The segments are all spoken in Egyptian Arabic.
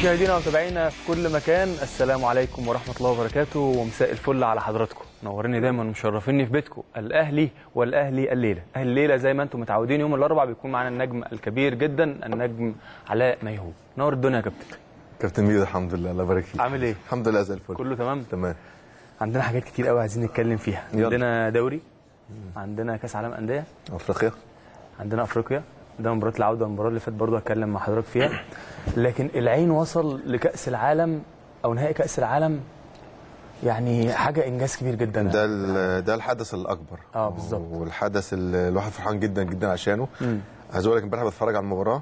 مشاهدينا ومتابعينا في كل مكان السلام عليكم ورحمه الله وبركاته ومساء الفل على حضراتكم نوريني دايما مشرفيني في بيتكم الاهلي والاهلي الليله اهل الليله زي ما انتم متعودين يوم الاربعاء بيكون معانا النجم الكبير جدا النجم علاء ميهوب نور الدنيا يا كابتن كابتن ميدو الحمد لله الله يبارك فيك عامل ايه الحمد لله زي الفل كله تمام تمام عندنا حاجات كتير قوي عايزين نتكلم فيها يلا. عندنا دوري عندنا كاس عالم انديه افريقيا عندنا افريقيا ده مباراه العوده المباراه اللي فاتت برضه هتكلم مع حضرتك فيها لكن العين وصل لكاس العالم او نهائي كاس العالم يعني حاجه انجاز كبير جدا ده ال- ده الحدث الاكبر اه بالظبط. والحدث اللي الواحد فرحان جدا جدا عشانه مم. عايز اقول لك امبارح بتفرج على المباراه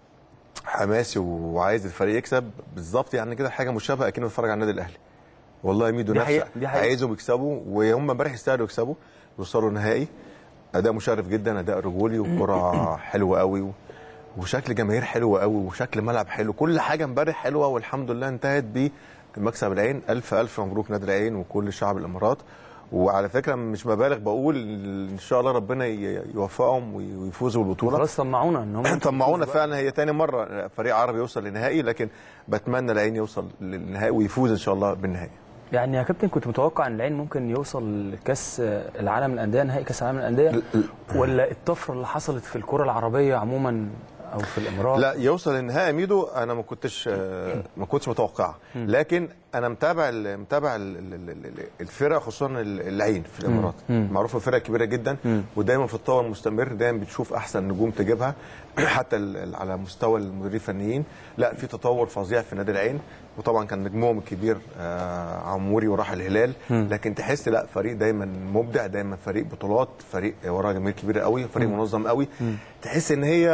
حماسي وعايز الفريق يكسب بالظبط يعني كده حاجه مشابهه اكني بتفرج على النادي الاهلي والله ميدو دي نفسه حقيقة، دي حقيقة. عايزهم يكسبوا وهم امبارح يستاهلوا يكسبوا يوصلوا نهائي اداء مشرف جدا اداء رجولي وكره حلوه قوي و... وشكل جماهير حلو قوي وشكل ملعب حلو كل حاجه امبارح حلوه والحمد لله انتهت بمكسب العين الف الف مبروك نادي العين وكل شعب الامارات وعلى فكره مش مبالغ بقول ان شاء الله ربنا ي- يوفقهم وي- ويفوزوا بالبطوله خلاص طمعونا ان هم طمعونا فعلا هي تاني مره فريق عربي يوصل للنهائي لكن بتمنى العين يوصل للنهائي ويفوز ان شاء الله بالنهائي يعني يا كابتن كنت متوقع ان العين ممكن يوصل لكاس العالم للانديه نهائي كاس العالم للانديه ولا الطفره اللي حصلت في الكره العربيه عموما او في الامارات لا يوصل للنهائي ميدو انا ما كنتش آه، ما كنتش متوقعها لكن انا متابع ال- متابع ال- ال- ال- ال- الفرق خصوصا ال- العين في الامارات مم. معروفه فرق كبيره جدا ودايما في التطور المستمر دايما بتشوف احسن نجوم تجيبها حتى ال- ال- على مستوى المديرين الفنيين لا في تطور فظيع في نادي العين وطبعا كان نجمهم الكبير آه، عموري وراح الهلال لكن تحس لا فريق دايما مبدع دايما فريق بطولات فريق وراه جماهير كبيره قوي فريق منظم قوي تحس ان هي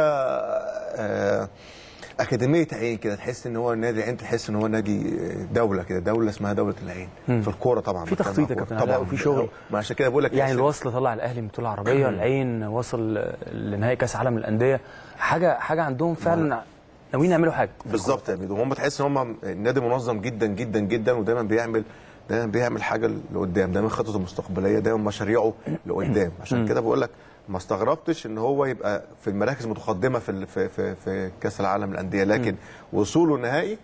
آه، اكاديميه عين كده تحس ان هو نادي العين تحس ان هو نادي دوله كده دوله اسمها دوله العين في الكوره طبعا في تخطيط يا كابتن طبعا علاء وفي شغل. ما عشان كده بقول لك يعني تحس- الوصل طلع الاهلي من البطوله العربيه العين وصل لنهائي كاس عالم للانديه حاجه حاجه عندهم فعلا ناويين يعملوا حاجه بالظبط يا ميدو هم تحس ان هم النادي منظم جدا جدا جدا ودايما بيعمل دايما بيعمل حاجه لقدام دايما خططه مستقبليه دايما مشاريعه لقدام عشان كده بقول لك ما استغربتش ان هو يبقى في المراكز المتقدمه في ال- في في, في كاس العالم للانديه لكن وصوله النهائي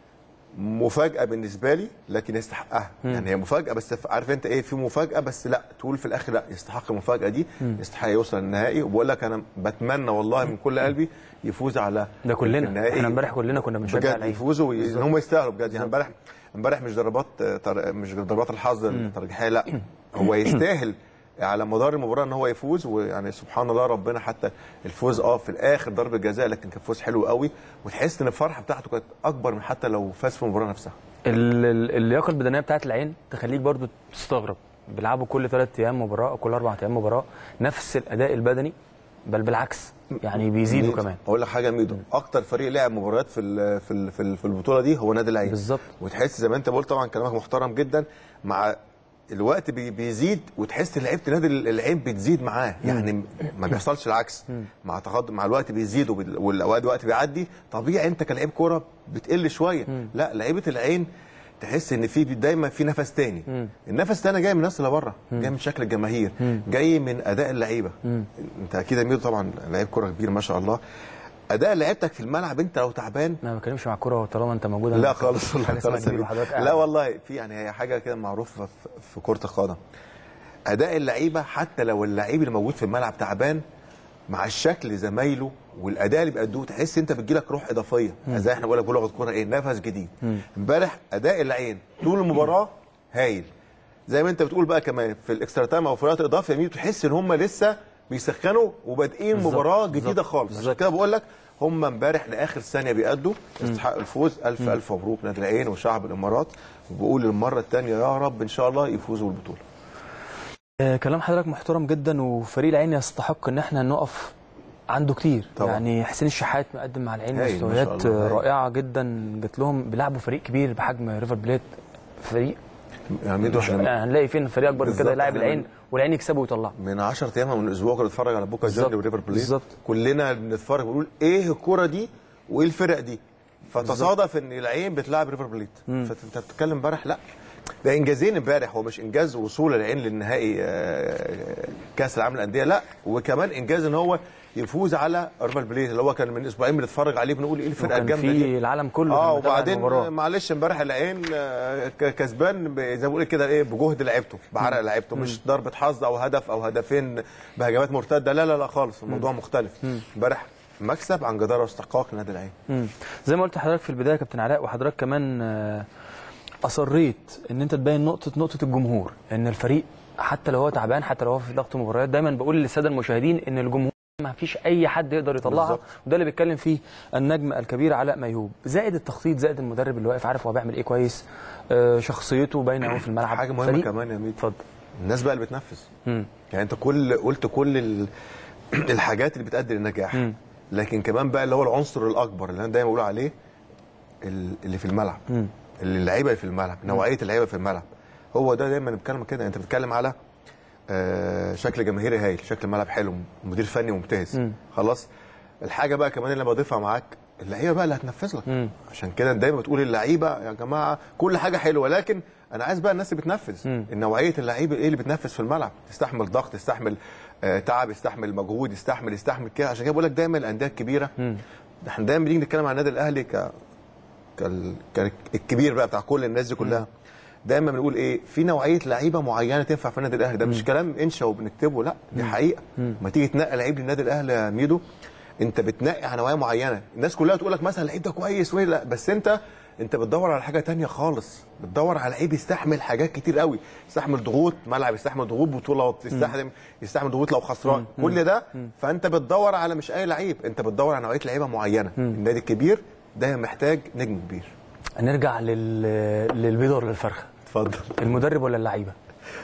مفاجاه بالنسبه لي لكن يستحقها يعني هي مفاجاه بس عارف انت ايه في مفاجاه بس لا تقول في الاخر لا يستحق المفاجاه دي يستحق يوصل للنهائي وبقول لك انا بتمنى والله من كل قلبي يفوز على ده كلنا النهائي. احنا امبارح كلنا كنا بنشجع بجد العين يفوزوا وي- ان هم يستاهلوا بجد يعني امبارح امبارح مش ضربات آه، تر... مش ضربات الحظ الترجيحيه لا هو يستاهل على مدار المباراه ان هو يفوز ويعني سبحان الله ربنا حتى الفوز اه في الاخر ضربه جزاء لكن كان فوز حلو قوي وتحس ان الفرحه بتاعته كانت اكبر من حتى لو فاز في المباراه نفسها ال- ال- اللياقه البدنيه بتاعت العين تخليك برضو تستغرب بيلعبوا كل ثلاث ايام مباراه او كل اربع ايام مباراه نفس الاداء البدني بل بالعكس يعني بيزيدوا ميدو. كمان اقول لك حاجه يا ميدو اكتر فريق لعب مباريات في ال- في ال- في ال- في البطوله دي هو نادي العين بالظبط. وتحس زي ما انت قلت طبعا كلامك محترم جدا مع الوقت بي- بيزيد وتحس ان لعيبه نادي العين بتزيد معاه يعني ما بيحصلش العكس مع تقدم مع الوقت بيزيد وبال- والاوقات الوقت بيعدي طبيعي انت كلاعب كوره بتقل شويه لا لعيبه العين تحس ان في دايما في نفس تاني النفس التاني جاي من الناس اللي بره جاي من شكل الجماهير جاي من اداء اللعيبه انت اكيد يا ميدو طبعا لعيب كوره كبير ما شاء الله اداء لعيبتك في الملعب انت لو تعبان انا ما بتكلمش مع الكوره طالما انت موجود لا خالص حاجه اسمها خالص كبير يا وحضرتك ميدو. قاعد. لا والله في يعني هي حاجه كده معروفه في- في كره القدم اداء اللعيبه حتى لو اللعيب اللي موجود في الملعب تعبان مع الشكل زمايله والاداء اللي بيأدوه تحس انت بتجيلك روح اضافيه زي احنا بقول لك بلغه الكوره ايه نفس جديد امبارح اداء العين طول المباراه هايل زي ما انت بتقول بقى كمان في الاكسترا تايم او في الوقت الاضافي يا ميدو تحس ان هم لسه بيسخنوا وبادئين بالظبط، مباراه بالظبط، جديده خالص عشان بالظبط. كده بقول لك هم امبارح لاخر ثانيه بيأدوا يستحقوا الفوز الف الف مبروك نادي العين وشعب الامارات وبقول للمره الثانيه يا رب ان شاء الله يفوزوا بالبطوله آه، كلام حضرتك محترم جدا وفريق العين يستحق ان احنا نقف عنده كتير طبعا. يعني حسين الشحات مقدم مع العين هايل، ما شاء مستويات الله، آه، هايل. رائعه جدا جت لهم بيلعبوا فريق كبير بحجم ريفر بليت فريق يعني ميدو احنا يعني هنلاقي فين فريق اكبر من كده بالظبط، يلاعب احنا العين من- والعين يكسبه ويطلعه من 10 ايام من اسبوع كنا بنتفرج على بوكا بالظبط، جوني وريفر بليت بالظبط. كلنا بنتفرج بنقول ايه الكوره دي وايه الفرق دي فتصادف ان العين بتلعب ريفر بليت فانت بتتكلم امبارح لا ده انجازين امبارح هو مش انجاز وصول العين للنهائي آه، كاس العالم للانديه لا وكمان انجاز ان هو يفوز على اربال بليت اللي هو كان من اسبوعين بنتفرج عليه بنقول ايه الفرقه وكان الجامده دي في العالم كله اه كان متابع وبعدين المباراة. معلش امبارح العين آه، ك- كسبان ب- زي ما بقول كده ايه بجهد لعيبته بعرق لعيبته مش ضربه حظ او هدف او هدفين بهجمات مرتده لا لا لا خالص الموضوع مختلف امبارح مكسب عن جداره واستحقاق لنادي العين مم. زي ما قلت لحضرتك في البدايه يا كابتن علاء وحضرتك كمان آه، اصريت ان انت تبين نقطه نقطه الجمهور ان الفريق حتى لو هو تعبان حتى لو هو في ضغط مباريات دايما بقول للساده المشاهدين ان الجمهور ما فيش اي حد يقدر يطلعها بالظبط. وده اللي بيتكلم فيه النجم الكبير علاء ميهوب زائد التخطيط زائد المدرب اللي واقف عارف هو بيعمل ايه كويس آه، شخصيته باينه قوي في الملعب حاجه مهمه فريق- كمان يا ميت اتفضل الناس بقى اللي بتنفذ مم. يعني انت كل قلت كل ال... الحاجات اللي بتؤدي للنجاح مم. لكن كمان بقى اللي هو العنصر الاكبر اللي انا دايما بقول عليه ال- اللي في الملعب مم. اللي اللعيبه اللي في الملعب نوعيه اللعيبه في الملعب هو ده دايما بنتكلم كده انت بتتكلم على آه، شكل جماهيري هايل شكل ملعب حلو مدير فني ممتاز مم. خلاص الحاجه بقى كمان اللي بضيفها معاك اللعيبه بقى اللي هتنفذ لك مم. عشان كده دايما بتقول اللعيبه يا جماعه كل حاجه حلوه لكن انا عايز بقى الناس اللي بتنفذ مم. النوعيه اللعيبه ايه اللي بتنفذ في الملعب تستحمل ضغط تستحمل آه، تعب يستحمل مجهود يستحمل يستحمل كده عشان كده بقول لك دايما الانديه الكبيره مم. احنا دايما بنيجي نتكلم عن النادي الاهلي ك كال... كالكبير بقى بتاع كل الناس دي كلها دايما بنقول ايه في نوعيه لعيبه معينه تنفع في النادي الاهلي ده مش كلام انشا وبنكتبه لا دي حقيقه ما تيجي تنقي لعيب للنادي الاهلي يا ميدو انت بتنقي على نوعيه معينه الناس كلها تقول لك مثلا اللعيب ده كويس وإيه لا بس انت انت بتدور على حاجه تانية خالص بتدور على لعيب يستحمل حاجات كتير قوي يستحمل ضغوط ملعب يستحمل ضغوط بطوله يستحمل يستحمل ضغوط لو خسران كل ده فانت بتدور على مش اي لعيب انت بتدور على نوعيه لعيبه معينه النادي الكبير دايما محتاج نجم كبير نرجع لل... للبيضه ولا الفرخه اتفضل المدرب ولا اللعيبه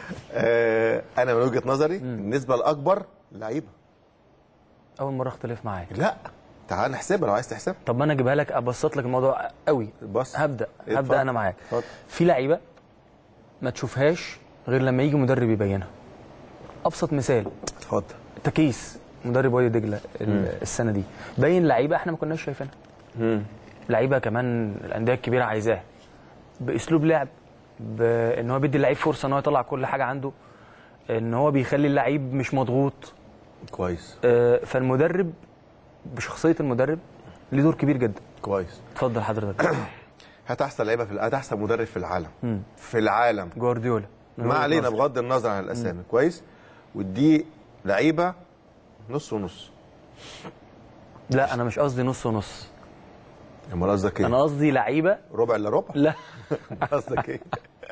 آه انا من وجهه نظري النسبه الاكبر لعيبه اول مره اختلف معاك لا تعال نحسبها لو عايز تحسبها طب ما انا اجيبها لك ابسط لك الموضوع قوي بص هبدا اتفضل. هبدا انا معاك اتفضل. في لعيبه ما تشوفهاش غير لما يجي مدرب يبينها ابسط مثال اتفضل تكيس مدرب وادي دجله ال- السنه دي باين لعيبه احنا ما كناش شايفينها لعيبه كمان الانديه الكبيره عايزاها باسلوب لعب بان هو بيدي اللعيب فرصه ان هو يطلع كل حاجه عنده ان هو بيخلي اللعيب مش مضغوط كويس آه، فالمدرب بشخصيه المدرب ليه دور كبير جدا كويس اتفضل حضرتك هات احسن لعيبه في هات احسن مدرب في العالم في العالم جوارديولا ما علينا بغض النظر عن الاسامي كويس ودي لعيبه نص ونص لا انا مش قصدي نص ونص امال قصدك ايه؟ انا قصدي لعيبه ربع الا ربع لا قصدك ايه؟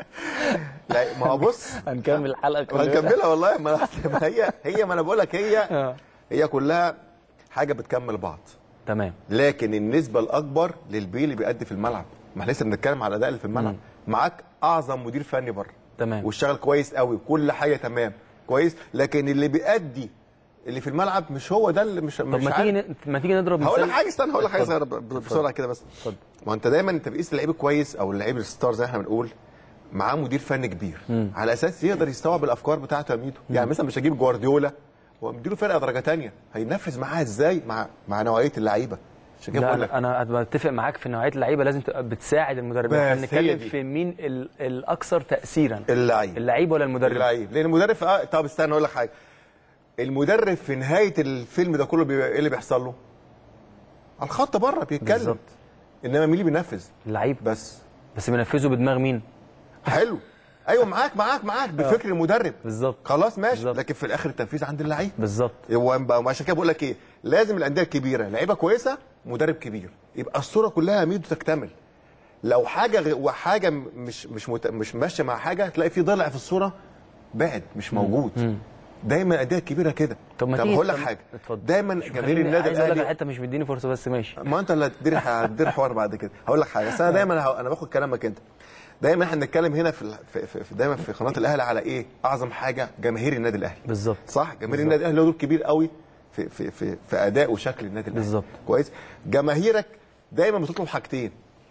لا ما هو بص هنكمل الحلقه كلها هنكملها والله ما ما هي هي ما انا بقول لك هي آه. هي كلها حاجه بتكمل بعض تمام لكن النسبه الاكبر للبي اللي بيأدي في الملعب ما احنا لسه بنتكلم على الاداء اللي في الملعب معاك اعظم مدير فني بره تمام واشتغل كويس قوي وكل حاجه تمام كويس لكن اللي بيأدي اللي في الملعب مش هو ده اللي مش طب مش ما عارف. تيجي ن- ما تيجي نضرب هقول لك مثال حاجه استنى هقول لك حاجه اتفضل. صغيره ب- بسرعه كده بس اتفضل ما انت دايما انت بتقيس اللعيب الكويس او اللعيب الستار زي ما احنا بنقول معاه مدير فني كبير على اساس يقدر يستوعب الافكار بتاعته يا ميدو يعني مثلا مش هجيب جوارديولا ومديله فرقه درجه تانية هينفذ معاها ازاي مع مع نوعيه اللعيبه عشان كده لا بقول لك انا انا بتفق معاك في نوعيه اللعيبه لازم تبقى بتساعد المدرب بس احنا هي بنتكلم دي. في مين ال- الاكثر تاثيرا اللعيب اللعيب ولا المدرب اللعيب لان المدرب آه طب استنى اقول لك حاجه المدرب في نهايه الفيلم ده كله بيبقى ايه اللي بيحصل له؟ على الخط بره بيتكلم بالظبط انما مين اللي بينفذ؟ اللعيب بس بس بينفذه بدماغ مين حلو ايوه معاك معاك معاك بفكر المدرب بالظبط خلاص ماشي بالظبط. لكن في الاخر التنفيذ عند اللعيب بالظبط هو بقى عشان كده بقول لك ايه لازم الانديه الكبيره لعيبه كويسه مدرب كبير يبقى الصوره كلها ميدو تكتمل لو حاجه غ- وحاجه م- مش مش مت... مش ماشيه مع حاجه تلاقي في ضلع في الصوره بعد مش موجود دايما الانديه الكبيره كده طب ما طب تيجي- هقول لك طب- حاجه اتفضل. دايما جماهير النادي عايز اقول لك الاهلي حته مش مديني فرصه بس ماشي ما انت اللي هتدير هتدير حوار بعد كده هقول لك حاجه بس انا دايما ه- انا باخد كلامك انت دايما احنا بنتكلم هنا في, ال- في, في, في دايما في قناه الاهلي على ايه اعظم حاجه جماهير النادي الاهلي بالظبط صح جماهير النادي الاهلي له دور كبير قوي في في في, في اداء وشكل النادي الاهلي بالظبط. كويس جماهيرك دايما بتطلب حاجتين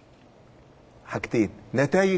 حاجتين نتائج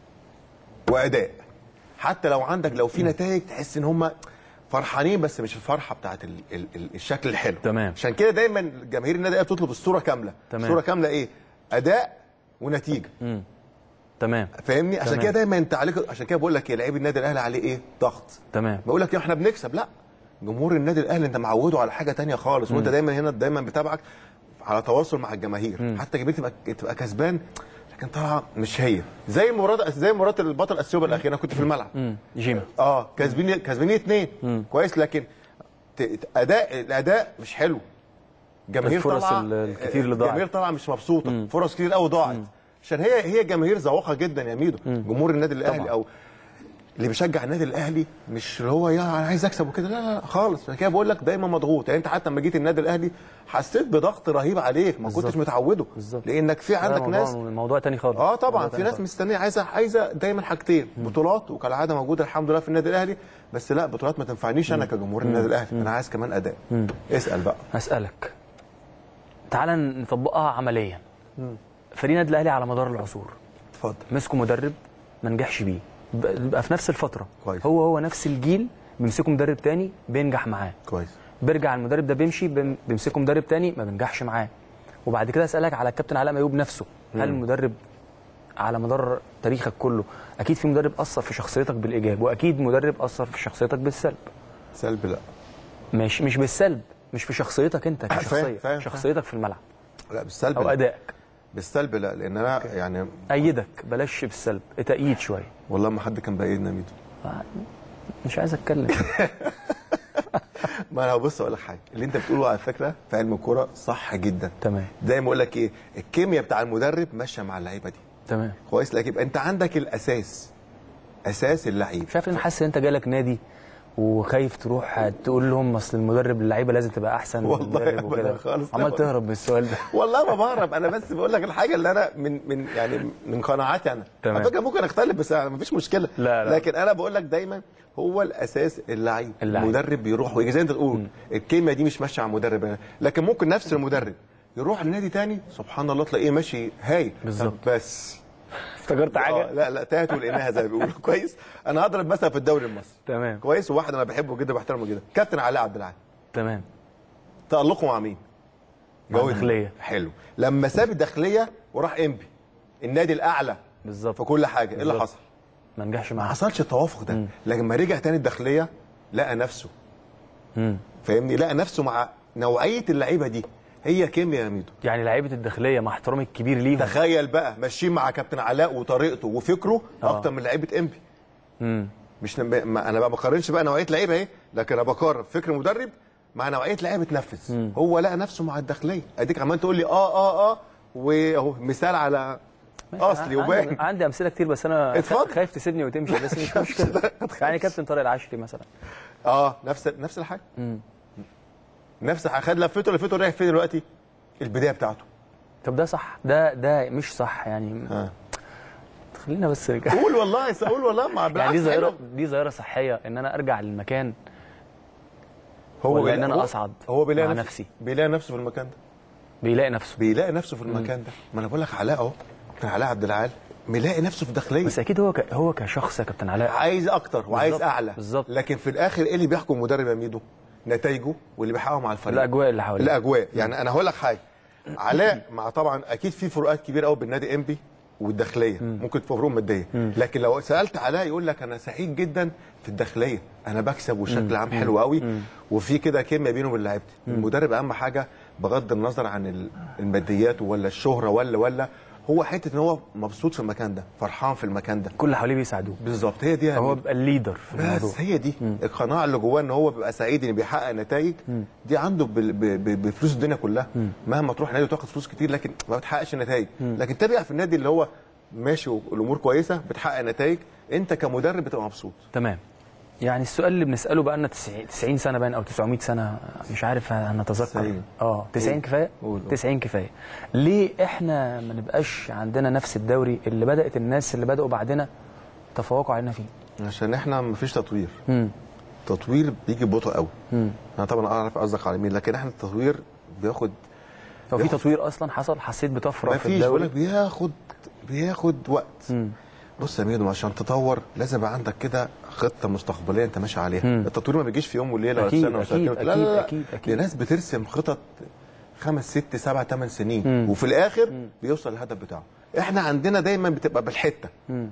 واداء حتى لو عندك لو في نتائج تحس ان هم فرحانين بس مش الفرحه بتاعت ال ال ال الشكل الحلو تمام. عشان كده دايما جماهير النادي الاهلي بتطلب الصوره كامله تمام. الصوره كامله ايه اداء ونتيجه تمام فاهمني عشان تمام. كده دايما انت عليك عشان كده بقول لك ايه لعيب النادي الاهلي عليه ايه ضغط تمام بقول لك احنا بنكسب لا جمهور النادي الاهلي انت معوده على حاجه تانية خالص وانت دايما هنا دايما بتابعك على تواصل مع الجماهير حتى جماهير تبقى تبقى كسبان لكن طبعا مش هي زي مباراه زي مباراه البطل اثيوبيا الاخيره انا كنت في الملعب مم. جيما اه كسبين كسبين اثنين كويس لكن ت- ت- اداء الاداء مش حلو جماهير الفرص طالعه ال- الكتير اللي ضاعت. جماهير طالعه مش مبسوطه فرص كتير قوي ضاعت عشان هي هي جماهير ذواقه جدا يا ميدو جمهور النادي الاهلي طبعا. او اللي بيشجع النادي الاهلي مش اللي هو يا انا عايز اكسب وكده لا لا لا خالص عشان كده بقول لك دايما مضغوط يعني انت حتى لما جيت النادي الاهلي حسيت بضغط رهيب عليك ما كنتش بالظبط. متعوده بالظبط. لانك في لا، عندك موضوع- ناس موضوع تاني خالص اه طبعا موضوع في تاني ناس خالص. مستنيه عايزه عايزه دايما حاجتين بطولات وكالعاده موجوده الحمد لله في النادي الاهلي بس لا بطولات ما تنفعنيش انا كجمهور النادي الاهلي انا عايز كمان اداء اسال بقى هسألك تعال نطبقها عمليا فريق النادي الاهلي على مدار العصور اتفضل مسكوا مدرب ما نجحش بيه ب- بقى في نفس الفتره كويس. هو هو نفس الجيل بيمسكوا مدرب تاني بينجح معاه كويس بيرجع المدرب ده بيمشي بيم- بيمسكوا مدرب تاني ما بينجحش معاه وبعد كده اسالك على الكابتن علاء ميوب نفسه هل المدرب على مدار تاريخك كله اكيد في مدرب اثر في شخصيتك بالايجاب واكيد مدرب اثر في شخصيتك بالسلب سلب لا مش مش بالسلب مش في شخصيتك انت فاهم- كشخصيه فاهم- شخصيتك في الملعب لا بالسلب او لا. ادائك بالسلب لا لان انا يعني ايدك بلاش بالسلب تأييد شويه والله ما حد كان بايدنا ميدو مش عايز اتكلم ما انا بص اقول لك حاجه اللي انت بتقوله على فكره في علم الكوره صح جدا تمام دايما اقول لك ايه الكيمياء بتاع المدرب ماشيه مع اللعيبه دي تمام كويس لكن يبقى انت عندك الاساس اساس اللعيب مش عارف ان حاسس ان انت جالك نادي وخايف تروح تقول لهم اصل المدرب اللعيبه لازم تبقى احسن من والله المدرب أبداً وكده خالص. لا عمال والله. تهرب من السؤال ده والله ما بهرب انا بس بقول لك الحاجه اللي انا من من يعني من قناعاتي انا تمام. على فكره ممكن اختلف بس ما فيش مشكله لا، لا. لكن انا بقول لك دايما هو الاساس اللعيب اللعيب. المدرب بيروح ويجي زي انت تقول الكلمه دي مش ماشيه على المدرب لكن ممكن نفس المدرب يروح لنادي تاني سبحان الله تلاقيه ماشي هاي بالظبط. طب بس افتكرت آه حاجه لا لا تاهت ولقيناها زي ما بيقولوا كويس انا هضرب مثلا في الدوري المصري تمام كويس وواحد انا بحبه جدا وبحترمه جدا كابتن علاء عبد العال تمام تألقه مع مين؟ مع جواد. الداخلية. حلو لما ساب الداخليه وراح انبي النادي الاعلى بالظبط في كل حاجه ايه اللي بالظبط. حصل؟ ما نجحش ما معاه حصلش التوافق ده لكن لما رجع تاني الداخليه لقى نفسه مم. فاهمني لقى نفسه مع نوعيه اللعيبه دي هي كيمياء يا ميدو يعني لعيبه الداخليه مع احترامي الكبير ليهم تخيل بقى ماشيين مع كابتن علاء وطريقته وفكره آه. اكتر من لعيبه انبي مم. مش لما ما انا ما بقارنش بقى نوعيه لعيبه ايه لكن انا بقارن فكر مدرب مع نوعيه لعيبه بتنفذ هو لقى نفسه مع الداخليه اديك عمال تقول لي اه اه اه واهو مثال على اصلي عندي, وباين عندي امثله كتير بس انا اتفضل. خايف تسيبني وتمشي بس مش مشكله يعني كابتن طارق العشري مثلا اه نفس نفس الحاجه نفس الحاجه خد لفته لفته رايح فين دلوقتي البدايه بتاعته طب ده صح ده ده مش صح يعني آه. خلينا بس نرجع قول والله قول والله مع يعني بالعكس دي ظاهره حلو. دي ظاهره صحيه ان انا ارجع للمكان هو ولا بيلاقي- إن أنا هو- أصعد هو بيلاقي مع نفسه نفسي. بيلاقي نفسه في المكان ده بيلاقي نفسه بيلاقي نفسه في المكان ده ما انا بقول لك علاء اهو كان علاء عبد العال ملاقي نفسه في داخليه بس اكيد هو ك... هو كشخص يا كابتن علاء عايز اكتر وعايز بالظبط، اعلى بالظبط. لكن في الاخر ايه اللي بيحكم مدرب يا ميدو نتائجه واللي بيحققه مع الفريق الاجواء اللي حواليه الاجواء يعني انا هقول لك حاجه علاء مع طبعا اكيد في فروقات كبيره قوي بين نادي انبي والداخليه ممكن تبقى فروق ماديه لكن لو سالت علاء يقول لك انا سعيد جدا في الداخليه انا بكسب والشكل عام حلو قوي وفي كده كيمياء بينه وبين لعيبتي المدرب اهم حاجه بغض النظر عن ال- الماديات ولا الشهره ولا ولا هو حته ان هو مبسوط في المكان ده فرحان في المكان ده كل اللي حواليه بيساعدوه بالظبط هي دي يا هو ميدو. بيبقى الليدر في الموضوع بس هي دي القناعه اللي جواه ان هو بيبقى سعيد ان بيحقق نتائج دي عنده بال- ب- ب- بفلوس الدنيا كلها مهما تروح نادي وتاخد فلوس كتير لكن ما بتحققش نتائج لكن ترجع في النادي اللي هو ماشي والامور كويسه بتحقق نتائج انت كمدرب بتبقى مبسوط تمام يعني السؤال اللي بنساله بقى لنا 90 90 سنه باين او 900 سنه مش عارف هنتذكر 90. اه 90 قول. كفايه قول. 90 كفايه ليه احنا ما نبقاش عندنا نفس الدوري اللي بدات الناس اللي بداوا بعدنا تفوقوا علينا فيه عشان احنا مفيش تطوير امم تطوير بيجي ببطء قوي امم انا طبعا اعرف قصدك على مين لكن احنا التطوير بياخد هو في بياخد- تطوير اصلا حصل حسيت بطفره في مفيش بقول الدوري لك بياخد بياخد وقت مم. بص يا ميدو عشان تطور لازم يبقى عندك كده خطه مستقبليه انت ماشي عليها مم. التطوير ما بيجيش في يوم وليله ولا أكيد، سنه ولا أكيد، سنتين لا لا لا أكيد، أكيد، دي ناس بترسم خطط خمس ست سبع ثمان سنين مم. وفي الاخر بيوصل للهدف بتاعه احنا عندنا دايما بتبقى بالحته مم.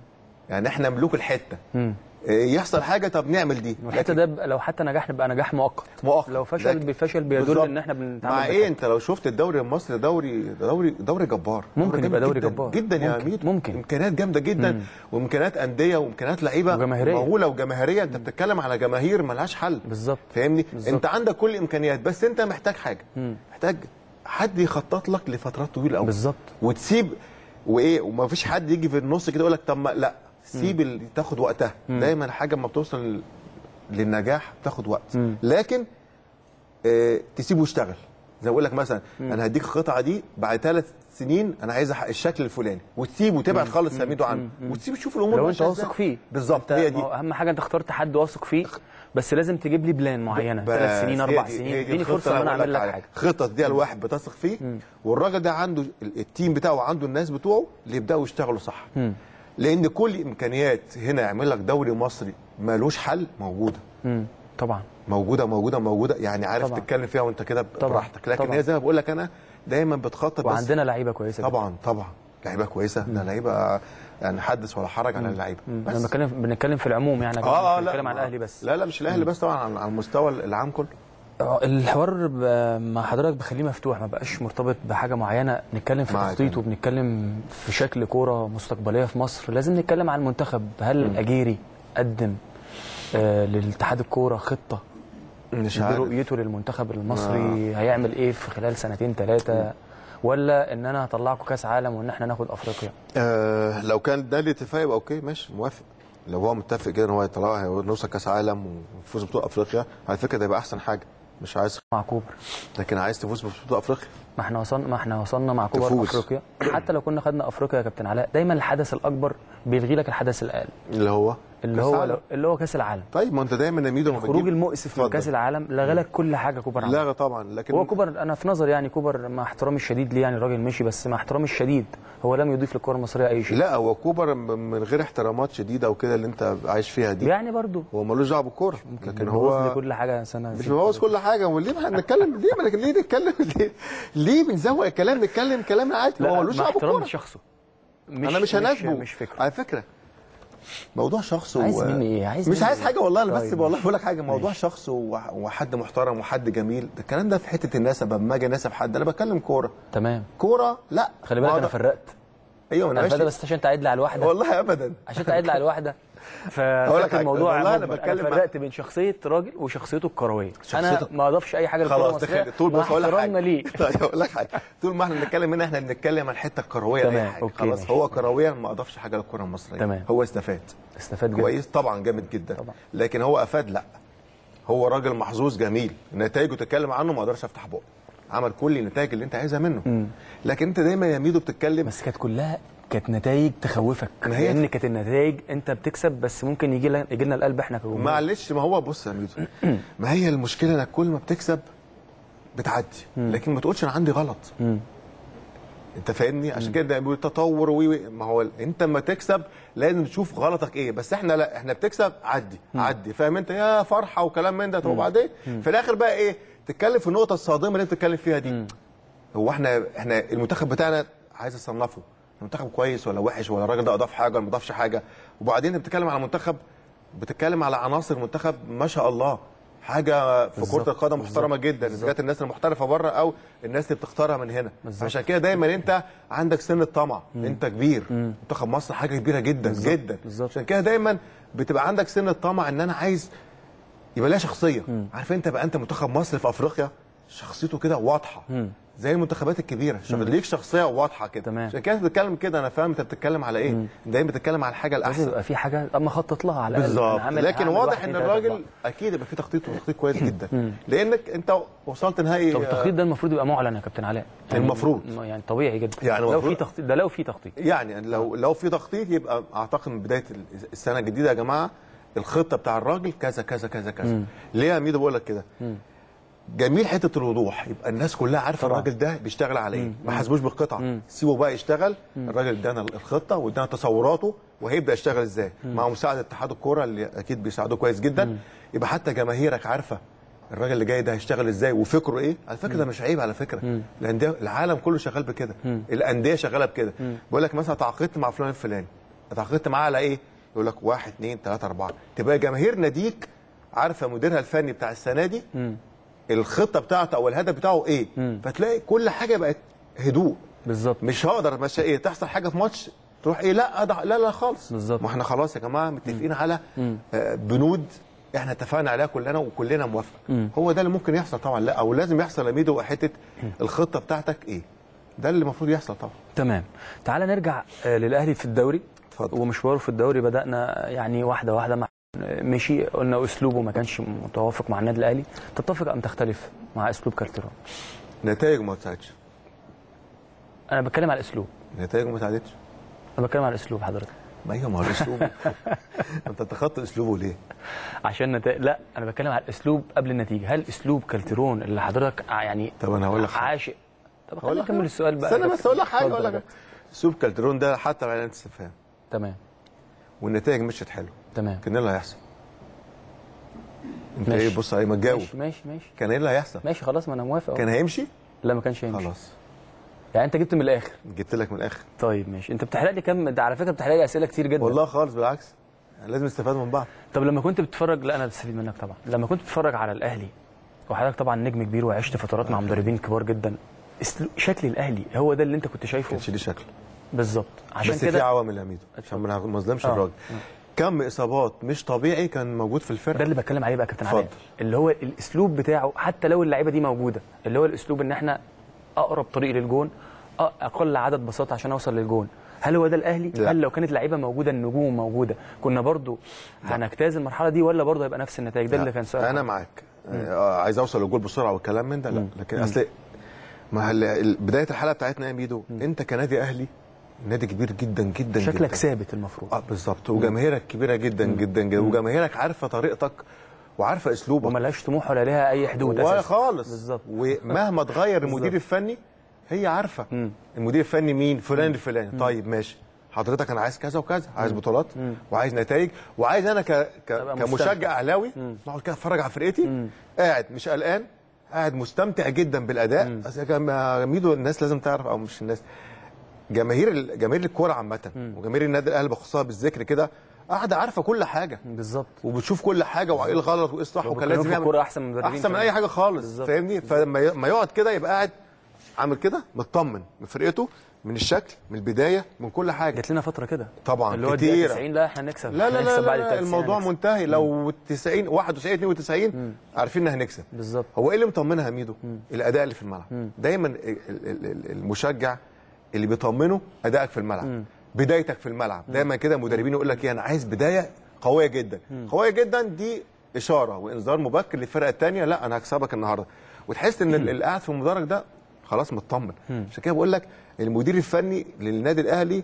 يعني احنا ملوك الحته مم. إيه، يحصل حاجه طب نعمل دي والحته ده بقى- لو حتى نجاح نبقى نجاح مؤقت مؤقت. لو فشل لكن- بفشل بيدل بالظبط. ان احنا بنتعامل مع ايه انت لو شفت الدوري المصري دوري دوري دوري جبار ممكن جامد يبقى دوري جدا جبار. جدا يا ممكن. ميدو ممكن. امكانيات جامده جدا وامكانيات انديه وامكانيات لعيبه وجماهيرية. مهوله وجماهيريه انت بتتكلم على جماهير ملهاش حل بالظبط فاهمني بالظبط. انت عندك كل الامكانيات بس انت محتاج حاجه محتاج حد يخطط لك لفترات طويله قوي بالظبط وتسيب وايه وما فيش حد يجي في النص كده يقول لك طب ما لا سيب اللي تاخد وقتها دايما حاجه اما بتوصل للنجاح بتاخد وقت لكن آه تسيبه يشتغل زي بقول لك مثلا انا هديك القطعه دي بعد ثلاث سنين انا عايز أحقق الشكل الفلاني وتسيبه وتبعد خالص سميده عنه وتسيبه تشوف الامور لو انت ماشية واثق إزاي. فيه بالظبط انت- هي ما دي هو اهم حاجه انت اخترت حد واثق فيه بس لازم تجيب لي بلان معينه ثلاث بس سنين هي اربع دي- سنين هي دي اديني الخطة فرصه ان اللي انا بقول اعمل لك عليها. حاجه الخطط دي الواحد بتثق فيه والراجل ده عنده ال- التيم بتاعه عنده الناس بتوعه اللي يبداوا يشتغلوا صح لان كل امكانيات هنا يعمل لك دوري مصري مالوش حل موجوده مم. طبعا موجوده موجوده موجوده يعني عارف طبعا. تتكلم فيها وانت كده طبعا. براحتك لكن طبعا. هي زي ما بقول لك انا دايما بتخطط بس وعندنا لعيبه كويسه جدا. طبعا طبعا لعيبه كويسه ده لعيبه يعني حدث ولا حرج على اللعيبه مم. بس انا بتكلم بنتكلم في العموم يعني يا اه جماعة، اه مش لا بنتكلم على ما- الاهلي بس لا لا مش الاهلي بس طبعا على على المستوى العام كله آه، الحوار ب- مع حضرتك بخليه مفتوح ما بقاش مرتبط بحاجه معينه نتكلم في معاك تخطيط أنا. وبنتكلم في شكل كوره مستقبليه في مصر لازم نتكلم عن المنتخب هل اجيري قدم آه للاتحاد الكوره خطه مش دي عارف رؤيته للمنتخب المصري هيعمل ايه في خلال سنتين ثلاثه ولا ان انا هطلعكم كاس عالم وان احنا ناخد افريقيا آه لو كان ده الاتفاق يبقى اوكي ماشي موافق لو هو متفق كده ان هو يطلع نوصل كاس عالم ونفوز ببطوله افريقيا على فكره ده يبقى احسن حاجه مش عايز مع كوبر لكن عايز تفوز ببطوله افريقيا ما احنا وصلنا ما احنا وصلنا مع كوبر تفوز. افريقيا حتى لو كنا خدنا افريقيا يا كابتن علاء دايما الحدث الاكبر بيلغي لك الحدث الاقل اللي هو اللي كأس هو عالم. اللي هو كاس العالم طيب ما انت دايما يا ميدو لما الخروج بتجيب- المؤسف من اتفضل. كاس العالم لغى لك كل حاجه كوبر عملها لا طبعا لكن هو كوبر انا في نظري يعني كوبر مع احترامي الشديد ليه يعني الراجل مشي بس مع احترامي الشديد هو لم يضيف للكره المصريه اي شيء لا هو كوبر م- من غير احترامات شديده وكده اللي انت عايش فيها دي يعني برضو هو ملوش دعوه بالكوره لكن بوظ لي هو كل حاجه سنه مش بيبوظ كل حاجه وليه ما هنتكلم ليه ما ليه نتكلم ليه ليه بنزوق الكلام نتكلم كلام عادي لا هو ملوش مع دعوه احترامي بالكوره لشخصه انا مش هناسبه مش فكره على فكره موضوع شخص عايز مني ايه؟ عايز مش مني عايز ايه؟ حاجه والله انا بس طيب. والله بقول لك حاجه موضوع شخص و- وحد محترم وحد جميل ده الكلام ده في حته النسب اما اجي اناسب حد انا بتكلم كوره تمام كوره لا خلي بالك ما انا ده- فرقت ايوه انا انا فرقت ماشي بس عشان تعيد لي على الواحده والله ابدا عشان تعيد لي على الواحده هقول لك ففاكر حاجة، الموضوع والله أنا مجمل. بتكلم مع- فرقت بين شخصيه راجل وشخصيته الكرويه انا شخصيته- ما اضافش اي حاجه للكره خلاص المصريه تخيل طول مع بص هقول لك احترامنا حاجه ليه طيب هقول لك حاجه طول ما احنا بنتكلم هنا احنا بنتكلم عن الحته الكرويه تمام، لاي حاجه أوكي، خلاص ماشي. هو كرويا ما اضافش حاجه للكره المصريه تمام. هو استفاد استفاد جدا كويس طبعا جامد جدا طبعا. لكن هو افاد لا هو راجل محظوظ جميل نتائجه تتكلم عنه ما اقدرش افتح بقى عمل كل النتائج اللي انت عايزها منه لكن انت دايما يا ميدو بتتكلم بس كانت كلها كانت نتائج تخوفك ما هي- لان كانت النتائج انت بتكسب بس ممكن يجي لنا يجي لنا القلب احنا كجمهور معلش ما هو بص يا ميدو ما هي المشكله انك كل ما بتكسب بتعدي لكن ما تقولش انا عندي غلط مم. انت فاهمني عشان كده بيقول تطور وي وي ما هو انت لما تكسب لازم تشوف غلطك ايه بس احنا لا احنا بتكسب عدي عدي فاهم انت يا فرحه وكلام من ده طب وبعدين في الاخر بقى ايه تتكلم في النقطه الصادمه اللي انت بتتكلم فيها دي هو احنا احنا المنتخب بتاعنا عايز اصنفه المنتخب كويس ولا وحش ولا الراجل ده اضاف حاجه ولا ما اضافش حاجه وبعدين انت بتتكلم على منتخب بتتكلم على عناصر منتخب ما شاء الله حاجه في بالظبط، كره القدم محترمه جدا اذا كانت الناس المحترفه بره او الناس اللي بتختارها من هنا بالظبط. عشان كده دايما انت عندك سن الطمع انت كبير منتخب مصر حاجه كبيره جدا بالظبط، جدا بالظبط. عشان كده دايما بتبقى عندك سن الطمع ان انا عايز يبقى لها شخصيه عارف انت بقى انت منتخب مصر في افريقيا شخصيته كده واضحه زي المنتخبات الكبيره شغ... ليك شخصيه واضحه كده تمام. عشان كده بتتكلم كده انا فاهم انت بتتكلم على ايه دايما بتتكلم على الحاجه لازم الاحسن يبقى في حاجه اما اخطط لها على الاقل بالظبط أنا هعمل- لكن هعمل واضح واحد، ان اتنين، تلاتة، الراجل أربعة. اكيد يبقى في تخطيط وتخطيط كويس جدا لانك انت وصلت نهائي طب التخطيط ده المفروض يبقى معلن يا كابتن علاء يعني المفروض. يعني طبيعي جدا يعني لو المفروض- في تخطيط ده لو في تخطيط يعني لو لو في تخطيط يبقى اعتقد من بدايه السنه الجديده يا جماعه الخطه بتاع الراجل كذا كذا كذا كذا ليه يا ميدو بقول لك كده جميل حته الوضوح يبقى الناس كلها عارفه طبعا. الراجل ده بيشتغل على ايه ما حاسبوش بالقطعه سيبه بقى يشتغل الراجل ادانا الخطه وادانا تصوراته وهيبدا يشتغل ازاي مع مساعده اتحاد الكوره اللي اكيد بيساعدوه كويس جدا يبقى حتى جماهيرك عارفه الراجل اللي جاي ده هيشتغل ازاي وفكره ايه على فكره ده مش عيب على فكره الانديه العالم كله شغال بكده الانديه شغاله بكده بقول لك مثلا تعاقدت مع فلان الفلاني تعاقدت معاه على ايه يقول لك واحد اثنين ثلاثه اربعه تبقى جماهير ناديك عارفه مديرها الفني بتاع السنه دي الخطه بتاعته او الهدف بتاعه ايه فتلاقي كل حاجه بقت هدوء بالظبط مش هقدر مش ايه تحصل حاجه في ماتش تروح ايه لا أضع لا لا خالص بالظبط. ما احنا خلاص يا جماعه متفقين على آه، بنود احنا اتفقنا عليها كلنا وكلنا موافقه هو ده اللي ممكن يحصل طبعا لا او لازم يحصل يا ميدو حته الخطه بتاعتك ايه ده اللي المفروض يحصل طبعا تمام تعال نرجع آه، للاهلي في الدوري اتفضل. ومشواره في الدوري بدانا يعني واحده واحده مع مشي قلنا اسلوبه ما كانش متوافق مع النادي الاهلي تتفق ام تختلف مع اسلوب كارتيرون نتائج ما تساعدش انا بتكلم على الاسلوب نتائج ما ساعدتش انا بتكلم على الاسلوب حضرتك ما هي ما هو اسلوبه انت اتخذت اسلوبه ليه؟ عشان نتائج لا انا بتكلم على الاسلوب قبل النتيجه هل اسلوب كالتيرون اللي حضرتك ع- يعني طب أنا هقول لك حاجة. عاشق طب هقول خلينا لك نكمل السؤال بقى استنى بس اقول لك حاجه اتفضل اقول يا لك كابتن. اسلوب كالترون ده حتى على استفهام تمام والنتائج مشيت حلو تمام كان ايه اللي هيحصل؟ انت ماشي. ايه بص عليه ما تجاوب ماشي ماشي ماشي كان ايه اللي هيحصل؟ ماشي خلاص ما انا موافق أهو. كان هيمشي؟ لا ما كانش هيمشي خلاص يعني انت جبت من الاخر جبت لك من الاخر طيب ماشي انت بتحرق لي كم ده على فكره بتحرق لي اسئله كتير جدا والله خالص بالعكس يعني لازم نستفاد من بعض طب لما كنت بتتفرج لا انا بستفيد منك طبعا لما كنت بتتفرج على الاهلي وحضرتك طبعا نجم كبير وعشت فترات مع مدربين كبار جدا اسلو- شكل الاهلي هو ده اللي انت كنت شايفه كانش ليه شكل بالظبط عشان بس في كده عوامل يا ميدو عشان ما ما نظلمش آه. الراجل كم اصابات مش طبيعي كان موجود في الفرقه ده اللي بتكلم عليه بقى يا كابتن اتفضل. علاء اللي هو الاسلوب بتاعه حتى لو اللعيبه دي موجوده اللي هو الاسلوب ان احنا اقرب طريق للجون أ- اقل عدد بساط عشان اوصل للجون هل هو ده الاهلي لا. هل لو كانت اللعيبه موجوده النجوم موجوده كنا برضو هنجتاز المرحله دي ولا برضو هيبقى نفس النتائج ده اللي كان سؤال انا معاك آه عايز اوصل للجول بسرعه والكلام من ده لا لكن اصل ما هل- ال- بدايه الحلقه بتاعتنا يا ميدو انت كنادي اهلي نادي كبير جدا جدا شكلك جدا. ثابت المفروض اه بالظبط وجماهيرك كبيره جدا جدا جدا وجماهيرك عارفه طريقتك وعارفه اسلوبك وملهاش طموح ولا ليها اي حدود ولا أساساً. خالص بالظبط ومهما اتغير المدير الفني هي عارفه مم. المدير الفني مين فلان الفلاني طيب ماشي حضرتك انا عايز كذا وكذا عايز بطولات وعايز نتائج وعايز انا ك... ك... أبقى كمشجع مستمتع. اهلاوي اقعد كده اتفرج على فرقتي قاعد مش قلقان قاعد مستمتع جدا بالاداء أصل يا جماعة ميدو الناس لازم تعرف او مش الناس جماهير ال- جماهير الكوره عامه وجماهير النادي الاهلي بخصوصها بالذكر كده قاعده عارفه كل حاجه بالظبط وبتشوف كل حاجه وايه الغلط وايه الصح وكان وبيتكلموا لازم في يعمل الكورة أحسن من المدربين احسن من كمان. اي حاجه خالص بالظبط. فاهمني فلما ي- ما يقعد كده يبقى قاعد عامل كده مطمن من فرقته من الشكل من البدايه من كل حاجه جات لنا فتره كده طبعا اللي هو الدقيقة كتيرة. 90 لا احنا هنكسب لا لا لا, هنكسب لا, بعد لا التلات سنين الموضوع هنكسب. منتهي لو 90 91 92 عارفين ان هنكسب بالظبط هو ايه اللي مطمنها يا ميدو؟ الاداء اللي في الملعب دايما ال- ال- ال- المشجع اللي بيطمنه ادائك في الملعب بدايتك في الملعب دايما كده المدربين يقول لك ايه انا عايز بدايه قويه جدا قويه جدا دي اشاره وانذار مبكر للفرقه الثانيه لا انا هكسبك النهارده وتحس ان ال- اللي قاعد في المدرج ده خلاص مطمن عشان كده بقول لك المدير الفني للنادي الاهلي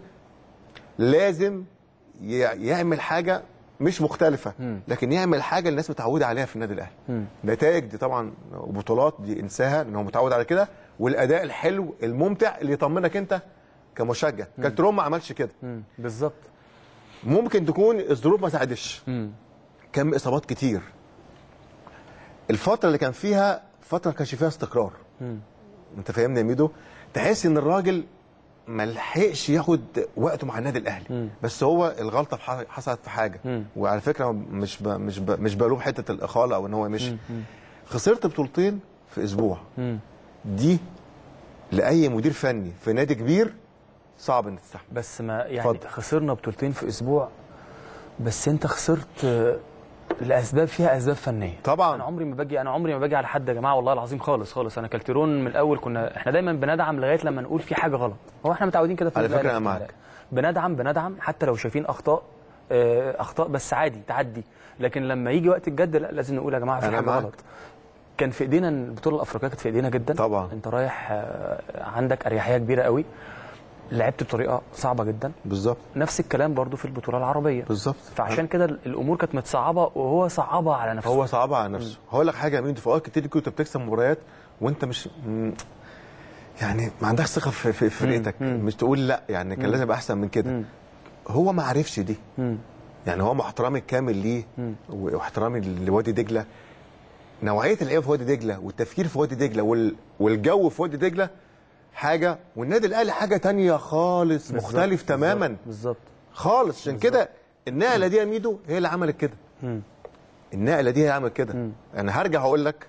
لازم ي- يعمل حاجه مش مختلفه لكن يعمل حاجه الناس متعوده عليها في النادي الاهلي نتائج دي طبعا وبطولات دي انساها لان هو متعود على كده والاداء الحلو الممتع اللي يطمنك انت كمشجع كالتروم ما عملش كده مم. بالظبط ممكن تكون الظروف ما ساعدش كم اصابات كتير الفتره اللي كان فيها فتره ما كانش فيها استقرار انت فاهمني يا ميدو تحس ان الراجل ما لحقش ياخد وقته مع النادي الاهلي بس هو الغلطه في ح- حصلت في حاجه وعلى فكره مش ب... مش ب... مش بلوم حته الاخاله او ان هو مشي خسرت بطولتين في اسبوع دي لاي مدير فني في نادي كبير صعب انك تستحمل بس ما يعني اتفضل. خسرنا بطولتين في اسبوع بس انت خسرت آه، لاسباب فيها اسباب فنيه طبعاً. انا عمري ما باجي انا عمري ما باجي على حد يا جماعه والله العظيم خالص خالص انا كالتيرون من الاول كنا احنا دايما بندعم لغايه لما نقول في حاجه غلط هو احنا متعودين كده في على النادي فكرة الأهلي أنا يا معاك. كابتن علاء. بندعم بندعم حتى لو شايفين اخطاء آه، اخطاء بس عادي تعدي لكن لما يجي وقت الجد لا لازم نقول يا جماعه في أنا حاجه معاك. غلط كان في ايدينا البطوله الافريقيه كانت في ايدينا جدا طبعاً. انت رايح آه، عندك اريحيه كبيره قوي لعبت بطريقه صعبه جدا بالظبط نفس الكلام برضو في البطوله العربيه بالظبط فعشان كده الامور كانت متصعبه وهو صعبها على نفسه هو صعبها على نفسه هقول لك حاجه يا مين في اوقات كتير كنت بتكسب مباريات وانت مش م- يعني ما عندكش ثقه في في في فرقتك مش تقول لا يعني كان لازم يبقى احسن من كده هو ما عرفش دي مم. يعني هو مع احترامي الكامل ليه واحترامي لوادي دجله نوعيه اللعيبه في وادي دجله والتفكير في وادي دجله وال... والجو في وادي دجله حاجه والنادي الاهلي حاجه تانية خالص مختلف بالظبط، تماما بالظبط خالص عشان كده النقله دي يا ميدو هي اللي عملت كده مم. النقله دي هي اللي عملت كده مم. انا هرجع هقول لك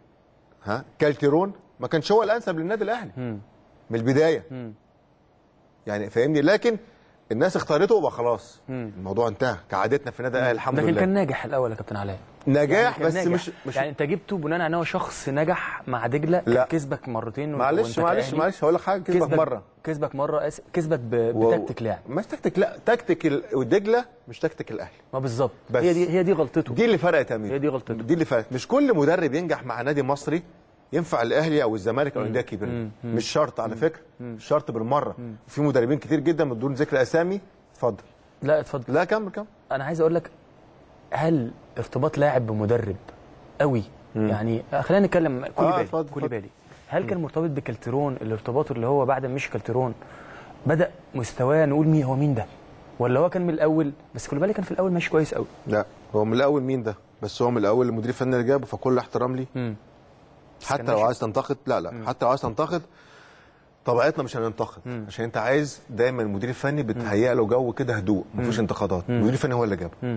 ها كالتيرون ما كانش هو الانسب للنادي الاهلي مم. من البدايه مم. يعني فاهمني لكن الناس اختارته وبقى خلاص مم. الموضوع انتهى كعادتنا في النادي الاهلي الحمد لكن لله كان ناجح الاول يا كابتن علاء نجاح كان بس ناجح. مش مش يعني انت جبته بناء على ان هو شخص نجح مع دجله لا. كسبك مرتين معلش وانت معلش كأهلي. معلش هقول لك حاجه كسبك مره كسبك مره آسف، كسبك ب- و- بتكتيك لاعب مش تكتيك لا تكتيك ال- ودجله مش تكتيك الاهلي ما بالظبط بس. هي دي هي دي غلطته دي اللي فرقت يا امير هي دي غلطته. دي اللي فرقت مش كل مدرب ينجح مع نادي مصري ينفع الاهلي او الزمالك او الانديه الكبيره مش شرط على فكره مش شرط بالمره في مدربين كتير جدا من دون ذكر اسامي اتفضل لا اتفضل لا كمل كمل انا عايز اقول لك هل ارتباط لاعب بمدرب قوي يعني خلينا نتكلم كوليبالي اتفضل، كوليبالي هل كان مرتبط بكالترون الارتباط اللي هو بعد ما مشي كالترون بدا مستواه نقول مين هو مين ده ولا هو كان من الاول بس كوليبالي كان في الاول ماشي كويس قوي لا هو من الاول مين ده بس هو من الاول المدير الفني اللي جابه فكل احترام ليه امم حتى لو عايز تنتقد لا لا حتى لو عايز تنتقد طبيعتنا مش هننتقد عشان انت عايز دايما المدير الفني بتهيئ له جو كده هدوء ما فيهوش انتقادات المدير الفني هو اللي جابه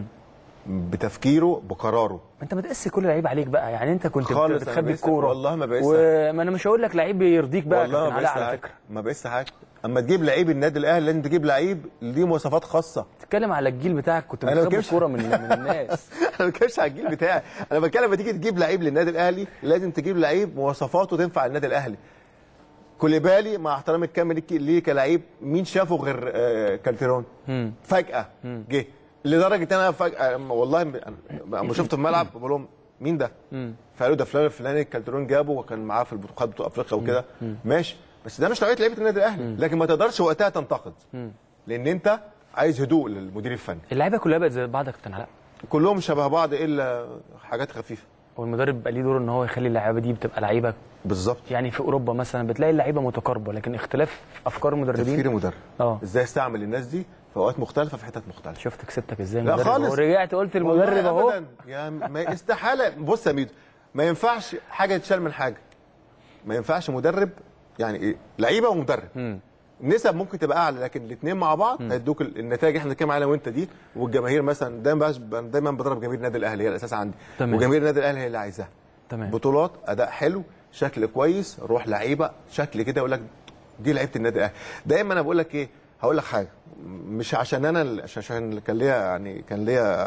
بتفكيره بقراره انت ما تقسي كل لعيب عليك بقى يعني انت كنت خالص، أنا بتخبي بقيس- الكوره والله ما بقيسها. وما انا مش هقول لك لعيب يرضيك بقى والله كابتن ما علاء بقيس على حاجه فكره ما بقيس حاجه اما تجيب لعيب النادي الاهلي لازم تجيب لعيب ليه مواصفات خاصه تتكلم على الجيل بتاعك كنت أنا بتخبي بكش- الكوره من من الناس انا ما بتكلمش على الجيل بتاعي انا بتكلم لما تيجي تجيب لعيب للنادي الاهلي لازم تجيب لعيب مواصفاته تنفع النادي الاهلي كوليبالي مع احترامي الكامل ليك- ليه كلاعب مين شافه غير آه، كالتيرون فجاه جه لدرجه ان انا فجاه أما والله م- أنا- لما شفته في الملعب بقول لهم مين ده؟ فقالوا ده فلان الفلاني الكالتيرون جابه وكان معاه في البطولات بتوع افريقيا وكده ماشي بس ده مش نوعيه لعيبه النادي الاهلي لكن ما تقدرش وقتها تنتقد لان انت عايز هدوء للمدير الفني اللعيبه كلها بقت زي بعض يا كابتن علاء كلهم شبه بعض الا حاجات خفيفه والمدرب بقى ليه دور ان هو يخلي اللعيبه دي بتبقى لعيبه بالظبط يعني في اوروبا مثلا بتلاقي اللعيبه متقاربه لكن اختلاف افكار المدربين تفكير المدرب اه ازاي استعمل الناس دي في اوقات مختلفه في حتت مختلفه شفت كسبتك ازاي لا المدرب خالص. ورجعت قلت المدرب والله اهو أبداً. يا ما استحاله بص يا ميدو ما ينفعش حاجه تتشال من حاجه ما ينفعش مدرب يعني ايه لعيبه ومدرب مم. النسب ممكن تبقى اعلى لكن الاثنين مع بعض هيدوك ال- النتائج احنا بنتكلم عليها وانت دي والجماهير مثلا دايما بس- دايما بضرب جماهير النادي الاهلي هي الاساس عندي تمام. وجماهير النادي الاهلي هي اللي عايزاها تمام بطولات اداء حلو شكل كويس روح لعيبه شكل كده يقول لك دي لعيبه النادي الاهلي دايما انا بقول لك ايه هقول لك حاجه مش عشان انا ال- عشان- عشان كان ليا يعني كان ليا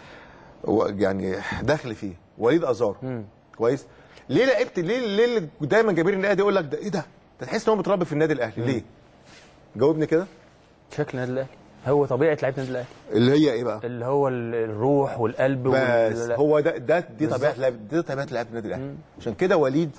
و- يعني دخل فيه وليد ازار كويس ليه لعبت ليه ليه اللي دايما جماهير النادي يقول لك ده ايه ده ده تحس ان هو متربي في النادي الاهلي ليه جاوبني كده شكل النادي الاهلي هو طبيعه لعيبه النادي الاهلي اللي هي ايه بقى اللي هو ال- الروح والقلب بس وال... هو ده ده دي بالظبط. طبيعه لعب دي طبيعه لعيبه النادي الاهلي عشان كده وليد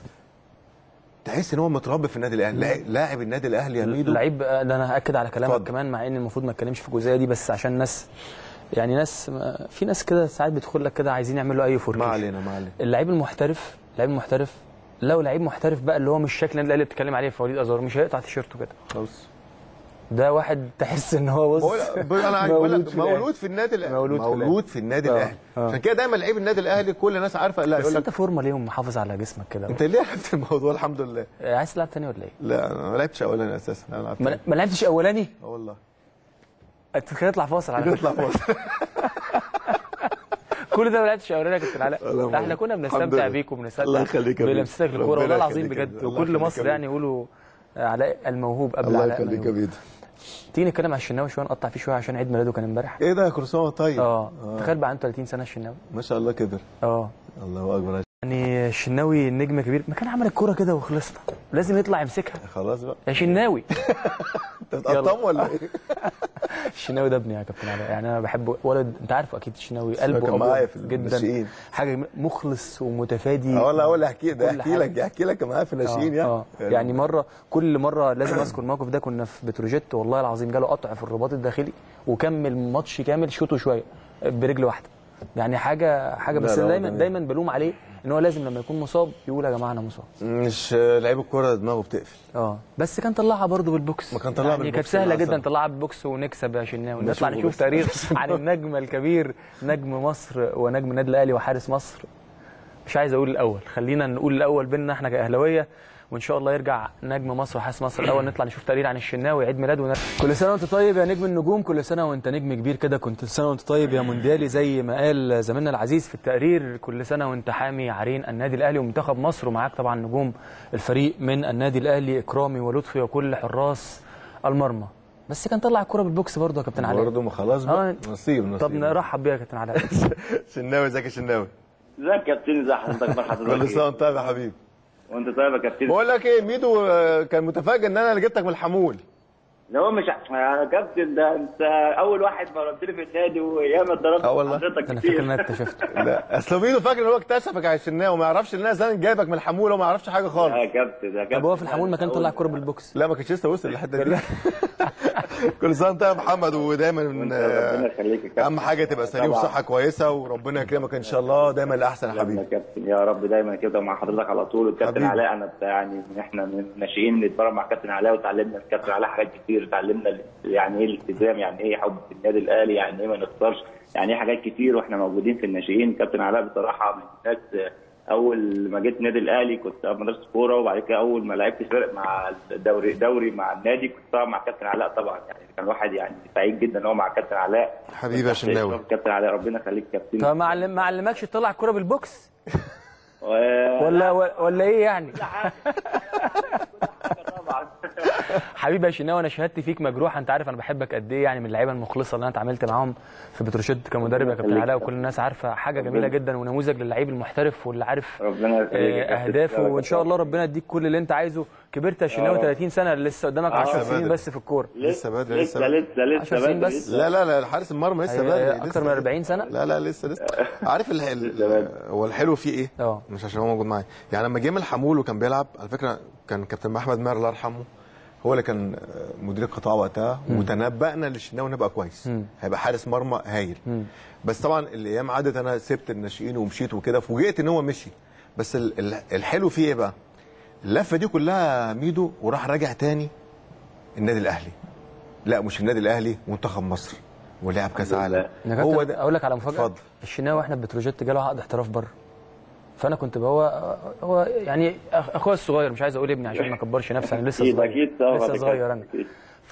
تحس ان هو متربي في النادي الاهلي لاعب- لاعب النادي الاهلي يا ميدو لعيب ده انا هاكد على كلامك اتفضل. كمان مع ان المفروض ما اتكلمش في الجزئيه دي بس عشان ناس يعني ناس في ناس كده ساعات بتدخل لك كده عايزين يعملوا اي ما فوركيشن علينا ما علينا اللعيب المحترف اللعيب المحترف لو لعيب محترف بقى اللي هو مش شكل النادي الاهلي اللي بتتكلم عليه في وليد ازار مش هيقطع تيشيرته كده خلاص ده واحد تحس ان هو بص بقول بقول- انا عايز بقول مولود لك في الأهلي. مولود في النادي الاهلي مولود في مولود في النادي آه، الاهلي آه. عشان كده دايما لعيب النادي الاهلي كل الناس عارفه لا بس يقول لك انت فورمه ليه ومحافظ على جسمك كده انت ليه عرفت الموضوع الحمد لله عايز تلعب تاني ولا ايه؟ لا انا ما لعبتش اولاني اساسا انا لعبت ما ما لعبتش اولاني اه والله انت كده اطلع فاصل على فكره نطلع فاصل كل ده ما لعبتش اولاني يا كابتن علاء لا، ده احنا كنا الحمد بنستمتع لله. بيك الله وبنستمتع يخليك يا بيه. بلمستك للكوره ربنا والله العظيم يخليك يا بجد بيه. الله وكل يخليك مصر يا يعني يقولوا علاء الموهوب قبل الله علاء يخليك يا الموهوب بيدو تيجي نتكلم على الشناوي شويه نقطع فيه شويه عشان عيد ميلاده كان امبارح ايه ده يا كرسون طيب اه تخيل بقى عنده 30 سنه الشناوي ما شاء الله كبر اه الله اكبر يعني الشناوي نجم كبير ما كان عمل الكوره كده وخلصنا لازم يطلع يمسكها خلاص بقى يا شناوي انت بتقطم ولا ايه؟ الشناوي ده ابني يا كابتن علاء يعني انا بحبه ولد انت عارفه اكيد الشناوي قلبه كان معايا ابيض في جدا الناشئين. حاجه جميلة. مخلص ومتفادي اه والله اقول احكي ده كل احكي حاجة. لك احكي لك معايا في الناشئين آه. يعني آه. يعني مره كل مره لازم اذكر الموقف ده كنا في بتروجيت والله العظيم جاله قطع في الرباط الداخلي وكمل ماتش كامل شوطه شويه برجل واحده يعني حاجه حاجه لا، بس لا، هو دايما جميل. دايما بلوم عليه ان هو لازم لما يكون مصاب يقول يا جماعه انا مصاب مش لعيب الكوره دماغه بتقفل اه بس كان طلعها برضه بالبوكس ما كان طلعها يعني كانت بالبوكس سهله أحسن. جدا نطلعها بالبوكس ونكسب يا شناوي نشوفه نطلع نشوف بس. تاريخ عن النجم الكبير نجم مصر ونجم النادي الاهلي وحارس مصر مش عايز اقول الاول خلينا نقول الاول بينا احنا كاهلاويه وان شاء الله يرجع نجم مصر وحارس مصر الاول نطلع نشوف تقرير عن الشناوي عيد ميلاده ونرجع. كل سنه وانت طيب يا نجم النجوم كل سنه وانت نجم كبير كده كنت سنه وانت طيب يا مونديالي زي ما قال زميلنا العزيز في التقرير كل سنه وانت حامي عرين النادي الاهلي ومنتخب مصر ومعاك طبعا نجوم الفريق من النادي الاهلي اكرامي ولطفي وكل حراس المرمى بس كان طلع الكره بالبوكس برضه يا كابتن علاء برضه ما خلاص بقى آه. نصيب نصيب طب نرحب بيها يا كابتن علاء شناوي ازيك يا شناوي ازيك يا كابتن ازي حضرتك مر كل حضرتك سنه وانت طيب يا حبيبي وانت طيب يا كابتن بقول لك ايه ميدو آه، كان متفاجئ ان انا اللي جبتك من الحمول ده هو مش ع- يا كابتن ده انت اول واحد ضربت لي في النادي وياما ضربت اه والله. حضرتك انا فاكر ان كتير انا اكتشفت لا اصل ميدو فاكر ان هو اكتشفك على الشناوي وما يعرفش ان انا زمان جايبك من الحمول وما يعرفش حاجه خالص يا كابتن يا كابتن طب هو في الحمول ما كان طلع الكره بالبوكس لا ما كانش لسه وصل للحته دي كل سنه وانت يا محمد ودايما وانت آه، ربنا يخليك يا كابتن اهم حاجه تبقى سليم طبعا. وصحه كويسه وربنا يكرمك ان شاء الله دايما الاحسن يا يا حبيبي كابتن يا رب دايما كده مع حضرتك على طول والكابتن حبيبي. علاء انا بتاع- يعني احنا من الناشئين نتمرن مع كابتن علاء وتعلمنا من كابتن علاء حاجات كتير اتعلمنا ال- يعني ايه الالتزام يعني ايه حب في النادي الاهلي يعني ايه ما نخسرش يعني ايه حاجات كتير واحنا موجودين في الناشئين كابتن علاء بصراحه من الناس اول ما جيت النادي الاهلي كنت في مدرسه كوره وبعد كده اول ما لعبت فرق مع الدوري دوري مع النادي كنت طبعا مع كابتن علاء طبعا يعني كان واحد يعني سعيد جدا ان هو مع كابتن علاء حبيبي يا شناوي كابتن علاء ربنا يخليك كابتن طب ما علم- ما علمكش تطلع الكره بالبوكس و- ولا ولا ايه يعني كل حاجه طبعا حبيبي يا شناوي انا شهادتي فيك مجروحه انت عارف انا بحبك قد ايه يعني من اللعيبه المخلصه اللي انا اتعاملت معاهم في بتروشيت كمدرب يا كابتن يخليك. علاء وكل الناس عارفه حاجه جميله جدا ونموذج للعيب المحترف واللي عارف ربنا يخليك يا آه، كابتن. اهدافه وان شاء الله ربنا يديك كل اللي انت عايزه كبرت يا شناوي آه. 30 سنه لسه قدامك 10 لسه سنين بدري. بس في الكوره لسه بدري، لسه لسه لسه لسه 10 سنين بدري. بس. لا لا لا حارس المرمى لسه هي- بدري اكتر لسه من 40 سنه لا لا لسه لسه عارف ال- ال- بدري. هو الحلو فيه ايه؟ اه. مش عشان هو موجود معايا يعني لما جه من الحمول وكان بيلعب على فكره كان كابتن احمد ماهر الله يرحمه هو اللي كان آه، مدير القطاع وقتها وتنبأنا للشناوي نبقى كويس هيبقى حارس مرمى هايل بس طبعا الايام عدت انا سبت الناشئين ومشيت وكده فوجئت ان هو مشي بس ال- ال- الحلو فيه ايه بقى؟ اللفه دي كلها ميدو وراح راجع تاني النادي الاهلي لا مش النادي الاهلي منتخب مصر ولعب كاس الحمد عالم لله. يا هو كابتن ده اقول لك على مفاجاه اتفضل. الشناوي واحنا في بتروجيت جاله عقد احتراف بره فانا كنت بقى هو هو يعني أخ- اخويا الصغير مش عايز اقول ابني عشان ما اكبرش نفسي انا لسه اكيد صغير اكيد طبعا لسه صغير انا أكيد.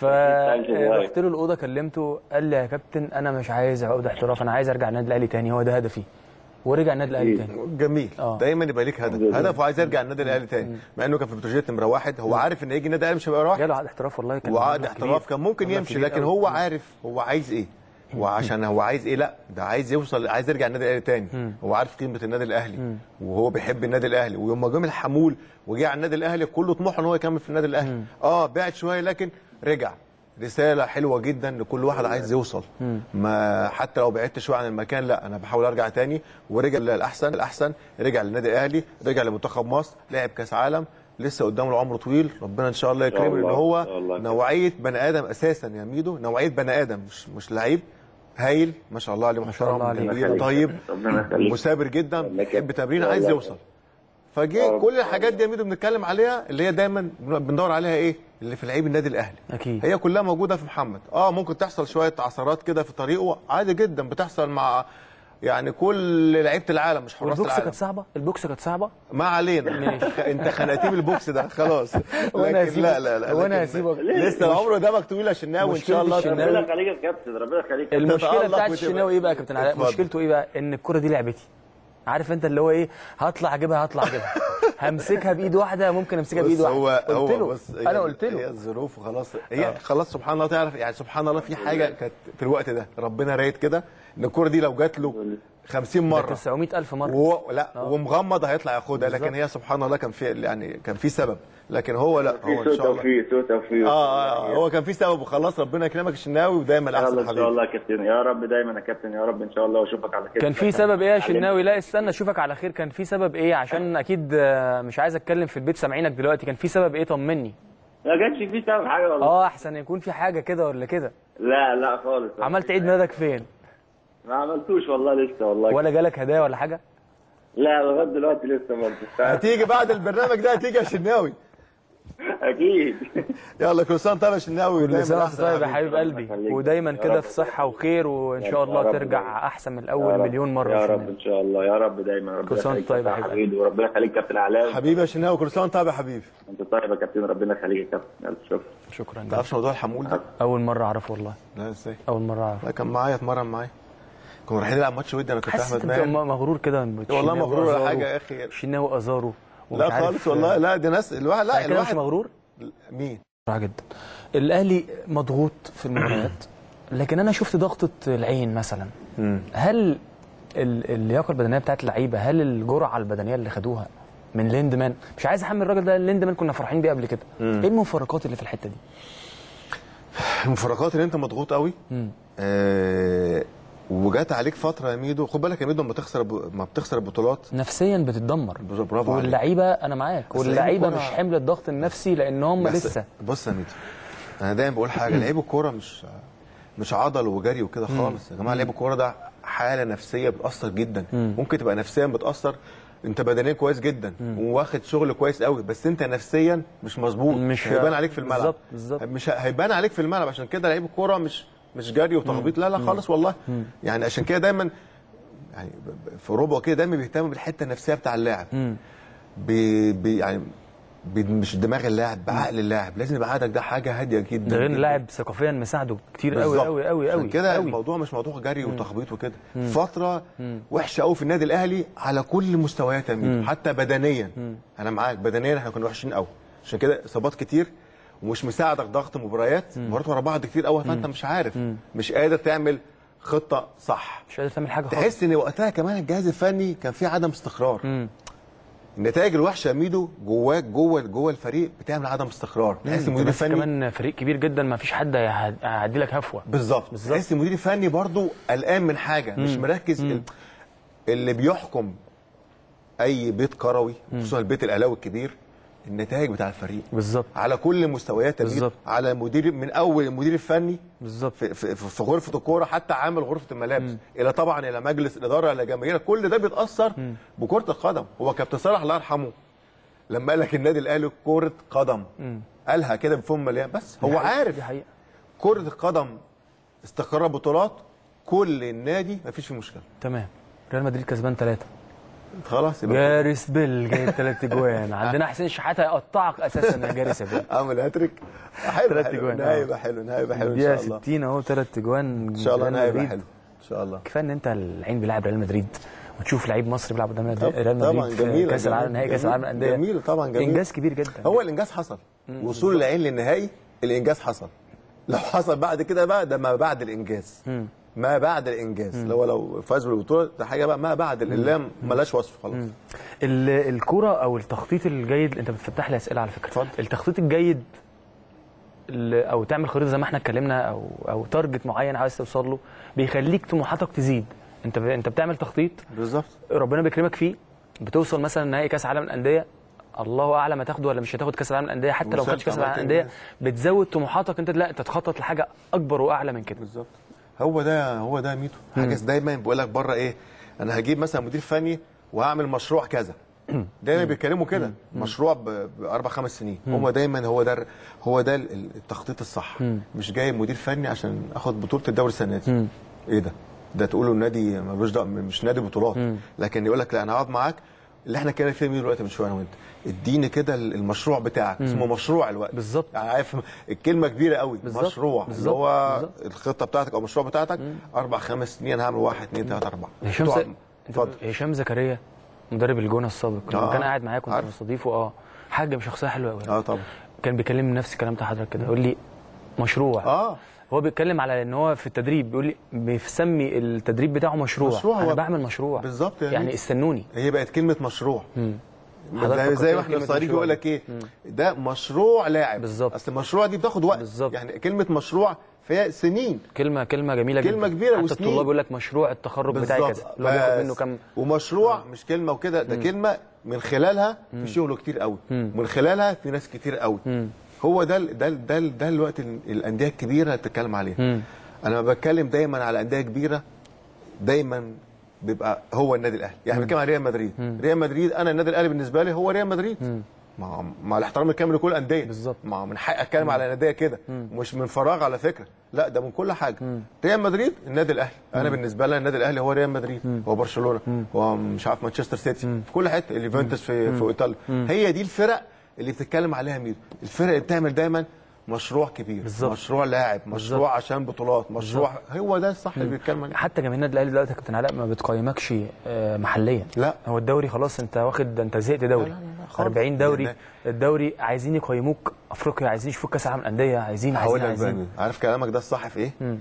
فرحت له الاوضه كلمته قال لي يا كابتن انا مش عايز عقد احتراف انا عايز ارجع النادي الاهلي تاني هو ده هدفي ورجع النادي الاهلي أكيد. تاني جميل اه. دايما يبقى ليك هدف لله. هدف وعايز يرجع النادي الاهلي تاني مع انه كان في بتروجيت نمره واحد هو عارف ان هيجي النادي الاهلي مش هيبقى واحد جاله عقد احتراف والله كان وعقد مبلغ احتراف كبير. كان ممكن مبلغ يمشي كبير لكن أوي. هو عارف هو عايز ايه وعشان هو عايز ايه لا ده عايز يوصل عايز يرجع النادي الاهلي تاني هو عارف قيمه النادي الاهلي وهو بيحب النادي الاهلي ويوم ما جه من الحمول وجه على النادي الاهلي كله طموحه ان هو يكمل في النادي الاهلي اه بعد شويه لكن رجع رساله حلوه جدا لكل واحد عايز يوصل ما حتى لو بعدت شويه عن المكان لا انا بحاول ارجع تاني ورجع للاحسن الاحسن رجع للنادي الاهلي رجع لمنتخب مصر لعب كاس عالم لسه قدامه العمر طويل ربنا ان شاء الله شاء يكرمه لان الله، هو إن شاء الله. نوعيه بني ادم اساسا يا ميدو نوعيه بني ادم مش مش لعيب هايل ما شاء الله عليه شاء الله محترم عليه. كبير طيب ربنا يخليك مثابر جدا الله يكرمك. بيحب تمرين الله عايز يكرمك. يوصل فجه يا كل الحاجات دي يا ميدو بنتكلم عليها اللي هي دايما بندور عليها ايه اللي في لعيب النادي الاهلي اكيد هي كلها موجوده في محمد اه ممكن تحصل شويه عثرات كده في طريقه عادي جدا بتحصل مع يعني كل لعيبه العالم مش حراس والبوكس العالم كانت صعبه البوكس كانت صعبه ما علينا انت خنقتيه بالبوكس ده خلاص وأنا لكن هسيبك- لا لا لا وأنا لكن هسيبك. لسه العمر قدامك طويل يا شناوي ان شاء الله مشكلة تبقى- ربنا يخليك يا كابتن ربنا يخليك المشكله تتألق بتاعت وتبقى- الشناوي ايه بقى يا كابتن علاء اتفضل. مشكلته ايه بقى ان الكره دي لعبتي عارف انت اللي هو ايه هطلع اجيبها هطلع اجيبها همسكها بايد واحده ممكن امسكها بايد بص واحده هو قلت هو له بص هي- انا قلت هي له الظروف وخلاص هي خلاص سبحان الله تعرف يعني سبحان الله في حاجه كانت في الوقت ده ربنا رايد كده ان الكوره دي لو جات له 50 ده مره 900000 مره وهو لا ومغمض هيطلع ياخدها لكن هي سبحان الله كان في يعني كان في سبب لكن هو لا هو في ان سوء شاء الله توفيق سوء توفيق اه اه هو كان في سبب وخلاص ربنا يكرمك الشناوي ودايما يلا الاحسن ان شاء حبيبي الله يا كابتن يا رب دايما يا كابتن يا رب ان شاء الله واشوفك على خير كان في سبب ايه يا شناوي لا استنى اشوفك على خير كان في سبب ايه عشان اكيد آه، مش عايز اتكلم في البيت سامعينك دلوقتي كان في سبب ايه طمني ما كانش في سبب حاجه والله اه احسن يكون في حاجه كده ولا كده لا لا خالص عملت عيد ميلادك فين ما عملتوش والله لسه والله ولا جالك هدايا ولا حاجه لا لغايه دلوقتي لسه برضه هتيجي بعد البرنامج ده هتيجي يا شناوي اكيد يلا كل سنه وأنت طيب يا شناوي كل دايماً سنه وانت أحسن طيب يا حبيبي. حبيب قلبي يخليك. ودايما يا كده رب. في صحه وخير وان شاء يا الله رب ترجع دايما. احسن من يا الاول رب. مليون مره يا يا رب شناوي. ان شاء الله يا رب دايما ربنا كل سنة وأنت يخليك طيب يا يا حبيبي. حبيبي وربنا يخليك كابتن علاء حبيبي يا شناوي كل سنه وأنت طيب يا حبيبي انت طيب يا كابتن ربنا يخليك يا كابتن الف شكر شكرا ما جدا تعرفش موضوع الحمول ده اول مره اعرف والله لا ازاي اول مره اعرف لا كان معايا اتمرن معايا كنا رايحين نلعب ماتش ودي انا كنت حاسس احمد انت ماهر مغرور كده والله بالشناوي مغرور ولا وأزارو. حاجه يا اخي الشناوي ازارو ومش لا عارف- خالص والله لا دي ناس الواحد لا يعني كده مش الواحد مغرور مين بسرعه جدا الاهلي مضغوط في المباريات لكن انا شفت ضغطه العين مثلا هل ال- اللياقه البدنيه بتاعت اللعيبه هل الجرعه البدنيه اللي خدوها من ليندمان مش عايز احمل الراجل ده ليندمان كنا فرحين بيه قبل كده ايه المفارقات اللي في الحته دي المفارقات اللي انت مضغوط قوي آه وجات عليك فتره يا ميدو خد بالك يا ميدو لما تخسر ما بتخسر البطولات نفسيا بتتدمر برافو عليك واللعيبه انا معاك بس واللعيبه لعيب مش الكرة- حمل الضغط النفسي لان هم بس لسه بص يا ميدو انا دايما بقول حاجه لعيب الكوره مش مش عضل وجري وكده خالص يا جماعه لعيب الكوره ده حاله نفسيه بتاثر جدا ممكن تبقى نفسيا بتاثر انت بدنيا كويس جدا وواخد شغل كويس قوي بس انت نفسيا مش مظبوط مش- هيبان عليك في الملعب بالظبط، بالظبط. مش ه- هيبان عليك في الملعب عشان كده لعيب الكوره مش مش جري وتخبيط لا لا خالص والله يعني عشان كده دايما يعني ب- ب- في اوروبا كده دايما بيهتموا بالحته النفسيه بتاع اللاعب بي بي يعني بي مش دماغ اللاعب بعقل اللاعب لازم يبقى عقلك ده حاجه هاديه جدا ده غير جداً. اللاعب ثقافيا مساعده كتير قوي بالظبط. قوي قوي عشان قوي كده قوي. الموضوع مش موضوع جري وتخبيط وكده فتره وحشه قوي في النادي الاهلي على كل مستويات يا ميدو حتى بدنيا انا معاك بدنيا احنا كنا وحشين قوي عشان كده اصابات كتير ومش مساعدك ضغط مباريات مباريات ورا بعض كتير قوي فانت مش عارف مش قادر تعمل خطه صح مش قادر تعمل حاجه خالص تحس ان وقتها كمان الجهاز الفني كان فيه عدم استقرار النتائج الوحشه يا ميدو جواك جوه جوه الفريق بتعمل عدم استقرار تحس المدير بس الفني كمان فريق كبير جدا ما فيش حد هيعد- هيعدي لك هفوه بالظبط بالظبط. تحس المدير الفني برضو قلقان من حاجه مش مركز ال- اللي بيحكم اي بيت كروي خصوصا البيت الاهلاوي الكبير النتائج بتاع الفريق بالظبط على كل مستويات الميدو، بالظبط. على مدير من اول المدير الفني بالظبط في, في, في غرفه الكوره حتى عامل غرفه الملابس الى طبعا الى مجلس الاداره الى جماهير كل ده بيتاثر بكره القدم هو كابتن صالح الله يرحمه لما قال لك النادي الاهلي كره قدم قالها كده بفم مليان بس هو دي حقيقة، عارف دي حقيقه كرة القدم استقرار بطولات كل النادي مفيش فيه مشكلة تمام ريال مدريد كسبان ثلاثة خلاص يبقى جاريس بيل جايب ثلاث اجوان عندنا حسين شحاته هيقطعك اساسا يا جاريس يا بيل اعمل هاتريك حلو تلات حلو أجوان، نهائي آه. يبقى حلو نهائي يبقى حلو ان الدقيقه شاء الله 60 اهو ثلاث اجوان ان شاء الله ريال نهائي يبقى مدريد. حلو ان شاء الله كفايه ان انت العين بيلعب ريال مدريد وتشوف لعيب مصري بيلعب قدام طب- ريال طبعا مدريد في جميل كاس العالم نهائي كاس العالم للانديه جميل طبعا جميل انجاز كبير جدا هو الانجاز حصل وصول العين للنهائي الانجاز حصل لو حصل بعد كده بقى ده ما بعد الانجاز ما بعد الانجاز اللي هو لو فاز بالبطوله ده حاجه بقى ما بعد اللام ملاش وصف خلاص ال- الكرة او التخطيط الجيد انت بتفتح لي اسئله على فكره اتفضل. التخطيط الجيد ال- او تعمل خريطه زي ما احنا اتكلمنا او او تارجت معين عايز توصل له بيخليك طموحاتك تزيد انت ب- انت بتعمل تخطيط بالظبط ربنا بيكرمك فيه بتوصل مثلا نهائي كاس عالم الانديه الله اعلم هتاخده ولا مش هتاخد كاس العالم للانديه حتى لو ما خدتش كاس العالم وصلت للانديه عملت بتزود طموحاتك انت لا تتخطط لحاجه اكبر واعلى من كده بالظبط هو ده هو ده ميتو حاجه دايما بيقول لك بره ايه انا هجيب مثلا مدير فني وهعمل مشروع كذا دايما بيتكلموا كده مشروع ب- باربع خمس سنين هم دايما هو ده هو ده ال- التخطيط الصح مش جايب مدير فني عشان اخد بطوله الدوري السنه دي ايه ده ده تقولوا النادي ملوش دعوه مش نادي بطولات لكن يقول لك لا انا هقعد معاك اللي احنا كنا فيه دلوقتي من شويه انا وانت اديني كده المشروع بتاعك اسمه مشروع الوقت بالظبط. يعني عارف الكلمه كبيره قوي بالظبط. مشروع اللي بالظبط. هو بالظبط. الخطه بتاعتك او المشروع بتاعتك اربع خمس سنين هعمل واحد اثنين ثلاثه اربعه هشام تقعد- ز... اتفضل هشام زكريا مدرب الجونه السابق لما آه، كان قاعد معايا كنت عارف. مستضيفه اه حاجه شخصيه حلوه قوي اه طبعا كان بيكلمني نفس الكلام بتاع حضرتك كده يقول لي مشروع اه هو بيتكلم على ان هو في التدريب بيقول لي بيسمي التدريب بتاعه مشروع, مشروع انا هو- بعمل مشروع بالظبط يا يعني ميدو. استنوني هي بقت كلمه مشروع حضرتك زي, زي فكرتني ما احنا بكلمة صغيرين مشروع يقول لك ايه ده مشروع لاعب بالظبط. اصل المشروع دي بتاخد وقت بالظبط. يعني كلمه مشروع فيها سنين كلمه كلمه جميله جدا كلمة كبيرة حتى وسنين. الطلاب يقول لك مشروع التخرج بتاعي كذا اللي هو بياخد منه بس. كام ومشروع مش كلمه وكده ده كلمه من خلالها في شغل كتير قوي من خلالها في ناس كتير قوي هو ده ال- ده ال- ده ال- ده الوقت ال- الانديه الكبيره اللي بتتكلم عليها انا لما بتكلم دايما على انديه كبيره دايما بيبقى هو النادي الاهلي يعني بتكلم على ريال مدريد ريال مدريد انا النادي الاهلي بالنسبه لي هو ريال مدريد مع مع الاحترام الكامل لكل الانديه بالظبط. مع من حق اتكلم على الانديه كده مش من فراغ على فكره لا ده من كل حاجه ريال مدريد النادي الاهلي انا بالنسبه لي النادي الاهلي هو ريال مدريد هو برشلونه هو مش عارف مانشستر سيتي في كل حته اليوفنتوس في في ايطاليا هي دي الفرق اللي بتتكلم عليها ميدو الفرق اللي بتعمل دايما مشروع كبير بالظبط. مشروع لاعب مشروع عشان بطولات مشروع هو ده الصح اللي بيتكلم عليه حتى جماهير النادي الاهلي دلوقتي يا كابتن علاء ما بتقيمكش آه، محليا لا. هو الدوري خلاص انت واخد ده انت زهقت دوري لا، لا، لا، خالص. 40 دوري لا. الدوري عايزين يقيموك افريقيا عايزين يشوفوك كاس العالم للانديه عايزين هقول عايزين لك بقى عايزين مين. عارف كلامك ده الصح في ايه؟ مم.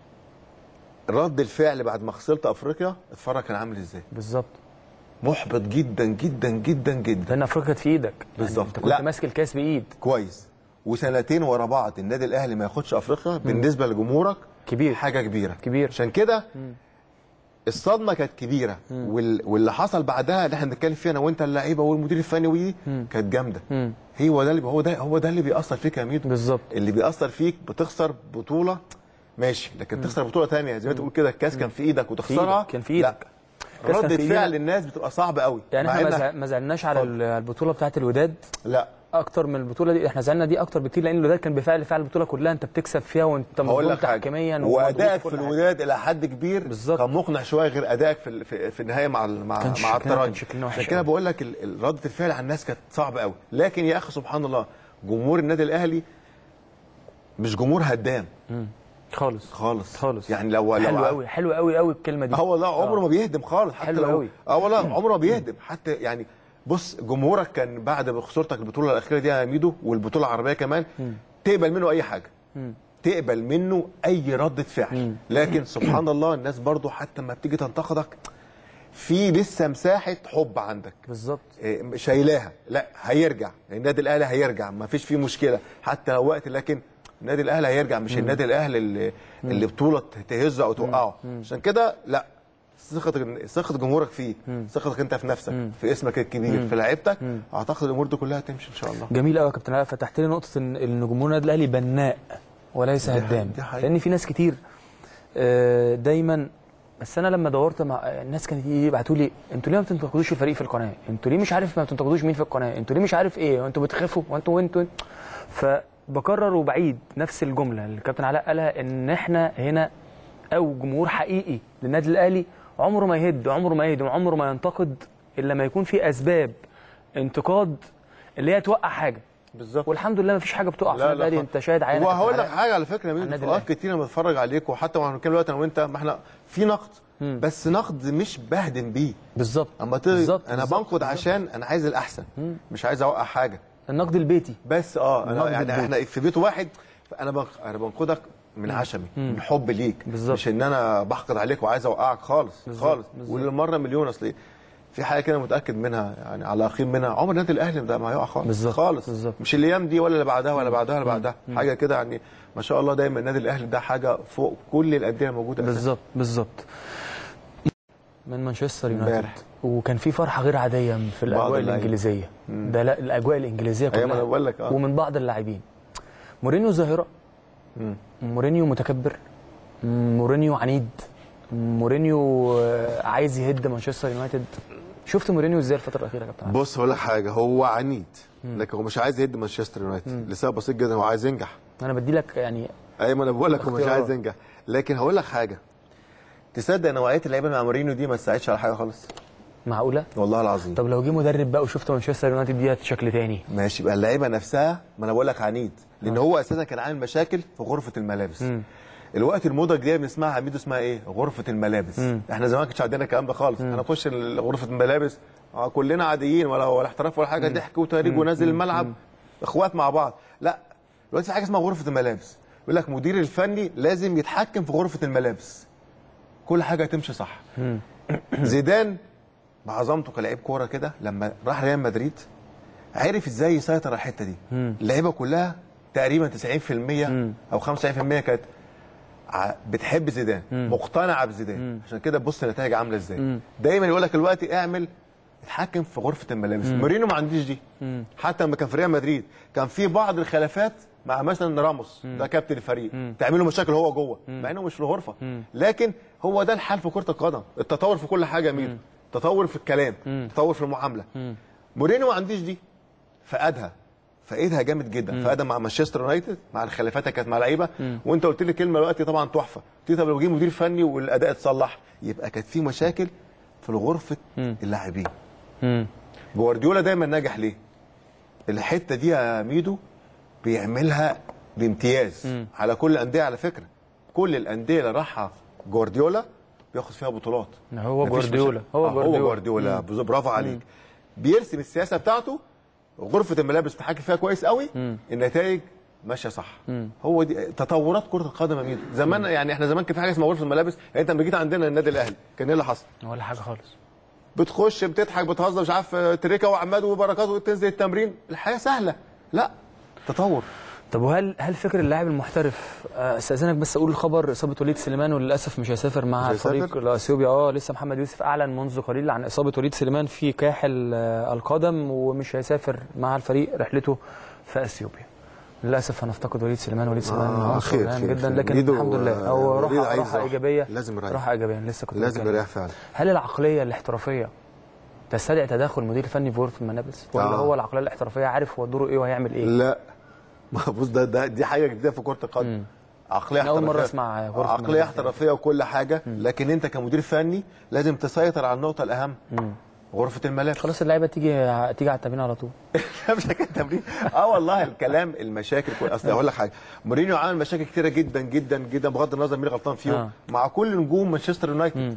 رد الفعل بعد ما خسرت افريقيا اتفرج كان عامل ازاي؟ بالظبط محبط جدا جدا جدا جدا لان افريقيا كانت في ايدك بالظبط. يعني انت كنت لا. ماسك الكاس بايد كويس وسنتين ورا بعض النادي الاهلي ما ياخدش افريقيا بالنسبه لجمهورك كبير. حاجه كبيره كبير. عشان كده الصدمه كانت كبيره وال... واللي حصل بعدها اللي احنا بنتكلم فيه انا وانت اللعيبه والمدير الفني ودي كانت جامده مم. هو ده اللي هو ده هو ده اللي بيأثر فيك يا ميدو بالظبط اللي بيأثر فيك بتخسر بطوله ماشي لكن تخسر بطوله ثانيه زي ما تقول كده الكاس كان في ايدك وتخسرها إيدك، كان في إيدك. لا. الكاس كان ردة في إيدك. فعل الناس بتبقى صعبه قوي يعني مع احنا ما إنك- زع- ما زعلناش على ال- البطوله بتاعه الوداد لا اكتر من البطوله دي احنا زعلنا دي اكتر بكتير لان الوداد كان بفعل فعل البطوله كلها انت بتكسب فيها وانت هقول مظلوم لك حاجه تحكيميا ومضغوط وادائك وكل في حاجة. الوداد الى حد كبير بالظبط. كان مقنع شويه غير ادائك في ال- في, في النهايه مع ال- مع كان مع شكلنا- كان الترجي شكلنا وحش عشان كده أوي. بقول لك ال- ال- رده الفعل على الناس كانت صعبه قوي لكن يا اخي سبحان الله جمهور النادي الاهلي مش جمهور هدام خالص خالص خالص يعني لو لو حلو قوي حلو قوي قوي الكلمه دي اه والله عمره ما بيهدم خالص حتى حلو لو قوي. اه والله عمره ما بيهدم حتى يعني بص جمهورك كان بعد خسارتك البطوله الاخيره دي يا ميدو والبطوله العربيه كمان تقبل منه اي حاجه تقبل منه اي ردة فعل لكن سبحان الله الناس برضو حتى لما بتيجي تنتقدك في لسه مساحه حب عندك بالظبط إيه، شايلاها لا هيرجع النادي الاهلي هيرجع ما فيش فيه مشكله حتى لو وقت لكن النادي الاهلي هيرجع مش النادي الاهلي اللي, اللي بطوله تهزه او توقعه عشان كده لا ثقه ثقه جمهورك فيه ثقتك انت في نفسك في اسمك الكبير في لعيبتك اعتقد الامور دي كلها هتمشي ان شاء الله جميل قوي يا كابتن علاء فتحت لي نقطه ان ان جمهور النادي الاهلي بناء وليس دي حقيقة- هدام دي حقيقة. لان في ناس كتير آه، دايما بس انا لما دورت مع الناس كانت يبعتوا لي انتوا ليه ما بتنتقدوش الفريق في القناه انتوا ليه مش عارف ما بتنتقدوش مين في القناه انتوا ليه مش عارف ايه وانتوا بتخافوا وانتوا وانتوا فبكرر وبعيد نفس الجمله اللي الكابتن علاء قالها ان احنا هنا او جمهور حقيقي للنادي الاهلي عمره ما يهد عمره ما يهدم عمره ما ينتقد الا لما يكون في اسباب انتقاد اللي هي توقع حاجه بالظبط والحمد لله ما فيش حاجه بتقع في النادي الاهلي خالص. انت شاهد عينك وهقول يا لك كابتن حاجه على فكره يا عن ميدو النادي في اوقات كتير لما بتفرج عليك وحتى واحنا بنتكلم دلوقتي انا وانت ما احنا في نقد بس نقد مش بهدم بيه بالظبط اما ت... بالظبط انا بالظبط، بنقد عشان انا عايز الاحسن مش عايز اوقع حاجه النقد البيتي بس اه انا النقد يعني البيت. احنا في بيت واحد انا بنق... انا بنقدك من عشمي من حب ليك بالظبط. مش ان انا بحقد عليك وعايز اوقعك خالص بالظبط، خالص بالظبط. وللمره مليون اصل إيه؟ في حاجه كده متاكد منها يعني على يقين منها عمر النادي الاهلي ده ما هيقع خالص بالظبط، خالص بالظبط. مش الايام دي ولا اللي بعدها ولا بعدها ولا بعدها حاجه كده يعني ما شاء الله دايما النادي الاهلي ده حاجه فوق كل الانديه الموجوده أساساً. بالظبط بالظبط من مانشستر يونايتد امبارح. وكان في فرحه غير عاديه في الاجواء اللعيبة. الانجليزيه ده لا الاجواء الانجليزيه أيوة، ما كلها أنا بقول لك، آه. ومن بعض اللاعبين مورينيو ظاهره مورينيو متكبر مورينيو عنيد مورينيو آه، عايز يهد مانشستر يونايتد شفت مورينيو ازاي الفتره الاخيره يا كابتن علي؟ بص هقول لك حاجه هو عنيد لكن هو مش عايز يهد مانشستر يونايتد لسبب بسيط جدا هو عايز ينجح انا بدي لك يعني ايوه ما انا بقول لك هو مش اختيارات. عايز ينجح لكن هقول لك حاجه تصدق نوعيه اللعيبه مع مورينيو دي ما تساعدش على حاجه خالص معقوله والله العظيم طب لو جه مدرب بقى وشفت مانشستر يونايتد ديت شكل تاني ماشي يبقى اللعيبه نفسها ما انا بقول لك عنيد لان هو اساسا كان عامل مشاكل في غرفه الملابس الوقت الموضه الجديده بنسمعها ميدو اسمها ايه غرفه الملابس احنا زمان ما كانش عندنا الكلام ده خالص انا اخش ال- غرفه الملابس آه كلنا عاديين ولا ولا احتراف ولا حاجه ضحك وتهريج ونازل الملعب اخوات مع بعض لا دلوقتي في حاجه اسمها غرفه الملابس يقول لك مدير الفني لازم يتحكم في غرفه الملابس كل حاجه تمشي صح زيدان بعظمته كلاعب كوره كده لما راح ريال مدريد عرف ازاي يسيطر على الحته دي اللعيبه كلها تقريبا 90% او 95% كانت ع- بتحب زيدان مقتنعه بزيدان عشان كده بص النتائج عامله ازاي دايما يقول لك الوقت اعمل اتحكم في غرفه الملابس مورينيو ما عنديش دي حتى لما كان في ريال مدريد كان في بعض الخلافات مع مثلا راموس ده كابتن الفريق تعمله مشاكل هو جوه مع انه مش في الغرفه لكن هو ده الحال في كره القدم التطور في كل حاجه يا ميدو تطور في الكلام تطور في المعامله مورينيو ما عنديش دي فقدها فقدها جامد جدا فقدها مع مانشستر يونايتد مع الخلافات اللي كانت مع لعيبه وانت قلت لي كلمه دلوقتي طبعا تحفه قلت لي طب لو جه مدير فني والاداء اتصلح يبقى كانت في مشاكل في غرفه اللاعبين مم. جوارديولا دايما ناجح ليه؟ الحته دي يا ميدو بيعملها بامتياز على كل الانديه على فكره كل الانديه اللي راحها جوارديولا بياخد فيها بطولات هو مفيش جوارديولا مشاكل. هو آه، هو جوارديولا جوارديولا بز- برافو عليك بيرسم السياسه بتاعته غرفه الملابس بتحكي فيها كويس قوي النتائج ماشيه صح هو دي تطورات كره القدم يا ميدو زمان يعني احنا زمان كان في حاجه اسمها غرفه الملابس يعني انت لما جيت عندنا النادي الاهلي كان ايه اللي حصل؟ ولا حاجه خالص بتخش بتضحك بتهزر مش عارف تريكا وعماد وبركات وتنزل التمرين الحياه سهله لا تطور طب وهل هل فكر اللاعب المحترف آه، استاذنك بس اقول خبر اصابه وليد سليمان وللاسف مش هيسافر مع مش هيسافر؟ الفريق الاثيوبي اه لسه محمد يوسف اعلن منذ قليل عن اصابه وليد سليمان في كاحل آه، القدم ومش هيسافر مع الفريق رحلته في اثيوبيا للاسف هنفتقد وليد سليمان وليد سليمان آه، عنصر خير، مهم خير، جدا خير. لكن وليد الحمد لله و- هو وليد راحه عايز راحه راحة. ايجابيه لازم يريح. راحه ايجابيه لسه كنت لازم بتكلم. يريح فعلا هل العقليه الاحترافيه تستدعي تدخل مدير فني في غرفه الملابس ولا آه. هو العقليه الاحترافيه عارف هو دوره ايه وهيعمل ايه لا ما بص ده, ده دي حاجه جديده في كره القدم عقليه أنا أول مرة احترافية. أسمع غرفة عقليه ملابس. احترافيه وكل حاجه لكن انت كمدير فني لازم تسيطر على النقطه الاهم غرفه الملابس خلاص اللعيبه تيجي تيجي على التمرين على طول لا مش حكايه تمرين اه والله الكلام المشاكل كل اصل اقول لك حاجه مورينيو عمل مشاكل كتيره جدا جدا جدا بغض النظر مين غلطان فيهم آه. مع كل نجوم مانشستر يونايتد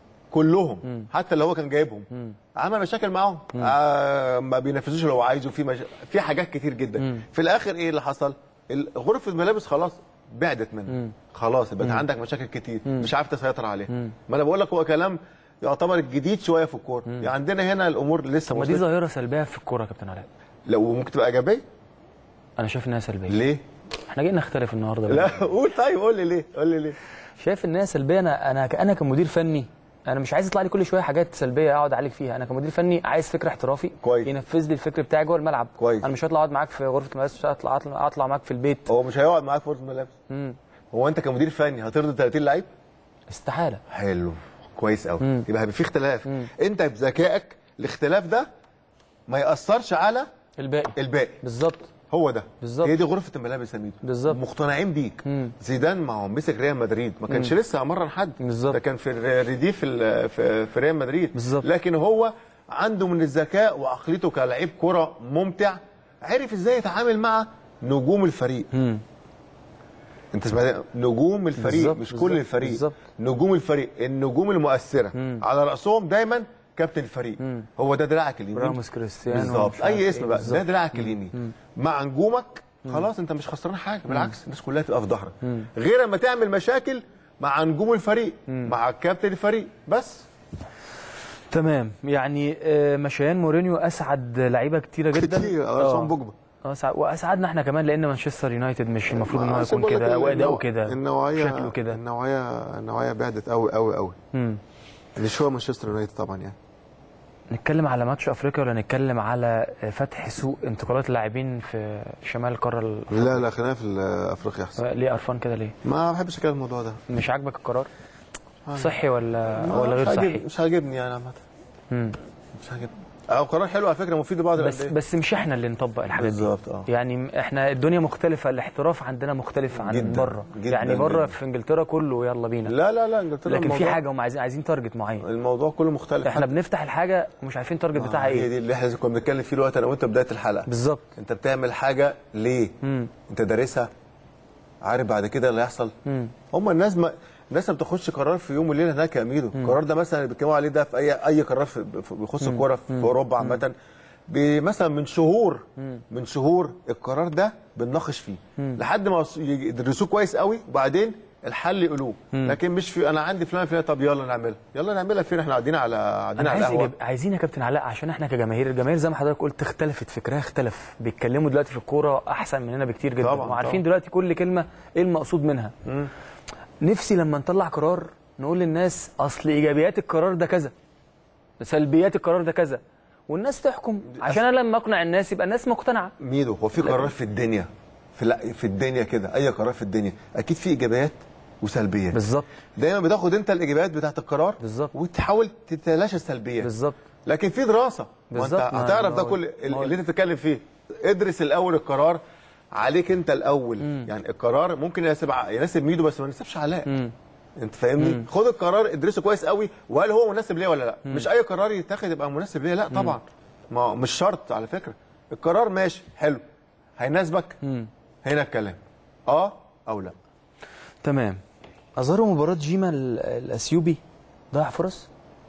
كلهم حتى اللي هو كان جايبهم عمل مشاكل معاهم آه ما بينفذوش اللي هو عايزه في مش... في حاجات كتير جدا في الاخر ايه اللي حصل ال- غرفه الملابس خلاص بعدت منه خلاص يبقى عندك مشاكل كتير مش عارف تسيطر عليها ما انا بقول لك هو كلام يعتبر جديد شويه في الكوره يعني عندنا هنا الامور لسه ما دي وصلت- ظاهره سلبيه في الكوره يا كابتن علاء لو ممكن تبقى ايجابيه انا شايف انها سلبيه ليه؟ احنا جايين نختلف النهارده لا قول طيب قول لي ليه؟ قول لي ليه؟ شايف انها سلبيه انا انا انا كمدير فني انا مش عايز يطلع لي كل شويه حاجات سلبيه اقعد اعالج فيها انا كمدير فني عايز فكر احترافي كويس. ينفذ لي الفكر بتاعي جوه الملعب كويس. انا مش هطلع اقعد معاك في غرفه الملابس مش هطلع اطلع, أطلع معاك في البيت هو مش هيقعد معاك في غرفه الملابس مم. هو انت كمدير فني هترضي 30 لعيب؟ استحاله حلو كويس قوي يبقى هيبقى في اختلاف انت بذكائك الاختلاف ده ما ياثرش على الباقي الباقي بالظبط هو ده بالظبط. هي دي غرفه الملابس يا ميدو بالظبط. مقتنعين بيك زيدان ما هو مسك ريال مدريد ما كانش لسه مرن حد بالظبط. ده كان في الرديف ال- في في ريال مدريد بالظبط. لكن هو عنده من الذكاء وعقليته كلاعب كره ممتع عرف ازاي يتعامل مع نجوم الفريق انت سمعت نجوم الفريق بالظبط، مش بالظبط، كل الفريق بالظبط. نجوم الفريق النجوم المؤثره على راسهم دايما كابتن الفريق هو ده دراعك اليمين راموس كريستيانو ومش بالظبط عارف اي اسم إيه بقى ده بالظبط. دراعك اليمين مع نجومك خلاص انت مش خسران حاجه بالعكس الناس كلها تبقى في ظهرك غير اما تعمل مشاكل مع نجوم الفريق مع كابتن الفريق بس تمام يعني آه، مشيان مورينيو اسعد لعيبه كتيره جدا كتير آه. عصام بوجبا اه سع- واسعدنا احنا كمان لان مانشستر يونايتد مش المفروض ان هو عشان يكون بقول لك كده واداؤه النوع- كده النوعيه شكله كده النوعيه النوعيه بعدت قوي قوي قوي مم. مش هو مانشستر يونايتد طبعا يعني نتكلم على ماتش افريقيا ولا نتكلم على فتح سوق انتقالات اللاعبين في شمال القاره ال- لا لا خلينا في افريقيا احسن ليه قرفان كده ليه؟ ما بحبش اتكلم الموضوع ده مش عاجبك القرار؟ صحي ولا ولا غير مش عاجب- صحي؟ مش عاجبني يعني عامه مم. مش عاجبني اه قرار حلو على فكره مفيد لبعض بس الانديه بس مش احنا اللي نطبق الحاجات دي بالظبط اه يعني احنا الدنيا مختلفه الاحتراف عندنا مختلف عن جداً، بره جداً، يعني بره جداً. في انجلترا كله يلا بينا لا لا لا انجلترا لكن في الموضوع- حاجه هم عايزين عايزين تارجت معين الموضوع كله مختلف احنا بنفتح الحاجه ومش عارفين التارجت بتاعها هي ايه دي اللي احنا كنا بنتكلم فيه دلوقتي انا وانت بدايه الحلقه بالظبط انت بتعمل حاجه ليه مم. انت دارسها عارف بعد كده اللي هيحصل مم. هم الناس ما الناس ما بتاخدش قرار في يوم وليله هناك يا اميدو القرار ده مثلا اللي بيتكلموا عليه ده في اي اي قرار في في- بيخص الكوره في اوروبا عامه ب- مثلا من شهور من شهور القرار ده بنناقش فيه لحد ما يص- يدرسوه كويس قوي وبعدين الحل يقولوه لكن مش في انا عندي فلان فلان طب يلا نعملها يلا نعملها فين احنا قاعدين على قاعدين انا على عايز القهوه إجاب- عايزين يا كابتن علاء عشان احنا كجماهير الجماهير زي ما حضرتك قلت اختلفت فكرها اختلف بيتكلموا دلوقتي في الكوره احسن مننا بكتير جدا طبعاً، وعارفين طبعاً. دلوقتي كل كلمه ايه المقصود منها نفسي لما نطلع قرار نقول للناس اصل ايجابيات القرار ده كذا سلبيات القرار ده كذا والناس تحكم عشان انا لما اقنع الناس يبقى الناس مقتنعه ميدو هو في قرار في الدنيا في لا في الدنيا كده اي قرار في الدنيا اكيد في ايجابيات وسلبيات بالظبط دايما بتاخد انت الايجابيات بتاعت القرار بالظبط. وتحاول تتلاشى السلبيات بالظبط لكن في دراسه ما انت بالظبط، ما- هتعرف ده ما- كل ما هو- اللي انت بتتكلم فيه ادرس الاول القرار عليك انت الاول يعني القرار ممكن يناسب ع- يناسب ميدو بس ما يناسبش علاء انت فاهمني خد القرار ادرسه كويس قوي وهل هو مناسب ليا ولا لا مش اي قرار يتاخد يبقى مناسب ليا لا طبعا ما مش شرط على فكره القرار ماشي حلو هيناسبك هنا الكلام اه او لا تمام ازارو مباراه جيما ال- الاثيوبي ضيع فرص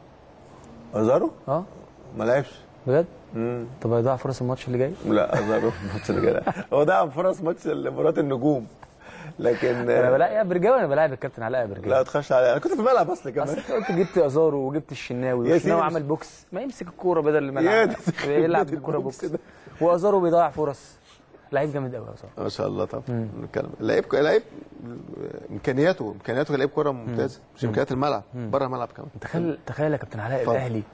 ازارو اه ما لعبش بجد طب هيضيع فرص الماتش اللي جاي لا ازارو في الماتش اللي جاي هو ده فرص ماتش مباراه النجوم لكن انا بلاقي ابرجاوي انا بلاعب الكابتن علاء ابرجاوي لا تخش على انا كنت في الملعب اصلا كمان اصل انت قلت جبت ازارو وجبت الشناوي يا والشناوي سيدي. عمل بوكس ما يمسك الكوره بدل يا الملعب دي يلعب تخرب الكوره البوكس بوكس ده. وازارو بيضيع فرص لعيب جامد قوي ازارو ما شاء الله طبعا نتكلم لعيب لعيب امكانياته امكانياته لعيب كوره ممتازه مش امكانيات الملعب بره الملعب كمان تخيل تخيل يا كابتن علاء اتفضل. الاهلي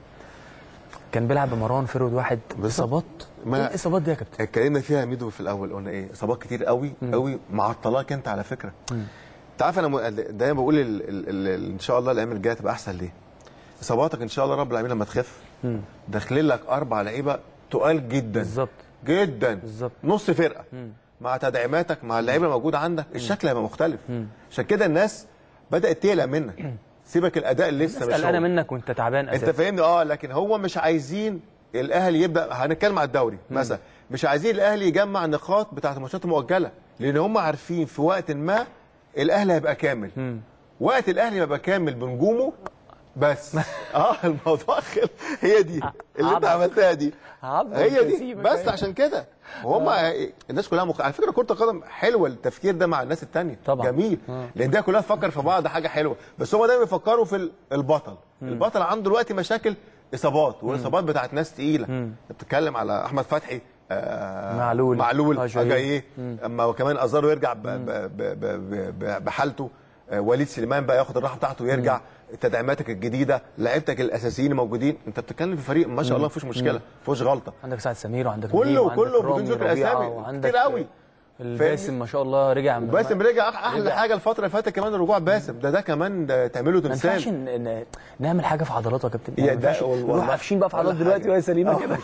كان بيلعب بمروان فرود واحد بالظبط. اصابات ما- ايه الاصابات دي يا كابتن اتكلمنا فيها ميدو في الاول قلنا ايه اصابات كتير قوي قوي معطلاك انت على فكره انت عارف انا م- دايما بقول ال ال ال ان شاء الله الايام الجايه تبقى احسن ليه اصاباتك ان شاء الله رب العالمين لما تخف داخلين لك اربع لعيبه تقال جدا بالظبط جدا بالظبط. نص فرقه مع تدعيماتك مع اللعيبه الموجوده عندك الشكل هيبقى مختلف عشان كده الناس بدات تقلق منك سيبك الاداء اللي لسه الناس مش قلقانه هو. منك وانت تعبان انت اساسا فاهمني اه لكن هو مش عايزين الاهلي يبدا هنتكلم على الدوري مثلا مش عايزين الاهلي يجمع نقاط بتاعت الماتشات المؤجله لان هم عارفين في وقت ما الاهلي هيبقى كامل وقت الاهلي يبقى كامل بنجومه بس اه الموضوع خل... هي دي اللي انت عبط. عملتها دي عبط هي دي وتسيبك. بس عشان كده وهم الناس كلها مخ... على فكره كره القدم حلوه التفكير ده مع الناس التانية طبعا. جميل لان ده كلها تفكر في بعض حاجه حلوه بس هم دايما بيفكروا في ال- البطل البطل عنده دلوقتي مشاكل اصابات والاصابات بتاعت ناس تقيله انت بتتكلم على احمد فتحي آه معلول. معلول أجاييه. اجاييه اما كمان ازارو يرجع ب... ب... ب... ب... ب... بحالته آه وليد سليمان بقى ياخد الراحه بتاعته ويرجع تدعيماتك الجديده لعيبتك الاساسيين موجودين انت بتتكلم في فريق ما شاء الله ما فيهوش مشكله ما فيهوش غلطه عندك سعد سمير وعندك كله- نجيب وعندك كله بدون رامي ذكر ربيعة أسامي. وعندك كتير قوي. الباسم ما شاء الله رجع من باسم رجع أح- احلى رجع. حاجه الفتره اللي فاتت كمان رجوع باسم ده ده كمان ده تعمله ما ينفعش تمثال ن- ن- نعمل حاجه في عضلاته يا كابتن يا يعني ما ده ينفعش والله. نروح قافشين بقى في عضلات ولا دلوقتي حاجة. وهي سليمه كده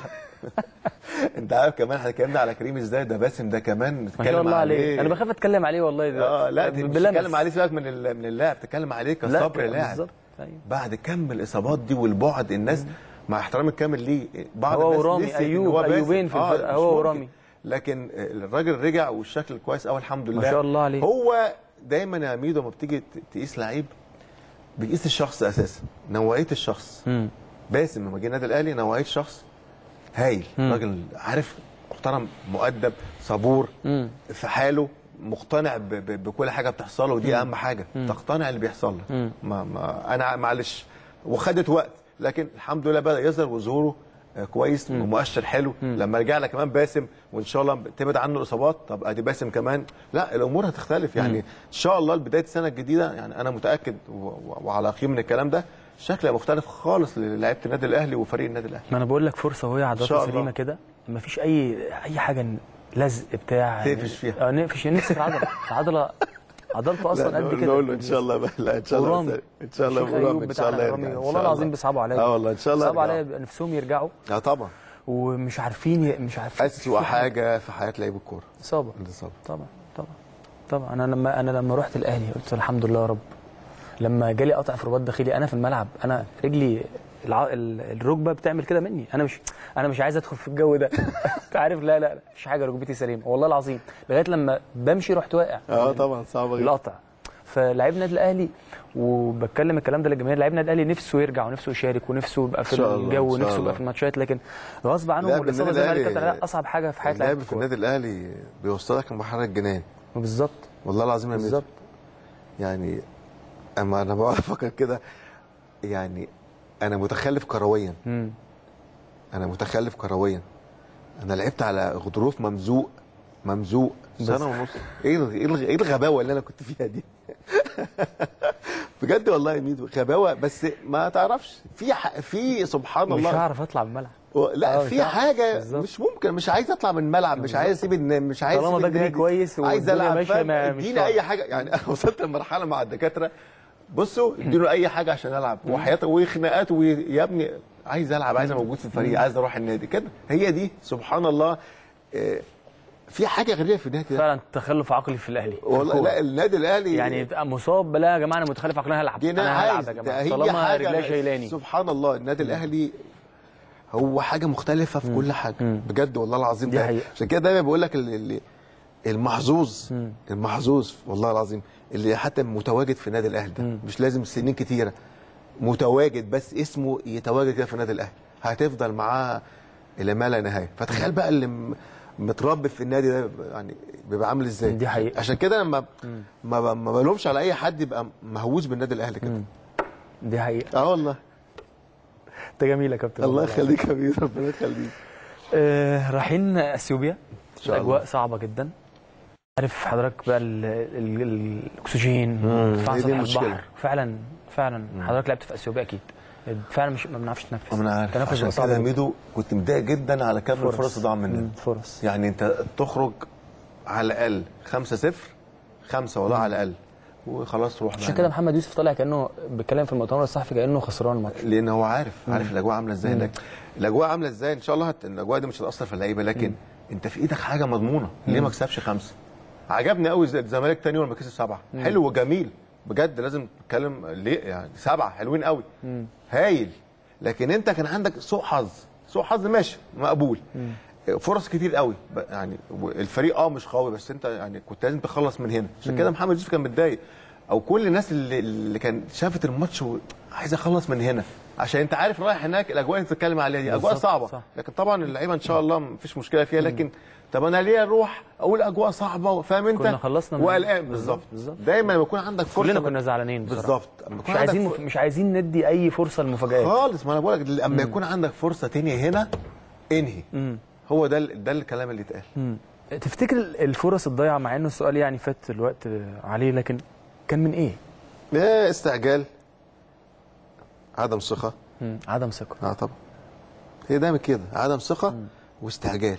انت عارف كمان احنا اتكلمنا على كريم ازاي ده باسم ده كمان ما نتكلم شاء الله عليه عليه انا بخاف اتكلم عليه والله دلوقتي اه لا دي مش باللمس. بتتكلم عليه سيبك من ال- من اللاعب بتتكلم عليه لا كصبر لاعب بالظبط أيوة. بعد كم الاصابات دي والبعد الناس مع احترامي الكامل ليه بعض هو الناس ورامي، نسيت إن أيوب، هو باسم. أيوبين في الفرقة، مش هو ممكن. ورامي. لكن الراجل رجع والشكل كويس قوي الحمد لله شاء الله عليه. هو دايما يا ميدو لما بتيجي ت- تقيس لعيب بيقيس الشخص اساسا نوعيه الشخص مم. باسم لما جه النادي الاهلي نوعيه شخص هايل راجل عارف محترم مؤدب صبور مم. في حاله مقتنع ب ب بكل حاجه بتحصل له ودي اهم حاجه تقتنع اللي بيحصل لك ما ما انا معلش وخدت وقت لكن الحمد لله بدا يظهر وظهوره آه، كويس ومؤشر حلو لما رجع لك كمان باسم وان شاء الله تبعد عنه الاصابات طب ادي باسم كمان لا الامور هتختلف يعني ان شاء الله بدايه السنه الجديده يعني انا متاكد و- و- وعلى يقين من الكلام ده شكل مختلف خالص للعيبه النادي الاهلي وفريق النادي الاهلي ما انا بقول لك فرصه وهي شاء عضلاته الله. سليمه كده ما فيش اي اي حاجه لزق بتاع تقفش فيها. اه نقفش نمسك العضله العضله عضلته اصلا قد كده نقول له ان شاء الله بقى لا ان شاء الله ورامي. ان شاء الله الشيخ ورامي أيوب ان بتاع شاء الله رامي. يرجع إن والله شاء العظيم الله. بيصعبوا عليا اه والله ان شاء الله بيصعبوا يرجعوا. عليا بيبقى نفسهم يرجعوا اه طبعا ومش عارفين ي- مش عارفين اسوء حاجه في حياه لعيب الكوره اصابه الاصابه طبعا طبعا طبعا انا لما انا لما رحت الاهلي قلت الحمد لله يا رب لما جالي قطع في رباط داخلي انا في الملعب انا رجلي الع... ال- الركبه بتعمل كده مني انا مش انا مش عايز ادخل في الجو ده انت عارف لا لا لا مفيش حاجه ركبتي سليمه والله العظيم لغايه لما بمشي رحت واقع اه طبعا صعبه جدا القطع فلعيب النادي الاهلي وبتكلم الكلام ده للجماهير لعيب النادي الاهلي نفسه يرجع ونفسه يشارك ونفسه يبقى في إن شاء الله، الجو إن شاء ونفسه الله. يبقى في الماتشات لكن غصب عنهم لعب والاصابه النادي زي ما قال الأهلي- كابتن علاء اصعب حاجه في حياه لعيب اللعب في الكوره النادي الاهلي بيوصلك لمرحله الجنان بالظبط والله العظيم يا ميدو. بالظبط يعني اما انا بقعد افكر كده يعني انا متخلف كرويا مم. انا متخلف كرويا انا لعبت على غضروف ممزوق ممزوق سنه ونص ايه الغ- ايه الغ- ايه الغباوه اللي انا كنت فيها دي بجد والله يا ميدو غباوه بس ما تعرفش في ح... في سبحان مش الله هعرف اطلع من الملعب و- لا آه، مش في عارف. حاجه بالظبط. مش ممكن مش عايز اطلع من الملعب مش عايز اسيب الن- مش عايز طالما اسيب بجري النادي. كويس عايز والدنيا العب ماشية فاهم؟ ما- مش اديني فاهم. اي حاجه يعني انا وصلت لمرحله مع الدكاتره بصوا اديله اي حاجه عشان العب وحياته وخناقات ويا ابني عايز العب عايز أبقى موجود في الفريق عايز اروح النادي كده هي دي سبحان الله آه، في حاجه غريبه في النادي ده فعلا تخلف عقلي في الاهلي في والله الكورة. لا النادي الاهلي يعني تبقى مصاب لا يا جماعه انا متخلف عقلي هلعب دي انا عايز هلعب يا ده جماعه هي طالما حاجة رجليا بس شايلاني سبحان الله النادي الاهلي هو حاجه مختلفه في كل حاجه بجد والله العظيم دي ده حقيقة. عشان كده دايما بقول لك ال- ال- المحظوظ المحظوظ والله العظيم اللي حتى متواجد في النادي الاهلي ده مش لازم سنين كتيره متواجد بس اسمه يتواجد كده في النادي الاهلي هتفضل معاه الى ما لا نهايه فتخيل بقى اللي م- متربي في النادي ده يعني بيبقى عامل ازاي دي حقيقة. عشان كده انا ما ما ب- ما بلومش على اي حد يبقى مهووس بالنادي الاهلي كده دي حقيقه اه والله انت جميل يا كابتن الله والله يخليك يا حبيبي ربنا يخليك آه، رايحين اثيوبيا شاء الله. الاجواء صعبه جدا عارف حضرتك بقى ال- ال- ال- الاكسجين ارتفاع هي دي سطح المشكلة. البحر فعلا فعلا حضرتك لعبت في اثيوبيا اكيد فعلا مش ما بنعرفش نتنفس انا عارف التنفس عشان بقى صعب كده يا جدا. ميدو كنت متضايق جدا على كم فرص. الفرص ضاع مننا مم، فرص يعني انت تخرج على الاقل 5 0 5 والله على الاقل وخلاص روح عشان بقى. كده محمد يوسف طالع كانه بيتكلم في المؤتمر الصحفي كانه خسران الماتش لان هو عارف عارف الاجواء عامله ازاي هناك الاجواء عامله ازاي ان شاء الله هت... الاجواء دي مش هتاثر في اللعيبه لكن انت في ايدك حاجه مضمونه ليه ما كسبش خمسه عجبني قوي الزمالك تاني يوم لما كسب سبعه حلو وجميل بجد لازم نتكلم ليه يعني سبعه حلوين قوي هايل لكن انت كان عندك سوء حظ سوء حظ ماشي مقبول فرص كتير قوي ب- يعني الفريق اه مش قوي بس انت يعني كنت لازم تخلص من هنا عشان كده محمد يوسف كان متضايق او كل الناس اللي, اللي كان شافت الماتش وعايز اخلص من هنا عشان انت عارف رايح هناك الاجواء اللي بتتكلم عليها دي اجواء بالظبط، صعبه صح. لكن طبعا اللعيبه ان شاء الله مفيش مشكله فيها لكن طب انا ليه اروح اقول اجواء صعبه فاهم انت كنا خلصنا من- وقلقان بالظبط، بالظبط بالظبط. دايما لما يكون عندك فرصه كلنا ما- كنا زعلانين بصراحة. بالظبط لما مش يكون عندك عايزين ف- مش عايزين ندي اي فرصه للمفاجآت خالص ما انا بقول لك لما يكون عندك فرصه تانية هنا انهي هو ده ال- ده الكلام اللي اتقال مم. تفتكر الفرص الضايعه مع انه السؤال يعني فات الوقت عليه لكن كان من ايه؟ إيه استعجال عدم ثقه مم. عدم ثقه اه طبعا هي دايما كده عدم ثقه واستعجال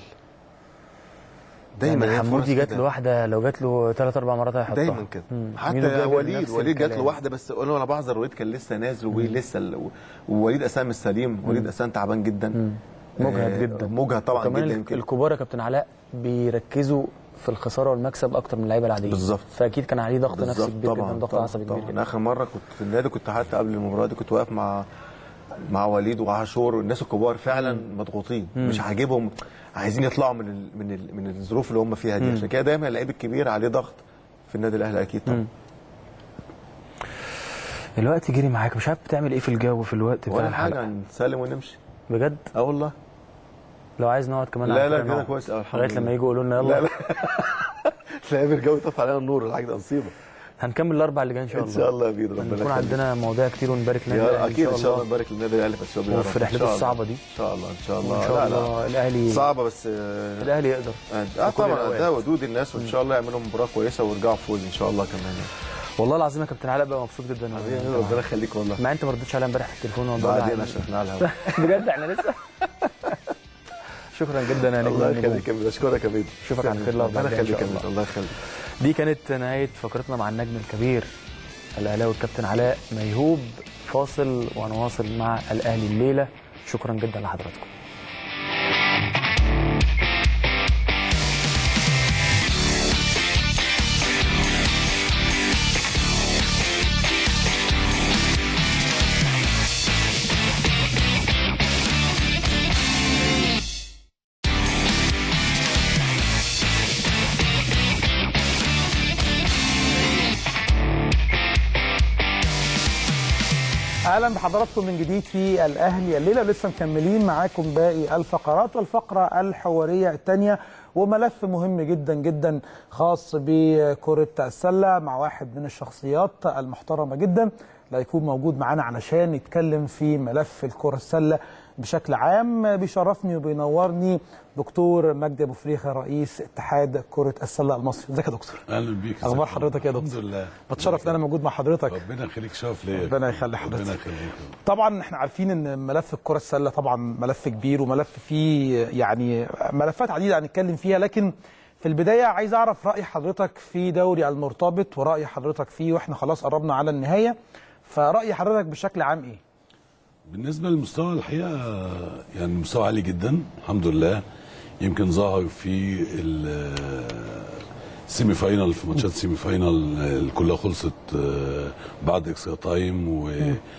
دايما هي حمودي فرص جات كده. له واحده لو جات له ثلاث اربع مرات هيحطها دايما كده مم. ميدو حتى جاب وليد نفس وليد جات له الكلام. واحده بس انا بعذر وليد كان لسه نازل ولسه ال- ووليد اساسا مش سليم وليد اساسا تعبان جدا مجهد آه، جدا مجهد طبعا وكمان جدا ال- يمكن الكبار يا كابتن علاء بيركزوا في الخساره والمكسب اكتر من اللعيبه العاديه بالظبط. فاكيد كان عليه ضغط نفسي بالظبط كبير طبعا جدا ضغط طبعا عصبي كبير طبعا جدا اخر مره كنت في النادي كنت حتى قبل المباراه دي كنت واقف مع مع وليد وعاشور والناس الكبار فعلا مضغوطين مش عاجبهم عايزين يطلعوا من ال من ال من الظروف اللي هم فيها دي عشان كده دايما اللعيب الكبير عليه ضغط في النادي الاهلي اكيد طبعا الوقت جري معاك مش عارف بتعمل ايه في الجو في الوقت بتاع ولا الحلقه حاجه نسلم ونمشي بجد اه والله لو عايز نقعد كمان لا على لا فكرة كده نقعد. كويس أوي، الحمد لغايه لله. لما يجوا يقولوا لنا يلا لا لا تلاقي الجو يطفي علينا النور الحاجه ده مصيبه هنكمل الاربع اللي جاي ان شاء ان الله شاء الله يا بيض ربنا نكون يخليك. عندنا مواضيع كتير ونبارك لنا يا اكيد ان شاء الله نبارك للنادي الاهلي في الشباب يا وفي رب. رحلته إن شاء الله. الصعبة دي. ان شاء الله ان شاء الله وان شاء لا، الله لا. الاهلي صعبه بس آه، الاهلي يقدر اه في كل طبعا الأوقات. ده ودود الناس وان شاء الله يعملوا مباراه كويسه ويرجعوا فوز ان شاء الله كمان يعني. والله العظيم يا كابتن علاء بقى مبسوط جدا حبيبي، ربنا يخليك والله مع انت ما ردتش عليا امبارح في التليفون وانا بقول بعدين على- عشان احنا على الهوا بجد احنا لسه شكرا جدا يا نجم الله النجوم. يخليك يا بيض اشكرك يا بيض أشوفك على خير الأربعاء ربنا الجاي إن يخليك شاء يا بيض الله. الله يخليك دي كانت نهايه فقرتنا مع النجم الكبير الاهلاوي الكابتن علاء ميهوب فاصل ونواصل مع الاهلي الليله شكرا جدا لحضراتكم اهلا بحضراتكم من جديد في الاهلي الليله لسه مكملين معاكم باقي الفقرات والفقره الحواريه الثانيه وملف مهم جدا جدا خاص بكره السله مع واحد من الشخصيات المحترمه جدا اللي هيكون موجود معانا علشان يتكلم في ملف الكره السله بشكل عام بيشرفني وبينورني دكتور مجدي ابو فريخه رئيس اتحاد كره السله المصري ازيك يا دكتور اهلا بيك اخبار ازيك؟ حضرتك يا الحمد دكتور لله بتشرف ان انا موجود مع حضرتك ربنا يخليك شرف ليا ربنا يخلي حضرتك. ربنا يخليك طبعا احنا عارفين ان ملف الكره السله طبعا ملف كبير وملف فيه يعني ملفات عديده هنتكلم فيها لكن في البدايه عايز اعرف راي حضرتك في دوري المرتبط وراي حضرتك فيه واحنا خلاص قربنا على النهايه فراي حضرتك بشكل عام ايه؟ بالنسبه للمستوى الحقيقه يعني مستوى عالي جدا الحمد لله يمكن ظهر في السيمي فاينال في ماتشات السيمي فاينال آه، كلها خلصت آه، بعد اكسترا تايم و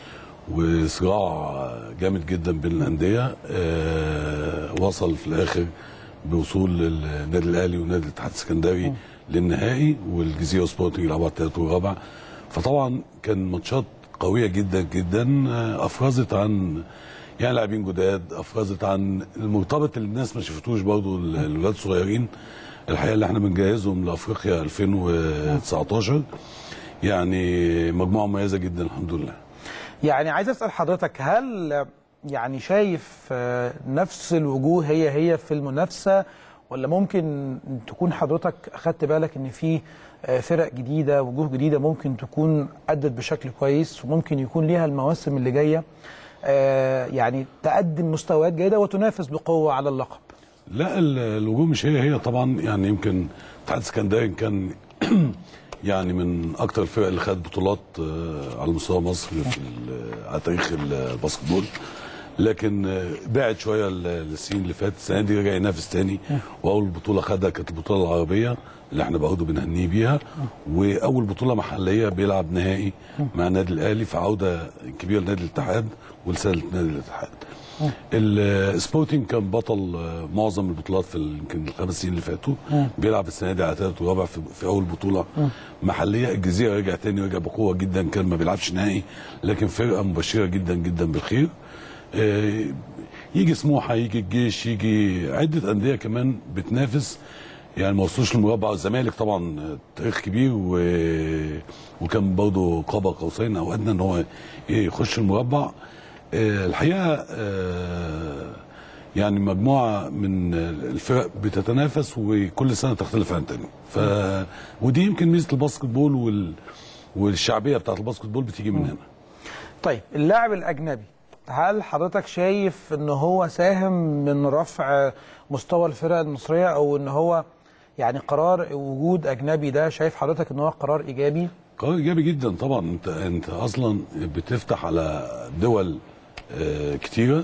وصراع جامد جدا بين الانديه آه، وصل في الاخر بوصول النادي الاهلي ونادي الاتحاد السكندري للنهائي والجزيره سبورتنج يلعبوا على الثالث والرابع فطبعا كان ماتشات قويه جدا جدا آه، افرزت عن يعني لاعبين جداد افرزت عن المرتبط اللي الناس ما شافتوش برضو ال- الولاد الصغيرين الحقيقه اللي احنا بنجهزهم لافريقيا 2019 يعني مجموعه مميزه جدا الحمد لله يعني عايز اسال حضرتك هل يعني شايف آه، نفس الوجوه هي هي في المنافسه ولا ممكن تكون حضرتك اخدت بالك ان في آه، فرق جديده وجوه جديده ممكن تكون ادت بشكل كويس وممكن يكون ليها المواسم اللي جايه آه، يعني تقدم مستويات جيده وتنافس بقوه على اللقب لا ال- الوجوه مش هي هي طبعا يعني يمكن اتحاد اسكندري كان يعني من اكتر الفرق اللي خدت بطولات آه، على مستوى مصر في ال- على تاريخ الباسكتبول لكن آه، بعد شويه ال- السنين اللي فاتت السنه دي رجع ينافس تاني واول بطوله خدها كانت البطوله العربيه اللي احنا برضه بنهنيه بيها واول بطوله محليه بيلعب نهائي مع النادي الاهلي في عوده كبيره لنادي الاتحاد ولسنه نادي الاتحاد السبورتنج كان بطل آه، معظم البطولات في ال- يمكن الخمس سنين اللي فاتوا بيلعب السنه دي على ثالث ورابع في, في اول بطوله محليه الجزيره رجع تاني رجع بقوه جدا كان ما بيلعبش نهائي لكن فرقه مبشره جدا جدا بالخير آه، يجي سموحه يجي الجيش يجي عده انديه كمان بتنافس يعني ما وصلوش للمربع الزمالك طبعا آه، تاريخ كبير و... وكان برضه قاب قوسين او ادنى ان هو يخش المربع آه، الحقيقه آه، يعني مجموعه من الفرق بتتنافس وكل سنه تختلف عن الثانيه ف ودي يمكن ميزه الباسكت بول وال... والشعبيه بتاعت الباسكت بول بتيجي من هنا طيب اللاعب الاجنبي هل حضرتك شايف ان هو ساهم من رفع مستوى الفرق المصريه او ان هو يعني قرار وجود اجنبي ده شايف حضرتك ان هو قرار ايجابي قرار ايجابي جدا طبعا انت انت اصلا بتفتح على دول آه، كتيره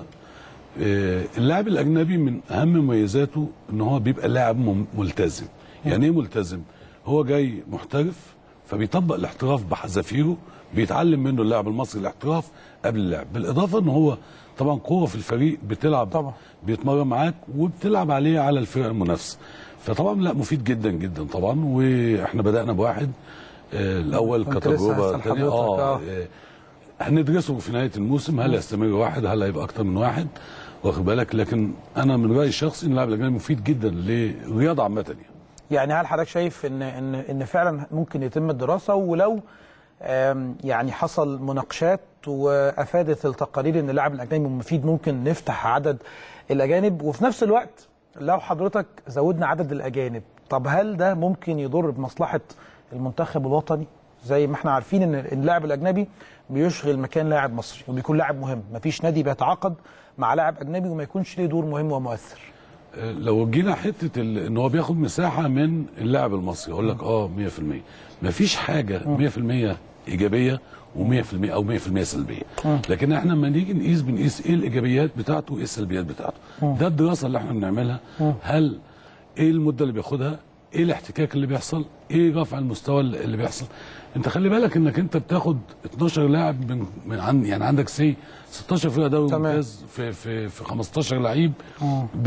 آه، اللاعب الاجنبي من اهم مميزاته ان هو بيبقى لاعب مم- ملتزم يعني ايه ملتزم هو جاي محترف فبيطبق الاحتراف بحذافيره بيتعلم منه اللاعب المصري الاحتراف قبل اللعب بالاضافه ان هو طبعا قوه في الفريق بتلعب طبعا. بيتمرن معاك وبتلعب عليه على الفرق المنافسه فطبعا لا مفيد جدا جدا طبعا واحنا بدانا بواحد آه، الاول كنت لسه كتجربه هسأل تانية. حضرتك، اه آه. آه، هندرسه في نهايه الموسم هل يستمر واحد هل هيبقى اكتر من واحد واخد بالك لكن انا من رايي الشخصي ان اللاعب الاجنبي مفيد جدا للرياضه عامه يعني يعني هل حضرتك شايف ان ان ان فعلا ممكن يتم الدراسه ولو آم، يعني حصل مناقشات وافادت التقارير ان اللاعب الاجنبي مفيد ممكن نفتح عدد الاجانب وفي نفس الوقت لو حضرتك زودنا عدد الاجانب طب هل ده ممكن يضر بمصلحه المنتخب الوطني زي ما احنا عارفين ان اللاعب الاجنبي بيشغل مكان لاعب مصري وبيكون لاعب مهم مفيش نادي بيتعاقد مع لاعب اجنبي وما يكونش ليه دور مهم ومؤثر آه، لو جينا حته ال- ان هو بياخد مساحه من اللاعب المصري اقول لك اه 100% مفيش حاجه 100% ايجابيه و100% او 100% سلبيه لكن احنا لما نيجي نقيس بنقيس ايه الايجابيات بتاعته وايه السلبيات بتاعته ده الدراسه اللي احنا بنعملها هل ايه المده اللي بياخدها ايه الاحتكاك اللي بيحصل ايه رفع المستوى اللي اللي بيحصل انت خلي بالك انك انت بتاخد 12 لاعب من, من عن يعني عندك سي 16 فرقه دوري تمام. ممتاز في في في 15 لعيب ب...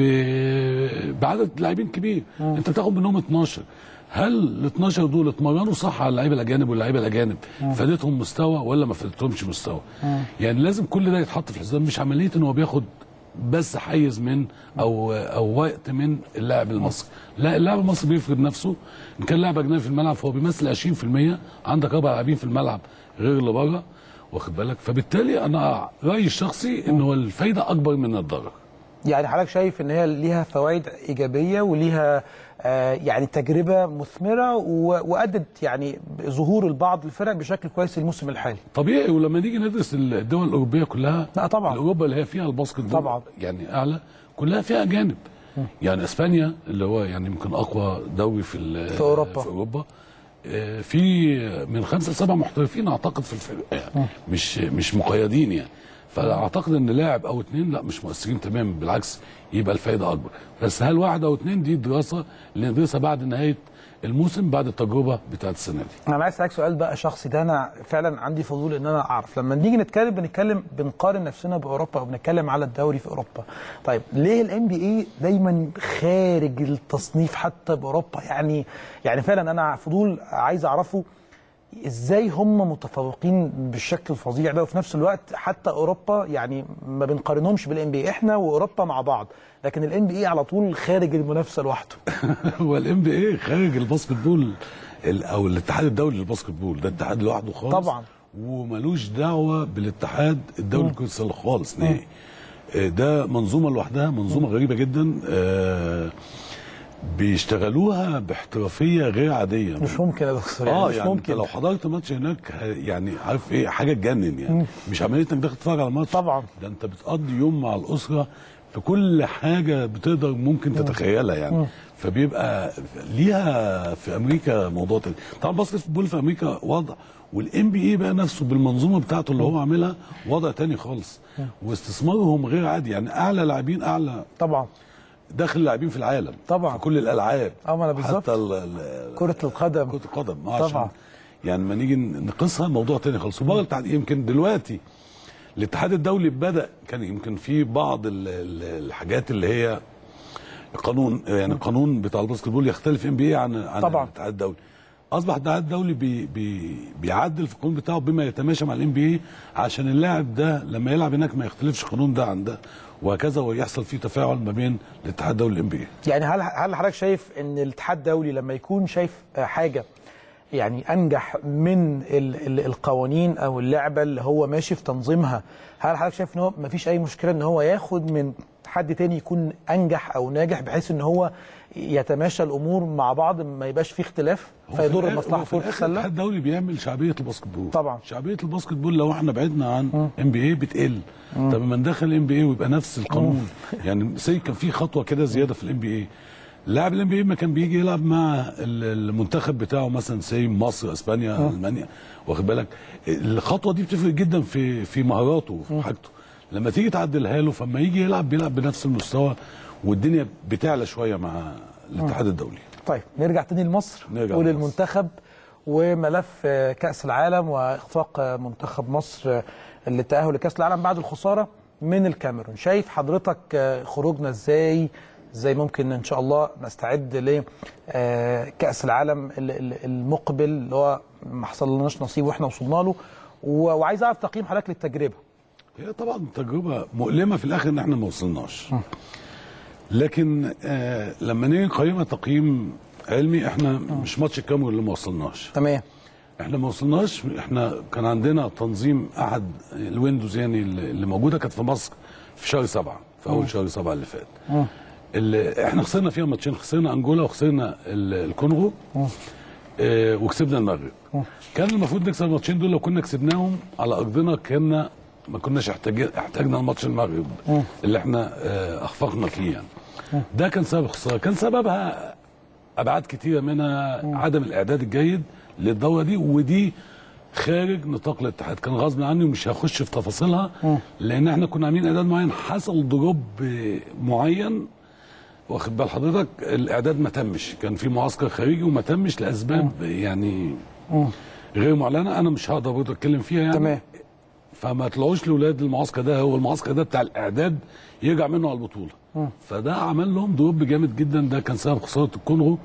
بعدد لاعبين كبير انت بتاخد منهم 12 هل ال 12 دول اتمرنوا صح على اللعيبه الاجانب واللعيبه الاجانب فادتهم مستوى ولا ما فادتهمش مستوى يعني لازم كل ده يتحط في الحسبان مش عمليه ان هو بياخد بس حيز من او او وقت من اللاعب المصري لا اللاعب المصري بيفرض نفسه ان كان لاعب اجنبي في الملعب فهو بيمثل 20% عندك اربع لاعبين في الملعب غير اللي بره واخد بالك فبالتالي انا رايي الشخصي ان هو الفايده اكبر من الضرر يعني حضرتك شايف ان هي ليها فوائد ايجابيه وليها آه يعني تجربه مثمره و- وادت يعني ظهور البعض الفرق بشكل كويس الموسم الحالي طبيعي ولما نيجي ندرس الدول الاوروبيه كلها لا طبعا. اوروبا اللي هي فيها الباسكت بول طبعا. يعني اعلى كلها فيها اجانب يعني اسبانيا اللي هو يعني يمكن اقوى دوري في ال- في أوروبا. في اوروبا آه، في من خمسه لسبعه محترفين اعتقد في الفرق يعني مش مش مقيدين يعني فاعتقد ان لاعب او اتنين لا مش مؤثرين تماما بالعكس يبقى الفائده اكبر بس هل واحد او اتنين دي دراسه اللي ندرسها بعد نهايه الموسم بعد التجربه بتاعت السنه دي انا عايز اسالك سؤال بقى شخصي ده انا فعلا عندي فضول ان انا اعرف لما نيجي نتكلم بنتكلم بنقارن نفسنا باوروبا او بنتكلم على الدوري في اوروبا طيب ليه الام بي اي دايما خارج التصنيف حتى باوروبا يعني يعني فعلا انا فضول عايز اعرفه ازاي هم متفوقين بالشكل الفظيع ده وفي نفس الوقت حتى اوروبا يعني ما بنقارنهمش بالان بي احنا واوروبا مع بعض لكن الان بي اي على طول خارج المنافسه لوحده هو الام بي اي خارج الباسكت بول ال- او الاتحاد الدولي للباسكت بول ده اتحاد لوحده خالص طبعا. وملوش دعوه بالاتحاد الدولي لكره السله خالص نهائي آه، ده منظومه لوحدها منظومه غريبه جدا آه، بيشتغلوها باحترافيه غير عاديه مش ممكن يا دكتور يعني اه مش يعني انت ممكن لو حضرت ماتش هناك ه- يعني عارف ايه حاجه تجنن يعني مش عمليه انك داخل تتفرج على الماتش طبعا. ده انت بتقضي يوم مع الاسره في كل حاجه بتقدر ممكن تتخيلها يعني فبيبقى ليها في امريكا موضوع تاني طبعا الباسكت بول في امريكا وضع والام بي اي بقى نفسه بالمنظومه بتاعته اللي هو عاملها وضع تاني خالص واستثمارهم غير عادي يعني اعلى لاعبين اعلى طبعا داخل لاعبين في العالم طبعا. في كل الالعاب اه، ما انا بالظبط. حتى ال- ال- كرة القدم كرة القدم اه عشان طبعا. يعني لما نيجي نقيسها موضوع تاني خالص وبره الاتحاد يمكن دلوقتي الاتحاد الدولي بدا كان يمكن في بعض ال- ال- الحاجات اللي هي قانون يعني القانون بتاع الباسكت بول يختلف ام بي اي عن عن طبعا. الاتحاد الدولي اصبح الاتحاد الدولي بي بي بيعدل في القانون بتاعه بما يتماشى مع الام بي اي عشان اللاعب ده لما يلعب هناك ما يختلفش القانون ده عن ده وهكذا ويحصل فيه تفاعل ما بين الاتحاد الدولي والام بي اي يعني هل هل حضرتك شايف ان الاتحاد الدولي لما يكون شايف آه، حاجه يعني انجح من ال ال القوانين او اللعبه اللي هو ماشي في تنظيمها هل حضرتك شايف ان هو مفيش اي مشكله ان هو ياخد من حد تاني يكون انجح او ناجح بحيث ان هو يتماشى الامور مع بعض ما يبقاش فيه اختلاف هو في فيضر الآخر- مصلحه هو في كره الآخر السله الاتحاد الدولي بيعمل شعبيه الباسكت بول طبعا. شعبيه الباسكت بول لو احنا بعدنا عن ام بي اي بتقل طب ما ندخل ام بي اي ويبقى نفس القانون يعني سي كان في خطوه كده زياده في الام بي اي لاعب الام بي اي ما كان بيجي يلعب مع ال- المنتخب بتاعه مثلا سي مصر اسبانيا المانيا واخد بالك الخطوه دي بتفرق جدا في في مهاراته وفي حاجته لما تيجي تعدلها له فما يجي يلعب بيلعب بنفس المستوى والدنيا بتعلى شويه مع الاتحاد الدولي طيب نرجع تاني لمصر نرجع وللمنتخب وملف آه، كأس العالم واخفاق آه، منتخب مصر آه، للتأهل لكأس العالم بعد الخسارة من الكاميرون شايف حضرتك آه، خروجنا ازاي ازاي ممكن ان شاء الله نستعد لكأس العالم ال- ال- المقبل اللي هو ما حصلناش نصيب واحنا وصلنا له و- وعايز اعرف تقييم حضرتك للتجربة هي طبعا تجربه مؤلمه في الاخر ان احنا ما وصلناش لكن آه لما نيجي نقيمها تقييم علمي احنا مش ماتش الكاميرون اللي ما وصلناش تمام احنا ما وصلناش احنا كان عندنا تنظيم احد الويندوز يعني اللي اللي موجوده كانت في مصر في شهر سبعة في اول شهر سبعة اللي فات اللي احنا خسرنا فيها ماتشين خسرنا انجولا وخسرنا ال- الكونغو اه وكسبنا المغرب كان المفروض نكسب الماتشين دول لو كنا كسبناهم على ارضنا كنا ما كناش احتاج احتاجنا الماتش المغرب اللي احنا اه اخفقنا فيه يعني ده كان سبب الخساره كان سببها ابعاد كتيره منها عدم الاعداد الجيد للدوره دي ودي خارج نطاق الاتحاد كان غصب عني ومش هخش في تفاصيلها لان احنا كنا عاملين اعداد معين حصل دروب معين واخد بال حضرتك الاعداد ما تمش كان في معسكر خارجي وما تمش لاسباب يعني غير معلنه انا مش هقدر برضه اتكلم فيها يعني تمام. فما طلعوش لاولاد المعسكر ده هو المعسكر ده بتاع الاعداد يرجع منه على البطوله فده عمل لهم دروب جامد جدا ده كان سبب خساره الكونغو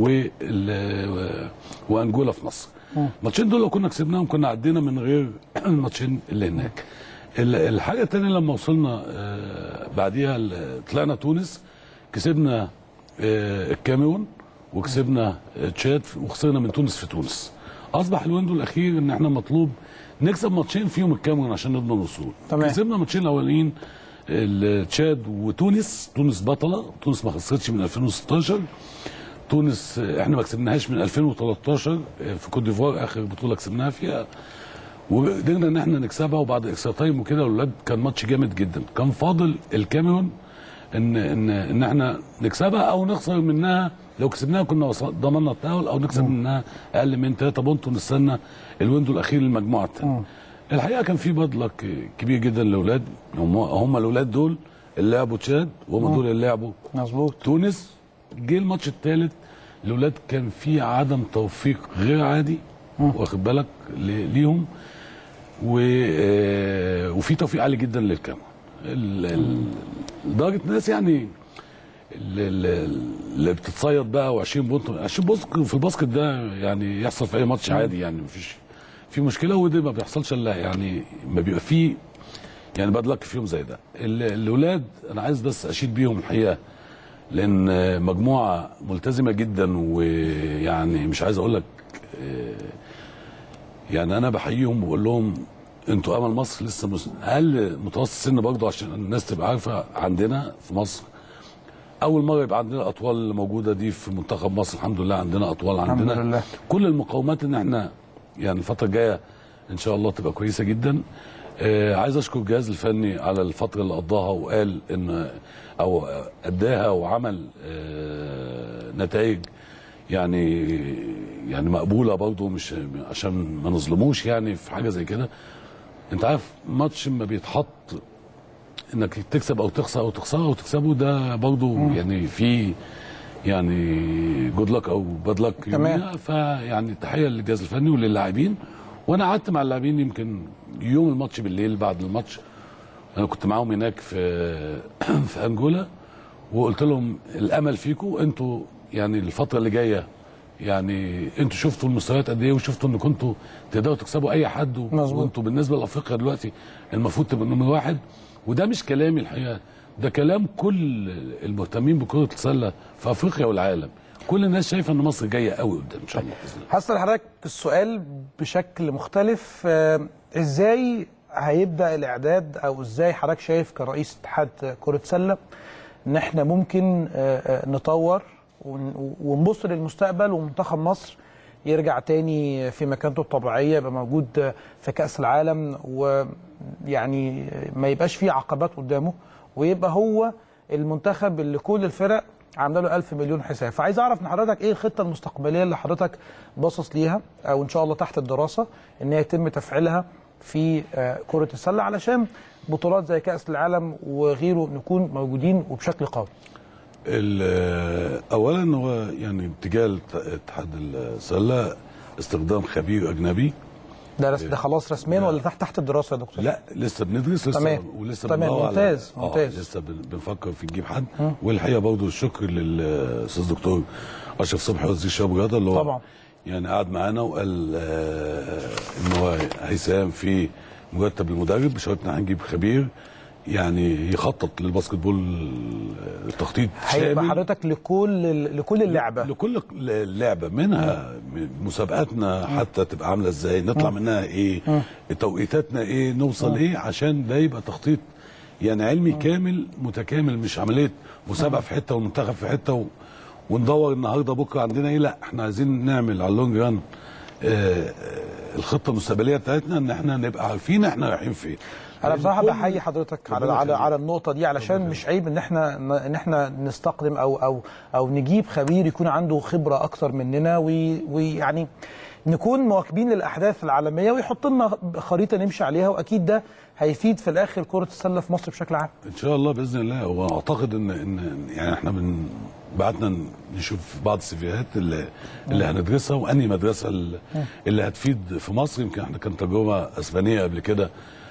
وال- وانجولا في مصر الماتشين دول لو كنا كسبناهم كنا عدينا من غير الماتشين اللي هناك ال- الحاجه الثانيه لما وصلنا آه، بعديها ال- طلعنا تونس كسبنا آه، الكاميرون وكسبنا آه، تشاد وخسرنا من تونس في تونس اصبح الويندو الاخير ان احنا مطلوب نكسب ماتشين فيهم الكاميرون عشان نضمن الوصول تمام. كسبنا الماتشين الاولانيين ال- تشاد وتونس تونس بطله تونس ما خسرتش من 2016 تونس آه، احنا ما كسبناهاش من 2013 آه، في كوت ديفوار اخر بطوله كسبناها فيها وقدرنا ان احنا نكسبها وبعد اكسترا تايم وكده الاولاد كان ماتش جامد جدا كان فاضل الكاميرون ان ان ان احنا نكسبها او نخسر منها لو كسبناها كنا وصل- ضمننا التاهل او نكسب منها اقل من 3 بونت ونستنى الويندو الاخير للمجموعه الثانيه الحقيقه كان في بدلك كبير جدا للاولاد هم هم الاولاد دول اللي لعبوا تشاد وهم دول اللي لعبوا مظبوط تونس جه الماتش الثالث الاولاد كان في عدم توفيق غير عادي واخد بالك ل- ليهم و آه، وفي توفيق عالي جدا للكاميرا ال- ال- لدرجه ناس يعني ال- ال- اللي بتتصيد بقى و20 بونت 20 بونت في الباسكت ده يعني يحصل في اي ماتش عادي يعني مفيش في مشكله ودي ما بيحصلش الا يعني ما بيبقى فيه يعني باد لك فيهم زي ده ال- الاولاد انا عايز بس اشيد بيهم الحقيقه لان مجموعه ملتزمه جدا ويعني مش عايز اقول لك آه، يعني انا بحييهم وبقول لهم انتوا امل مصر لسه مس... اقل متوسط سن برضه عشان الناس تبقى عارفه عندنا في مصر اول مره يبقى عندنا الاطوال اللي موجوده دي في منتخب مصر الحمد لله عندنا اطوال عندنا الحمد لله. كل المقومات ان احنا يعني الفتره الجايه ان شاء الله تبقى كويسه جدا آه عايز اشكر الجهاز الفني على الفتره اللي قضاها وقال ان او اداها وعمل آه نتائج يعني يعني مقبوله برضه مش عشان ما نظلموش يعني في حاجه زي كده انت عارف ماتش ما بيتحط انك تكسب او تخسر او تخسر او تكسبه ده برضه يعني في يعني جود لك او باد لك تمام. فيعني تحيه للجهاز الفني وللاعبين وانا قعدت مع اللاعبين يمكن يوم الماتش بالليل بعد الماتش انا كنت معاهم هناك في في انجولا وقلت لهم الامل فيكم انتوا يعني الفتره اللي جايه يعني انتوا شفتوا المستويات قد ايه وشفتوا ان كنتوا تقدروا تكسبوا اي حد و- مظبوط. وانتوا بالنسبه لافريقيا دلوقتي المفروض تبقى نمره واحد وده مش كلامي الحقيقه ده كلام كل المهتمين بكره السله في افريقيا والعالم كل الناس شايفه ان مصر جايه قوي قدام ان شاء الله باذن الله هسأل حضرتك السؤال بشكل مختلف آه، ازاي هيبدا الاعداد او ازاي حضرتك شايف كرئيس اتحاد كره سله ان احنا ممكن آه، آه، نطور ون- ونبص للمستقبل ومنتخب مصر يرجع تاني في مكانته الطبيعيه يبقى موجود في كاس العالم ويعني ما يبقاش فيه عقبات قدامه ويبقى هو المنتخب اللي كل الفرق عامله له 1000 مليون حساب فعايز اعرف من حضرتك ايه الخطه المستقبليه اللي حضرتك باصص ليها او ان شاء الله تحت الدراسه ان هي يتم تفعيلها في آه، كره السله علشان بطولات زي كاس العالم وغيره نكون موجودين وبشكل قوي ال- اولا هو يعني اتجاه الت- اتحاد السله استخدام خبير اجنبي ده رس ده خلاص رسميا ولا تحت تحت الدراسه يا دكتور لا لسه بندرس لسه تمام. ولسه تمام، بندور على- ممتاز، آه ممتاز. لسه بن- بنفكر في نجيب حد والحقيقه برضه الشكر للاستاذ دكتور اشرف صبحي وزير الشباب والرياضه اللي هو طبعا. يعني قعد معانا وقال آه ان هو هيساهم في مرتب المدرب بشرط ان هنجيب خبير يعني يخطط للباسكت بول التخطيط هيبقى شامل حضرتك لكل لكل اللعبه لكل لعبه منها مسابقاتنا حتى تبقى عامله ازاي نطلع منها ايه توقيتاتنا ايه نوصل ايه عشان ده يبقى تخطيط يعني علمي كامل متكامل مش عمليه مسابقه في حته والمنتخب في حته و... وندور النهارده بكره عندنا ايه لا احنا عايزين نعمل على اللونج ران آه، آه، الخطه المستقبليه بتاعتنا ان احنا نبقى عارفين احنا رايحين فين انا بصراحه كل- بحيي حضرتك على ربنا على يخليك. على النقطه دي علشان مش عيب ان احنا ان احنا نستقدم او او او نجيب خبير يكون عنده خبره اكتر مننا وي- ويعني نكون مواكبين للاحداث العالميه ويحط لنا خريطه نمشي عليها واكيد ده هيفيد في الاخر كره السله في مصر بشكل عام ان شاء الله باذن الله واعتقد ان ان يعني احنا بن بعتنا نشوف بعض السيفيهات اللي اللي هندرسها وانهي مدرسه ال- اللي هتفيد في مصر يمكن احنا كان تجربه اسبانيه قبل كده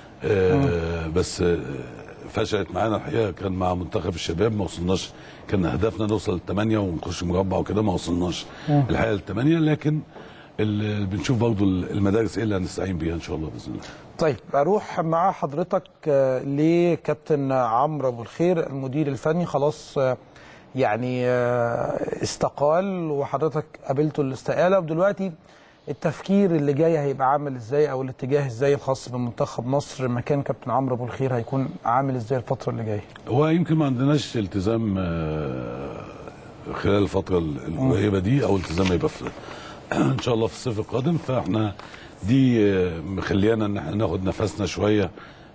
آه بس آه، فشلت معانا الحقيقه كان مع منتخب الشباب ما وصلناش كان هدفنا نوصل لثمانيه ونخش مربع وكده ما وصلناش الحقيقه لثمانيه لكن ال- بنشوف برضو المدارس ايه اللي هنستعين بيها ان شاء الله باذن الله طيب اروح مع حضرتك آه، لكابتن عمرو ابو الخير المدير الفني خلاص آه، يعني آه، استقال وحضرتك قابلته الاستقاله ودلوقتي التفكير اللي جاي هيبقى عامل ازاي او الاتجاه ازاي الخاص بمنتخب مصر مكان كابتن عمرو ابو الخير هيكون عامل ازاي الفتره اللي جايه هو يمكن ما عندناش التزام آه، خلال الفترة القريبة دي أو التزام يبقى في إن شاء الله في الصيف القادم فإحنا دي آه، مخليانا إن إحنا ناخد نفسنا شوية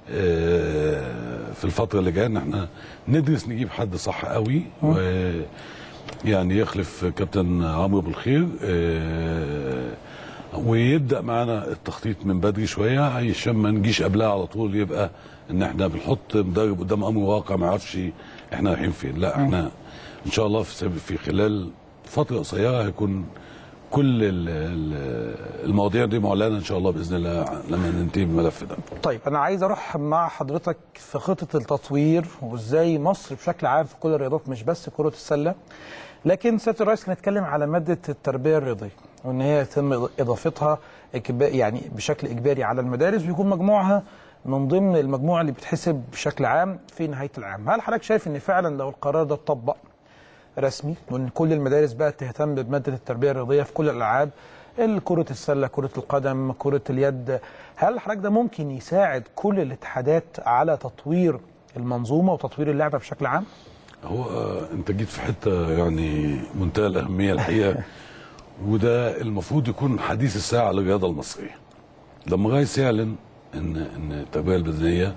آه، في الفترة اللي جاية إن إحنا ندرس نجيب حد صح قوي و يعني يخلف كابتن عمرو بالخير آه، ويبدا معانا التخطيط من بدري شويه عشان ما نجيش قبلها على طول يبقى ان احنا بنحط مدرب قدام امر واقع ما يعرفش احنا رايحين فين لا احنا ان شاء الله في في خلال فتره قصيره هيكون كل ال- ال- المواضيع دي معلنه ان شاء الله باذن الله لما ننتهي من الملف ده طيب انا عايز اروح مع حضرتك في خطه التطوير وازاي مصر بشكل عام في كل الرياضات مش بس كره السله لكن سياده الرئيس كان اتكلم على ماده التربيه الرياضيه وان هي يتم اضافتها إجبا- يعني بشكل اجباري على المدارس ويكون مجموعها من ضمن المجموعه اللي بتحسب بشكل عام في نهايه العام هل حضرتك شايف ان فعلا لو القرار ده اتطبق رسمي وان كل المدارس بقى تهتم بماده التربيه الرياضيه في كل الالعاب كرة السلة كرة القدم كرة اليد هل حضرتك ده ممكن يساعد كل الاتحادات على تطوير المنظومة وتطوير اللعبة بشكل عام؟ هو آه، انت جيت في حته يعني منتهى الاهميه الحقيقه وده المفروض يكون حديث الساعه للرياضه المصريه لما الرئيس يعلن ان ان التربيه البدنيه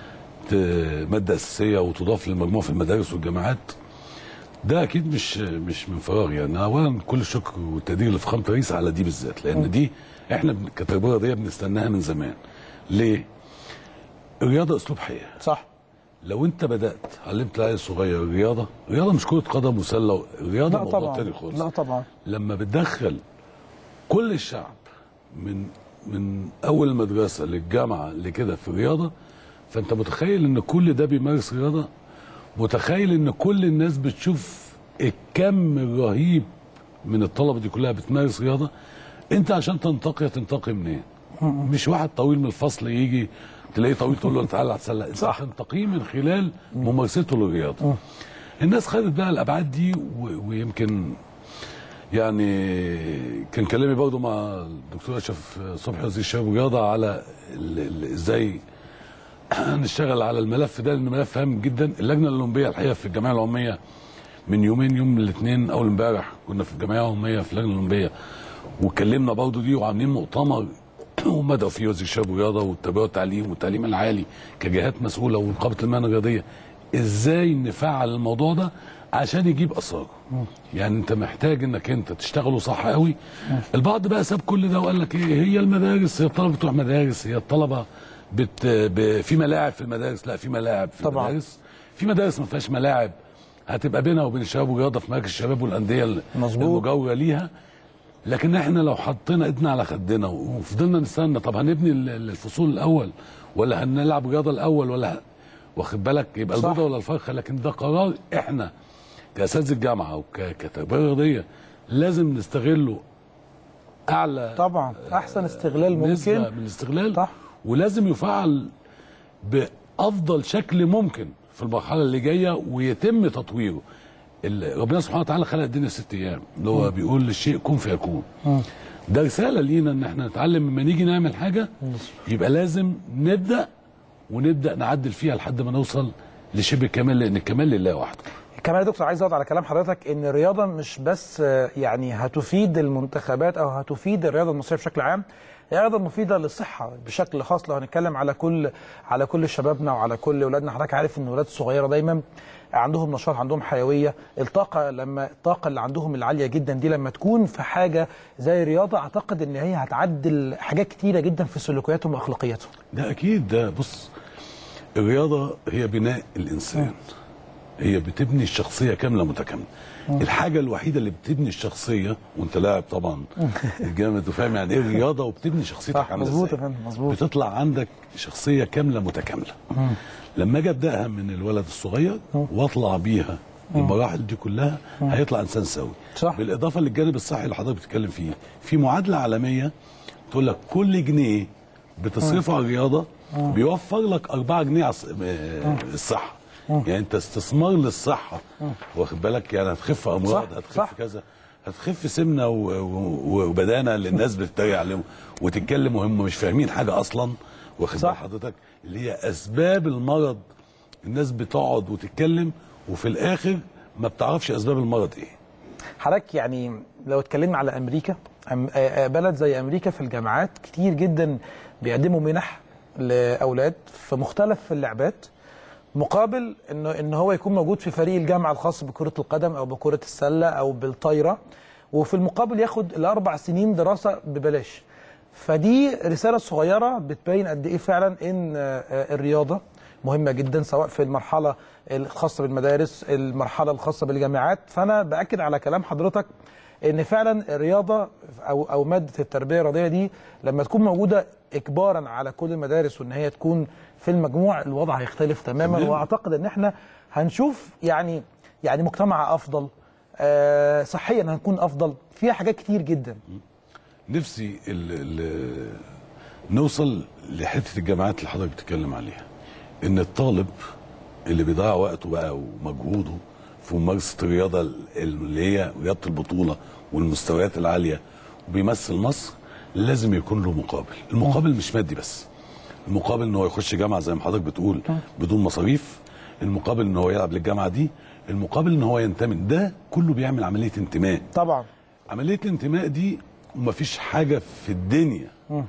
ت- ماده اساسيه وتضاف للمجموع في المدارس والجامعات ده اكيد مش مش من فراغ يعني اولا كل الشكر والتقدير لفخامه الرئيس على دي بالذات لان دي احنا بن- كتربيه رياضيه بنستناها من زمان ليه؟ الرياضه اسلوب حياه صح لو انت بدات علمت العيل الصغير الرياضه الرياضه مش كره قدم وسله الرياضه لا موضوع طبعا تاني خالص لا طبعا لما بتدخل كل الشعب من من اول المدرسه للجامعه لكده في الرياضه فانت متخيل ان كل ده بيمارس رياضه متخيل ان كل الناس بتشوف الكم الرهيب من الطلبه دي كلها بتمارس رياضه انت عشان تنتقي تنتقي منين؟ مش واحد طويل من الفصل يجي تلاقيه طويل تقول له تعالى اتسلى انت صح. عشان تقييم من خلال ممارسته للرياضه الناس خدت بقى الابعاد دي و- ويمكن يعني كان كلامي برضه مع الدكتور اشرف صبحي وزير الشباب والرياضه على ال- ال- ازاي نشتغل على الملف ده لانه ملف هام جدا اللجنه الاولمبيه الحقيقه في الجمعيه العموميه من يومين يوم الاثنين اول امبارح كنا في الجمعيه العموميه في اللجنه الاولمبيه واتكلمنا برضه دي وعاملين مؤتمر ومدعو فيه وزير الشباب والرياضه والتربيه والتعليم والتعليم العالي كجهات مسؤوله ونقابه المهن الرياضيه ازاي نفعل الموضوع ده عشان يجيب اثاره يعني انت محتاج انك انت تشتغله صح قوي البعض بقى ساب كل ده وقال لك ايه هي المدارس هي الطلبه بتوع مدارس هي الطلبه بت ب... في ملاعب في المدارس لا في ملاعب في طبعاً. المدارس في مدارس ما فيهاش ملاعب هتبقى بينها وبين الشباب والرياضه في مراكز الشباب والانديه ال- مظبوط. المجاوره ليها لكن احنا لو حطينا ايدنا على خدنا وفضلنا نستنى طب هنبني ال- ال- الفصول الاول ولا هنلعب رياضه الاول ولا ه- واخد بالك يبقى صح. البيضه ولا الفرخه لكن ده قرار احنا كاساتذه الجامعه وكتربيه رياضيه لازم نستغله اعلى طبعا احسن استغلال نسبة ممكن من الاستغلال صح. ولازم يفعل بافضل شكل ممكن في المرحله اللي جايه ويتم تطويره ال- ربنا سبحانه وتعالى خلق الدنيا ست ايام اللي هو بيقول للشيء كن فيكون ده رساله لينا ان احنا نتعلم لما نيجي نعمل حاجه يبقى لازم نبدا ونبدا نعدل فيها لحد ما نوصل لشبه الكمال لان الكمال لله وحده كمان يا دكتور عايز اقعد على كلام حضرتك ان الرياضه مش بس آه، يعني هتفيد المنتخبات او هتفيد الرياضه المصريه بشكل عام هي رياضه مفيده للصحه بشكل خاص لو هنتكلم على كل على كل شبابنا وعلى كل اولادنا حضرتك عارف ان الاولاد الصغيره دايما عندهم نشاط عندهم حيويه الطاقه لما الطاقه اللي عندهم العاليه جدا دي لما تكون في حاجه زي الرياضه اعتقد ان هي هتعدل حاجات كتيره جدا في سلوكياتهم واخلاقياتهم ده اكيد ده بص الرياضه هي بناء الانسان هي بتبني الشخصيه كامله متكامله الحاجه الوحيده اللي بتبني الشخصيه وانت لاعب طبعا جامد وفاهم يعني ايه الرياضه وبتبني شخصيتك صح، عامله مظبوط ازاي يا فندم، مظبوط. بتطلع عندك شخصيه كامله متكامله لما اجي ابداها من الولد الصغير واطلع بيها المراحل دي كلها هيطلع انسان سوي صح. بالاضافه للجانب الصحي اللي حضرتك بتتكلم فيه في معادله عالميه تقول لك كل جنيه بتصرفه على الرياضه بيوفر لك 4 جنيه على الص- آه، الصحه يعني انت استثمار للصحه واخد بالك يعني هتخف امراض صح، هتخف صح. كذا هتخف سمنه و- و- وبدانه اللي الناس بتتريق عليهم وتتكلم وهم مش فاهمين حاجه اصلا واخد صح. بال حضرتك اللي هي اسباب المرض الناس بتقعد وتتكلم وفي الاخر ما بتعرفش اسباب المرض ايه حضرتك يعني لو اتكلمنا على امريكا أم- آه، آه، بلد زي امريكا في الجامعات كتير جدا بيقدموا منح لاولاد في مختلف اللعبات مقابل انه ان هو يكون موجود في فريق الجامعه الخاص بكره القدم او بكره السله او بالطايره وفي المقابل ياخد الاربع سنين دراسه ببلاش فدي رساله صغيره بتبين قد ايه فعلا ان آه، آه، الرياضه مهمه جدا سواء في المرحله الخاصه بالمدارس المرحله الخاصه بالجامعات فانا باكد على كلام حضرتك ان فعلا الرياضه او او ماده التربيه الرياضيه دي لما تكون موجوده اجبارا على كل المدارس وان هي تكون في المجموع الوضع هيختلف تماما تمام. واعتقد ان احنا هنشوف يعني يعني مجتمع افضل آه صحيا هنكون افضل فيها حاجات كتير جدا نفسي ال ال نوصل لحته الجامعات اللي حضرتك بتتكلم عليها ان الطالب اللي بيضيع وقته بقى ومجهوده في ممارسه الرياضه اللي هي رياضه البطوله والمستويات العاليه وبيمثل مصر لازم يكون له مقابل المقابل مش مادي بس المقابل ان هو يخش جامعه زي ما حضرتك بتقول بدون مصاريف المقابل ان هو يلعب للجامعه دي المقابل ان هو ينتمي ده كله بيعمل عمليه انتماء طبعا عمليه الانتماء دي ومفيش حاجه في الدنيا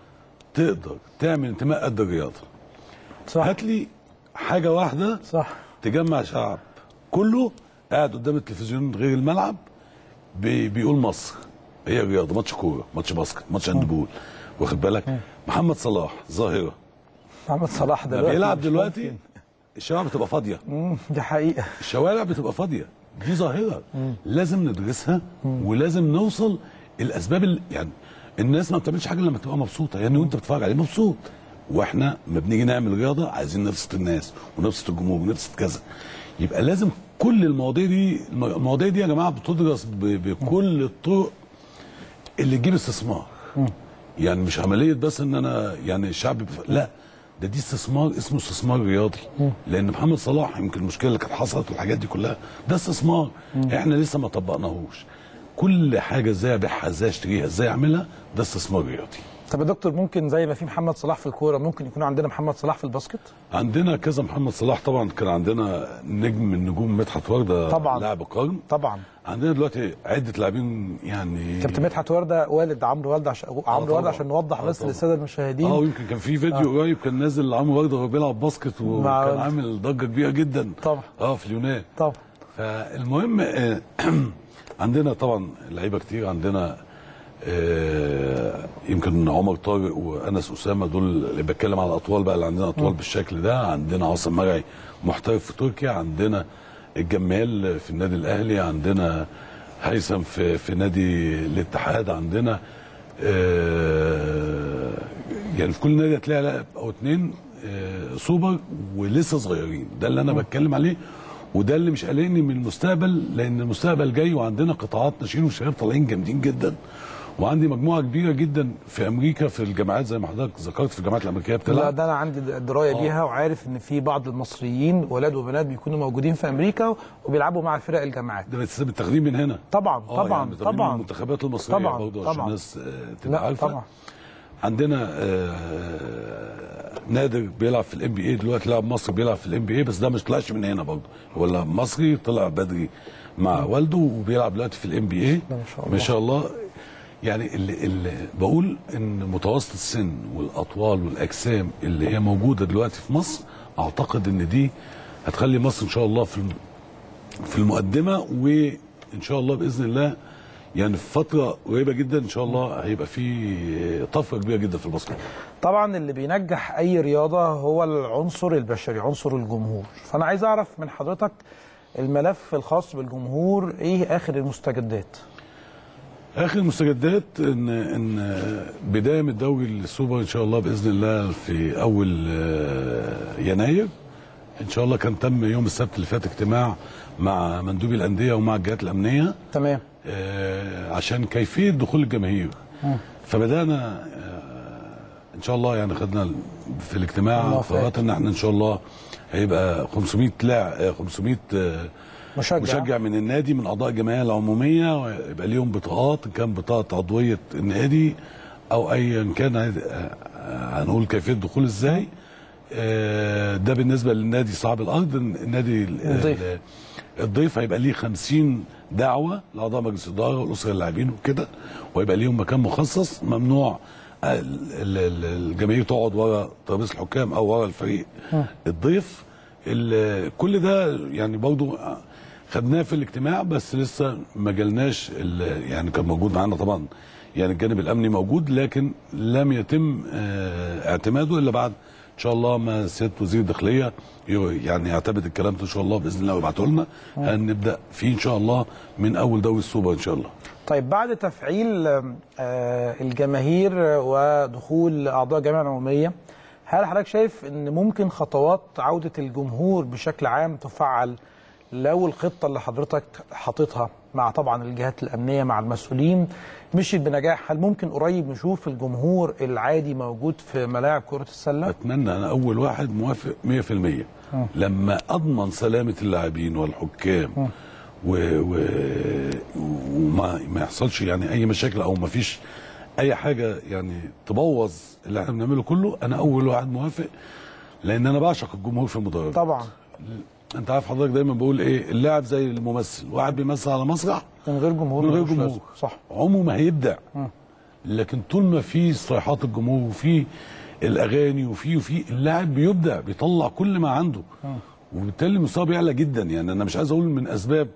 تقدر تعمل انتماء قد الرياضه صح هات لي حاجه واحده صح تجمع شعب كله قاعد قدام التلفزيون غير الملعب بي بيقول مصر هي الرياضه ماتش كوره ماتش باسكت ماتش هاندبول واخد بالك محمد صلاح ظاهره محمد صلاح لما دلوقتي بيلعب مش دلوقتي ممكن. الشوارع بتبقى فاضيه مم، دي حقيقه الشوارع بتبقى فاضيه دي ظاهره لازم ندرسها ولازم نوصل الاسباب اللي يعني الناس ما بتعملش حاجه لما تبقى مبسوطه يعني وانت بتتفرج عليه مبسوط واحنا ما بنيجي نعمل رياضه عايزين نبسط الناس ونبسط الجمهور ونبسط كذا يبقى لازم كل المواضيع دي المواضيع دي يا جماعه بتدرس ب- بكل الطرق اللي تجيب استثمار يعني مش عمليه بس ان انا يعني الشعب بف... لا ده دي استثمار اسمه استثمار رياضي لان محمد صلاح يمكن المشكله اللي كانت حصلت والحاجات دي كلها ده استثمار احنا لسه ما طبقناهوش كل حاجه ازاي ابيعها ازاي اشتريها ازاي اعملها ده استثمار رياضي طب يا دكتور ممكن زي ما في محمد صلاح في الكوره ممكن يكون عندنا محمد صلاح في الباسكت عندنا كذا محمد صلاح طبعا كان عندنا نجم من نجوم مدحت ورده طبعا. لاعب القرن طبعا عندنا دلوقتي عده لاعبين يعني كابتن مدحت ورده والد عمرو ورده عشان عمرو طبعا. ورده عشان نوضح آه بس طبعا. للساده المشاهدين اه ويمكن كان في فيديو قريب كان نازل عمرو ورده وهو بيلعب باسكت مع وكان والده. عامل ضجه كبيره جدا طبعا. اه في اليونان طبعا فالمهم آه، عندنا طبعا لعيبه كتير عندنا آه، يمكن عمر طارق وانس اسامه دول اللي بتكلم على الاطوال بقى اللي عندنا اطوال بالشكل ده عندنا عاصم مرعي محترف في تركيا عندنا الجمال في النادي الاهلي عندنا هيثم في في نادي الاتحاد عندنا آه، يعني في كل نادي هتلاقي لاعب او اتنين آه، سوبر ولسه صغيرين ده اللي انا بتكلم عليه وده اللي مش قلقني من المستقبل لان المستقبل جاي وعندنا قطاعات ناشئين وشباب طالعين جامدين جدا وعندي مجموعه كبيره جدا في امريكا في الجامعات زي ما حضرتك ذكرت في الجامعات الامريكيه لا بتلعب ده انا عندي درايه آه. بيها وعارف ان في بعض المصريين ولاد وبنات بيكونوا موجودين في امريكا وبيلعبوا مع فرق الجامعات ده بس بالتخديم من هنا طبعا آه، طبعا يعني بالتخديم من طبعا المنتخبات المصريه طبعا، برضه عشان طبعا. الناس آه، تبقى لا عارفه طبعا عندنا آه، نادر بيلعب في الام بي اي دلوقتي لاعب مصر بيلعب في الام بي اي بس ده مش طلعش من هنا برضه ولا مصري طلع بدري مع والده وبيلعب دلوقتي في الام بي اي ما شاء الله. ما شاء الله يعني اللي, اللي بقول ان متوسط السن والاطوال والاجسام اللي هي موجوده دلوقتي في مصر اعتقد ان دي هتخلي مصر ان شاء الله في الم- في المقدمه وان شاء الله باذن الله يعني في فتره قريبه جدا ان شاء الله هيبقى في طفره كبيره جدا في الباسكت طبعا اللي بينجح اي رياضه هو العنصر البشري عنصر الجمهور فانا عايز اعرف من حضرتك الملف الخاص بالجمهور ايه اخر المستجدات اخر المستجدات ان ان بدايه من الدوري السوبر ان شاء الله باذن الله في اول آه، يناير ان شاء الله كان تم يوم السبت اللي فات اجتماع مع مندوبي الانديه ومع الجهات الامنيه تمام آه، عشان كيفيه دخول الجماهير فبدانا آه، ان شاء الله يعني خدنا في الاجتماع موافقات. قرارات ان احنا ان شاء الله هيبقى 500 لاعب آه، 500 آه، مشجع. مشجع من النادي من اعضاء الجمعيه العموميه ويبقى ليهم بطاقات ان كان بطاقه عضويه النادي او ايا كان هيد- آه، هنقول كيفيه الدخول ازاي آه، ده بالنسبه للنادي صعب الارض النادي ال- الضيف. ال- الضيف هيبقى ليه 50 دعوه لاعضاء مجلس الاداره والاسره اللاعبين وكده ويبقى ليهم مكان مخصص ممنوع ال- ال- ال- الجماهير تقعد ورا ترابيزه الحكام او ورا الفريق الضيف ال- كل ده يعني برضو خدناه في الاجتماع بس لسه ما جالناش ال- يعني كان موجود معانا طبعا يعني الجانب الامني موجود لكن لم يتم آه، اعتماده الا بعد ان شاء الله ما سياده وزير الداخليه ي- يعني يعتمد الكلام ده ان شاء الله باذن الله ويبعته لنا هنبدا فيه ان شاء الله من اول دوري السوبر ان شاء الله طيب بعد تفعيل آه، الجماهير ودخول اعضاء الجمعيه العموميه هل حضرتك شايف ان ممكن خطوات عوده الجمهور بشكل عام تفعل لو الخطه اللي حضرتك حاططها مع طبعا الجهات الامنيه مع المسؤولين مشيت بنجاح هل ممكن قريب نشوف الجمهور العادي موجود في ملاعب كره السله؟ اتمنى انا اول واحد موافق 100% لما اضمن سلامه اللاعبين والحكام و... و... وما ما يحصلش يعني اي مشاكل او ما فيش اي حاجه يعني تبوظ اللي احنا بنعمله كله انا اول واحد موافق لان انا بعشق الجمهور في المدرج طبعا انت عارف حضرتك دايما بقول ايه اللاعب زي الممثل واحد بيمثل على مسرح من غير جمهور من غير ملوش جمهور لازمة. صح عمره ما هيبدع لكن طول ما في صيحات الجمهور وفي الاغاني وفي وفي اللاعب بيبدع بيطلع كل ما عنده وبالتالي المستوى بيعلى جدا يعني انا مش عايز اقول من اسباب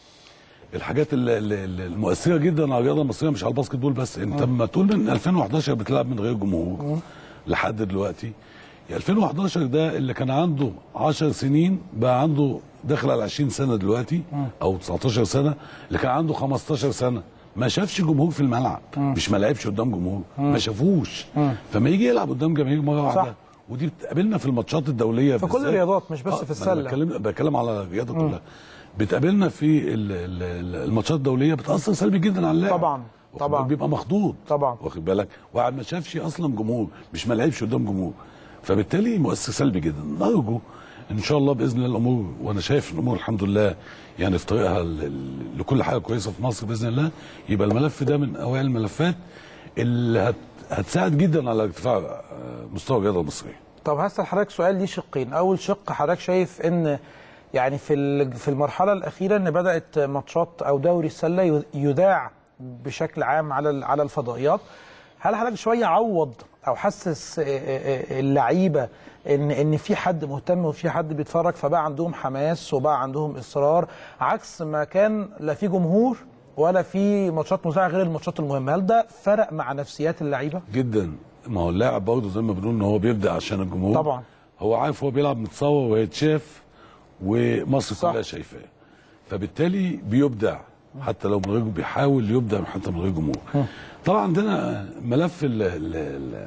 الحاجات ال- ال- ال- المؤثره جدا على الرياضه المصريه مش على الباسكت بول بس انت لما تقول من 2011 بتلعب من غير جمهور لحد دلوقتي يعني 2011 ده اللي كان عنده 10 سنين بقى عنده داخل على 20 سنه دلوقتي او 19 سنه اللي كان عنده 15 سنه ما شافش جمهور في الملعب مش ما لعبش قدام جمهور ما شافوش فما يجي يلعب قدام جماهير مره صح. واحده ودي بتقابلنا في الماتشات الدوليه في كل بالذات. الرياضات مش بس آه، في ما السلة. أنا بتكلم بتكلم على الرياضه كلها بتقابلنا في ال- ال- ال- الماتشات الدوليه بتاثر سلبي جدا على اللاعب طبعاً، واخد طبعاً. بالك؟ بيبقى مخضوض طبعاً. واخد بالك واحد ما شافش اصلا جمهور مش ما لعبش قدام جمهور فبالتالي مؤثر سلبي جدا نرجو ان شاء الله باذن الله الامور وانا شايف الامور الحمد لله يعني في طريقها ل- ل- لكل حاجه كويسه في مصر باذن الله يبقى الملف ده من اوائل الملفات اللي هت هتساعد جدا على ارتفاع آه، مستوى الرياضه المصريه طب هسأل حضرتك سؤال ليه شقين أول شق حضرتك شايف إن يعني في ال- في المرحلة الأخيرة إن بدأت ماتشات أو دوري السلة ي- يذاع بشكل عام على ال- على الفضائيات هل حضرتك شوية عوض أو حسس آه، آه، آه، اللعيبة إن إن في حد مهتم وفي حد بيتفرج فبقى عندهم حماس وبقى عندهم إصرار عكس ما كان لا في جمهور ولا في ماتشات مذاعة غير الماتشات المهمة هل ده فرق مع نفسيات اللعيبة؟ جدا ما هو اللاعب برضه زي ما بنقول ان هو بيبدع عشان الجمهور طبعاً. هو عارف هو بيلعب متصور وهيتشاف ومصر صح. كلها شايفاه فبالتالي بيبدع حتى لو من غير بيحاول يبدع حتى من غير جمهور طبعا عندنا ملف ال ال ال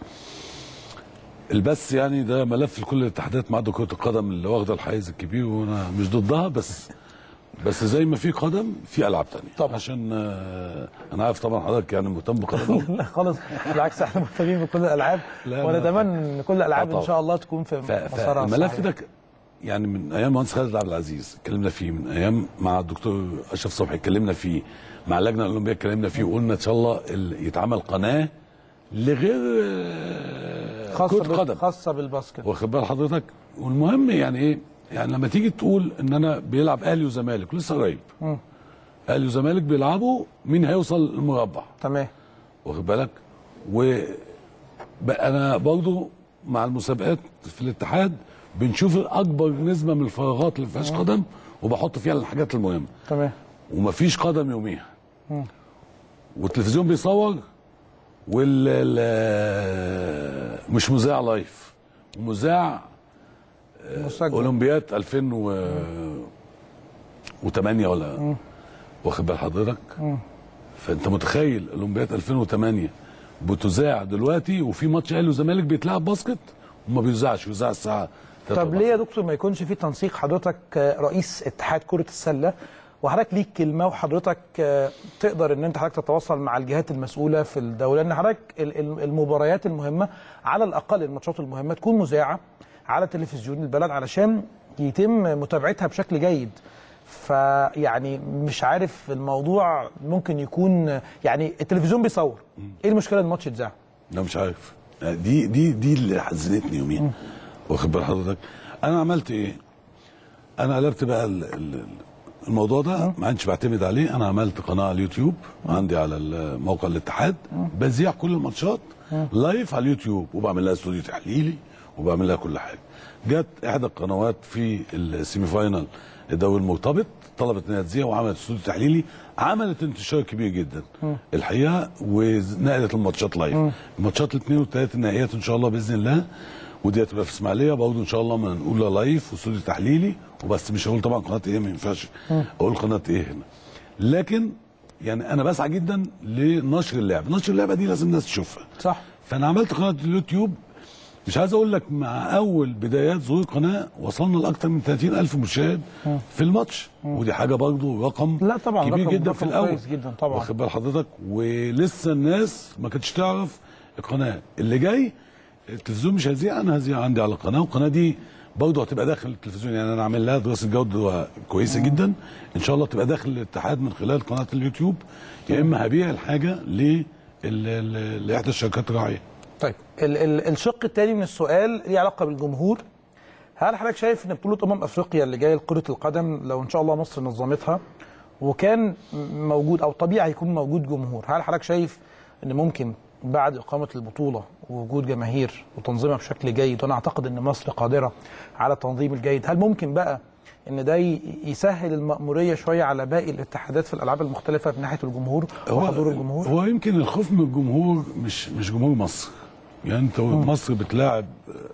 البث يعني ده ملف لكل الاتحادات ما عدا كره القدم اللي واخده الحيز الكبير وانا مش ضدها بس بس زي ما في قدم في العاب تانية طبعا. عشان آه، انا عارف طبعا حضرتك يعني مهتم بقدم لا خالص بالعكس احنا مهتمين بكل الالعاب لا، ونتمنى لا. ان كل الالعاب آه ان طبعا. شاء الله تكون في ف- مسارها فالملف الصحيح. ده ك- يعني من ايام المهندس خالد عبد العزيز اتكلمنا فيه من ايام مع الدكتور اشرف صبحي اتكلمنا فيه مع اللجنه الاولمبيه اتكلمنا فيه وقلنا ان شاء الله ال- يتعمل قناه لغير آه، خاصه كره بال- قدم خاصه بالباسكت واخد بال حضرتك والمهم يعني ايه يعني لما تيجي تقول ان انا بيلعب اهلي وزمالك لسه قريب اهلي وزمالك بيلعبوا مين هيوصل المربع تمام واخد بالك و بقى انا برضو مع المسابقات في الاتحاد بنشوف اكبر نسبه من الفراغات اللي ما فيهاش قدم وبحط فيها الحاجات المهمه تمام ومفيش قدم يوميها والتلفزيون بيصور وال ال- مش مذاع لايف ومذاع مسجل اولمبياد 2008 ولا واخد بال حضرتك فانت متخيل اولمبياد 2008 بتذاع دلوقتي وفي ماتش اهلي وزمالك بيتلعب باسكت وما بيذاعش بيذاع الساعه 3 طب ليه يا دكتور ما يكونش في تنسيق حضرتك آه، رئيس اتحاد كره السله وحضرتك ليك كلمه وحضرتك آه، تقدر ان انت حضرتك تتواصل مع الجهات المسؤوله في الدوله لان حضرتك ال- ال- المباريات المهمه على الاقل الماتشات المهمه تكون مذاعه على تلفزيون البلد علشان يتم متابعتها بشكل جيد فيعني مش عارف الموضوع ممكن يكون يعني التلفزيون بيصور ايه المشكله إن الماتش يتذاع لا مش عارف دي دي دي اللي حزنتني يوميها واخد بال حضرتك انا عملت ايه انا قلبت بقى ال- ال- الموضوع ده ما عادش بعتمد عليه انا عملت قناه على اليوتيوب عندي على ال- موقع الاتحاد بذيع كل الماتشات لايف على اليوتيوب وبعمل لها استوديو تحليلي وبعمل لها كل حاجه جت احدى القنوات في السيمي فاينال الدوري المرتبط طلبت انها تذيع وعملت استوديو تحليلي عملت انتشار كبير جدا الحقيقه ونقلت الماتشات لايف الماتشات الاثنين والثلاث النهائيات ان شاء الله باذن الله ودي هتبقى في اسماعيليه برضه ان شاء الله ما نقولها لايف واستوديو تحليلي وبس مش هقول طبعا قناه ايه ما ينفعش اقول قناه ايه هنا لكن يعني انا بسعى جدا لنشر اللعبه نشر اللعبه دي لازم الناس تشوفها صح فانا عملت قناه اليوتيوب مش عايز اقول لك مع اول بدايات ظهور القناه وصلنا لاكثر من 30 الف مشاهد في الماتش ودي حاجه برضو رقم لا طبعا كبير رقم- جدا رقم في الاول كويس جدا طبعا. واخد بال حضرتك ولسه الناس ما كانتش تعرف القناه اللي جاي التلفزيون مش هيذيع انا هذيع عندي على القناه والقناه دي برضه هتبقى داخل التلفزيون يعني انا عامل لها دراسه جوده كويسه جدا ان شاء الله تبقى داخل الاتحاد من خلال قناه اليوتيوب يا اما هبيع الحاجه ل ل- ل- لاحدى الشركات الراعيه طيب ال ال الشق الثاني من السؤال ليه علاقه بالجمهور هل حضرتك شايف ان بطوله امم افريقيا اللي جايه لكره القدم لو ان شاء الله مصر نظمتها وكان م- موجود او طبيعي يكون موجود جمهور هل حضرتك شايف ان ممكن بعد اقامه البطوله ووجود جماهير وتنظيمها بشكل جيد وانا اعتقد ان مصر قادره على التنظيم الجيد هل ممكن بقى ان ده ي- يسهل المأمورية شوية على باقي الاتحادات في الألعاب المختلفة من ناحية الجمهور وحضور الجمهور؟ هو يمكن الخوف من الجمهور مش مش جمهور مصر يعني انت مصر بتلاعب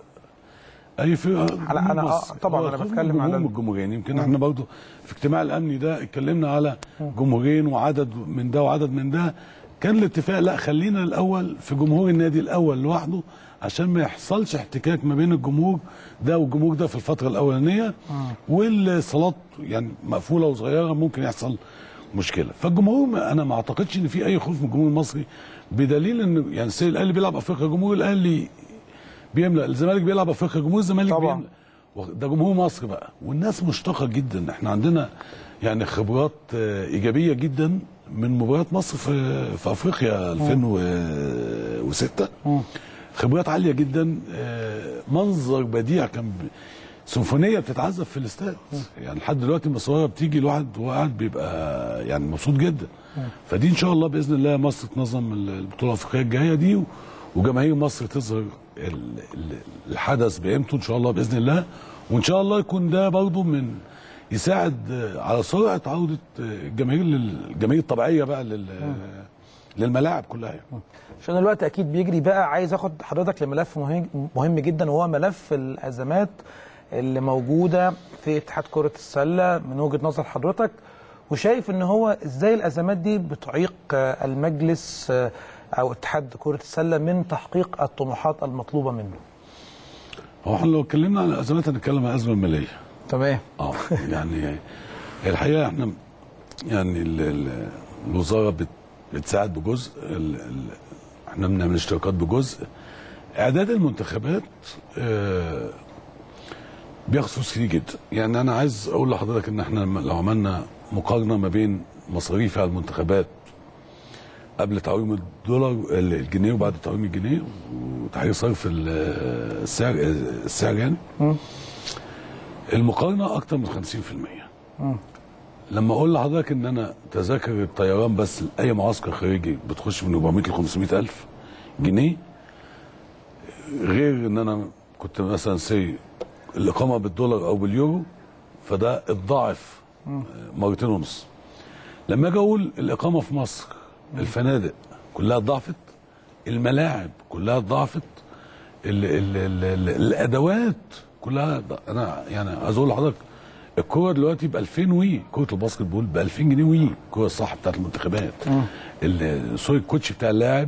اي فرقه على- جمهور أنا- آه، مصر. طبعاً هو أنا الخوف من بتكلم الجمهور على ال- من الجمهورين يمكن احنا برضه في اجتماع الامني ده اتكلمنا على جمهورين وعدد من ده وعدد من ده كان الاتفاق لا خلينا الاول في جمهور النادي الاول لوحده عشان ما يحصلش احتكاك ما بين الجمهور ده والجمهور ده في الفتره الاولانيه والصالات يعني مقفوله وصغيره ممكن يحصل مشكله فالجمهور ما انا ما اعتقدش ان في اي خوف من الجمهور المصري بدليل ان يعني السيد الاهلي بيلعب افريقيا جمهور الاهلي بيملا الزمالك بيلعب افريقيا جمهور الزمالك طبعاً. بيملا ده جمهور مصر بقى والناس مشتاقه جدا احنا عندنا يعني خبرات آه، ايجابيه جدا من مباريات مصر في في افريقيا 2006 خبرات عاليه جدا آه، منظر بديع كان ب- سيمفونيه بتتعزف في الاستاد يعني لحد دلوقتي المصورة بتيجي الواحد وهو قاعد بيبقى يعني مبسوط جدا فدي ان شاء الله باذن الله مصر تنظم البطوله الافريقيه الجايه دي و- وجماهير مصر تظهر ال- ال- الحدث بقيمته ان شاء الله باذن الله وان شاء الله يكون ده برضه من يساعد آه، على سرعه عوده آه، الجماهير للجماهير الطبيعيه بقى لل للملاعب كلها يعني. عشان الوقت اكيد بيجري بقى عايز اخد حضرتك لملف مهم مهم جدا وهو ملف الازمات اللي موجوده في اتحاد كره السله من وجهه نظر حضرتك وشايف ان هو ازاي الازمات دي بتعيق آه، المجلس آه، او اتحاد كره السله من تحقيق الطموحات المطلوبه منه هو احنا لو اتكلمنا عن الازمات هنتكلم عن الازمه الماليه تمام اه يعني الحقيقه احنا يعني ال- ال- الوزاره بت- بتساعد بجزء ال- ال- احنا بنعمل اشتراكات بجزء اعداد المنتخبات آه، بياخد فلوس كتير جدا يعني انا عايز اقول لحضرتك ان احنا لما- لو عملنا مقارنه ما بين مصاريف على المنتخبات قبل تعويم الدولار الجنيه وبعد تعويم الجنيه وتحرير صرف ال- السعر السعر يعني المقارنه اكتر من 50% لما اقول لحضرتك ان انا تذاكر الطيران بس لاي معسكر خارجي بتخش من 400 ل 500 الف جنيه غير ان انا كنت مثلا سي الاقامه بالدولار او باليورو فده اتضاعف مرتين ونص لما اجي اقول الاقامه في مصر الفنادق كلها اتضاعفت الملاعب كلها اتضاعفت ال ال ال ال الادوات كلها ض- انا يعني عايز اقول لحضرتك الكوره دلوقتي ب 2000 وي كوره الباسكت بول ب 2000 جنيه وي الكوره الصح بتاعت المنتخبات ال- سوري الكوتش بتاع اللاعب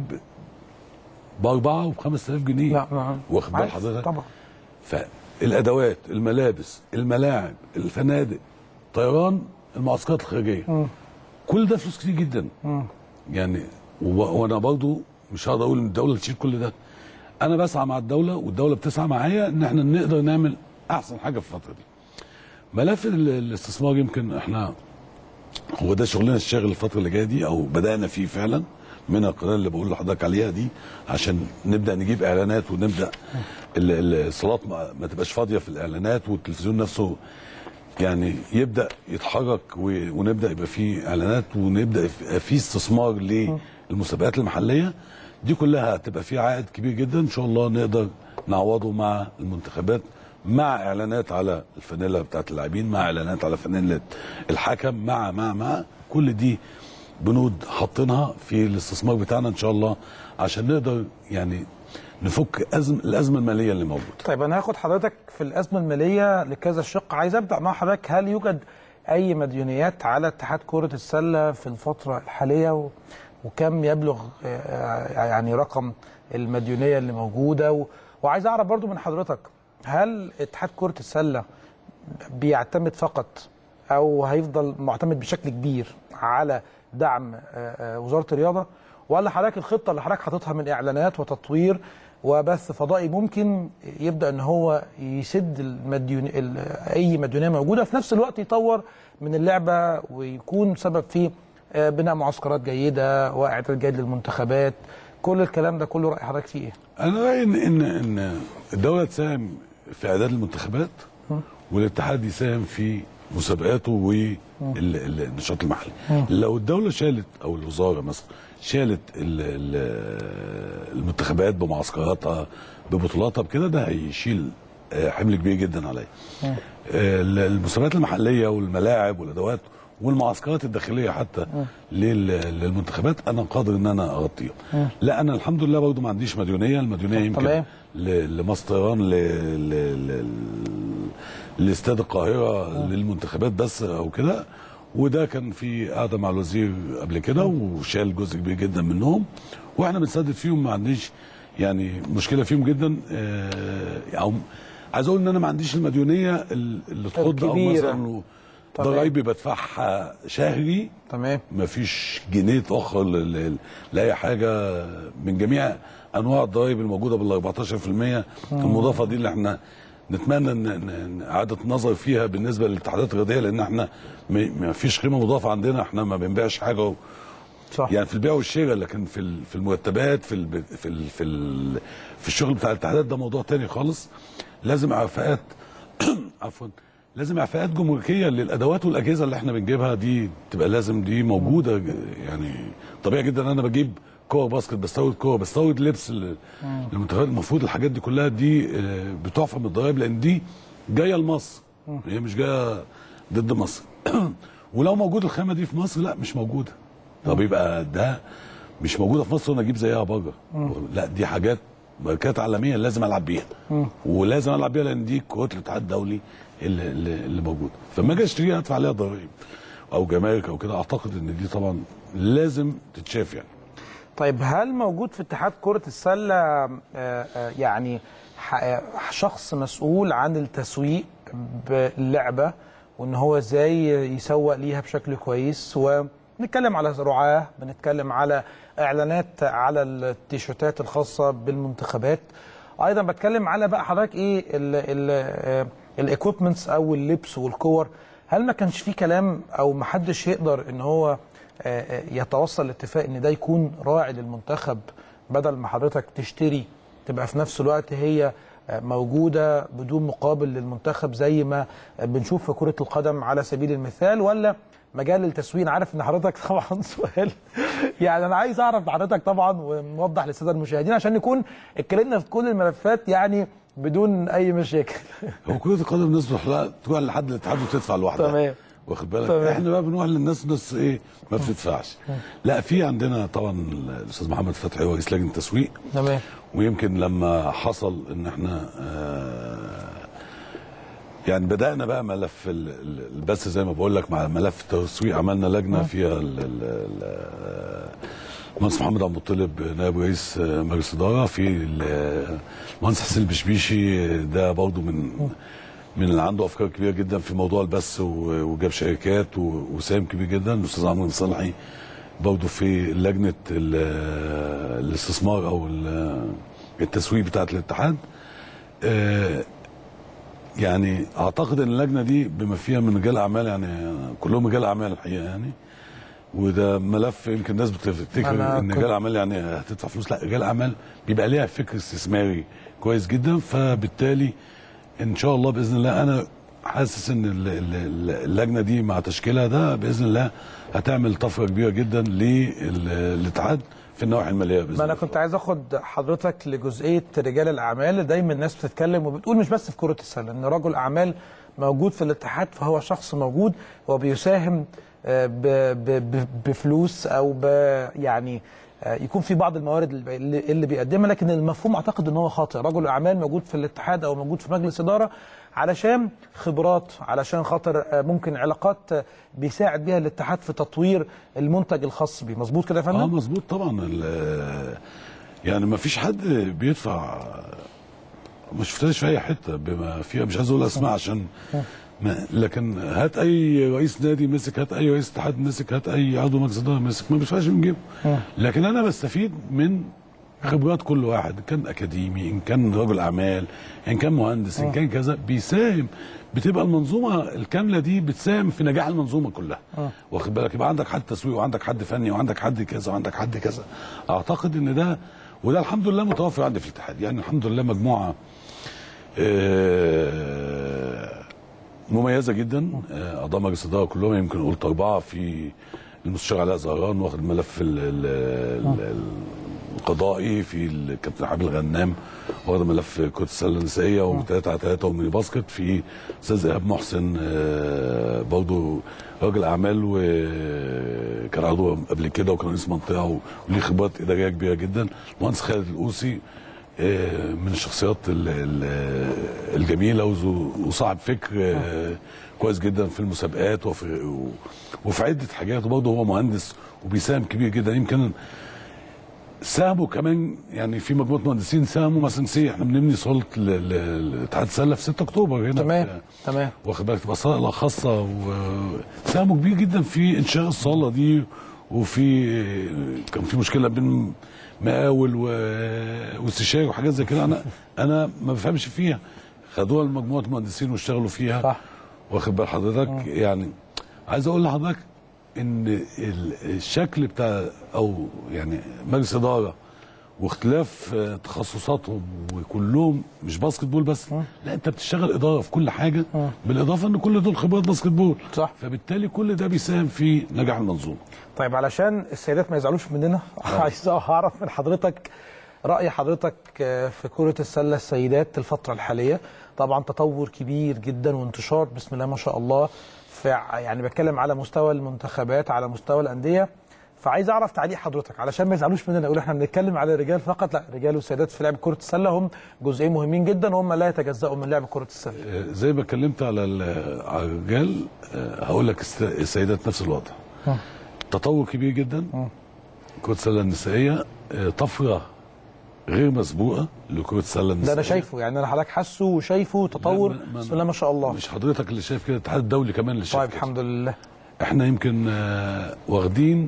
باربعه وب 5000 جنيه لا ما- واخد بال عارف حضرتك طبعا فالادوات الملابس الملاعب الفنادق طيران المعسكرات الخارجيه كل ده فلوس كتير جدا يعني و- وانا برضو مش هقدر اقول ان الدوله تشيل كل ده انا بسعى مع الدوله والدوله بتسعى معايا ان احنا نقدر نعمل احسن حاجه في الفتره دي ملف ال- الاستثمار يمكن احنا هو ده شغلنا الشاغل الفتره اللي جايه دي او بدانا فيه فعلا من القناه اللي بقول لحضرتك عليها دي عشان نبدا نجيب اعلانات ونبدا ال- ال- الصالات ما, ما تبقاش فاضيه في الاعلانات والتلفزيون نفسه يعني يبدا يتحرك و- ونبدا يبقى فيه اعلانات ونبدا يبقى فيه استثمار للمسابقات المحليه دي كلها هتبقى فيها عائد كبير جدا ان شاء الله نقدر نعوضه مع المنتخبات مع اعلانات على الفانيلا بتاعت اللاعبين مع اعلانات على فانيلا الحكم مع مع مع كل دي بنود حاطينها في الاستثمار بتاعنا ان شاء الله عشان نقدر يعني نفك أزم الازمه الماليه اللي موجوده طيب انا هاخد حضرتك في الازمه الماليه لكذا شق عايز ابدا مع حضرتك هل يوجد اي مديونيات على اتحاد كره السله في الفتره الحاليه و... وكم يبلغ آه، يعني رقم المديونيه اللي موجوده و... وعايز اعرف برضو من حضرتك هل اتحاد كره السله بيعتمد فقط او هيفضل معتمد بشكل كبير على دعم آه، آه، وزاره الرياضه ولا حضرتك الخطه اللي حضرتك حاططها من اعلانات وتطوير وبث فضائي ممكن يبدا ان هو يسد المديون ال- اي مديونيه موجوده في نفس الوقت يطور من اللعبه ويكون سبب في آه، بناء معسكرات جيده واعداد جيد للمنتخبات كل الكلام ده كله راي حضرتك فيه ايه؟ انا رايي ان ان ان الدوله تساهم في اعداد المنتخبات والاتحاد يساهم في مسابقاته والنشاط المحلي لو الدوله شالت او الوزاره مثلا شالت ال- ال- المنتخبات بمعسكراتها ببطولاتها بكده ده هيشيل آه، حمل كبير جدا عليا آه، المسابقات المحليه والملاعب والادوات والمعسكرات الداخليه حتى لل- للمنتخبات انا قادر ان انا اغطيهم لا انا الحمد لله برضه ما عنديش مديونيه المديونيه يمكن تمام. ل- لمصر طيران ل- ل- ل- لاستاد القاهره للمنتخبات بس او كده وده كان في قعده مع الوزير قبل كده وشال جزء كبير جدا منهم واحنا بنسدد فيهم ما عنديش يعني مشكله فيهم جدا آه، او عايز اقول ان انا ما عنديش المديونيه اللي تخض او الكبيرة. مثلا تمام. ضرايبي بدفعها شهري تمام ما فيش جنيه اتاخر ل- ل- لاي حاجه من جميع انواع الضرائب الموجوده بال 14% المضافه دي اللي احنا نتمنى ان إن- إن اعاده النظر فيها بالنسبه للاتحادات الرياضيه لان احنا ما ما فيش قيمه مضافه عندنا احنا ما بنبيعش حاجه و- صح يعني في البيع والشراء لكن في ال- في المرتبات في ال في ال في, ال في الشغل بتاع الاتحادات ده موضوع تاني خالص لازم اعفاءات عفوا لازم اعفاءات جمركيه للادوات والاجهزه اللي احنا بنجيبها دي تبقى لازم دي موجوده ج- يعني طبيعي جدا ان انا بجيب كور باسكت بستورد كور بستورد لبس ل- للمنتخبات المفروض الحاجات دي كلها دي آه، بتعفى من الضرائب لان دي جايه لمصر هي مش جايه ضد مصر ولو موجود الخامه دي في مصر لا مش موجوده طب يبقى ده مش موجوده في مصر وانا اجيب زيها بره لا دي حاجات ماركات عالميه لازم العب بيها ولازم العب بيها لان دي كروت الاتحاد الدولي اللي, اللي, اللي موجوده فلما اجي اشتريها ادفع عليها ضرائب او جمارك او كده اعتقد ان دي طبعا لازم تتشاف يعني طيب هل موجود في اتحاد كرة السلة آه، آه، يعني ح- آه، شخص مسؤول عن التسويق باللعبة وان هو ازاي يسوق ليها بشكل كويس ونتكلم على رعاة بنتكلم على اعلانات على التيشيرتات الخاصة بالمنتخبات ايضا بتكلم على بقى حضرتك ايه الايكويبمنتس او اللبس والكور هل ما كانش فيه كلام او ما حدش يقدر ان هو آه، آه، يتوصل لاتفاق ان ده يكون راعي للمنتخب بدل ما حضرتك تشتري تبقى في نفس الوقت هي آه، موجوده بدون مقابل للمنتخب زي ما آه، بنشوف في كره القدم على سبيل المثال ولا مجال للتسويق أنا عارف ان حضرتك طبعا سؤال يعني انا عايز اعرف حضرتك طبعا ونوضح للساده المشاهدين عشان نكون اتكلمنا في كل الملفات يعني بدون اي مشاكل هو كره القدم الناس بتروح لها تروح لحد الاتحاد وتدفع لوحدها تمام. واخد بالك تمام. احنا بقى بنروح للناس ناس ايه ما بتدفعش لا في عندنا طبعا الاستاذ محمد فتحي هو رئيس لجنه التسويق تمام ويمكن لما حصل ان احنا آه، يعني بدانا بقى ملف ال- ال- البث زي ما بقول لك مع ملف التسويق عملنا لجنه فيها ال- ال- ال- المهندس محمد عبد المطلب نائب رئيس آه، مجلس اداره في ال- المهندس حسين البشبيشي ده برضه من من اللي عنده افكار كبيره جدا في موضوع البث و- وجاب شركات و- وساهم كبير جدا الاستاذ عمرو صالحي برضه في لجنه ال- الاستثمار او ال- التسويق بتاعه الاتحاد آه، يعني اعتقد ان اللجنه دي بما فيها من رجال اعمال يعني كلهم رجال اعمال الحقيقه يعني وده ملف يمكن الناس بتفتكر أنا ان كنت- رجال اعمال يعني هتدفع فلوس لا رجال اعمال بيبقى ليها فكر استثماري كويس جدا فبالتالي ان شاء الله باذن الله انا حاسس ان ال- ال- ال- اللجنه دي مع تشكيلها ده باذن الله هتعمل طفره كبيره جدا للاتحاد في النواحي الماليه باذن ما انا الله. كنت عايز اخد حضرتك لجزئيه رجال الاعمال دايما الناس بتتكلم وبتقول مش بس في كره السله ان رجل اعمال موجود في الاتحاد فهو شخص موجود وبيساهم آه، ب- ب- ب- بفلوس او ب يعني آه، يكون في بعض الموارد اللي اللي بيقدمها لكن المفهوم اعتقد ان هو خاطئ رجل اعمال موجود في الاتحاد او موجود في مجلس اداره علشان خبرات علشان خاطر آه، ممكن علاقات آه، بيساعد بيها الاتحاد في تطوير المنتج الخاص بيه مظبوط كده يا فندم اه مظبوط طبعا ال- يعني ما فيش حد بيدفع ما شفتهاش في اي حته بما فيها مش عايز اقول اسماء عشان ما لكن هات اي رئيس نادي مسك هات اي رئيس اتحاد مسك هات اي عضو مجلس اداره مسك ما بيدفعش من جيبه لكن انا بستفيد من خبرات كل واحد ان كان اكاديمي ان كان رجل اعمال ان كان مهندس ان كان كذا بيساهم بتبقى المنظومه الكامله دي بتساهم في نجاح المنظومه كلها واخد بالك يبقى عندك حد تسويق وعندك حد فني وعندك حد كذا وعندك حد كذا اعتقد ان ده وده الحمد لله متوفر عندي في الاتحاد يعني الحمد لله مجموعه آه، مميزه جدا آه، اعضاء مجلس الاداره كلهم يمكن قلت اربعه في المستشار علاء زهران واخد الملف ال- ال- ال- القضائي في الكابتن حبيب الغنام واخد ملف كره السله النسائيه وثلاثه على ثلاثه وميني باسكت في استاذ ايهاب محسن آه، برضه راجل اعمال وكان عضو قبل كده وكان رئيس منطقه وليه خبرات اداريه كبيره جدا المهندس خالد القوسي آه، من الشخصيات ال- ال- الجميله وذو- وصاحب فكر آه، كويس جدا في المسابقات وفي وفي عده حاجات وبرضه هو مهندس وبيساهم كبير جدا يمكن ساهموا كمان يعني في مجموعه مهندسين ساهموا مثلا سي احنا بنبني صاله ل- ل- لاتحاد السله في 6 اكتوبر هنا تمام في- تمام واخد بالك تبقى صاله خاصه وساهموا كبير جدا في انشاء الصاله دي وفي كان في مشكله بين مقاول و- واستشاري وحاجات زي كده انا انا ما بفهمش فيها خدوها لمجموعه مهندسين واشتغلوا فيها صح. واخد بال حضرتك يعني عايز اقول لحضرتك ان ال- الشكل بتاع او يعني مجلس اداره واختلاف آه، تخصصاتهم وكلهم مش باسكت بول بس لا انت بتشتغل اداره في كل حاجه بالاضافه ان كل دول خبرات باسكت بول صح. فبالتالي كل ده بيساهم في نجاح المنظومه طيب علشان السيدات ما يزعلوش مننا عايز اعرف من حضرتك راي حضرتك آه، في كره السله السيدات الفتره الحاليه طبعا تطور كبير جدا وانتشار بسم الله ما شاء الله في ع- يعني بتكلم على مستوى المنتخبات على مستوى الانديه فعايز اعرف تعليق حضرتك علشان ما يزعلوش مننا يقولوا احنا بنتكلم على الرجال فقط لا رجال وسيدات في لعب كره السله هم جزئين مهمين جدا وهم لا يتجزأوا من لعب كره السله آه، زي ما اتكلمت على ال- على الرجال آه، هقول لك الس- السيدات نفس الوضع تطور كبير جدا كره السله النسائيه آه، طفره غير مسبوقه لكره السله النسائيه ده انا شايفه يعني انا حضرتك حاسه وشايفه تطور لا، ما- ما- بسم الله ما شاء الله مش حضرتك اللي شايف كده الاتحاد الدولي كمان اللي شايف طيب كده. الحمد لله احنا يمكن آه، واخدين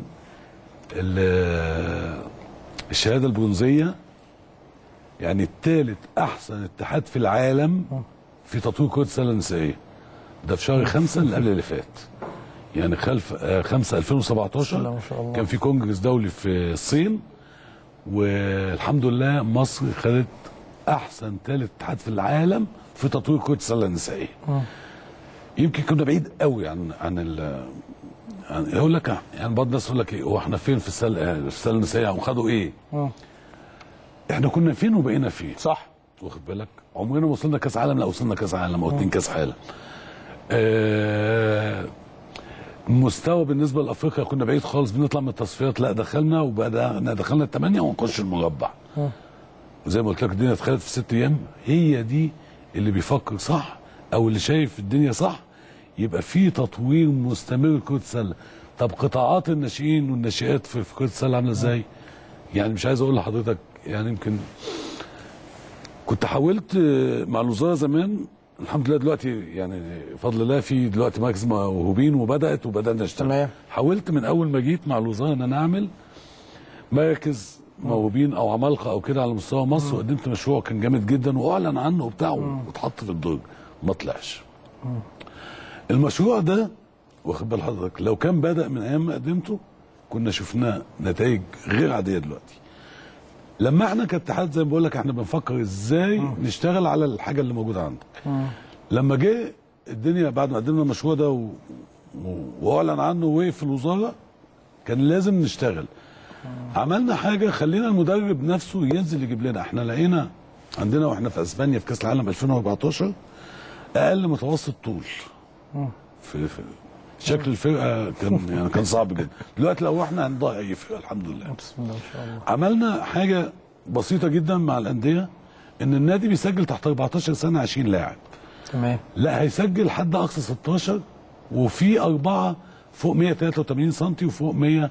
ال- الشهاده البرونزيه يعني الثالث احسن اتحاد في العالم في تطوير كره السله النسائيه ده في شهر خمسة اللي قبل اللي فات يعني خلف آه، خمسة 2017 الله ما شاء الله. كان في كونجرس دولي في الصين والحمد لله مصر خدت احسن ثالث اتحاد في العالم في تطوير كره السله النسائيه يمكن كنا بعيد قوي عن عن ال يعني يقول لك يعني بعض الناس يقول لك ايه هو احنا فين في السله في السله النسائيه وخدوا ايه؟ احنا كنا فين وبقينا فين؟ صح واخد بالك؟ عمرنا ما وصلنا كاس عالم لا وصلنا كاس عالم او اتنين كاس عالم. آه المستوى بالنسبه لافريقيا كنا بعيد خالص بنطلع من التصفيات لا دخلنا وبدانا دخلنا الثمانيه ونخش المربع. وزي ما قلت لك الدنيا اتخلت في ست ايام هي دي اللي بيفكر صح او اللي شايف الدنيا صح يبقى في تطوير مستمر لكره السله طب قطاعات الناشئين والناشئات في في كره السله عامله ازاي؟ يعني مش عايز اقول لحضرتك يعني يمكن كنت حاولت آه، مع الوزاره زمان الحمد لله دلوقتي يعني بفضل الله في دلوقتي مركز موهوبين وبدات وبدانا نشتغل تمام. حاولت من اول ما جيت مع الوزاره ان انا اعمل مراكز موهوبين او عمالقه او كده على مستوى مصر وقدمت مشروع كان جامد جدا واعلن عنه وبتاع واتحط في الدرج ما طلعش المشروع ده واخد بال حضرتك لو كان بدا من ايام ما قدمته كنا شفنا نتائج غير عاديه دلوقتي لما احنا كاتحاد زي ما بقول لك احنا بنفكر ازاي نشتغل على الحاجه اللي موجوده عندك لما جه الدنيا بعد ما قدمنا المشروع ده و... و... واعلن عنه ووقف في الوزاره كان لازم نشتغل عملنا حاجه خلينا المدرب نفسه ينزل يجيب لنا احنا لقينا عندنا واحنا في اسبانيا في كاس العالم 2014 اقل متوسط طول في, في شكل الفرقه كان يعني كان صعب جدا دلوقتي لو احنا هنضيع اي فرقه الحمد لله بسم الله ما شاء الله عملنا حاجه بسيطه جدا مع الانديه ان النادي بيسجل تحت 14 سنه 20 لاعب تمام لا هيسجل حد اقصى 16 وفي اربعه فوق 183 سم وفوق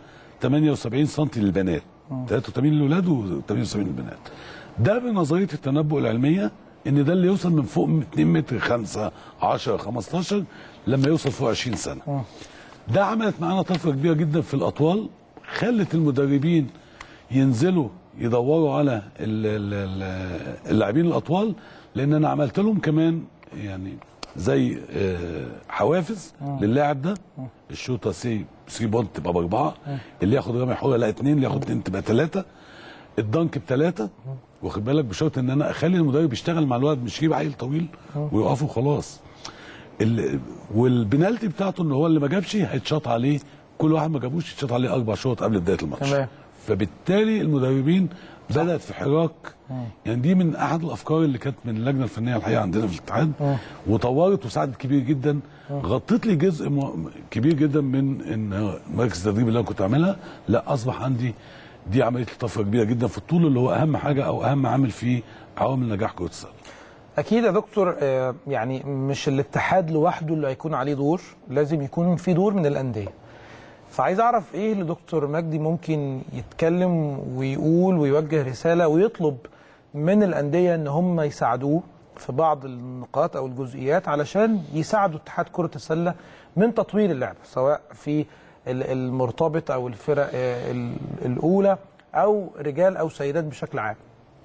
178 سم للبنات 83 للاولاد و78 للبنات ده بنظريه التنبؤ العلميه ان ده اللي يوصل من فوق 2 متر 5 10 15 لما يوصل فوق 20 سنه ده عملت معانا طفره كبيره جدا في الاطوال خلت المدربين ينزلوا يدوروا على ال- ال- ال- اللاعبين الاطوال لان انا عملت لهم كمان يعني زي آه، حوافز للاعب ده الشوطه سي 3 بونت تبقى باربعه اللي ياخد رمي حره لا اثنين اللي ياخد اثنين تبقى ثلاثه الدنك بثلاثه واخد بالك بشرط ان انا اخلي المدرب يشتغل مع الولد مش يجيب عيل طويل ويوقفه خلاص ال- والبنالتي بتاعته ان هو اللي ما جابش هيتشاط عليه كل واحد ما جابوش يتشاط عليه اربع شوط قبل بدايه الماتش تمام. فبالتالي المدربين بدات في حراك يعني دي من احد الافكار اللي كانت من اللجنه الفنيه الحقيقه عندنا في الاتحاد وطورت وساعدت كبير جدا غطت لي جزء م- كبير جدا من ان مركز التدريب اللي انا كنت عاملها لا اصبح عندي دي عمليه طفره كبيره جدا في الطول اللي هو اهم حاجه او اهم عامل في عوامل نجاح كره السله اكيد يا دكتور آه، يعني مش الاتحاد لوحده اللي هيكون عليه دور لازم يكون في دور من الانديه فعايز اعرف ايه اللي دكتور مجدي ممكن يتكلم ويقول ويوجه رساله ويطلب من الانديه ان هم يساعدوه في بعض النقاط او الجزئيات علشان يساعدوا اتحاد كره السله من تطوير اللعبه سواء في ال- المرتبط او الفرق آه، ال- الاولى او رجال او سيدات بشكل عام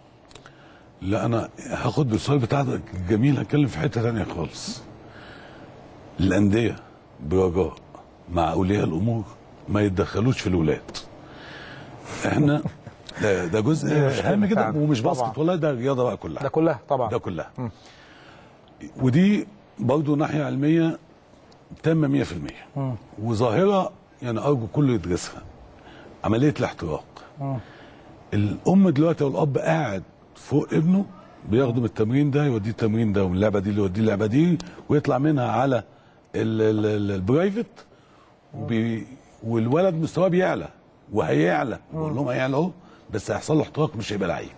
لا انا هاخد بالسؤال بتاعتك الجميل هتكلم في حته ثانيه خالص الانديه برجاء مع اولياء الامور ما يتدخلوش في الولاد احنا ده, ده جزء هام جدا فعلا. ومش طبعا. باسكت ولا ده الرياضه بقى كلها ده كلها طبعا ده كلها ودي برضو ناحيه علميه تامه 100% وظاهره يعني ارجو كله يدرسها عمليه الاحتراق الام دلوقتي او الاب قاعد فوق ابنه بياخده من التمرين ده يوديه التمرين ده ومن اللعبه دي اللي يوديه اللعبه دي ويطلع منها على ال- ال- ال- البرايفت وبي والولد مستواه بيعلى وهيعلى بقول لهم هيعلى اهو بس هيحصل له احتراق مش هيبقى لعيب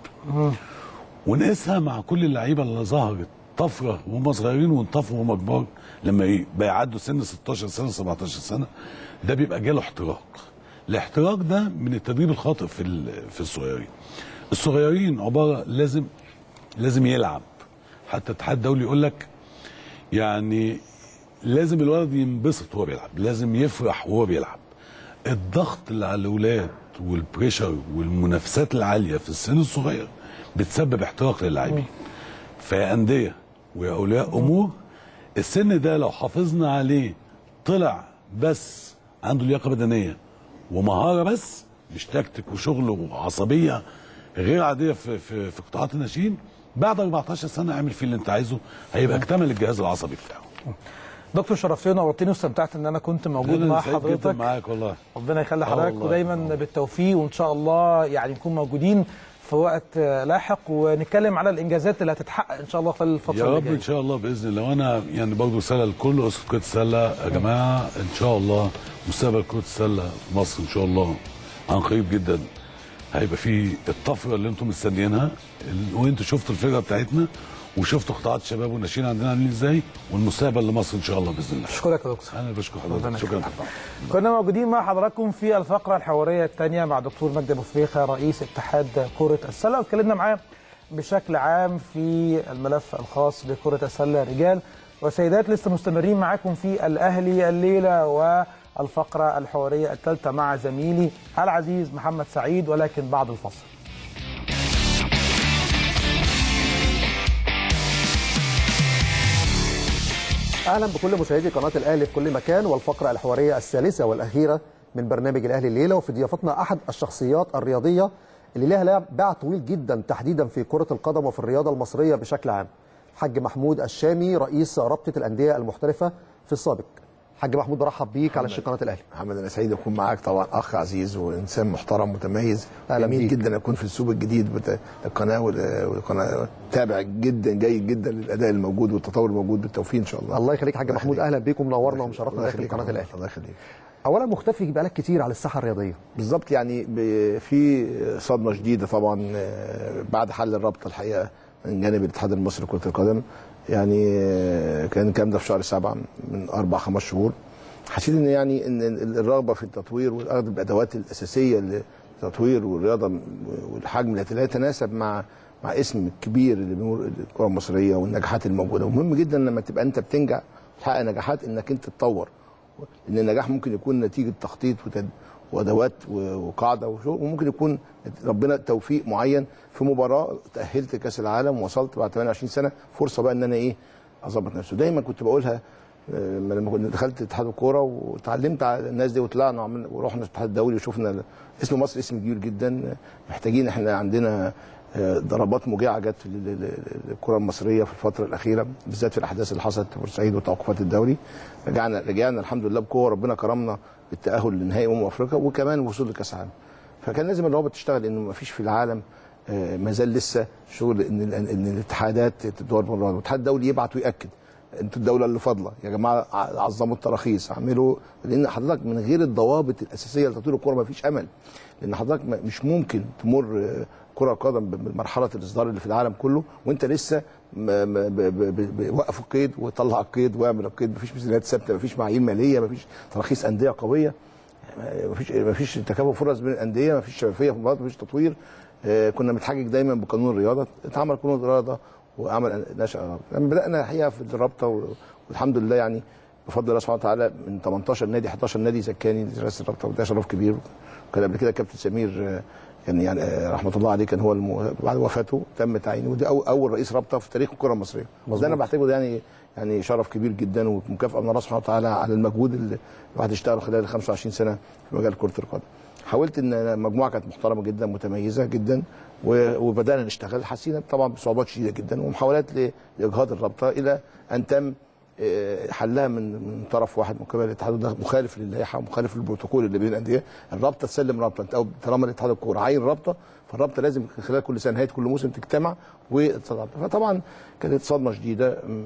ونقيسها مع كل اللعيبه اللي ظهرت طفره وهم صغيرين وانطفوا وهم كبار لما ي- بيعدوا سن 16 سنه 17 سنه ده بيبقى جاله احتراق الاحتراق ده من التدريب الخاطئ في ال- في الصغيرين الصغيرين عباره لازم لازم يلعب حتى الاتحاد الدولي يقول لك يعني لازم الولد ينبسط وهو بيلعب لازم يفرح وهو بيلعب الضغط اللي على الاولاد والبريشر والمنافسات العاليه في السن الصغير بتسبب احتراق للاعبين فيا انديه ويا اولياء امور السن ده لو حافظنا عليه طلع بس عنده لياقه بدنيه ومهاره بس مش تكتيك وشغل وعصبيه غير عاديه في في في قطاعات الناشئين بعد 14 سنه اعمل فيه اللي انت عايزه هيبقى اكتمل الجهاز العصبي بتاعه دكتور شرفتني ونورتني واستمتعت ان انا كنت موجود أنا مع سعيد جدا حضرتك معاك والله ربنا يخلي آه حضرتك والله. ودايما بالتوفيق وان شاء الله يعني نكون موجودين في وقت آه، لاحق ونتكلم على الانجازات اللي هتتحقق ان شاء الله خلال الفتره يا اللي رب جايه ان شاء الله باذن الله وانا يعني برضه رساله لكل اسره كره السله يا جماعه ان شاء الله مستقبل كره السله في مصر ان شاء الله عن قريب جدا هيبقى في الطفره اللي انتم مستنيينها ال- وانتم شفتوا الفرقه بتاعتنا وشفتوا قطاعات الشباب والناشئين عندنا عاملين ازاي والمستقبل لمصر ان شاء الله باذن الله اشكرك يا دكتور انا بشكر ربنا حضرتك شكرا يخليك. كنا موجودين مع حضراتكم في الفقره الحواريه الثانيه مع دكتور مجدي ابو فريخه رئيس اتحاد كره السله واتكلمنا معاه بشكل عام في الملف الخاص بكره السله رجال وسيدات لسه مستمرين معاكم في الاهلي الليله والفقره الحواريه الثالثه مع زميلي العزيز محمد سعيد ولكن بعد الفصل اهلا بكل مشاهدي قناه الاهلي في كل مكان والفقره الحواريه الثالثه والاخيره من برنامج الاهلي الليله وفي ضيافتنا احد الشخصيات الرياضيه اللي لها لها باع طويل جدا تحديدا في كره القدم وفي الرياضه المصريه بشكل عام. حاج محمود الشامي رئيس رابطه الانديه المحترفه في السابق. حاج محمود برحب بيك على شاشه قناه الاهلي محمد انا سعيد اكون معاك طبعا اخ عزيز وانسان محترم متميز أهلا جميل بيك. جدا اكون في السوق الجديد بتاع القناه وال- والقناه تابع جدا جيد جدا للاداء الموجود والتطور الموجود بالتوفيق ان شاء الله الله يخليك حاج محمود يخليك. اهلا بيك ومنورنا الله ومشرفنا يخليك داخل يا قناه محمد. الاهلي الله يخليك اولا مختفي بقالك كتير على الساحه الرياضيه بالظبط يعني ب- في صدمه شديده طبعا آه، بعد حل الرابطه الحقيقه من جانب الاتحاد المصري لكره القدم يعني آه، كان الكلام ده في شهر سبعه من اربع خمس شهور حسيت ان يعني ان الرغبه في التطوير والاخذ بالادوات الاساسيه للتطوير والرياضه والحجم التي لا يتناسب مع مع اسم كبير اللي بنقول الكره المصريه والنجاحات الموجوده ومهم جدا لما تبقى انت بتنجح وتحقق نجاحات انك انت تتطور لان النجاح ممكن يكون نتيجه تخطيط وتد... وادوات و- وقاعده وشغل وممكن يكون ربنا توفيق معين في مباراه تاهلت كاس العالم ووصلت بعد 28 سنه فرصه بقى ان انا ايه اظبط نفسي دايما كنت بقولها آه، لما كنت دخلت اتحاد الكوره وتعلمت على الناس دي وطلعنا وعملنا ورحنا الاتحاد الدولي وشفنا ال- اسم مصر اسم كبير جدا محتاجين احنا عندنا آه، ضربات موجعه جت لل- لل- للكره المصريه في الفتره الاخيره بالذات في الاحداث اللي حصلت في بورسعيد وتوقفات الدوري رجعنا رجعنا الحمد لله بقوه ربنا كرمنا بالتاهل لنهائي امم افريقيا وكمان الوصول لكاس العالم فكان لازم الروابط تشتغل لانه ما فيش في العالم آه، ما زال لسه شغل ان ال- ان الاتحادات تدور من الروابط الاتحاد الدولي يبعت وياكد انتوا الدوله اللي فاضله يا جماعه ع- عظموا التراخيص اعملوا لان حضرتك من غير الضوابط الاساسيه لتطوير الكوره ما فيش امل لان حضرتك ما- مش ممكن تمر آه، كره قدم بمرحله الاصدار اللي في العالم كله وانت لسه ما- ما- ب- ب- ب- ب- وقف القيد وطلع القيد واعمل القيد مفيش ميزانيات ثابته مفيش معايير ماليه مفيش تراخيص انديه قويه مفيش مفيش تكافؤ فرص بين الانديه مفيش شفافيه في المباريات مفيش تطوير آه، كنا بنتحجج دايما بقانون الرياضه اتعمل قانون الرياضه وعمل نشأة لما بدانا الحقيقه في الرابطه و- والحمد لله يعني بفضل الله سبحانه وتعالى من 18 نادي 11 نادي زكاني رئيس الرابطه وده شرف كبير وكان قبل كده كابتن سمير آه، كان يعني آه، رحمه الله عليه كان هو الم... بعد وفاته تم تعيينه ودي أول, اول رئيس رابطه في تاريخ الكره المصريه وده انا بعتبره ده يعني يعني شرف كبير جدا ومكافاه من الله سبحانه وتعالى على المجهود اللي الواحد اشتغله خلال ال 25 سنه في مجال كره القدم. حاولت ان أنا- المجموعه كانت محترمه جدا متميزه جدا و- وبدانا نشتغل حسينا طبعا بصعوبات شديده جدا ومحاولات ل- لاجهاض الرابطه الى ان تم آه، حلها من من طرف واحد من قبل الاتحاد وده مخالف للائحه ومخالف للبروتوكول اللي بين الانديه الرابطه تسلم رابطه انت أو طالما الاتحاد الكوره عين رابطه فالرابطه لازم خلال كل سنه نهايه كل موسم تجتمع وتتصدر فطبعا كانت صدمه شديده م-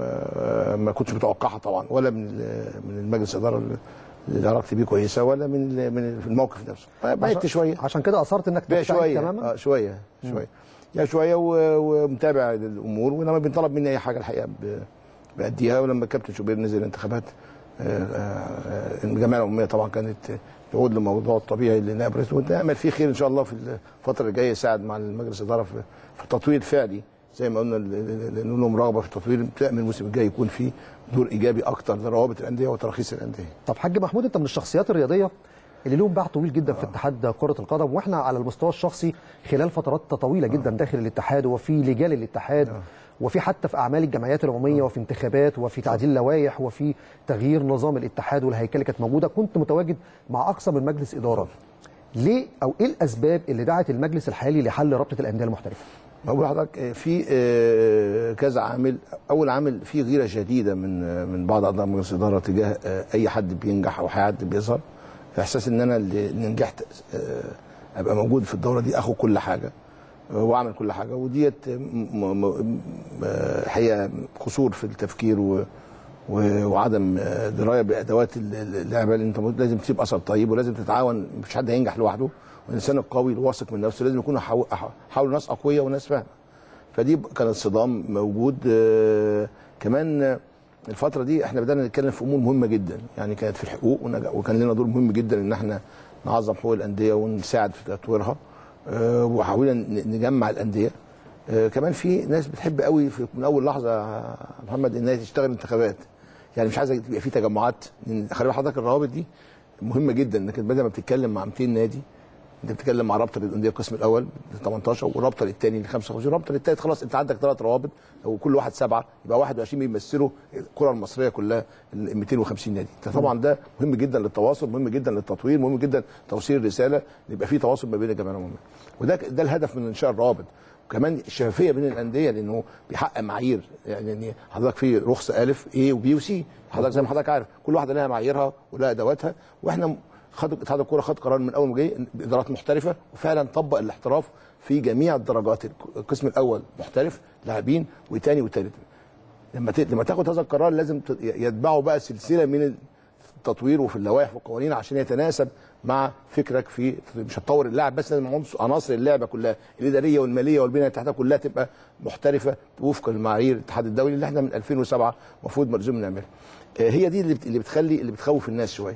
ما, ما كنتش متوقعها طبعا ولا من ال- من المجلس الاداره اللي علاقتي بيه كويسه ولا من ال- من الموقف نفسه بعدت شويه عشان كده اصرت انك بقى تبتعد شويه تماما آه شويه شويه يعني شويه و- ومتابع الامور ولما بنطلب مني اي حاجه الحقيقه ب- باديها ولما الكابتن شوبير نزل الانتخابات آه، آه، الجمعيه العموميه طبعا كانت تعود للموضوع الطبيعي اللي نائب رئيس ونامل فيه خير ان شاء الله في الفتره الجايه يساعد مع المجلس الاداره في في التطوير فعلي زي ما قلنا ال- ال- ال- لهم رغبه في التطوير تامل الموسم الجاي يكون في دور ايجابي اكتر لروابط الانديه وتراخيص الانديه طب حاج محمود انت من الشخصيات الرياضيه اللي لهم باع طويل جدا في اتحاد كره القدم واحنا على المستوى الشخصي خلال فترات طويله جدا داخل الاتحاد وفي لجان الاتحاد وفي حتى في اعمال الجمعيات العموميه وفي انتخابات وفي تعديل لوائح وفي تغيير نظام الاتحاد والهيكله اللي كانت موجوده كنت متواجد مع اكثر من مجلس اداره ليه او ايه الاسباب اللي دعت المجلس الحالي لحل رابطه الانديه المحترفه بقول لحضرتك آه، في آه، كذا عامل اول عامل في غيره شديده من آه، من بعض اعضاء مجلس الاداره تجاه آه، اي حد بينجح او حد بيظهر احساس ان انا اللي اللي نجحت آه، ابقى موجود في الدوره دي اخد كل حاجه آه، واعمل كل حاجه وديت م- م- م- آه، حقيقه قصور في التفكير و و- وعدم آه، درايه بادوات ال- ال- اللعبه لان انت لازم تسيب اثر طيب ولازم تتعاون مفيش حد هينجح لوحده والانسان القوي الواثق من نفسه لازم يكون حو- حوله ناس اقوياء وناس فاهمه فدي كان صدام موجود آه، كمان آه، الفتره دي احنا بدانا نتكلم في امور مهمه جدا يعني كانت في الحقوق ونج- وكان لنا دور مهم جدا ان احنا نعظم حقوق الانديه ونساعد في تطويرها آه، وحاولنا ن- نجمع الانديه آه، كمان في ناس بتحب قوي في من اول لحظه يا محمد انها تشتغل انتخابات يعني مش عايزه يبقى في تجمعات لأن خلي بالك حضرتك الروابط دي مهمه جدا انك بدل ما بتتكلم مع 200 نادي انت بتتكلم مع رابطه الانديه القسم الاول 18 ورابطه للثاني ل 55 رابطه للثالث خلاص انت عندك ثلاث روابط لو كل واحد سبعه يبقى 21 بيمثلوا الكره المصريه كلها ال 250 نادي فطبعا ده مهم جدا للتواصل مهم جدا للتطوير مهم جدا توصيل الرساله ان يبقى في تواصل ما بين الجمعيه العموميه وده ده الهدف من انشاء الروابط وكمان الشفافيه بين الانديه لانه بيحقق معايير يعني يعني حضرتك في رخصه الف ايه وبي وسي حضرتك زي ما حضرتك عارف كل واحده لها معاييرها ولها ادواتها واحنا خد اتحاد الكوره خد قرار من اول ما جه ادارات محترفه وفعلا طبق الاحتراف في جميع الدرجات القسم الاول محترف لاعبين وثاني وثالث لما ت- لما تاخد هذا القرار لازم ت- يتبعه بقى سلسله من التطوير وفي اللوائح والقوانين عشان يتناسب مع فكرك في مش هتطور اللاعب بس لازم عنصر- عناصر اللعبه كلها الاداريه والماليه والبنيه التحتيه كلها تبقى محترفه وفق المعايير الاتحاد الدولي اللي احنا من 2007 المفروض ملزوم نعملها. آه، هي دي اللي بت- اللي بتخلي اللي بتخوف الناس شويه.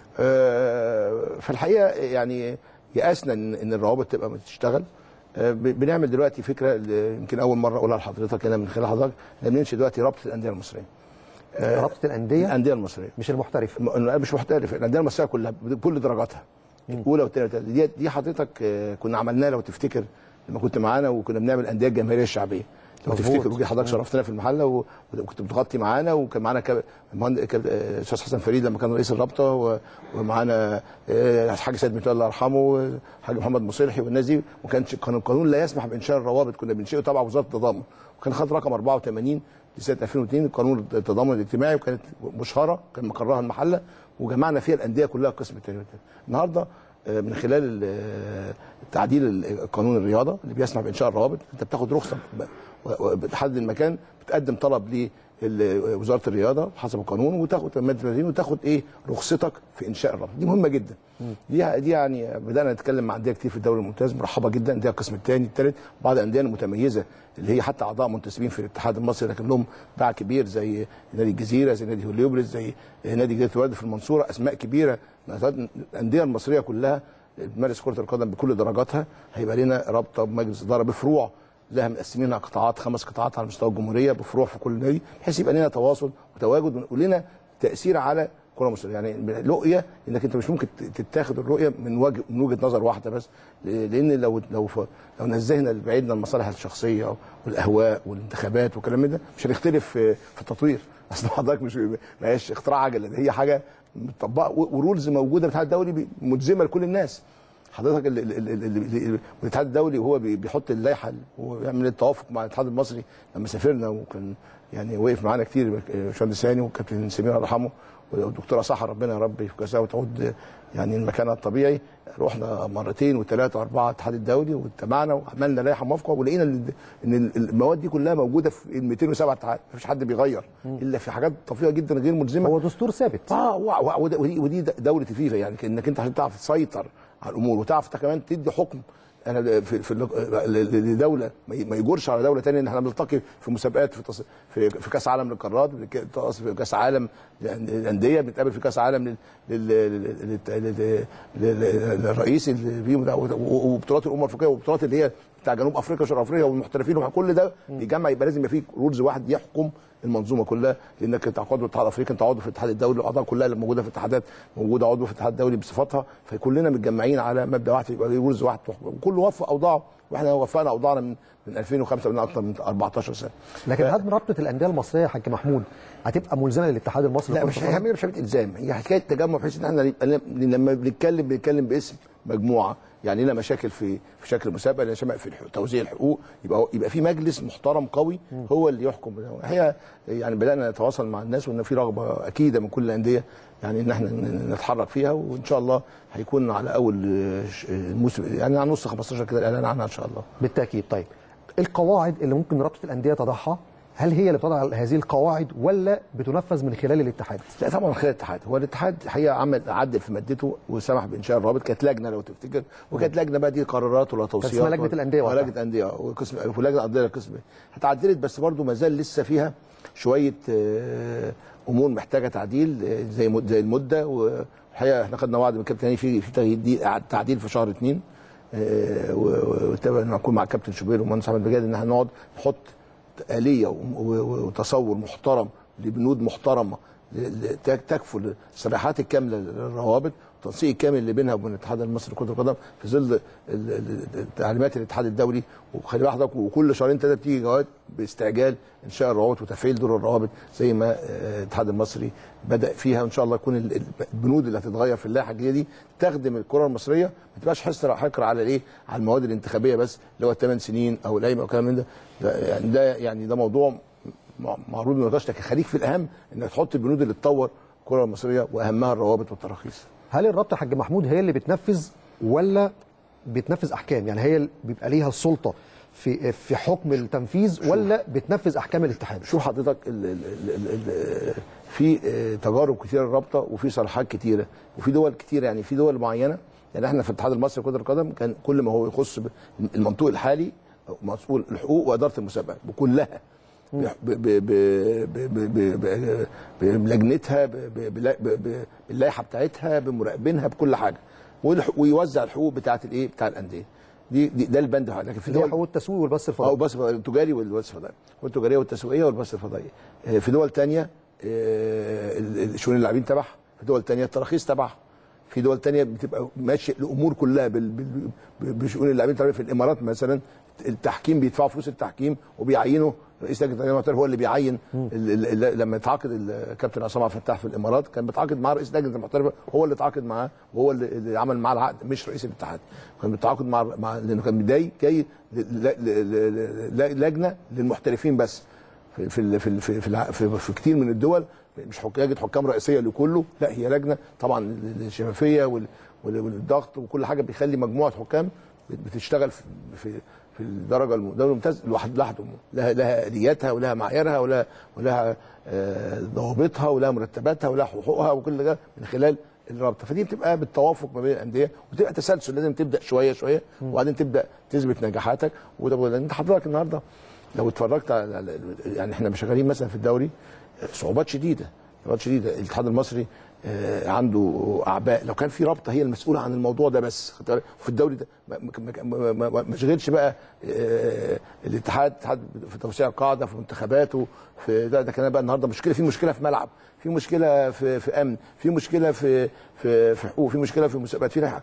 آه، في الحقيقه يعني يأسنا ان ان الروابط تبقى بتشتغل آه، ب- بنعمل دلوقتي فكره اللي يمكن اول مره اقولها لحضرتك هنا من خلال حضرتك احنا بننشئ دلوقتي رابطه الانديه المصريه. رابطه الانديه الانديه المصريه مش المحترف م- مش محترف الانديه المصريه كلها بكل درجاتها الاولى والثانيه والثالثه دي دي حضرتك آه، كنا عملناها لو تفتكر لما كنت معانا وكنا بنعمل الانديه الجماهيريه الشعبيه لو مظبوط. تفتكر وجي حضرتك شرفتنا في المحله و- وكنت بتغطي معانا وكان معانا كاب- مهند- كاب- آه، استاذ حسن فريد لما كان رئيس الرابطه و- ومعانا آه، الحاج سيد متولي الله يرحمه الحاج محمد مصلحي والناس دي وكان كان القانون لا يسمح بانشاء الروابط كنا بنشئه تبع وزاره التضامن وكان خد رقم 84 لسنه 2002 قانون التضامن الاجتماعي وكانت مشهره كان مقرها المحله وجمعنا فيها الانديه كلها قسم التاني والتالت. النهارده آه، من خلال ال- آه، تعديل ال- قانون الرياضه اللي بيسمح بانشاء الروابط انت بتاخد رخصه ب- و- و- بتحدد المكان بتقدم طلب لوزاره الرياضه حسب القانون وتاخد ماده 30 وتاخد ايه رخصتك في انشاء الرابط دي مهمه جدا دي دي يعني بدانا نتكلم مع انديه كتير في الدوري الممتاز مرحبه جدا انديه القسم الثاني الثالث بعض الانديه المتميزه اللي هي حتى اعضاء منتسبين في الاتحاد المصري لكن لهم باع كبير زي نادي الجزيره زي نادي هوليوبلس زي نادي جزيره الورد في المنصوره اسماء كبيره الانديه المصريه كلها بتمارس كره القدم بكل درجاتها هيبقى لنا رابطه بمجلس اداره بفروع لها مقسمينها قطاعات خمس قطاعات على مستوى الجمهوريه بفروع في كل نادي بحيث يبقى لنا تواصل وتواجد ولنا تاثير على الكره المصريه يعني رؤيه انك انت مش ممكن تتاخد الرؤيه من وجه من وجهه نظر واحده بس لان لو لو ف- لو نزهنا بعيدنا المصالح الشخصيه والاهواء والانتخابات والكلام من ده مش هنختلف في في التطوير اصل حضرتك مش ما هيش اختراع عجله ده هي حاجه مطبقه ورولز موجوده في الاتحاد الدولي ملزمه لكل الناس حضرتك ال- ال- ال- ال- ال- الاتحاد الدولي وهو بي- بيحط اللائحه ويعمل التوافق مع الاتحاد المصري لما سافرنا وكان يعني وقف معانا كتير باشمهندس هاني وكابتن سمير الله يرحمه والدكتوره صح ربنا يا رب يفكسها وتعود يعني مكانها الطبيعي رحنا مرتين وثلاثه واربعه الاتحاد الدولي واجتمعنا وعملنا لائحه موافقه ولقينا ان ان المواد دي كلها موجوده في ال 207 اتحاد مفيش حد بيغير الا في حاجات طفيفه جدا غير ملزمه هو دستور ثابت اه و- و- وده- ودي ودي دوله الفيفا يعني انك انت عشان تعرف تسيطر على الامور وتعرف انت كمان تدي حكم انا في في ال- لدوله ما ي- ما يجورش على دوله ثانيه ان احنا بنلتقي في مسابقات في تص- في, في كاس عالم للقارات بنتقص في كاس عالم للانديه بنتقابل في كاس عالم لل- لل- لل- لل- لل- للرئيس اللي فيهم ده وبطولات الامم الافريقيه وبطولات اللي هي بتاع جنوب افريقيا وشرق افريقيا والمحترفين وكل ده يجمع يبقى لازم يبقى فيه رولز واحد يحكم المنظومه كلها لانك انت عضو الاتحاد الافريقي انت عضو في الاتحاد الدولي الاعضاء كلها اللي موجوده في الاتحادات موجوده عضو في الاتحاد الدولي بصفتها فكلنا متجمعين على مبدا واحد يبقى رولز واحد تحكم وكل وفق اوضاعه واحنا وفقنا اوضاعنا من من 2005 من اكثر من 14 سنه لكن هل رابطه الانديه المصريه يا حاج محمود هتبقى ملزمه للاتحاد المصري لا لكرة مش القدم؟ هي مش حكايه الزام هي حكايه تجمع بحيث ان احنا نبقى لما بنتكلم بنتكلم باسم مجموعه يعني لنا مشاكل في في شكل المسابقه لنا شمال في الحقوق- توزيع الحقوق يبقى يبقى في مجلس محترم قوي هو اللي يحكم هي يعني بدانا نتواصل مع الناس وان في رغبه اكيده من كل الانديه يعني ان احنا ن- نتحرك فيها وان شاء الله هيكون على اول آه، ش- آه، موسم يعني على نص 15 كده الاعلان عنها ان شاء الله بالتاكيد طيب القواعد اللي ممكن رابطه الانديه تضعها هل هي اللي بتضع هذه القواعد ولا بتنفذ من خلال الاتحاد؟ لا طبعا من خلال الاتحاد هو الاتحاد الحقيقه عمل عدل في مادته وسمح بانشاء الرابط كانت لجنه لو تفتكر وكانت لجنه بقى دي قرارات ولا توصيات اسمها لجنة ولا- الأندية آه، وقتها. لجنه انديه وقسم ولجنه انديه قسم اتعدلت بس برضو ما زال لسه فيها شويه آه، امور محتاجه تعديل آه، زي مد- زي المده والحقيقه احنا خدنا وعد من الكابتن هاني في في تجديد- تعديل في شهر اثنين آه، و- وتابع نكون مع الكابتن شوبير والمهندس احمد بجاد ان احنا نقعد نحط آلية و- و- وتصور محترم لبنود محترمة ل- ل- تك- تكفل الصلاحيات الكاملة للروابط التنسيق الكامل اللي بينها وبين الاتحاد المصري لكره القدم في ظل ال- ال- ال- تعليمات الاتحاد الدولي وخلي بالك حضرتك وكل شهرين ثلاثه بتيجي جواد باستعجال انشاء الروابط وتفعيل دور الروابط زي ما آه، الاتحاد المصري بدا فيها وان شاء الله يكون ال- ال- البنود اللي هتتغير في اللائحه الجديده دي تخدم الكره المصريه ما تبقاش حصر حكر على الايه على المواد الانتخابيه بس اللي هو الثمان سنين او الايام او كلام من ده ده يعني ده يعني ده موضوع مع- معروض من النقاش لكن خليك في الاهم انك تحط البنود اللي تطور الكره المصريه واهمها الروابط والتراخيص هل الرابطه يا حاج محمود هي اللي بتنفذ ولا بتنفذ احكام يعني هي اللي بيبقى ليها السلطه في في حكم التنفيذ ولا بتنفذ احكام الاتحاد شوف حضرتك ال ال ال ال ال في آه، تجارب كتيره الرابطه وفي صلاحات كتيره وفي دول كتيره يعني في دول معينه يعني احنا في الاتحاد المصري لكره القدم كان كل ما هو يخص ب- المنطوق الحالي مسؤول الحقوق واداره المسابقات بكلها ب- ب- ب- ب- ب- ب- ب- بلجنتها ب- ب- بلا- ب- ب- باللائحه بتاعتها بمراقبينها بكل حاجه والح- ويوزع الحقوق بتاعت الايه بتاع الانديه دي, دي ده البند لكن في اللي هي دول حقوق التسويق والبث اه الفضائي البث الفضائي التجاري والبث الفضائي والتجاريه والتسويقيه والبث الفضائي آه، في دول تانية آه، ال- ال- شؤون اللاعبين تبعها في دول تانية التراخيص تبعها في دول تانية بتبقى ماشيه الامور كلها بال- بال- ب- بشؤون اللاعبين تبعها. في الامارات مثلا التحكيم بيدفعوا فلوس التحكيم وبيعينوا رئيس لجنه التحكيم المحترف هو اللي بيعين ال- ال- ال- لما يتعاقد الكابتن عصام عبد الفتاح في الامارات كان بيتعاقد مع رئيس لجنه المحترفه هو اللي اتعاقد معاه وهو اللي, اللي عمل معاه العقد مش رئيس الاتحاد كان بالتعاقد مع مع لانه كان جاي جاي ل- ل- ل- ل- لجنه للمحترفين بس في في ال- في ال- في, في, الع- في, في كتير من الدول مش حك- لجنه حكام رئيسيه لكله لا هي لجنه طبعا الشفافيه وال- وال- والضغط وكل حاجه بيخلي مجموعه حكام بتشتغل في في في الدرجه الم- الدوري الممتاز لوحد لوحده لها لها الياتها ولها معاييرها ولها ولها آه، ضوابطها ولها مرتباتها ولها حقوقها وكل ده من خلال الرابطه فدي بتبقى بالتوافق ما بين الانديه وتبقى تسلسل لازم تبدا شويه شويه وبعدين تبدا تثبت نجاحاتك وده لان انت حضرتك النهارده لو اتفرجت على على- يعني احنا شغالين مثلا في الدوري صعوبات شديده صعوبات شديده الاتحاد المصري آه، عنده اعباء لو كان في رابطه هي المسؤوله عن الموضوع ده بس خدت بالك؟ في الدوري ده ما- ما- ما- ما- ما- ما شغلش بقى آه، الاتحاد الاتحاد في توسيع القاعده في منتخباته في ده ده كان بقى النهارده مشكله في مشكله في ملعب في مشكله في في امن في مشكله في في في حقوق في مشكله في مسابقات في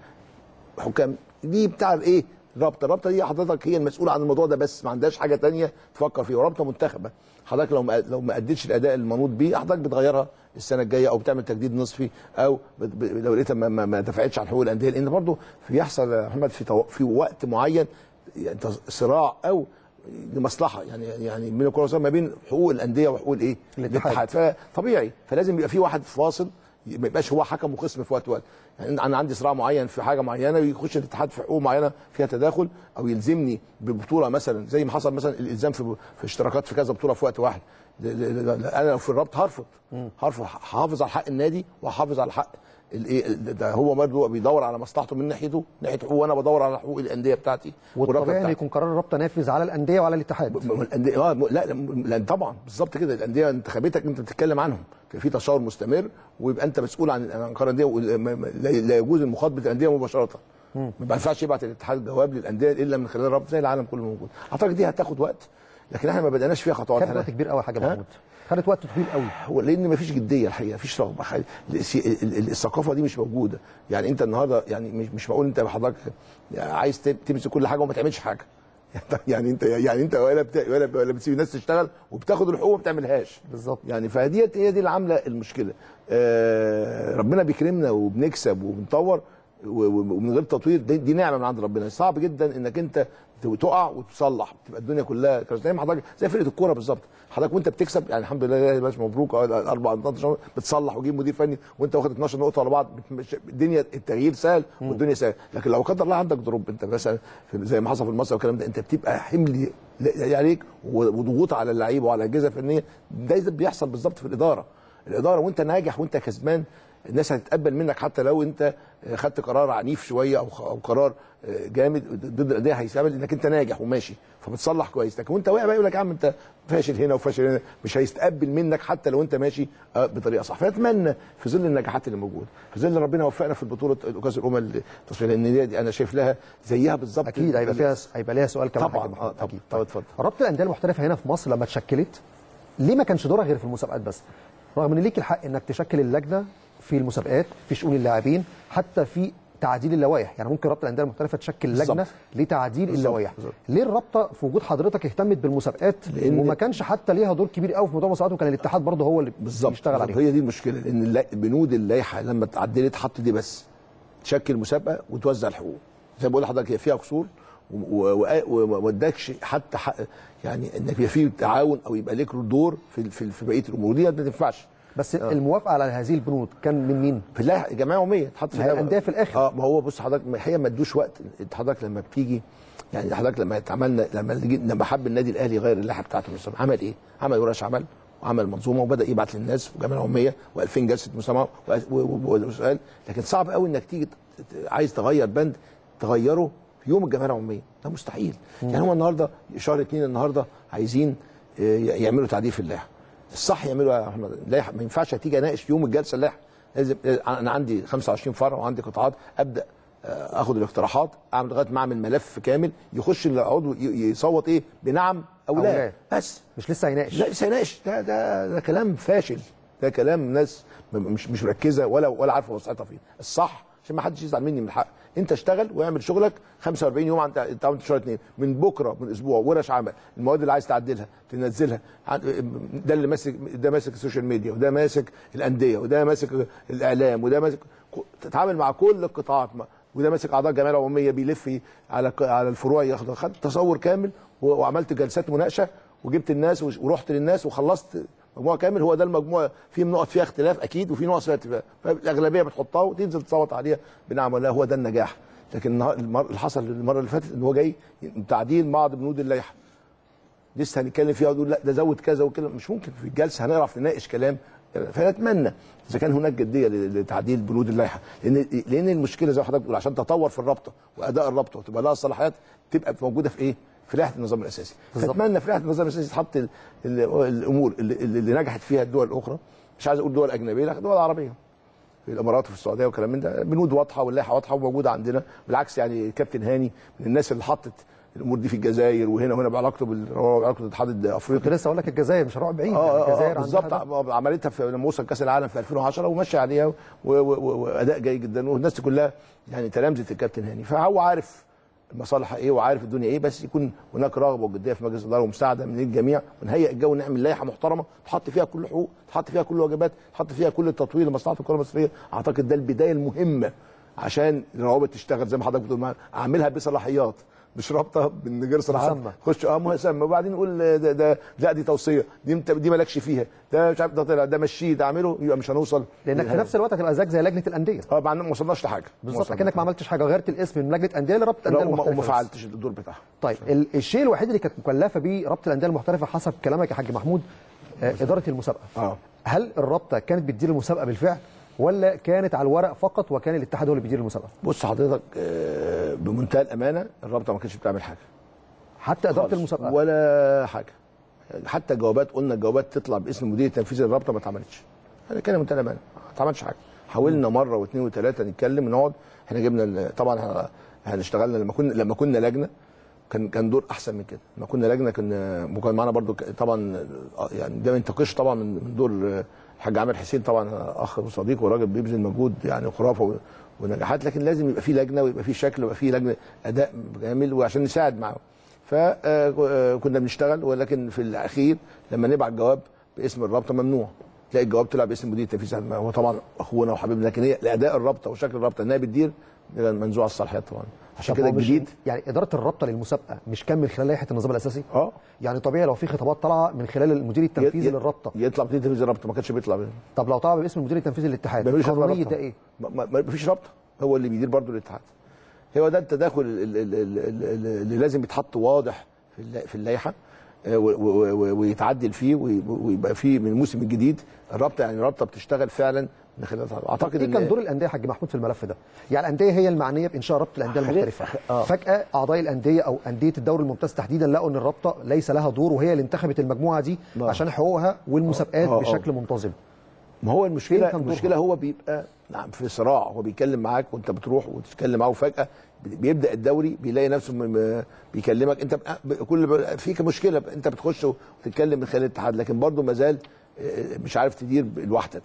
حكام دي بتاع ايه الرابطه الرابطه دي حضرتك هي المسؤوله عن الموضوع ده بس ما عندهاش حاجه تانية تفكر فيها ورابطه منتخبه حضرتك لو ما لو ما اديتش الاداء المنوط بيه حضرتك بتغيرها السنه الجايه او بتعمل تجديد نصفي او بت- ب- لو لقيتها ما, ما, ما دفعتش عن حقوق الانديه لان برضه بيحصل يا محمد في تو- في وقت معين يعني تص- صراع او لمصلحه يعني يعني من الكره والسله ما بين حقوق الانديه وحقوق الايه؟ الاتحاد. فطبيعي فلازم يبقى في واحد فاصل ما يبقاش هو حكم وخصم في وقت وقت يعني انا عندي صراع معين في حاجه معينه ويخش الاتحاد في حقوق معينه فيها تداخل او يلزمني ببطوله مثلا زي ما حصل مثلا الالزام في في اشتراكات في كذا بطوله في وقت واحد ل- ل- ل- انا لو في الربط هرفض هرفض هحافظ على حق النادي وهحافظ على حق الايه ده هو برضه بيدور على مصلحته من ناحيته ناحيه حقوق وانا بدور على حقوق الانديه بتاعتي والرابطة والطبيعي ان بتاعتي. يكون قرار الرابطه نافذ على الانديه وعلى الاتحاد م- م- الأندية- اه م- لا لا لا طبعا بالظبط كده الانديه انتخاباتك انت بتتكلم عنهم في تشاور مستمر ويبقى انت مسؤول عن عن قرار الانديه وال- ما- ما- لا لا يجوز المخاطبه الانديه مباشره ما ينفعش يبعت الاتحاد جواب للانديه الا من خلال الرابطه زي العالم كله موجود اعتقد دي هتاخد وقت لكن احنا ما بدأناش فيها خطوات خدت احنا وقت كبير قوي يا حاج ها؟ محمود خدت وقت طويل قوي هو لان ما فيش جديه الحقيقه مفيش رغبه حقيقة. السي- ال- ال- الثقافه دي مش موجوده يعني انت النهارده يعني مش مش معقول انت حضرتك عايز ت- تمسك كل حاجه وما تعملش حاجه يعني انت يعني انت ولا بت... ولا ولا بتسيب الناس تشتغل وبتاخد الحقوق وما بتعملهاش بالظبط. يعني فديت هي دي اللي عامله المشكله آه ربنا بيكرمنا وبنكسب وبنطور و- و- ومن غير تطوير دي, دي نعمه من عند ربنا صعب جدا انك انت تقع وتصلح تبقى الدنيا كلها كانت زي ما حضرتك زي فرقه الكوره بالظبط حضرتك وانت بتكسب يعني الحمد لله يا باشا مبروك اه اربع نقط بتصلح وتجيب مدير فني وانت واخد 12 نقطه ورا بعض بتمشي- الدنيا التغيير سهل والدنيا سهل لكن لو قدر الله عندك دروب انت مثلا في- زي ما حصل في المصري والكلام ده انت بتبقى حمل ل- عليك وضغوط على اللعيبه وعلى الاجهزه الفنيه ده بيحصل بالظبط في الاداره الاداره وانت ناجح وانت كسبان الناس هتتقبل منك حتى لو انت خدت قرار عنيف شويه او او قرار جامد ضد الانديه هيستقبل انك انت ناجح وماشي فبتصلح كويس لكن وانت واقع بقى يقول لك يا عم انت فاشل هنا وفاشل هنا مش هيستقبل منك حتى لو انت ماشي آه، بطريقه صح فاتمنى في ظل النجاحات اللي موجوده في ظل ربنا وفقنا في البطوله كاس الامم التصفيات لان دي- دي انا شايف لها زيها بالظبط اكيد هيبقى فيها هيبقى ليها سؤال كمان طبعا حاج محمود. اه طبعا اكيد طبعا اتفضل رابطه الانديه المحترفه هنا في مصر لما اتشكلت ليه ما كانش دورها غير في المسابقات بس رغم ان ليك الحق انك تشكل اللجنه في المسابقات في شؤون اللاعبين حتى في تعديل اللوائح يعني ممكن رابطه الانديه المحترفه تشكل لجنه بالظبط. لتعديل بالظبط. اللوائح بالظبط. ليه الرابطه في وجود حضرتك اهتمت بالمسابقات لأن- وما كانش حتى ليها دور كبير قوي في موضوع المسابقات وكان الاتحاد برضه هو اللي بالظبط بيشتغل بالظبط. عليه هي دي المشكله لان الل- بنود اللائحه لما اتعدلت حط دي بس تشكل مسابقه وتوزع الحقوق زي ما بقول لحضرتك هي فيها قصور و- و- و- وما ادكش حتى حق يعني انك يبقى فيه تعاون او يبقى ليك دور في في, في بقيه الامور دي ما تنفعش بس الموافقه على هذه البنود كان من مين؟ في اللائحه جمعيه عموميه تحط ما هي الأندية في الآخر. اه ما هو بص حضرتك ما هي ما ادوش وقت انت حضرتك لما بتيجي يعني حضرتك لما اتعملنا لما جي- لما حب النادي الاهلي يغير اللائحه بتاعته المسابقة، عمل ايه؟ عمل ورش عمل وعمل منظومه وبدا يبعت للناس في الجمعيه العموميه و2000 جلسه مسامحه و- و- و- وسؤال لكن صعب قوي انك تيجي ت- ت- عايز تغير بند تغيره في يوم الجمعيه العموميه ده مستحيل يعني هم النهارده شهر اتنين النهارده عايزين آه، يعملوا تعديل في اللائحه الصح يعملوا يا احمد اللائحه ما ينفعش تيجي اناقش يوم الجلسه اللائحه لازم انا عندي 25 فرع وعندي قطاعات ابدا آه، اخد الاقتراحات اعمل لغايه ما اعمل ملف كامل يخش العضو ي- يصوت ايه بنعم او أو لا لا. بس مش لسه هيناقش لا لسه هيناقش ده ده ده كلام فاشل ده كلام ناس م- مش مش مركزه ولا ولا عارفه وسعتها فين الصح عشان ما حدش يزعل مني من الحق انت اشتغل واعمل شغلك 45 يوم عن انت عملت شهر اثنين من بكره من اسبوع ورش عمل المواد اللي عايز تعدلها تنزلها عن- ده اللي ماسك ده ماسك السوشيال ميديا وده ماسك الانديه وده ماسك الاعلام وده ماسك تتعامل مع كل القطاعات ما- وده ماسك اعضاء الجمعيه العموميه بيلف على على الفروع ياخد خد تصور كامل و- وعملت جلسات مناقشه وجبت الناس وش- ورحت للناس وخلصت مجموعه كامل هو ده المجموعه في نقط فيها اختلاف اكيد وفي نقط فيها اتفاق فالاغلبيه بتحطها وتنزل تصوت عليها بنعم ولا هو ده النجاح لكن النهار- المر- اللي حصل المره اللي فاتت ان هو جاي تعديل بعض بنود اللائحه لسه هنتكلم فيها ونقول لا ده زود كذا وكذا مش ممكن في الجلسه هنعرف نناقش كلام فنتمنى اذا كان هناك جديه ل- لتعديل بنود اللائحه لان لان المشكله زي ما حضرتك بتقول عشان تطور في الرابطه واداء الرابطه وتبقى لها الصلاحيات تبقى موجوده في ايه؟ في لائحه النظام الاساسي بالظبط. فاتمنى في لائحه النظام الاساسي تحط ال- ال- الامور اللي, اللي نجحت فيها الدول الاخرى مش عايز اقول دول اجنبيه لكن دول عربيه في الامارات وفي السعوديه وكلام من ده بنود واضحه واللائحه واضحه وموجوده عندنا بالعكس يعني كابتن هاني من الناس اللي حطت الامور دي في الجزائر وهنا وهنا بعلاقته بال- بعلاقته بالاتحاد كنت الافريقي لسه اقول لك الجزائر مش هروح بعيد اه يعني اه, آه الجزائر بالظبط عندها ده. عملتها في لما وصل كاس العالم في 2010 وماشي عليها و- و- و- واداء جيد جدا والناس دي كلها يعني تلامذه الكابتن هاني فهو عارف المصالح ايه وعارف الدنيا ايه بس يكون هناك رغبه وجديه في مجلس الاداره ومساعده من الجميع ونهيئ الجو نعمل لائحه محترمه تحط فيها كل حقوق تحط فيها كل الواجبات تحط فيها كل التطوير لمصلحه الكره المصريه اعتقد ده البدايه المهمه عشان الروابط تشتغل زي ما حضرتك بتقول ما- اعملها بصلاحيات مش رابطه من غير صلاحيات مسمى. خش اه مسمى وبعدين نقول ده, ده لا دي توصيه دي انت دي مالكش فيها ده مش عارف ده طلع ده مشيه ده اعمله يبقى مش هنوصل لانك في للهدف. نفس الوقت هتبقى زيك زي لجنه الانديه اه مع إن ما وصلناش لحاجه بالظبط وصلنا. كانك ما عملتش حاجه غيرت الاسم من لجنه انديه لرابطه لا الانديه وما, المحترفه وما بس. فعلتش الدور بتاعها طيب ال- الشيء الوحيد اللي كانت مكلفه بيه رابطه الانديه المحترفه حسب كلامك يا حاج محمود آه، اداره المسابقه اه هل الرابطه كانت بتدير المسابقه بالفعل ولا كانت على الورق فقط وكان الاتحاد هو اللي بيدير المسابقه بص حضرتك آه، بمنتهى الامانه الرابطه ما كانتش بتعمل حاجه حتى اداره خالص. المسابقه ولا حاجه حتى الجوابات قلنا الجوابات تطلع باسم المدير التنفيذي للرابطه ما اتعملتش انا كده منتهى الامانه ما اتعملش حاجه حاولنا مره واثنين وثلاثه نتكلم نقعد احنا جبنا ال- طبعا احنا- احنا اشتغلنا لما كنا لما كنا لجنه كان كان دور احسن من كده لما كنا لجنه كنا وكان معانا برضو ك- طبعا آه، يعني ده ما ينتقش طبعا من من دور آه، الحاج عامر حسين طبعا اخ وصديق وراجل بيبذل مجهود يعني خرافه و- ونجاحات لكن لازم يبقى في لجنه ويبقى في شكل ويبقى في لجنه اداء كامل وعشان نساعد معاهم فكنا بنشتغل ولكن في الاخير لما نبعت جواب باسم الرابطه ممنوع تلاقي الجواب طلع باسم مدير التنفيذي هو طبعا اخونا وحبيبنا لكن هي لاداء الرابطه وشكل الرابطه انها بتدير ده منزوع الصلاحيات طبعا عشان طب كده هو مش- الجديد يعني اداره الرابطه للمسابقه مش كان من خلال لائحه النظام الاساسي اه يعني طبيعي لو في خطابات طالعه من خلال المدير التنفيذي ي- للرابطه يطلع مدير التنفيذي الرابطه ما كانش بيطلع بيه. طب لو طلع باسم المدير التنفيذي للاتحاد ما فيش قانونيه رابطة. ده ايه ما- ما ما فيش رابطه هو اللي بيدير برضه الاتحاد هو ده التداخل ال- ال- ال- ال- ال- اللي لازم يتحط واضح في الل- في اللائحه آه، و- و- و- ويتعدل فيه وي- ويبقى فيه من الموسم الجديد الرابطه يعني الرابطه بتشتغل فعلا من خلال اعتقد ايه كان دور الانديه يا حاج محمود في الملف ده؟ يعني الانديه هي المعنيه بانشاء رابطه الانديه خلينا- المحترفه آه. فجاه اعضاء الانديه او انديه الدوري الممتاز تحديدا لقوا ان الرابطه ليس لها دور وهي اللي انتخبت المجموعه دي آه. عشان حقوقها والمسابقات آه، آه. بشكل منتظم ما هو فين المشكله كان دورها؟ المشكله هو بيبقى نعم في صراع هو بيتكلم معاك وانت بتروح وتتكلم معاه وفجاه بيبدا الدوري بيلاقي نفسه م- م- بيكلمك انت ب- كل ب- فيك مشكله انت بتخش وتتكلم من خلال الاتحاد لكن برضه ما زال آه، مش عارف تدير لوحدك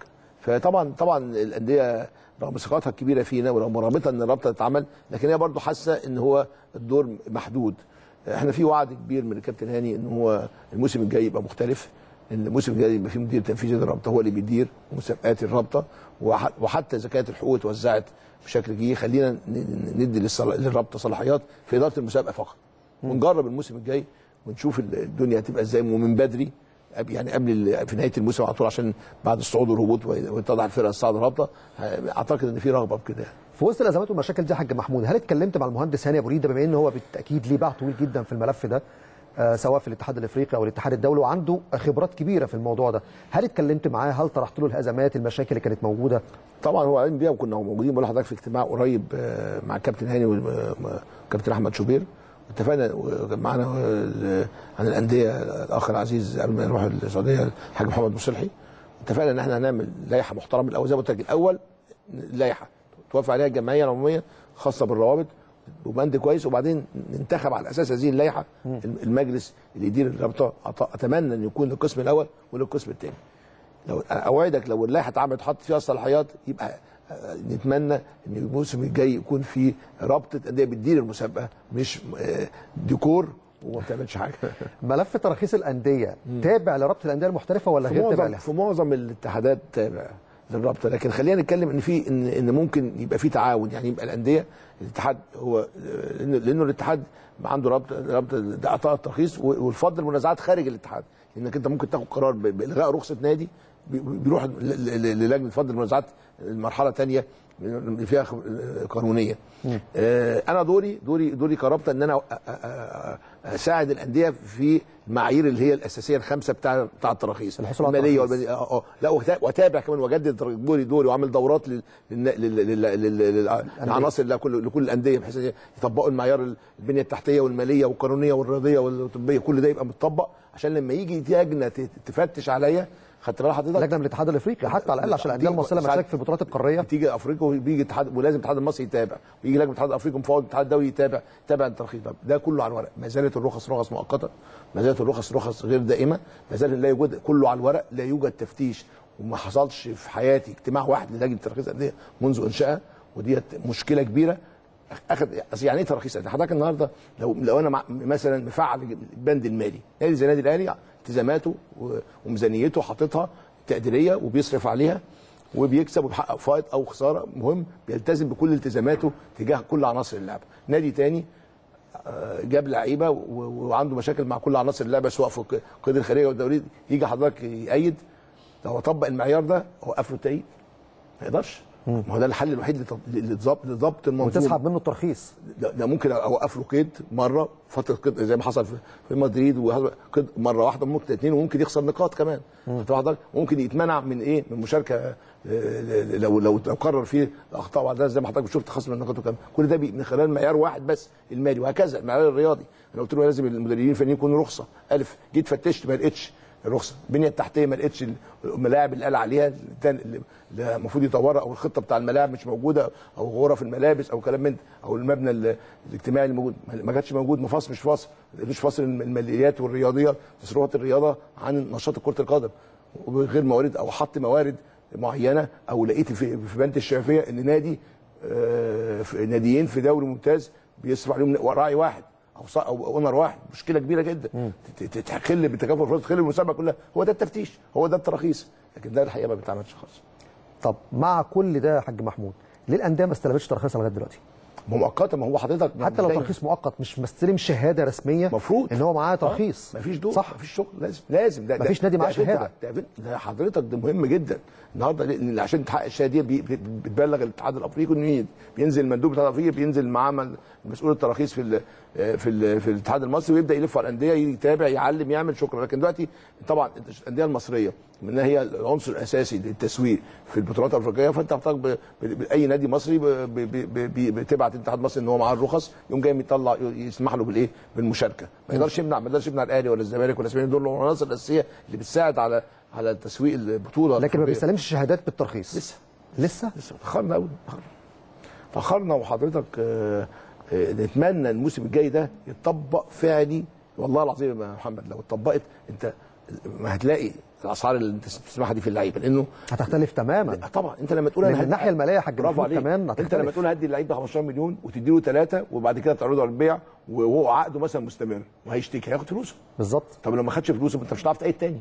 فطبعا طبعا الانديه رغم ثقتها الكبيره فينا ورغم رغبتها ان الرابطه تتعمل لكن هي برضه حاسه ان هو الدور محدود احنا في وعد كبير من الكابتن هاني ان هو الموسم الجاي يبقى مختلف ان الموسم الجاي يبقى في مدير تنفيذي للرابطه هو اللي بيدير مسابقات الرابطه وح- وحتى اذا كانت الحقوق اتوزعت بشكل جيد خلينا ن- ن- ندي للصلا- للرابطه صلاحيات في اداره المسابقه فقط ونجرب الموسم الجاي ونشوف ال- الدنيا هتبقى ازاي ومن بدري قبل- يعني قبل ال- في نهايه الموسم على طول عشان بعد الصعود والهبوط ويتضح الفرقه الصاعده الرابطه اعتقد ان في رغبه بكده يعني. في وسط الازمات والمشاكل دي يا حاج محمود هل اتكلمت مع المهندس هاني ابو ريده بما ان هو بالتاكيد ليه باع طويل جدا في الملف ده آه، سواء في الاتحاد الافريقي او الاتحاد الدولي وعنده خبرات كبيره في الموضوع ده هل اتكلمت معاه هل طرحت له الازمات المشاكل اللي كانت موجوده طبعا هو علم بيها وكنا موجودين بقول لحضرتك في اجتماع قريب آه، مع الكابتن هاني والكابتن احمد شوبير اتفقنا وكان معانا آه، عن الانديه الاخ العزيز قبل ما نروح السعوديه الحاج محمد مصلحي اتفقنا ان احنا هنعمل لائحه محترمه الاول زي ما قلت لك الاول لائحه توافق عليها الجمعيه العموميه خاصه بالروابط وبند كويس وبعدين ننتخب على اساس هذه اللائحه المجلس اللي يدير الرابطه أط- اتمنى ان يكون للقسم الاول وللقسم الثاني لو اوعدك لو اللائحه اتعملت حط فيها الصلاحيات يبقى آه، نتمنى ان الموسم الجاي يكون في رابطه انديه بتدير المسابقه مش آه، ديكور وما بتعملش حاجه ملف تراخيص الانديه تابع لرابطه الانديه المحترفه ولا في غير تابع معظم لها في معظم الاتحادات تابع للرابطه لكن خلينا نتكلم ان في ان ان ممكن يبقى في تعاون يعني يبقى الانديه الاتحاد هو آه، لانه لانه الاتحاد عنده رابطه رابطه ده اعطاء الترخيص و- والفضل المنازعات خارج الاتحاد لانك انت ممكن تاخد قرار ب- بالغاء رخصه نادي بي- بيروح ل- ل- ل- للجنه فضل المنازعات المرحله ثانيه فيها خ- قانونيه آه، انا دوري دوري دوري كرابطه ان انا أ- أ- أ- اساعد الانديه في المعايير اللي هي الاساسيه الخمسه بتاع بتاع التراخيص الحصول على الماليه التراخيص. والبدنية. اه اه لا وأتا- واتابع كمان واجدد دوري دوري واعمل دورات لل- لل- لل- لل- لل- للعناصر لكل لكل الانديه بحيث إن يطبقوا المعيار البنيه التحتيه والماليه والقانونيه والرياضيه والطبيه كل ده يبقى متطبق عشان لما يجي لجنه ت- تفتش عليا خدت بال حضرتك لجنه من الاتحاد الافريقي حتى على الاقل عشان الانديه دي- المصريه لما ساعات- تشارك في البطولات القاريه تيجي افريقيا وبيجي اتحاد ولازم الاتحاد المصري يتابع ويجي لجنه الاتحاد الافريقي مفوض الاتحاد الدولي يتابع يتابع الترخيص ده ده كله على الورق ما زالت الرخص رخص مؤقته ما زالت الرخص رخص غير دائمه ما زال لا يوجد كله على الورق لا يوجد تفتيش وما حصلش في حياتي اجتماع واحد للجنه ترخيص الانديه منذ انشائها وديت مشكله كبيره اخد أصل يعني ايه تراخيص انديه حضرتك النهارده لو لو انا مع- مثلا مفعل البند المالي نادي زي النادي الاهلي التزاماته و- وميزانيته حاططها تقديريه وبيصرف عليها وبيكسب وبيحقق فائض او خساره مهم بيلتزم بكل التزاماته تجاه كل عناصر اللعبه نادي تاني آه، جاب لعيبه و- وعنده مشاكل مع كل عناصر اللعبه سواء في الق- القيد الخارجي والدوري يجي حضرتك يأيد لو طبق المعيار ده وقف له التأييد ما يقدرش ما هو ده الحل الوحيد لتط- لضبط لضبط المنظومه وتسحب منه الترخيص ده, ده ممكن اوقف له قيد مره فتره قيد زي ما حصل في, في مدريد وهذا قيد مره واحده ممكن اثنين وممكن يخسر نقاط كمان خدت حضرتك ممكن يتمنع من ايه من مشاركه آه، لو لو لو قرر فيه اخطاء وعدها زي ما حضرتك شفت خصم النقاط وكمان كل ده بي- من خلال معيار واحد بس المالي وهكذا المعيار الرياضي انا قلت له لازم المدربين الفنيين يكونوا رخصه الف جيت فتشت ما لقيتش الرخصه البنيه التحتيه ما لقيتش الملاعب اللي قال عليها التاني اللي اللي المفروض يطورها او الخطه بتاع الملاعب مش موجوده او غرف الملابس او كلام من ده او المبنى ال- الاجتماعي اللي موجود ما- ما كانش موجود مفاصل مش فاصل مش فاصل الم- الماليات والرياضيه تصرفات الرياضه عن نشاط كره القدم وغير موارد او حط موارد معينه او لقيت في في بنت الشافيه ان نادي آه، في- ناديين في دوري ممتاز بيصرف عليهم راعي واحد او ص- او اونر واحد مشكله كبيره جدا ت- ت- تخل بتكافؤ الفرص تخل المسابقه كلها هو ده التفتيش هو ده التراخيص لكن ده الحقيقه ما بيتعملش خالص طب مع كل ده يا حاج محمود ليه الانديه ما استلمتش ترخيصها لغايه دلوقتي مؤقتا ما هو حضرتك حتى لو دايماً- ترخيص مؤقت مش مستلم شهاده رسميه مفروض ان هو معاه ترخيص ما فيش دور صح مفيش شغل لازم لازم ده مفيش ده- نادي معاه ده- ده- شهادة. ده, ده حضرتك ده مهم جدا النهارده لأن عشان تحقق الشهاده دي بي- بي- بتبلغ الاتحاد الافريقي انه ي- بينزل المندوب بتاع الافريقي بينزل معاه من- مسؤول التراخيص في ال في ال في الاتحاد المصري ويبدا يلف على الانديه يتابع يعلم يعمل شكرا لكن دلوقتي طبعا الانديه المصريه منها هي العنصر الاساسي للتسويق في البطولات الافريقيه فانت محتاج ب- ب- اي نادي مصري ب- ب- ب- ب- بتبعت الاتحاد المصري ان هو معاه الرخص يقوم جاي يطلع يسمح له بالايه بالمشاركه ما يقدرش يمنع ما يقدرش يمنع الاهلي ولا الزمالك ولا الاسماعيلي دول العناصر الاساسيه اللي بتساعد على على تسويق البطوله لكن ما الأفريقية. بيستلمش شهادات بالترخيص لسه لسه لسه اتاخرنا قوي اتاخرنا وحضرتك آه، آه، نتمنى الموسم الجاي ده يتطبق فعلي والله العظيم يا محمد لو اتطبقت انت ما هتلاقي الاسعار اللي انت بتسمعها دي في اللعيبه لانه هتختلف تماما طبعا انت لما تقول من هدي- الناحية المالية يا حاج برافو محمود عليك كمان انت هتختلف. لما تقول هدي اللعيب ده 15 مليون وتديله ثلاثه وبعد كده تعرضه على البيع وهو عقده مثلا مستمر وهيشتكي هياخد فلوسه بالظبط طب لو ما خدش فلوسه انت مش هتعرف تقيد تاني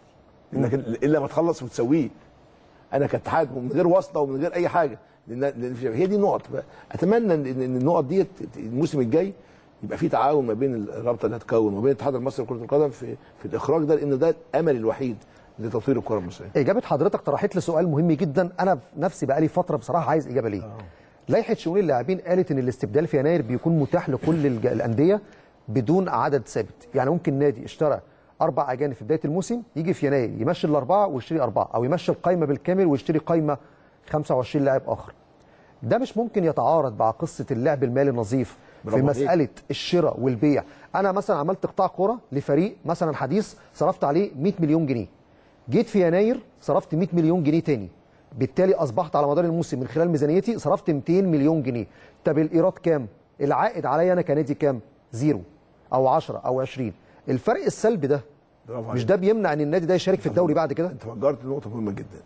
لانك الا ما تخلص وتسويه انا كاتحاد من غير واسطه ومن غير اي حاجه لان لأن في- هي دي النقط بقى. اتمنى ان إن النقط ديت الموسم الجاي يبقى في تعاون ما بين الرابطه اللي هتكون وما بين الاتحاد المصري لكره القدم في في الاخراج ده لان ده الامل الوحيد لتطوير الكره المصريه اجابه حضرتك طرحت لي سؤال مهم جدا انا نفسي بقالي فتره بصراحه عايز اجابه ليه لائحه شؤون اللاعبين قالت ان الاستبدال في يناير بيكون متاح لكل الج- الانديه بدون عدد ثابت يعني ممكن نادي اشترى اربع اجانب في بدايه الموسم يجي في يناير يمشي الاربعه ويشتري اربعه او يمشي القايمه بالكامل ويشتري قايمه 25 لاعب اخر ده مش ممكن يتعارض مع قصه اللعب المالي النظيف في برافو عليك. مساله الشراء والبيع انا مثلا عملت قطاع كوره لفريق مثلا حديث صرفت عليه 100 مليون جنيه جيت في يناير صرفت 100 مليون جنيه تاني بالتالي اصبحت على مدار الموسم من خلال ميزانيتي صرفت 200 مليون جنيه طب الايراد كام العائد عليا انا كنادي كام زيرو او 10 او 20 الفرق السلبي ده برافو مش عليك. ده بيمنع ان النادي ده يشارك في الدوري بعد كده انت فجرت نقطه مهمه جدا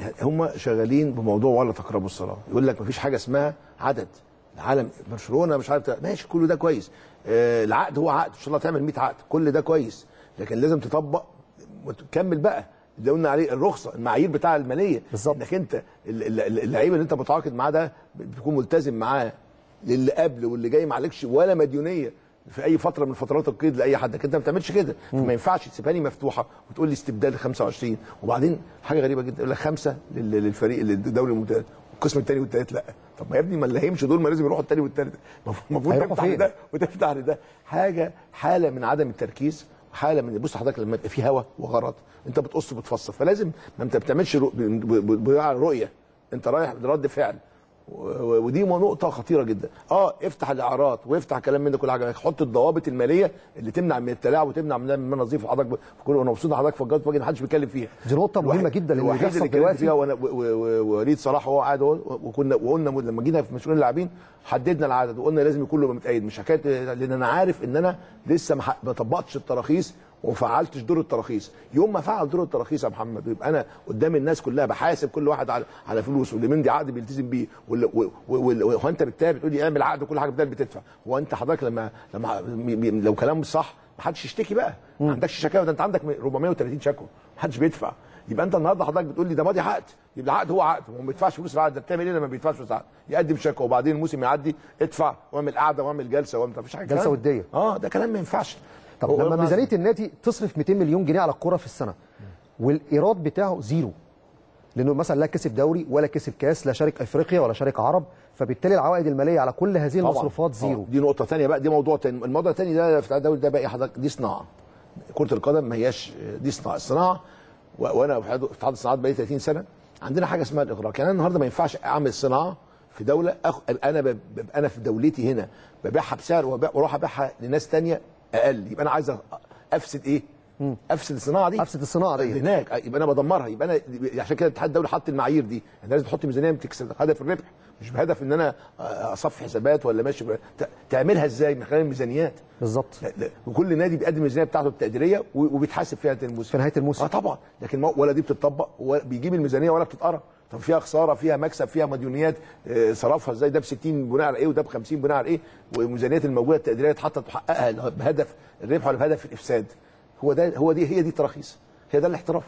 هم شغالين بموضوع ولا تقربوا الصلاه يقول لك مفيش حاجه اسمها عدد العالم برشلونه مش عارف ماشي كل ده كويس آه العقد هو عقد ان شاء الله تعمل 100 عقد كل ده كويس لكن لازم تطبق وتكمل بقى اللي قلنا عليه الرخصه المعايير بتاع الماليه بالظبط. انك انت ال- ال- ال- اللعيب اللي انت متعاقد معاه ده بتكون ملتزم معاه للي قبل واللي جاي ما عليكش ولا مديونيه في اي فتره من فترات القيد لاي حد لكن انت ما بتعملش كده فما ينفعش تسيبها لي مفتوحه وتقول لي استبدال 25 وبعدين حاجه غريبه جدا يقول لك خمسه لل- للفريق الدوري الممتاز القسم الثاني والثالث لا طب ما يا ابني ما اللي هيمشوا دول ما لازم يروحوا الثاني والثالث المفروض هيروحوا تفتح فين؟ لده وتفتح لده حاجه حاله من عدم التركيز حاله من بص حضرتك لما يبقى في هوا وغرض انت بتقص وبتفصل فلازم ما انت بتعملش رؤ- ب- ب- ب- رؤيه انت رايح برد فعل و- و- ودي نقطة خطيرة جدا. اه افتح الاعراض وافتح كلام من ده كل حاجة حط الضوابط المالية اللي تمنع من التلاعب وتمنع من من نظيف حضرتك ب- في كل وانا مبسوط إن حضرتك فجرت وجه محدش بيتكلم فيها. دي نقطة مهمة الوحيد- جدا لأن اللي الوحيد بيحصل اللي اتكلمت دلوقتي- فيها وانا و- و- و- ووليد صلاح وهو قاعد اهو وكنا وقلنا لما جينا في مسؤولين اللاعبين حددنا العدد وقلنا لازم يكون له متأيد مش حكايه لان انا عارف ان انا لسه ما ح- ما طبقتش التراخيص وما فعلتش دور التراخيص يوم ما فعل دور التراخيص يا محمد يبقى انا قدام الناس كلها بحاسب كل واحد على على فلوس واللي مندي عقد بيلتزم بيه واللي- و- و- و- وانت بالتالي بتقول لي اعمل عقد وكل حاجه بالتالي بتدفع هو انت حضرتك لما لما م- م- لو كلام مش صح ما حدش يشتكي بقى ما عندكش شكاوى ده انت عندك 430 شكوى ما حدش بيدفع يبقى انت النهارده حضرتك بتقول لي ده ماضي عقد يبقى العقد هو عقد هو ما بيدفعش فلوس العقد ده بتعمل ايه لما ما بيدفعش فلوس العقد يقدم شكوى وبعدين الموسم يعدي ادفع واعمل قعده واعمل جلسه واعمل مفيش حاجه جلسة كلام. ودية. اه ده كلام ما ينفعش طب هو لما ده ميزانيه النادي تصرف 200 مليون جنيه على الكوره في السنه والايراد بتاعه زيرو لانه مثلا لا كسب دوري ولا كسب كاس لا شارك افريقيا ولا شارك عرب فبالتالي العوائد الماليه على كل هذه طبعاً. المصروفات زيرو آه، دي نقطه ثانيه بقى دي موضوع تاني الموضوع الثاني ده في الدوري ده بقى حضرتك دي صناعه كره القدم ما هياش دي صناعه الصناعه و- وانا في اتحاد الصناعات بقالي 30 سنه عندنا حاجه اسمها الاغراق يعني انا النهارده ما ينفعش اعمل صناعه في دوله أخ... انا ب... ببقى انا في دولتي هنا ببيعها بسعر وبيع... واروح ابيعها لناس تانية اقل يبقى انا عايز أ- افسد ايه؟ افسد الصناعه دي افسد الصناعه دي هناك يبقى انا بدمرها يبقى انا عشان كده الاتحاد الدولي حط المعايير دي انا لازم تحط ميزانيه بتكسب هدف الربح مش بهدف ان انا اصفي حسابات ولا ماشي ب... ت- تعملها ازاي من خلال الميزانيات بالظبط لا- لا، وكل نادي بيقدم الميزانيه بتاعته التقديريه و- وبيتحاسب فيها نهايه الموسم في نهاية الموسم. اه طبعا لكن ما- ولا دي بتطبق ولا بيجيب الميزانيه ولا بتتقرا طب فيها خساره فيها مكسب فيها مديونيات آه، صرفها ازاي ده ب 60 بناء على ايه وده ب 50 بناء على ايه والميزانيات الموجوده التقديريه اتحطت تحققها بهدف الربح ولا بهدف الافساد هو ده هو دي هي دي التراخيص هي ده الاحتراف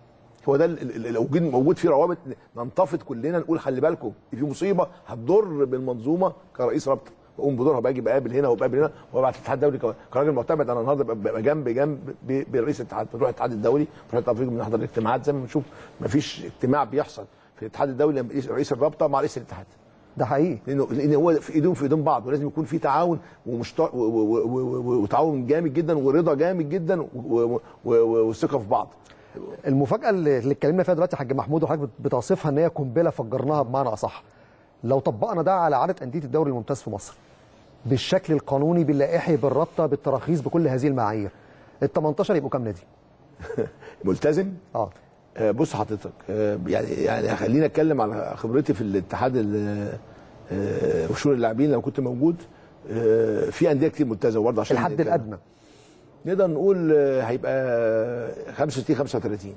هو ده ال- ال- ال- لو جين موجود فيه روابط ننتفض كلنا نقول خلي بالكم في مصيبه هتضر بالمنظومه كرئيس رابطه بقوم بدورها باجي بقابل هنا وبقابل هنا وابعت الاتحاد الدولي ك- كراجل معتمد انا النهارده ببقى- ببقى جنب جنب ب- برئيس الاتحاد بنروح الاتحاد الدولي بنروح الاتحاد الافريقي بنحضر الاجتماعات زي ما بنشوف مفيش اجتماع بيحصل في الاتحاد الدولي لما رئيس- رئيس الرابطه مع رئيس الاتحاد ده حقيقي لانه لان هو في ايديهم في ايدين بعض ولازم يكون في تعاون ومشت... و... و... و... و... وتعاون جامد جدا ورضا جامد جدا و... و... و... وثقه في بعض المفاجاه اللي اللي اتكلمنا فيها دلوقتي يا حاج محمود وحضرتك بت- بتوصفها ان هي قنبله فجرناها بمعنى اصح لو طبقنا ده على عدد انديه الدوري الممتاز في مصر بالشكل القانوني باللائحي بالرابطه بالتراخيص بكل هذه المعايير ال 18 يبقوا كام نادي؟ ملتزم اه آه، بص حضرتك آه، يعني يعني خليني اتكلم على خبرتي في الاتحاد ال- آه، وشؤون اللاعبين لما كنت موجود آه، في انديه كتير ملتزمه برضه عشان الحد نتكلم. الادنى نقدر نقول آه، هيبقى 65 35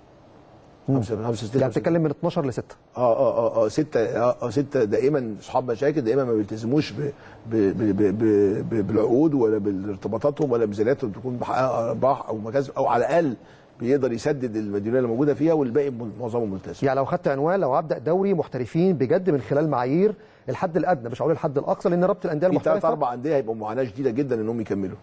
65 يعني بتتكلم من 12 ل 6 اه اه اه اه ستة اه اه ستة دائما اصحاب مشاكل دائما ما بيلتزموش ب ب ب ب ب ب بالعقود ولا بارتباطاتهم ولا ميزانياتهم تكون محققه ارباح او مكاسب او على الاقل بيقدر يسدد المديونيه اللي موجوده فيها والباقي معظمه ملتزم يعني لو خدت عنوان لو ابدا دوري محترفين بجد من خلال معايير الحد الادنى مش هقول الحد الاقصى لان رابطه الانديه في ثلاث المحترفه اربع انديه هيبقوا معاناه شديده جدا انهم يكملوا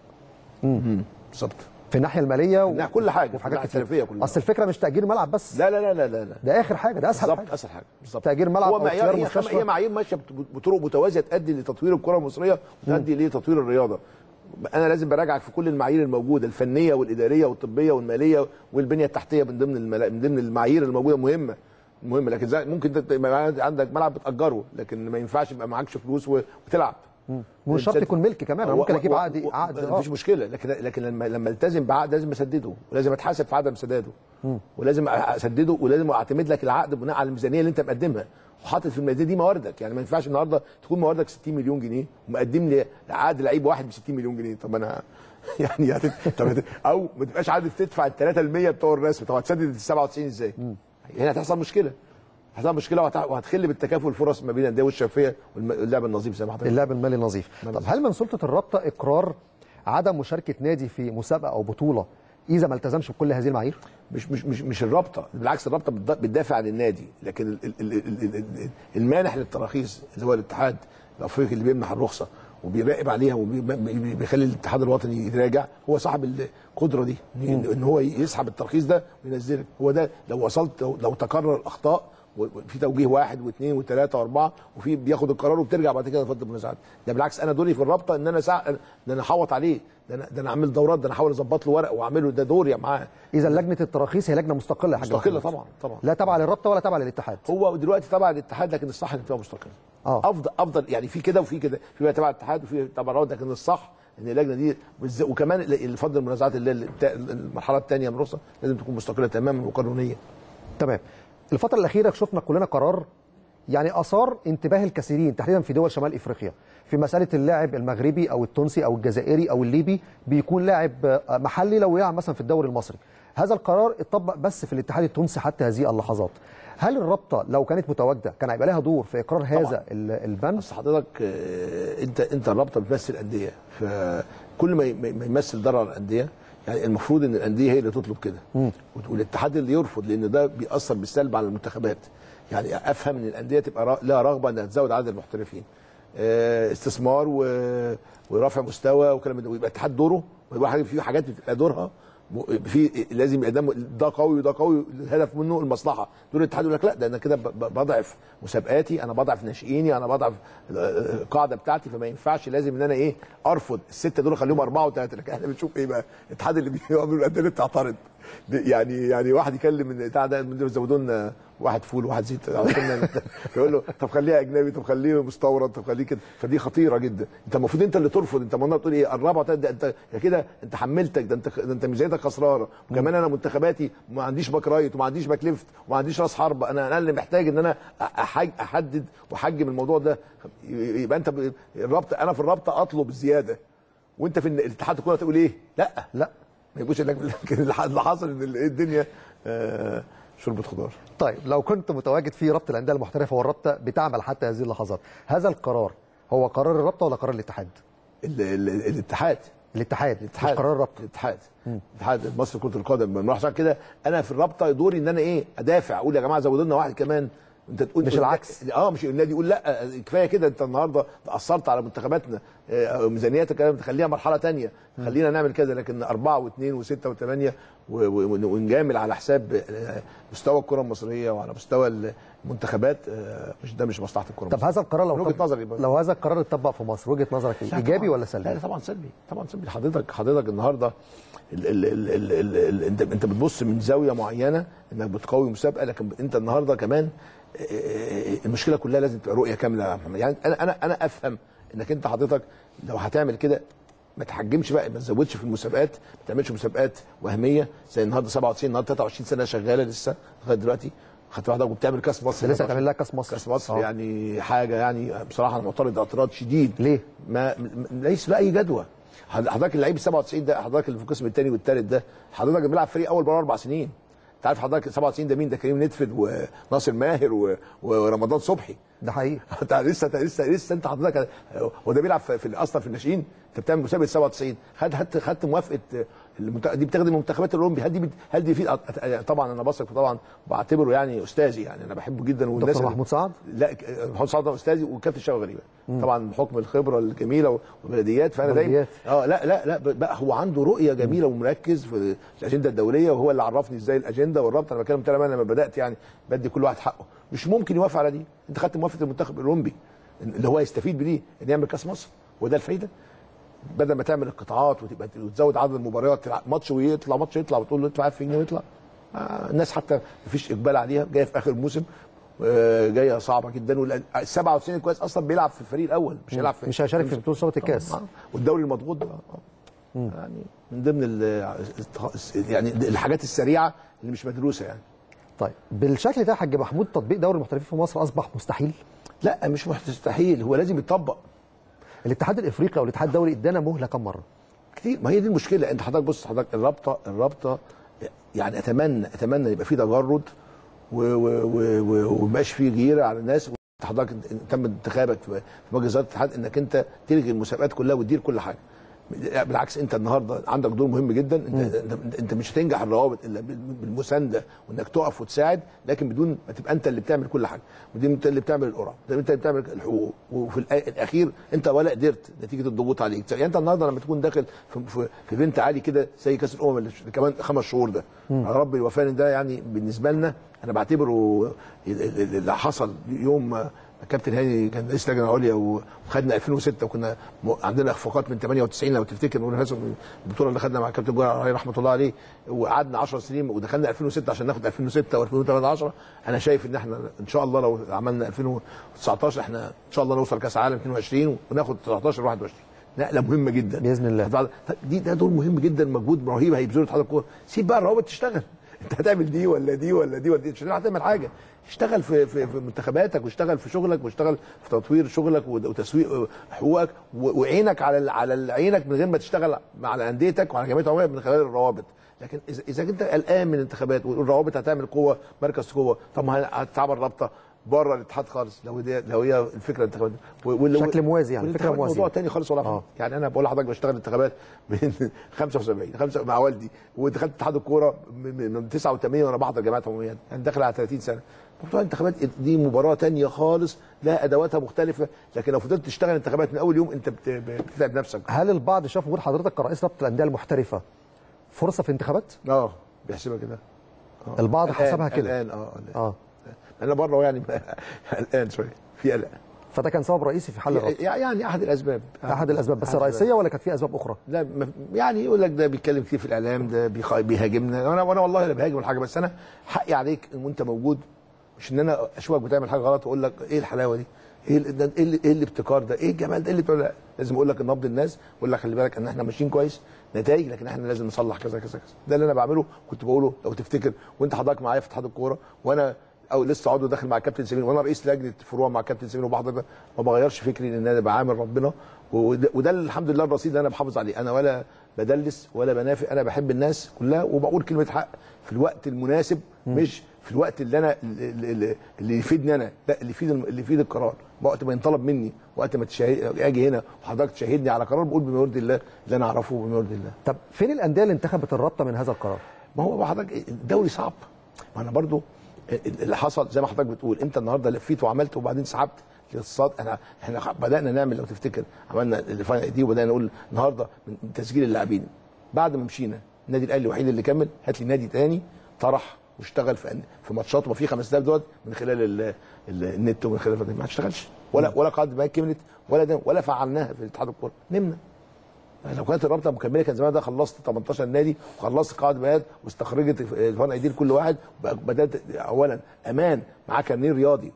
امم بالظبط في الناحيه الماليه و... الناحية- كل حاجة، وفي حاجات الناحية كتير التنفيذية كلها. اصل الفكره مش تاجير ملعب بس لا لا لا لا لا, لا. ده اخر حاجه ده اسهل بالظبط حاجه اسهل حاجه بالظبط تأجير ملعب هو أو معيار اختيار هي, خم... مستشفى. هي معايير ماشيه بت- بطرق متوازيه تؤدي لتطوير الكره المصريه وتؤدي لتطوير الرياضه انا لازم براجعك في كل المعايير الموجوده الفنيه والاداريه والطبيه والماليه والبنيه التحتيه من ضمن الملا... من ضمن المعايير الموجوده مهمه مهمه لكن زي ممكن انت يبقى عندك ملعب بتاجره لكن ما ينفعش يبقى معكش فلوس و... وتلعب ومش شرط يكون ملك كمان انا و- ممكن و- اجيب و- عقد و- عقد مفيش آه. مشكله لكن لكن لما لما التزم بعقد لازم اسدده ولازم اتحاسب في عدم سداده ولازم اسدده ولازم اعتمد لك العقد بناء على الميزانيه اللي انت مقدمها وحاطط في الميزانيه دي مواردك يعني ما ينفعش النهارده تكون مواردك 60 مليون جنيه ومقدم لي عقد لعيب واحد ب 60 مليون جنيه طب انا يعني هت- طب هت- او ما تبقاش عارف تدفع ال 3% بتوع الرسم طب هتسدد ال 97 ازاي؟ هنا هتحصل مشكله هتحصل مشكله وهت- وهتخل بالتكافؤ الفرص ما بين الانديه والشفافيه واللعب النظيف زي ما حضرتك اللعب المالي نظيف طب هل من سلطه الرابطه اقرار عدم مشاركه نادي في مسابقه او بطوله اذا ما التزمش بكل هذه المعايير مش مش مش مش الرابطه بالعكس الرابطه بتد- بتدافع عن النادي لكن ال- ال- ال- ال- ال- المانح للتراخيص اللي هو الاتحاد الافريقي اللي بيمنح الرخصه وبيراقب عليها وبيخلي الاتحاد الوطني يراجع هو صاحب القدره دي ان إن هو يسحب الترخيص ده وينزلك هو ده لو وصلت لو, لو تكرر الاخطاء وفي توجيه واحد واثنين وثلاثه واربعه وفي بياخد القرار وبترجع بعد كده لفتره المنازعات ده بالعكس انا دوري في الرابطه ان انا سع... ده انا احوط عليه ده انا ده انا اعمل دورات ده انا احاول اظبط له ورق واعمله ده دوري معاه اذا لجنه التراخيص هي لجنه مستقله يا حاج مستقله محمد. طبعا طبعا لا تابعه للرابطه ولا تابعه للاتحاد هو دلوقتي تبع الاتحاد لكن الصح انك تبقى مستقل آه. افضل افضل يعني في كده وفي كده في بقى تبع الاتحاد وفي تبع الرابطه لكن الصح ان اللجنه دي بالذات- وكمان الفضل المنازعات اللي هي التا- المرحله الثانيه من الرخصه لازم تكون مستقله تماما وقانونيه تمام الفترة الأخيرة شفنا كلنا قرار يعني أثار انتباه الكثيرين تحديدا في دول شمال إفريقيا في مسألة اللاعب المغربي أو التونسي أو الجزائري أو الليبي بيكون لاعب آه، محلي لو يلعب مثلا في الدوري المصري هذا القرار اتطبق بس في الاتحاد التونسي حتى هذه اللحظات هل الرابطة لو كانت متواجدة كان هيبقى لها دور في إقرار هذا ال- البند؟ بس حضرتك آه، انت انت الرابطه بتمثل انديه فكل ما ي- ما يمثل ضرر الانديه يعني المفروض ان الانديه هي اللي تطلب كده والاتحاد اللي يرفض لان ده بيأثر بالسلب على المنتخبات يعني افهم ان الانديه تبقى را- لها رغبه انها تزود عدد المحترفين آه، استثمار و- ورفع مستوى وكلام من ده ويبقى الاتحاد دوره ويبقى حاجة- في حاجات بتبقى دورها م- في لازم يبقى ده ده قوي وده قوي الهدف منه المصلحه دول الاتحاد يقول لك لا ده انا كده ب- ب- بضعف مسابقاتي انا بضعف ناشئيني انا بضعف آه، القاعده بتاعتي فما ينفعش لازم ان انا ايه ارفض السته دول اخليهم اربعه وثلاثه لكن احنا بنشوف ايه بقى الاتحاد اللي بيعمل الانديه اللي بتعترض دي- يعني يعني واحد يكلم من بتاع ده من دول زودوا لنا واحد فول وواحد زيت عشان يقول له طب خليها اجنبي طب خليه مستورد طب خليه كده فدي خطيره جدا انت المفروض انت اللي ترفض انت المفروض تقول ايه الرابعه ده انت يا كده انت حملتك ده انت ده انت ميزانيتك خسرانه وكمان انا منتخباتي ما عنديش باك رايت وما عنديش باك ليفت وما عنديش راس حربه انا انا اللي محتاج ان انا أحج احدد واحجم الموضوع ده يبقى انت ب- الرابطه انا في الرابطه اطلب زياده وانت في الاتحاد الكوره تقول ايه لا لا ما يبقوش لك لكن اللي حصل ان ال- الدنيا آه، شوربه خضار طيب لو كنت متواجد في رابطة الأندية المحترفة والرابطة بتعمل حتى هذه اللحظات هذا القرار هو قرار الرابطة ولا قرار الاتحاد؟ ال- ال- الاتحاد الاتحاد الاتحاد مش قرار الرابطة الاتحاد الاتحاد المصري لكره القدم ما عشان كده انا في الرابطه دوري ان انا ايه ادافع اقول يا جماعه زودوا لنا واحد كمان انت تقول مش العكس. اه مش النادي يقول لا كفايه كده انت النهارده اثرت على منتخباتنا آه، ميزانيتك كلام تخليها مرحله تانية خلينا نعمل كذا لكن اربعه واثنين وسته وثمانيه و- و- ونجامل على حساب آه، مستوى الكره المصريه وعلى مستوى المنتخبات آه، مش ده مش مصلحه الكره طب المصرية. هذا القرار لو من وجهه طب- نظري برضه. لو هذا القرار اتطبق في مصر وجهة نظرك ايه؟ لا ايجابي طبعاً. ولا سلبي؟ لا لا طبعا سلبي طبعا سلبي حضرتك حضرتك النهارده ال ال ال ال ال ال انت انت بتبص من زاويه معينه انك بتقوي مسابقه لكن انت النهارده كمان آه، آه، المشكله كلها لازم تبقى رؤيه كامله يا محمد يعني انا انا انا افهم انك انت حضرتك لو هتعمل كده ما تحجمش بقى ما تزودش في المسابقات ما تعملش مسابقات وهميه زي النهارده 97 النهارده 23 سنه شغاله لسه لغايه دلوقتي خدت واحده وبتعمل كاس مصر لسه هتعمل لها كاس مصر كاس مصر آه. يعني حاجه يعني بصراحه انا معترض اعتراض شديد ليه؟ ما م- ليس له اي جدوى حضرتك اللعيب ال 97 ده حضرتك اللي في القسم الثاني والثالث ده حضرتك بيلعب فريق اول بقى اربع سنين انت عارف حضرتك 97 ده مين ده كريم ندفد وناصر ماهر و... ورمضان صبحي ده حقيقي انت لسه لسه لسه انت حضرتك هو ده بيلعب في في- اصلا في الناشئين انت بتعمل مسابقه 97 خد خدت خدت موافقه المت... دي بتخدم المنتخبات الاولمبي هل دي بت... هل دي في طبعا انا بثق طبعا بعتبره يعني استاذي يعني انا بحبه جدا والناس دكتور اللي- محمود سعد لا محمود سعد ده استاذي وكابتن شوقي غريبه طبعا بحكم الخبره الجميله والبلديات فانا دايما بلديات. اه لا لا لا بقى هو عنده رؤيه جميله ومركز في الاجنده الدوليه وهو اللي عرفني ازاي الاجنده والربط انا بتكلم تماما لما بدات يعني بدي كل واحد حقه مش ممكن يوافق على دي انت خدت موافقه المنتخب الاولمبي اللي هو يستفيد بدي ان يعمل كاس مصر وده الفايده بدل ما تعمل القطاعات وتبقى وتزود عدد المباريات تلعب ماتش ويطلع ماتش يطلع وتقول له ادفع 1000 جنيه ويطلع آه الناس حتى مفيش اقبال عليها جايه في اخر الموسم آه، جايه صعبه جدا وال 97 كويس اصلا بيلعب في الفريق الاول مش هيلعب في مش هيشارك في بطوله صوت الكاس آه. والدوري المضغوط ده آه. يعني من ضمن ال- يعني الحاجات السريعه اللي مش مدروسه يعني طيب بالشكل ده يا حاج محمود تطبيق دوري المحترفين في مصر اصبح مستحيل لا مش مستحيل هو لازم يتطبق الاتحاد الافريقي او الاتحاد الدولي ادانا مهله كم مره كتير ما هي دي المشكله انت حضرتك بص حضرتك الرابطه الرابطه يعني اتمنى اتمنى يبقى في تجرد و- و- و- و- ومبقاش في غيره على الناس انت حضرتك تم انتخابك في في مجلس اداره الاتحاد انك انت تلغي المسابقات كلها وتدير كل حاجه لا، بالعكس انت النهارده عندك دور مهم جدا انت انت, انت مش هتنجح الروابط الا بال- بالمسانده وانك تقف وتساعد لكن بدون ما تبقى انت اللي بتعمل كل حاجه بدون انت اللي بتعمل القرعه بدون انت اللي بتعمل الحقوق وفي الآ- الاخير انت ولا قدرت نتيجه الضغوط عليك يعني انت النهارده لما تكون داخل في, في, في بنت عالي كده زي كاس الامم اللي كمان خمس شهور ده يا رب الوفاني ده يعني بالنسبه لنا انا بعتبره ال- ال- اللي حصل يوم ما كابتن هاني كان رئيس اللجنه العليا وخدنا 2006 وكنا م- عندنا اخفاقات من 98 لو تفتكر نقول هذا البطوله اللي خدنا مع كابتن جوهر عليه رحمه الله عليه وقعدنا 10 سنين ودخلنا 2006 عشان ناخد 2006 و2018 انا شايف ان احنا ان شاء الله لو عملنا 2019 احنا ان شاء الله نوصل كاس عالم 22 وناخد 19 21 نقله مهمه جدا بإذن الله. بعد- دي ده دور مهم جدا مجهود رهيب هيبذله اتحاد الكوره سيب بقى الروابط تشتغل انت هتعمل دي ولا دي ولا دي ولا دي مش هتعمل حاجه اشتغل في في, في منتخباتك واشتغل في شغلك واشتغل في تطوير شغلك وت- وتسويق حقوقك و- وعينك على ال- على ال- عينك من غير ما تشتغل على انديتك وعلى جمعيه عموميه من خلال الروابط لكن اذا اذا انت قلقان من الانتخابات والروابط هتعمل قوه مركز قوه طب ما هتتعمل رابطه بره الاتحاد خالص لو دي لو هي الفكره الانتخابات وال- شكل موازي يعني، فكرة والانتخابات موازية. موضوع تاني خالص ولا آه. آه. يعني انا بقول لحضرتك بشتغل انتخابات من 75 خمسة مع والدي ودخلت اتحاد الكوره من من 89 وانا بحضر جماعه عموميات يعني داخل على 30 سنه موضوع الانتخابات دي مباراه تانية خالص لها ادواتها مختلفه لكن لو فضلت تشتغل انتخابات من اول يوم انت بت- بتتعب نفسك هل البعض شاف وجود حضرتك كرئيس رابطه الانديه المحترفه فرصه في الانتخابات اه بيحسبها كده آه. البعض الآن- حسبها كده. الان اه الآن. اه انا بره يعني الان شويه في قلق فده كان سبب رئيسي في حل الرابطه يعني احد الاسباب احد الاسباب بس أحد رئيسيه ولا كانت في اسباب اخرى لا ما- يعني يقول لك ده بيتكلم كتير في الاعلام ده بيخ- بيهاجمنا وانا وانا والله لا بهاجم ولا حاجه بس انا حقي عليك ان وانت موجود مش ان انا اشوفك بتعمل حاجه غلط واقول لك ايه الحلاوه دي؟ ايه ال- ده- ايه ال- ايه الابتكار ده؟ ايه الجمال ده؟ ايه اللي بتقول لا لازم اقول لك نبض الناس واقول لك خلي بالك ان احنا ماشيين كويس نتائج لكن احنا لازم نصلح كذا كذا كذا ده اللي انا بعمله كنت بقوله لو تفتكر وانت حضرتك معايا في اتحاد الكوره وانا او لسه عضو داخل مع الكابتن سمير وانا رئيس لجنه فروع مع الكابتن سمير وبحضر ده ما بغيرش فكري ان انا بعامل ربنا وده, وده الحمد لله الرصيد اللي انا بحافظ عليه انا ولا بدلس ولا بنافق انا بحب الناس كلها وبقول كلمه حق في الوقت المناسب مش في الوقت اللي انا اللي, اللي- اللي يفيدني انا لا اللي يفيد اللي يفيد القرار وقت ما ينطلب مني وقت ما تشاهد اجي هنا وحضرتك تشاهدني على قرار بقول بما يرضي الله اللي انا اعرفه بما يرضي الله طب فين الانديه اللي انتخبت الرابطه من هذا القرار ما هو حضرتك الدوري صعب ما انا برضو اللي حصل زي ما حضرتك بتقول انت النهارده لفيت وعملت وبعدين سحبت الاقتصاد احنا احنا بدانا نعمل لو تفتكر عملنا الفاينل دي وبدانا نقول النهارده من تسجيل اللاعبين بعد ما مشينا النادي الاهلي الوحيد اللي كمل هات لي نادي تاني طرح واشتغل في في ماتشات وما في 5000 دوت من خلال ال- ال- النت ومن خلال ما اشتغلش ولا ولا قاعده بيانات كملت ولا ده ولا فعلناها في اتحاد الكوره نمنا لو كانت الرابطه مكمله كان زمان ده خلصت 18 نادي وخلصت قاعده بيانات واستخرجت الفان ايدي لكل واحد بدات اولا امان معاه كارنيه رياضي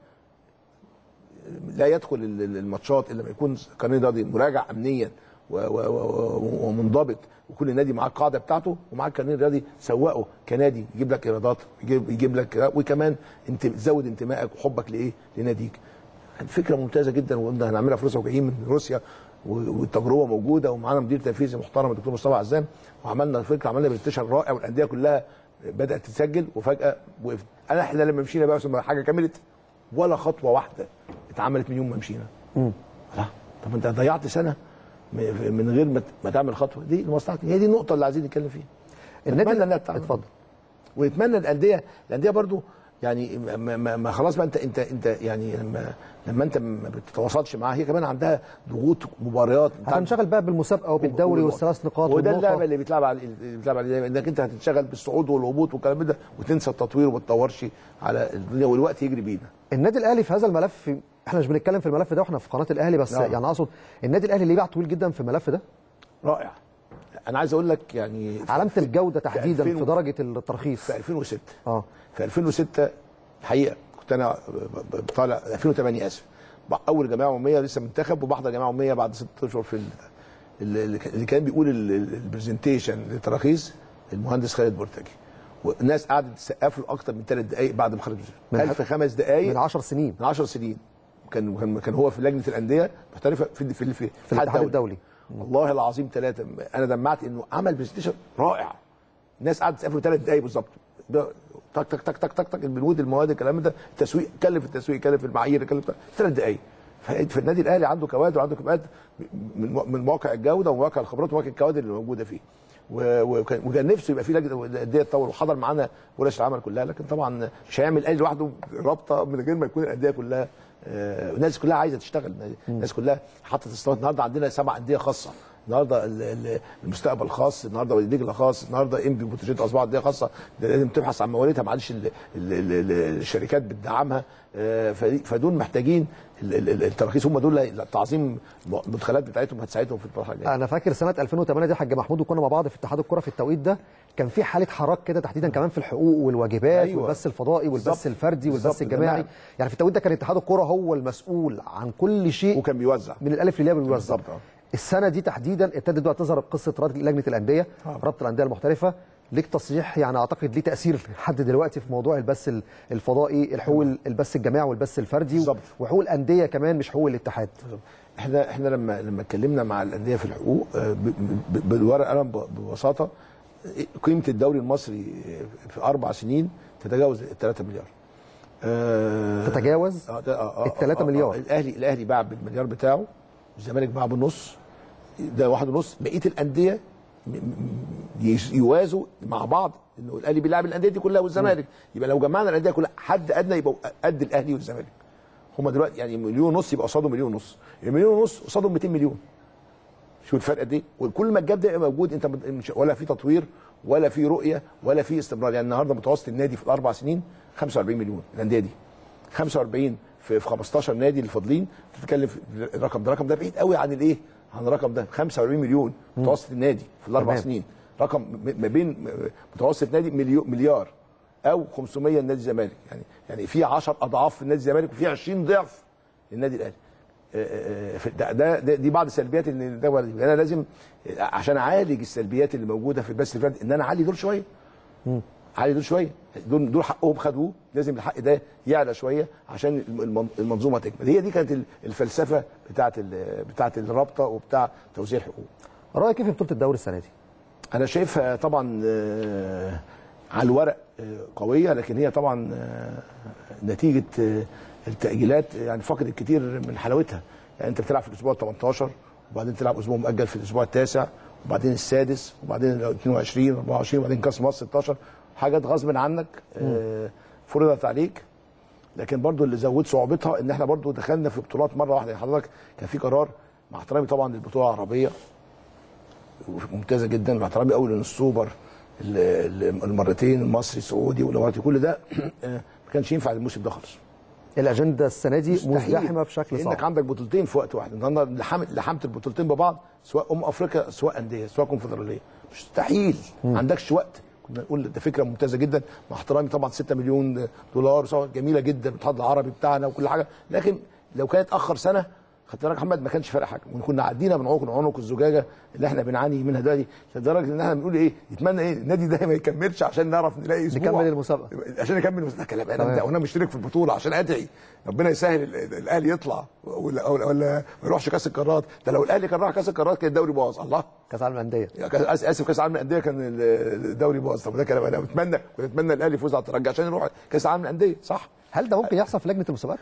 لا يدخل ال- ال- الماتشات الا لما يكون كارنيه رياضي مراجع امنيا و- و- و- ومنضبط وكل نادي معاه القاعده بتاعته ومعاه الكارنيه الرياضي سوقه كنادي يجيب لك ايرادات يجيب, يجيب لك وكمان انت تزود انتمائك وحبك لايه؟ لناديك. كانت فكره ممتازه جدا وقلنا هنعملها في روسيا وجايين من روسيا و- والتجربه موجوده ومعانا مدير تنفيذي محترم الدكتور مصطفى عزام وعملنا فكره عملنا برزنتيشن رائع والانديه كلها بدات تسجل وفجاه وقفت انا احنا لما مشينا بقى لما حاجه كملت ولا خطوه واحده اتعملت من يوم ما مشينا لا طب انت ضيعت سنه م- من غير ما ت- ما تعمل خطوه دي لمصلحتك هي دي النقطه اللي عايزين نتكلم فيها النادي نتمنى انها تتعمل. اتفضل ونتمنى الانديه الانديه برضو يعني ما, ما, ما خلاص بقى انت انت انت يعني لما لما انت ما بتتواصلش معاها هي كمان عندها ضغوط مباريات انت هتنشغل بقى بالمسابقه وبالدوري والثلاث نقاط وده والنقطة. اللعبه اللي بيتلعب على اللي بيتلعب عليه دايما انك انت هتنشغل بالصعود والهبوط والكلام ده وتنسى التطوير وما تطورش على الدنيا والوقت يجري بينا النادي الاهلي في هذا الملف احنا مش بنتكلم في الملف ده واحنا في قناه الاهلي بس نعم. يعني اقصد النادي الاهلي ليه باع طويل جدا في الملف ده رائع انا عايز اقول لك يعني علامه الجوده تحديدا في في 2000 درجه الترخيص في 2006 اه في 2006 الحقيقه كنت انا ب- ب- طالع 2008 اسف ب- اول جمعيه عموميه لسه منتخب وبحضر جمعيه عموميه بعد ست اشهر في ال- ال- اللي كان- اللي كان بيقول ال- ال- البرزنتيشن للتراخيص المهندس خالد مرتجي والناس قعدت تسقف له اكتر من ثلاث دقائق بعد ما خرج من قال في خمس دقائق من 10 سنين من 10 سنين كان كان كان هو في لجنه الانديه محترفه في في في, في الاتحاد الدولي والله العظيم ثلاثه انا دمعت انه عمل برزنتيشن رائع الناس قعدت تسقف له ثلاث دقائق بالظبط ده تك تك تك تك تك تك البنود المواد الكلام ده التسويق كلف التسويق كلف المعايير كلف ثلاث دقائق في النادي الاهلي عنده كوادر وعنده كوادر من من واقع الجوده وواقع الخبرات وواقع الكوادر اللي موجوده فيه و- وكان وكان نفسه يبقى في لجنه الانديه تطور وحضر معانا ورش العمل كلها لكن طبعا مش هيعمل الاهلي لوحده رابطه من غير ما يكون الانديه كلها آه، الناس كلها عايزه تشتغل الناس كلها حطت استثمارات النهارده عندنا سبع انديه خاصه النهارده ال- ال- المستقبل خاص النهارده وادي دجله خاص النهارده انبي وبتروجيت اصبحت انديه خاصه ده لازم تبحث عن مواردها معلش ال- ال- ال- ال- الشركات بتدعمها آه، فدي- فدول محتاجين ال- ال- ال- التراخيص هم دول اللي- تعظيم المدخلات بتاعتهم هتساعدهم في المرحله الجايه انا فاكر سنه 2008 دي حاج محمود وكنا مع بعض في اتحاد الكره في التوقيت ده كان في حاله حراك كده تحديدا كمان في الحقوق والواجبات أيوة. والبث الفضائي والبث بالظبط. الفردي والبث بالظبط. الجماعي نعم. يعني في التوقيت ده كان اتحاد الكره هو المسؤول عن كل شيء وكان بيوزع من الالف للياء بيوزع بالظبط، آه. السنه دي تحديدا ابتدت بقى تظهر قصه رد- لجنه الانديه آه. رابطه الانديه المحترفه ليك تصريح يعني اعتقد ليه تاثير لحد دلوقتي في موضوع البث ال- الفضائي الحقوق البث الجماعي والبث الفردي بالظبط. وحقوق الانديه كمان مش حقوق الاتحاد احنا احنا لما لما اتكلمنا مع الانديه في الحقوق آه، ب- ب- بالورقه قلم ب- ببساطه قيمه الدوري المصري في اربع سنين تتجاوز 3 مليار آه، تتجاوز آه، ده- آه، آه، ال 3 آه، آه، مليار. الاهلي الاهلي باع بالمليار بتاعه الزمالك باع بالنص ده واحد ونص بقيه الانديه م- م- يس- يوازوا مع بعض انه الاهلي بيلعب الانديه دي كلها والزمالك يبقى لو جمعنا الانديه كلها حد ادنى يبقى قد الاهلي والزمالك هم دلوقتي يعني مليون ونص يبقى قصادهم مليون ونص المليون ونص قصادهم 200 مليون شوف الفرق قد ايه وكل ما الجاب ده يبقى موجود انت مت- مش- ولا في تطوير ولا في رؤيه ولا في استمرار يعني النهارده متوسط النادي في الاربع سنين 45 مليون الانديه دي 45 في في 15 نادي اللي فاضلين بتتكلم في الرقم ده الرقم ده بعيد قوي عن الايه عن الرقم ده 45 مليون متوسط النادي في الاربع تمام. سنين رقم م- ما بين م- متوسط نادي مليون مليار او 500 لنادي الزمالك يعني يعني في 10 اضعاف في نادي الزمالك وفي 20 ضعف للنادي الاهلي آه، آه، في- ده, ده, ده دي بعض السلبيات اللي الدوله دي انا لازم آه، عشان اعالج السلبيات اللي موجوده في البث الفردي ان انا اعلي دول شويه اعلي دول شويه دول دول حقهم خدوه لازم الحق ده يعلى شويه عشان المن- المنظومه تكمل هي دي كانت ال- الفلسفه بتاعه ال- بتاعه الرابطه وبتاع توزيع الحقوق رايك كيف في بطوله الدوري السنه دي انا شايفها طبعا آه، على الورق آه، قويه لكن هي طبعا آه، نتيجه آه، التاجيلات يعني فقدت كتير من حلاوتها يعني انت بتلعب في الاسبوع ال 18 وبعدين تلعب اسبوع مؤجل في الاسبوع التاسع وبعدين السادس وبعدين ال 22 24 وبعدين كاس مصر 16 حاجات غصب عنك آه، فرضت عليك لكن برضو اللي زود صعوبتها ان احنا برضو دخلنا في بطولات مره واحده يعني حضرتك كان في قرار مع احترامي طبعا للبطوله العربيه ممتازه جدا مع احترامي قوي للسوبر ال- ال- المرتين المصري السعودي والاماراتي كل ده آه، ما كانش ينفع الموسم ده خالص الاجنده السنه دي مستحيل. مزدحمه بشكل لانك صعب عندك بطولتين في وقت واحد النهارده لحمت لحمت البطولتين ببعض سواء ام افريقيا سواء انديه سواء كونفدراليه مستحيل ما عندكش وقت كنا نقول ده فكره ممتازه جدا مع احترامي طبعا 6 مليون دولار وسواء جميله جدا الاتحاد العربي بتاعنا وكل حاجه لكن لو كانت اخر سنه خدت بالك يا محمد ما كانش فارق حاجه وكنا عدينا من عنق عنق الزجاجه اللي احنا بنعاني منها دلوقتي لدرجه ان احنا بنقول ايه يتمنى ايه النادي ده ما يكملش عشان نعرف نلاقي اسبوع نكمل المسابقة. عشان نكمل المسابقه ده كلام انا تمام. ده وانا مشترك في البطوله عشان ادعي ربنا يسهل ال- ال- الاهلي يطلع ولا ولا ولا ما يروحش كاس القارات ده لو الاهلي كان راح كاس القارات كان الدوري باظ الله كاس العالم للانديه يا كاس آسف- اسف كاس العالم للانديه كان ال- الدوري باظ طب ده كلام انا بتمنى بتمنى الاهلي يفوز على الترجي عشان يروح كاس العالم للانديه صح هل ده ممكن يحصل في لجنه المسابقات؟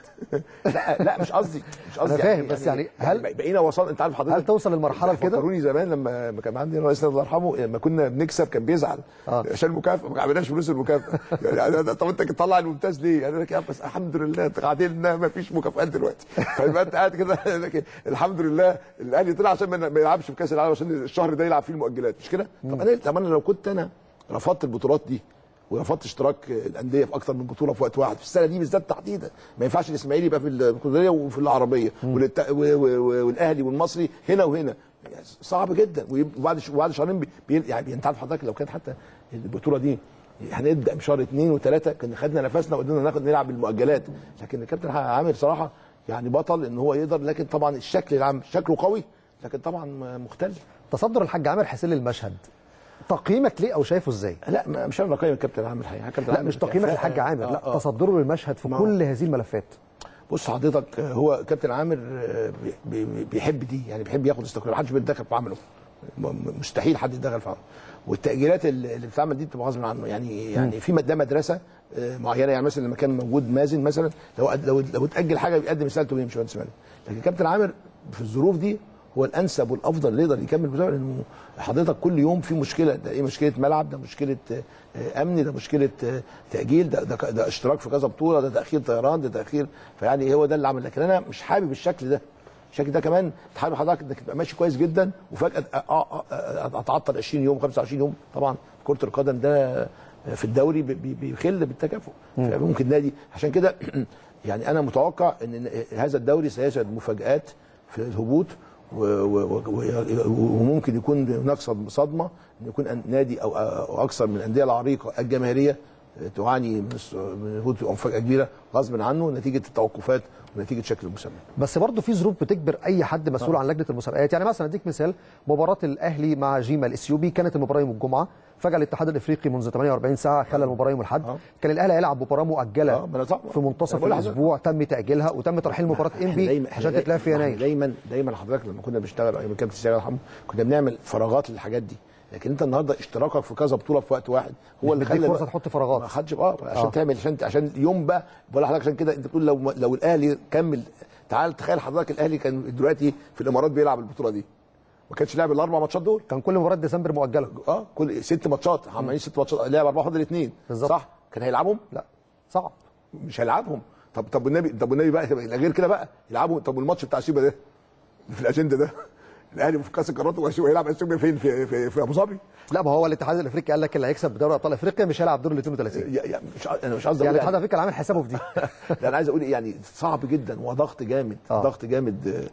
لا لا مش قصدي مش قصدي أنا فاهم، بس يعني هل- بقينا وصل انت عارف حضرتك هل توصل للمرحلة لكده؟ فكروني زمان لما لما كان عندي رئيسنا الله يرحمه لما كنا بنكسب كان بيزعل آه. عشان المكافاه ما عملناش فلوس المكافاه يعني طب انت طلع الممتاز ليه؟ يعني لك يا بس الحمد لله قاعدين ما فيش مكافآت دلوقتي فيبقى انت قاعد كده لكن الحمد لله الاهلي طلع عشان ما ما يلعبش في كاس العالم عشان الشهر ده يلعب فيه المؤجلات مش كده؟ طب انا طب انا لو كنت انا رفضت البطولات دي ورفضت اشتراك الانديه في اكثر من بطوله في وقت واحد في السنه دي بالذات تحديدا ما ينفعش الاسماعيلي يبقى في الكونفدراليه وفي العربيه والت... و... و... و... والاهلي والمصري هنا وهنا يعني صعب جدا ويب- وبعد ش... وبعد شهرين بي... بي... يعني انت عارف حضرتك لو كانت حتى البطوله دي هنبدا بشهر اثنين وثلاثه كنا خدنا نفسنا وقدرنا ناخد نلعب المؤجلات لكن الكابتن عامر صراحه يعني بطل ان هو يقدر لكن طبعا الشكل العام شكله قوي لكن طبعا مختلف تصدر الحاج عامر حسين للمشهد تقييمك ليه او شايفه ازاي؟ لا ما- مش انا بقيم الكابتن عامر الحقيقه الكابتن لا عامر مش تقييمك ف- للحاج عامر آه، لا آه. تصدره للمشهد في ما هو- كل هذه الملفات بص حضرتك هو كابتن عامر آه، بي- بي- بيحب دي يعني بيحب ياخد استقلال محدش بيتدخل في عمله م- م- مستحيل حد يتدخل في عمله والتاجيلات اللي اللي بتتعمل دي بتبقى غصب عنه يعني يعني في ده مدرسه آه، معينه يعني مثلا لما كان موجود مازن مثلا لو لو لو اتاجل حاجه بيقدم رسالته ويمشي باشمهندس مالك لكن كابتن عامر في الظروف دي هو الانسب والافضل اللي يقدر يكمل المسابقه لانه حضرتك كل يوم في مشكله ده ايه مشكله ملعب ده مشكله آه، امن ده مشكله آه، تاجيل ده ده, ده اشتراك في كذا بطوله ده تاخير طيران ده تاخير فيعني هو ده اللي عمل لكن انا مش حابب الشكل ده الشكل ده كمان تحابب حضرتك انك تبقى ماشي كويس جدا وفجاه أ- أ- أ- اتعطل 20 يوم 25 يوم طبعا كره القدم ده في الدوري بي- بي- بيخل بالتكافؤ فممكن نادي عشان كده يعني انا متوقع ان هذا الدوري سيشهد مفاجات في الهبوط و- و- و- وممكن يكون هناك صدم- صدمه ان يكون أن- نادي او أو اكثر من الانديه العريقه الجماهيريه تعاني من الس- من هبوط ومفاجاه كبيره غصب عنه نتيجه التوقفات ونتيجه شكل المسابقه بس برضه في ظروف بتجبر اي حد مسؤول عن لجنه المسابقات يعني مثلا اديك مثال مباراه الاهلي مع جيما الاثيوبي كانت المباراه يوم الجمعه فجاه الاتحاد الافريقي منذ 48 ساعه خلى المباراه يوم الاحد آه. كان الاهلي هيلعب مباراه مؤجله آه، ما أنا طبعا. في منتصف أنا بقول لحضرتك. الاسبوع تم تاجيلها وتم ترحيل مباراه إحنا انبي دايما- إحنا عشان دايما- تتلعب في إحنا يناير دايما دايما حضرتك لما كنا بنشتغل ايام كابتن سياد الله يرحمه كنا بنعمل فراغات للحاجات دي لكن انت النهارده اشتراكك في كذا بطوله في وقت واحد هو اللي بيديك خلى فرصة تحط فراغات. ما حدش اه عشان آه. تعمل عشان عشان يوم بقى بقول لحضرتك عشان كده انت بتقول لو لو الاهلي كمل تعال تخيل حضرتك الاهلي كان دلوقتي في الامارات بيلعب البطوله دي ما كانش لعب الاربع ماتشات دول كان كل مباراه ديسمبر مؤجله اه كل ست ماتشات عمالين ست ماتشات لعب اربعه فاضل اثنين بالظبط. صح كان هيلعبهم لا صعب مش هيلعبهم طب طب والنبي طب والنبي بقى غير كده بقى يلعبوا طب والماتش بتاع شيبا ده في الاجنده ده الاهلي في كاس القارات وشيبا هيلعب اثيوبيا فين في في, في ابو ظبي لا ما هو الاتحاد الافريقي قال لك اللي هيكسب بدوري ابطال افريقيا مش هيلعب دور ال 32 يا- يا- مش ع- انا مش قصدي يعني أقول الاتحاد الافريقي اللي عامل حسابه في دي لا انا عايز اقول إيه، يعني صعب جدا وضغط جامد آه. ضغط جامد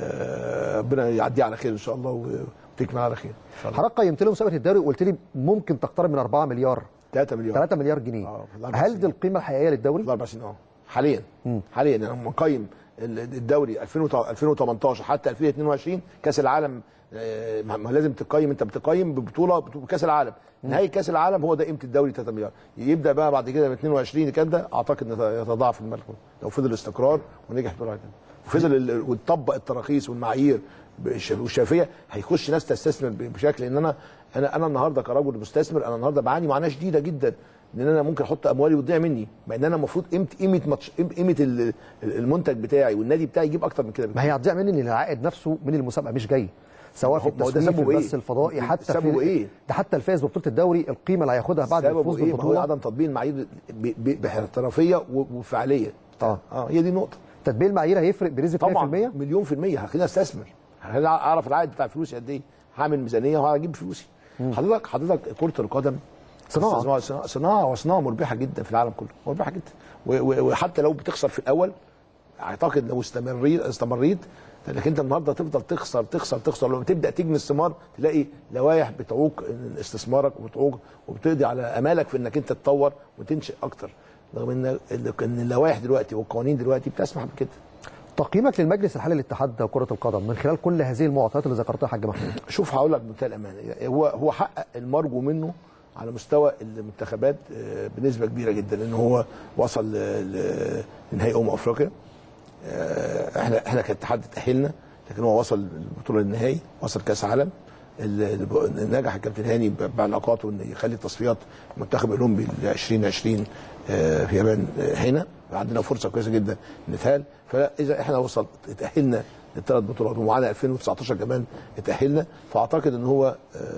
آه، ربنا يعديه على خير ان شاء الله وتكمل على خير ان شاء الله حضرتك قيمت له مسابقه الدوري وقلت لي ممكن تقترب من 4 مليار 3 مليون 3 مليار جنيه آه، في الأربع هل سنين. دي القيمه الحقيقيه للدوري؟ الاربع سنين اه حاليا حاليا انا مقيم ال- الدوري 2000 2018 حتى 2022 كاس العالم آه، ما ما لازم تقيم انت بتقيم ببطوله بكاس العالم نهايه كاس العالم هو ده قيمه الدوري 3 مليار يبدا بقى بعد كده ب 22 الكلام ده اعتقد إن يتضاعف المبلغ لو فضل استقرار ونجح بسرعه كده وفضل ال- وتطبق التراخيص والمعايير بالش- والشفافيه هيخش ناس تستثمر ب- بشكل ان انا انا انا النهارده كرجل مستثمر انا النهارده بعاني معاناه شديده جدا ان انا ممكن احط اموالي وتضيع مني مع ان انا المفروض قيمه قيمه ماتش قيمه ال- المنتج بتاعي والنادي بتاعي يجيب اكتر من كده ما هي هتضيع مني ان العائد نفسه من المسابقه مش جاي سواء في ما هو ده التسويق في سببه إيه؟ البث الفضائي حتى سببه في إيه؟ ده حتى الفائز ببطوله الدوري القيمه اللي هياخدها بعد سببه الفوز ايه ما هو بالبطوله عدم تطبيق المعايير ب- ب- باحترافيه و- وفعاليه اه اه هي دي النقطه تطبيق المعايير هيفرق بنسبه 100% طبعا مليون في المية هخليني استثمر هخليني اعرف العائد بتاع فلوسي قد ايه هعمل ميزانيه وهجيب فلوسي حضرتك حضرتك كرة القدم صناعة. استثمار- صناعة صناعة وصناعة مربحة جدا في العالم كله مربحة جدا و- و- وحتى لو بتخسر في الأول أعتقد لو استمريت استمريت لكن أنت النهارده تفضل تخسر تخسر تخسر لما تبدأ تجني الثمار تلاقي لوائح بتعوق استثمارك وبتعوق وبتقضي على أمالك في إنك أنت تطور وتنشئ أكتر رغم إن إن اللوائح دلوقتي والقوانين دلوقتي بتسمح بكده تقييمك للمجلس الحالي للاتحاد كره القدم من خلال كل هذه المعطيات اللي ذكرتها يا حاج محمود شوف هقول لك بمنتهى الامانه هو هو حقق المرجو منه على مستوى المنتخبات آه، بنسبه كبيره جدا ان هو وصل ل- ل- لنهائي امم افريقيا آه، احنا احنا كاتحاد تاهلنا لكن هو وصل البطوله للنهائي وصل كاس عالم ال- ال- نجح الكابتن هاني ب- بعلاقاته ان يخلي تصفيات المنتخب الاولمبي ل 2020 آه، في اليابان آه، هنا عندنا فرصه كويسه جدا نتهال فاذا احنا وصل تاهلنا للثلاث بطولات ومعانا 2019 كمان اتاهلنا فاعتقد ان هو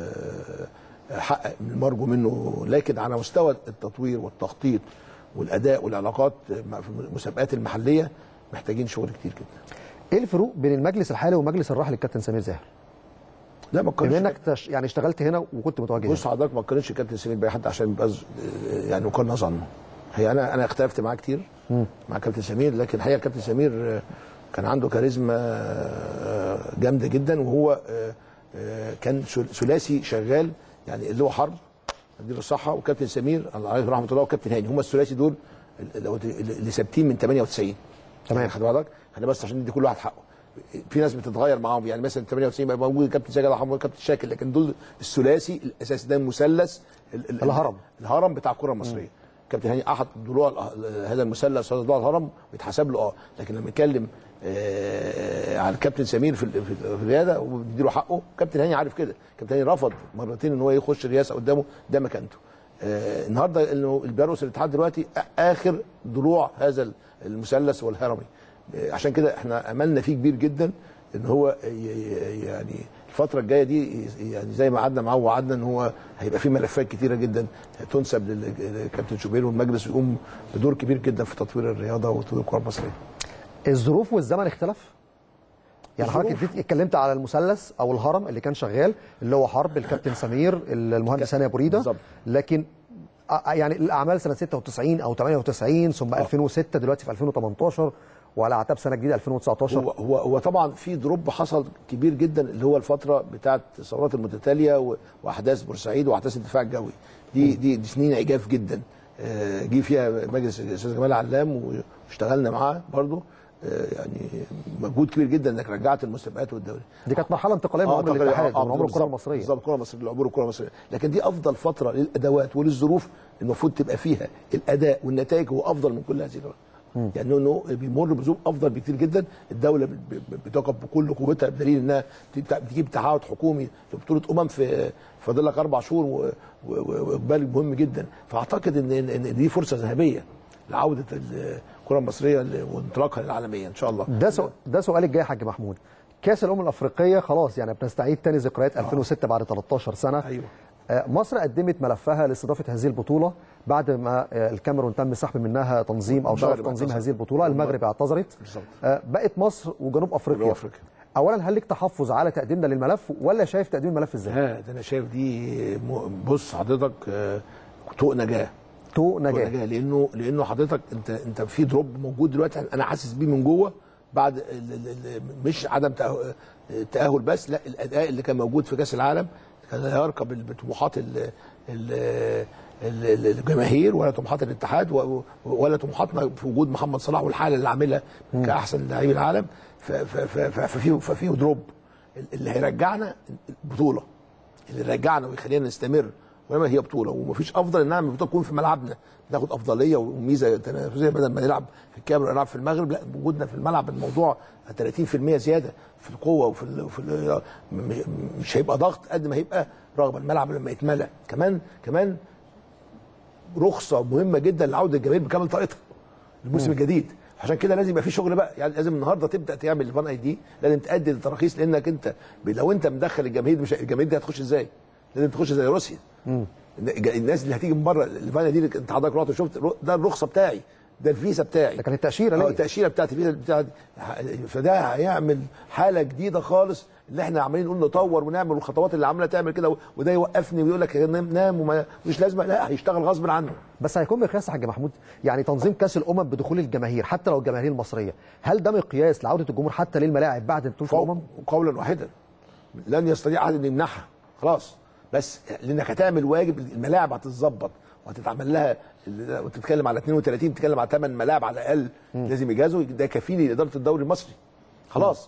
آه، حقق من المرجو منه لكن على مستوى التطوير والتخطيط والاداء والعلاقات مع- في المسابقات المحليه محتاجين شغل كتير جدا ايه الفروق بين المجلس الحالي ومجلس الراحل الكابتن سمير زاهر لا ما بما تقارنش انك تش... يعني اشتغلت هنا وكنت متواجد بص هنا. حضرتك ما تقارنش كابتن سمير باي حد عشان يبقى ز- يعني مقارنه ظن هي انا انا اختلفت معاه كتير مع كابتن سمير لكن الحقيقه كابتن سمير آه، كان عنده كاريزما آه، جامده جدا وهو آه، آه، كان ثل- ثلاثي شغال يعني اللي هو حرب اديله الصحه وكابتن سمير الله عليه رحمه الله وكابتن هاني هم الثلاثي دول اللي اللي ثابتين من 98 تمام. خد بالك خلي بس عشان ندي كل واحد حقه في ناس بتتغير معاهم يعني مثلا 98 بقى موجود كابتن ساجد الله يرحمه كابتن شاكر لكن دول الثلاثي الاساسي ده المثلث ال- ال- الهرم. الهرم بتاع الكره المصريه كابتن هاني احد ضلوع ال- هذا المثلث هذا ضلوع الهرم ويتحسب له اه لكن لما نتكلم آه على الكابتن سمير في ال- في ال- في الرياده وبنديله حقه كابتن هاني عارف كده كابتن هاني رفض مرتين ان هو يخش الرئاسه قدامه ده مكانته آه النهارده انه اللي بيرقص الاتحاد دلوقتي آ- اخر ضلوع هذا المثلث والهرمي آه عشان كده احنا املنا فيه كبير جدا ان هو ي- ي- يعني الفترة الجاية دي يعني زي ما قعدنا معاه وعدنا ان هو هيبقى في ملفات كتيرة جدا تنسب لل- للكابتن شوبير والمجلس يقوم بدور كبير جدا في تطوير الرياضة وتطوير الكرة المصرية. الظروف والزمن اختلف يعني حضرتك الظروف. اديت- اتكلمت على المثلث او الهرم اللي كان شغال اللي هو حرب الكابتن سمير المهندس هاني ابو ريده بالظبط. لكن آه، يعني الاعمال سنه 96 او 98 ثم 2006 دلوقتي في 2018 وعلى اعتاب سنه جديده 2019 هو هو هو طبعا في دروب حصل كبير جدا اللي هو الفترة بتاعت الثورات المتتالية و- واحداث بورسعيد واحداث الدفاع الجوي. دي دي, دي سنين عجاف جدا. آه، جه فيها مجلس الاستاذ جمال علام واشتغلنا معاه برضه آه، يعني مجهود كبير جدا انك رجعت المسابقات والدوري. دي كانت مرحله انتقاليه من عمر تقريباً. الاتحاد آه، من عمر الكره بالظبط، المصريه بالظبط الكره المصريه لعبور الكره المصريه لكن دي افضل فتره للادوات وللظروف المفروض تبقى فيها الاداء والنتائج هو افضل من كل هذه الوقت يعني انه بيمر بظروف افضل بكتير جدا الدوله بت- بت- بتقف بكل قوتها بدليل انها بت- بتجيب تعهد حكومي لبطوله امم في فاضل لك اربع شهور و- و- و- واقبال مهم جدا فاعتقد ان ان إن دي فرصه ذهبيه لعوده الكره المصريه ل- وانطلاقها للعالميه ان شاء الله ده سؤ... ده سؤالي الجاي يا حاج محمود كاس الامم الافريقيه خلاص يعني بنستعيد تاني ذكريات 2006 بعد 13 سنه أيوة. آه، مصر قدمت ملفها لاستضافه هذه البطوله بعد ما آه، الكاميرون تم سحب منها تنظيم او شرف المغرب تنظيم اعتذر. هذه البطوله المغرب اعتذرت بالظبط. آه، بقت مصر وجنوب افريقيا جنوب أفريقيا. اولا هل لك تحفظ على تقديمنا للملف ولا شايف تقديم الملف ازاي؟ ها ده انا شايف دي م- بص حضرتك آه، طوق نجاه تو نجاه نجاه نجاه لانه لانه حضرتك انت انت في دروب موجود دلوقتي انا حاسس بيه من جوه بعد ال- ال- ال- مش عدم تأه- تاهل بس لا الاداء اللي كان موجود في كاس العالم كان لا يركب بطموحات ال- ال- ال- الجماهير ولا طموحات الاتحاد و- ولا طموحاتنا في وجود محمد صلاح والحاله اللي عاملها كاحسن لاعبي العالم ف- ف- ف- ف- ففي ففي دروب اللي هيرجعنا البطوله اللي يرجعنا ويخلينا نستمر وانما هي بطوله ومفيش افضل ان نعمل بطوله تكون في ملعبنا ناخد افضليه وميزه تنافسيه بدل ما نلعب في الكاميرون نلعب في المغرب لا وجودنا في الملعب الموضوع 30% زياده في القوه وفي ال وفي ال م- مش هيبقى ضغط قد ما هيبقى رغبه الملعب لما يتملى كمان كمان رخصه مهمه جدا لعوده الجماهير بكامل طاقتها الموسم الجديد عشان كده لازم يبقى في شغل بقى يعني لازم النهارده تبدا تعمل الفان اي دي لازم تأدي التراخيص لانك انت ب- لو انت مدخل الجماهير مش الجماهير دي هتخش ازاي؟ لازم تخش زي روسيا الج- الناس اللي هتيجي من بره الفان اي دي اللي انت حضرتك رحت وشفت رو- ده الرخصه بتاعي ده الفيزا بتاعي ده كانت التاشيره اه ليه؟ التاشيره بتاعتي الفيزا بتاعتي فده هيعمل حاله جديده خالص اللي احنا عمالين نقول نطور ونعمل الخطوات اللي عامله تعمل كده وده يوقفني ويقول لك نام نام وما مش لازمه لا هيشتغل غصب عنه بس هيكون مقياس يا حاج محمود يعني تنظيم كاس الامم بدخول الجماهير حتى لو الجماهير المصريه هل ده مقياس لعوده الجمهور حتى للملاعب بعد بطوله الامم؟ فوق قولا واحدا لن يستطيع احد ان يمنعها خلاص بس لانك هتعمل واجب الملاعب هتتظبط وهتتعمل لها وتتكلم على 32 بتتكلم على 8 ملاعب على الاقل لازم يجازوا ده كفيل لاداره الدوري المصري خلاص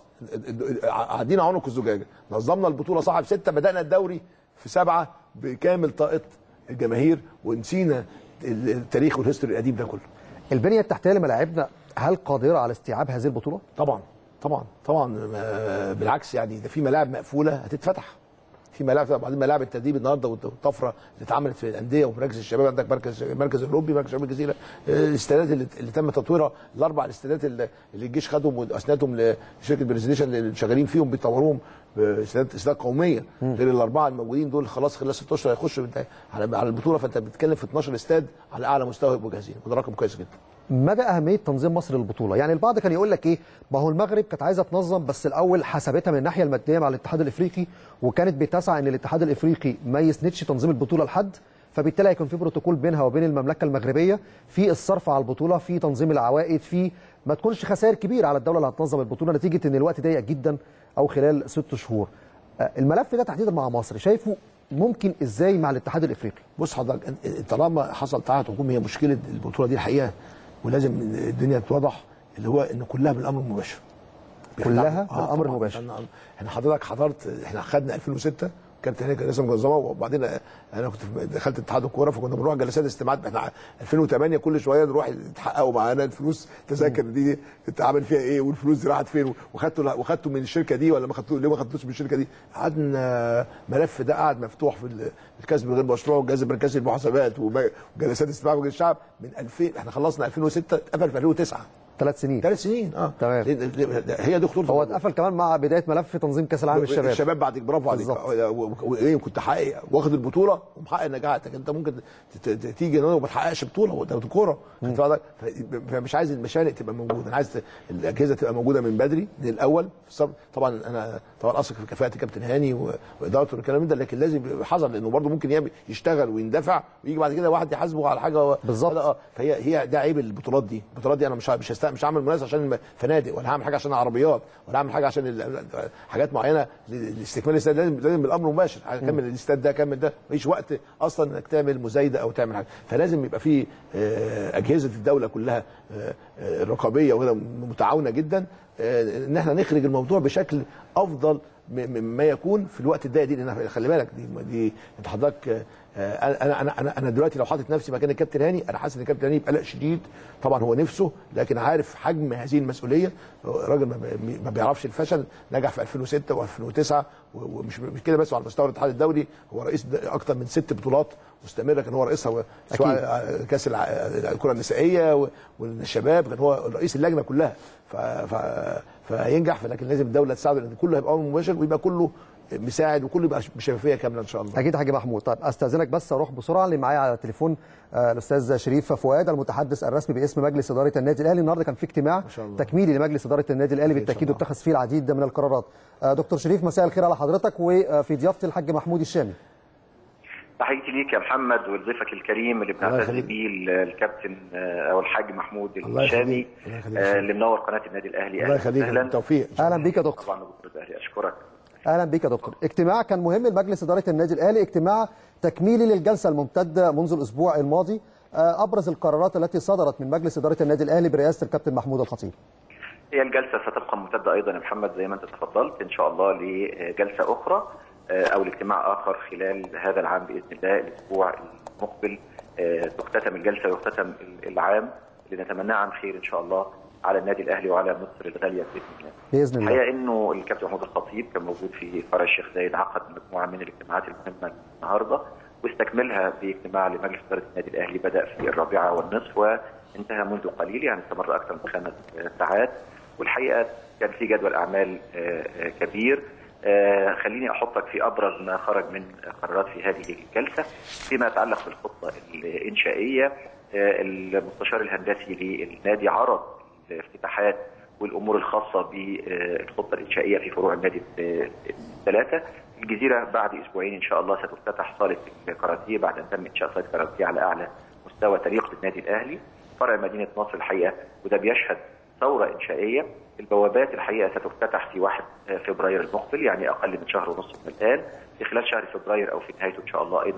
عدينا عنق الزجاجه نظمنا البطوله صاحب سته بدانا الدوري في سبعه بكامل طاقه الجماهير ونسينا التاريخ والهيستوري القديم ده كله البنيه التحتيه لملاعبنا هل قادره على استيعاب هذه البطوله؟ طبعا طبعا طبعا آه، بالعكس يعني ده في ملاعب مقفوله هتتفتح في ملاعب بعدين ملاعب التدريب النهارده والطفره اللي اتعملت في الانديه ومراكز الشباب عندك مركز مركز الاوروبي مركز شباب الجزيره آه، الاستادات اللي, اللي تم تطويرها الاربع الاستادات اللي اللي الجيش خدهم واسندهم لشركه برزنتيشن اللي شغالين فيهم بيطوروهم استادات استادات قوميه غير الاربعه الموجودين دول خلاص خلال ست اشهر هيخشوا بت- على على البطوله فانت بتتكلم في 12 استاد على اعلى مستوى يبقوا جاهزين وده رقم كويس جدا مدى اهميه تنظيم مصر للبطوله يعني البعض كان يقول لك ايه ما هو المغرب كانت عايزه تنظم بس الاول حسبتها من الناحيه الماديه مع الاتحاد الافريقي وكانت بتسعى ان الاتحاد الافريقي ما يسندش تنظيم البطوله لحد فبالتالي هيكون في بروتوكول بينها وبين المملكه المغربيه في الصرف على البطوله في تنظيم العوائد في ما تكونش خسائر كبيره على الدوله اللي هتنظم البطوله نتيجه ان الوقت ضيق جدا او خلال ست شهور آه، الملف ده تحديدا مع مصر شايفه ممكن ازاي مع الاتحاد الافريقي بص حضرتك أنت- طالما حصل تعهد حكومي هي مشكله البطوله دي الحقيقه ولازم الدنيا تتوضح اللي هو ان كلها بالامر المباشر كلها آه بالامر طبعاً. المباشر احنا احنا حضرتك حضرت احنا خدنا 2006 كانت هناك جلسه منظمه وبعدين انا كنت في- دخلت اتحاد الكوره فكنا بنروح جلسات استماعات احنا 2008 كل شويه نروح يتحققوا معانا الفلوس تذاكر دي اتعمل فيها ايه والفلوس دي راحت فين وخدته وخدته من الشركه دي ولا ما خدته ليه ما خدتوش من الشركه دي قعدنا ملف ده قاعد مفتوح في ال- الكسب غير مشروع والجهاز المركزي للمحاسبات وما- وجلسات استماع مجلس الشعب من 2000 احنا خلصنا 2006 اتقفل في 2009 ثلاث سنين ثلاث سنين اه تمام. ليه- ليه- هي دي خطوره هو الموضوع. اتقفل كمان مع بدايه ملف تنظيم كاس العالم للشباب الشباب بعد برافو عليك بالظبط. وايه كنت حقق واخد البطوله ومحقق نجاحاتك انت ممكن ت- ت- تيجي هنا وما تحققش بطوله وانت كوره خدت بالك؟ ف- فمش عايز المشارق تبقى موجوده انا عايز ت- الاجهزه تبقى موجوده من بدري من الاول في الصف. طبعا انا طبعا اثق في كفاءه كابتن هاني و- وادارته والكلام ده لكن لازم يبقى حذر لانه برضه ممكن يعمل يشتغل ويندفع ويجي بعد كده واحد يحاسبه على حاجه هو- بالظبط. اه فهي هي ده عيب البطولات دي البطولات دي انا مش ه- مش هست... مش هعمل منافسه عشان الفنادق ولا هعمل حاجه عشان العربيات ولا هعمل حاجه عشان ال... حاجات معينه ل- لاستكمال الاستاد لازم لازم بالامر مباشر اكمل الاستاد ده اكمل ده مفيش وقت اصلا انك تعمل مزايده او تعمل حاجه فلازم يبقى في آه، اجهزه الدوله كلها آه، آه، رقابيه وكده متعاونه جدا آه، ان احنا نخرج الموضوع بشكل افضل م- مما يكون في الوقت الضيق دي لان خلي بالك دي دي انت حضرتك آه، انا انا انا انا دلوقتي لو حاطط نفسي مكان الكابتن هاني انا حاسس ان الكابتن هاني بقلق شديد طبعا هو نفسه لكن عارف حجم هذه المسؤوليه راجل ما بي- ما بيعرفش الفشل نجح في 2006 و2009 ومش مش كده بس وعلى مستوى الاتحاد الدولي هو رئيس د- اكتر من ست بطولات مستمره كان هو رئيسها و- سواء آه، كاس الع- الكره النسائيه و- والشباب كان هو رئيس اللجنه كلها ف... ف... فهينجح لكن لازم الدوله تساعده لان كله هيبقى امر مباشر ويبقى كله مساعد وكله يبقى بشفافيه كامله ان شاء الله اكيد حاج محمود طيب استاذنك بس اروح بسرعه اللي معايا على التليفون آه، الاستاذ شريف فؤاد المتحدث الرسمي باسم مجلس اداره النادي الاهلي النهارده كان في اجتماع شاء الله. تكميلي لمجلس اداره النادي الاهلي بالتاكيد الله. واتخذ فيه العديد من القرارات آه، دكتور شريف مساء الخير على حضرتك وفي ضيافه الحاج محمود الشامي تحياتي ليك يا محمد ولضيفك الكريم اللي الله بنعتز يخليك. بيه ال- الكابتن آه، او الحاج محمود الله الشامي يخليك. الله يخليك. آه، اللي منور قناه النادي الاهلي الله أهلاً يخليك وسهلاً. بالتوفيق اهلا بيك يا دكتور طبعا دكتور الاهلي اشكرك اهلا بك يا دكتور اجتماع كان مهم لمجلس اداره النادي الاهلي اجتماع تكميلي للجلسه الممتده منذ الاسبوع الماضي آه، ابرز القرارات التي صدرت من مجلس اداره النادي الاهلي برئاسه الكابتن محمود الخطيب هي الجلسه ستبقى ممتده ايضا يا محمد زي ما انت تفضلت ان شاء الله لجلسه اخرى آه، او لاجتماع اخر خلال هذا العام باذن الله الاسبوع المقبل آه، تختتم الجلسه ويختتم العام اللي نتمناه عن خير ان شاء الله على النادي الاهلي وعلى مصر الغاليه باذن الله. باذن الله الحقيقه انه الكابتن محمود الخطيب كان موجود في فرع الشيخ زايد عقد مجموعه من الاجتماعات المهمه النهارده واستكملها باجتماع لمجلس اداره النادي الاهلي بدا في الرابعه والنصف وانتهى منذ قليل يعني استمر اكثر من خمس آه، ساعات والحقيقه كان في جدول اعمال آه، آه، كبير آه، خليني احطك في ابرز ما خرج من قرارات في هذه الجلسه فيما يتعلق بالخطه الانشائيه آه، المستشار الهندسي للنادي عرض الافتتاحات والامور الخاصه بالخطه الانشائيه في فروع النادي الثلاثه الجزيره بعد اسبوعين ان شاء الله ستفتتح صاله الكاراتيه بعد ان تم انشاء صاله كاراتيه على اعلى مستوى تليق بالنادي الاهلي فرع مدينه نصر الحقيقه وده بيشهد ثوره انشائيه البوابات الحقيقه ستفتتح في 1 فبراير المقبل يعني اقل من شهر ونصف من الان في خلال شهر فبراير او في نهايته ان شاء الله ايضا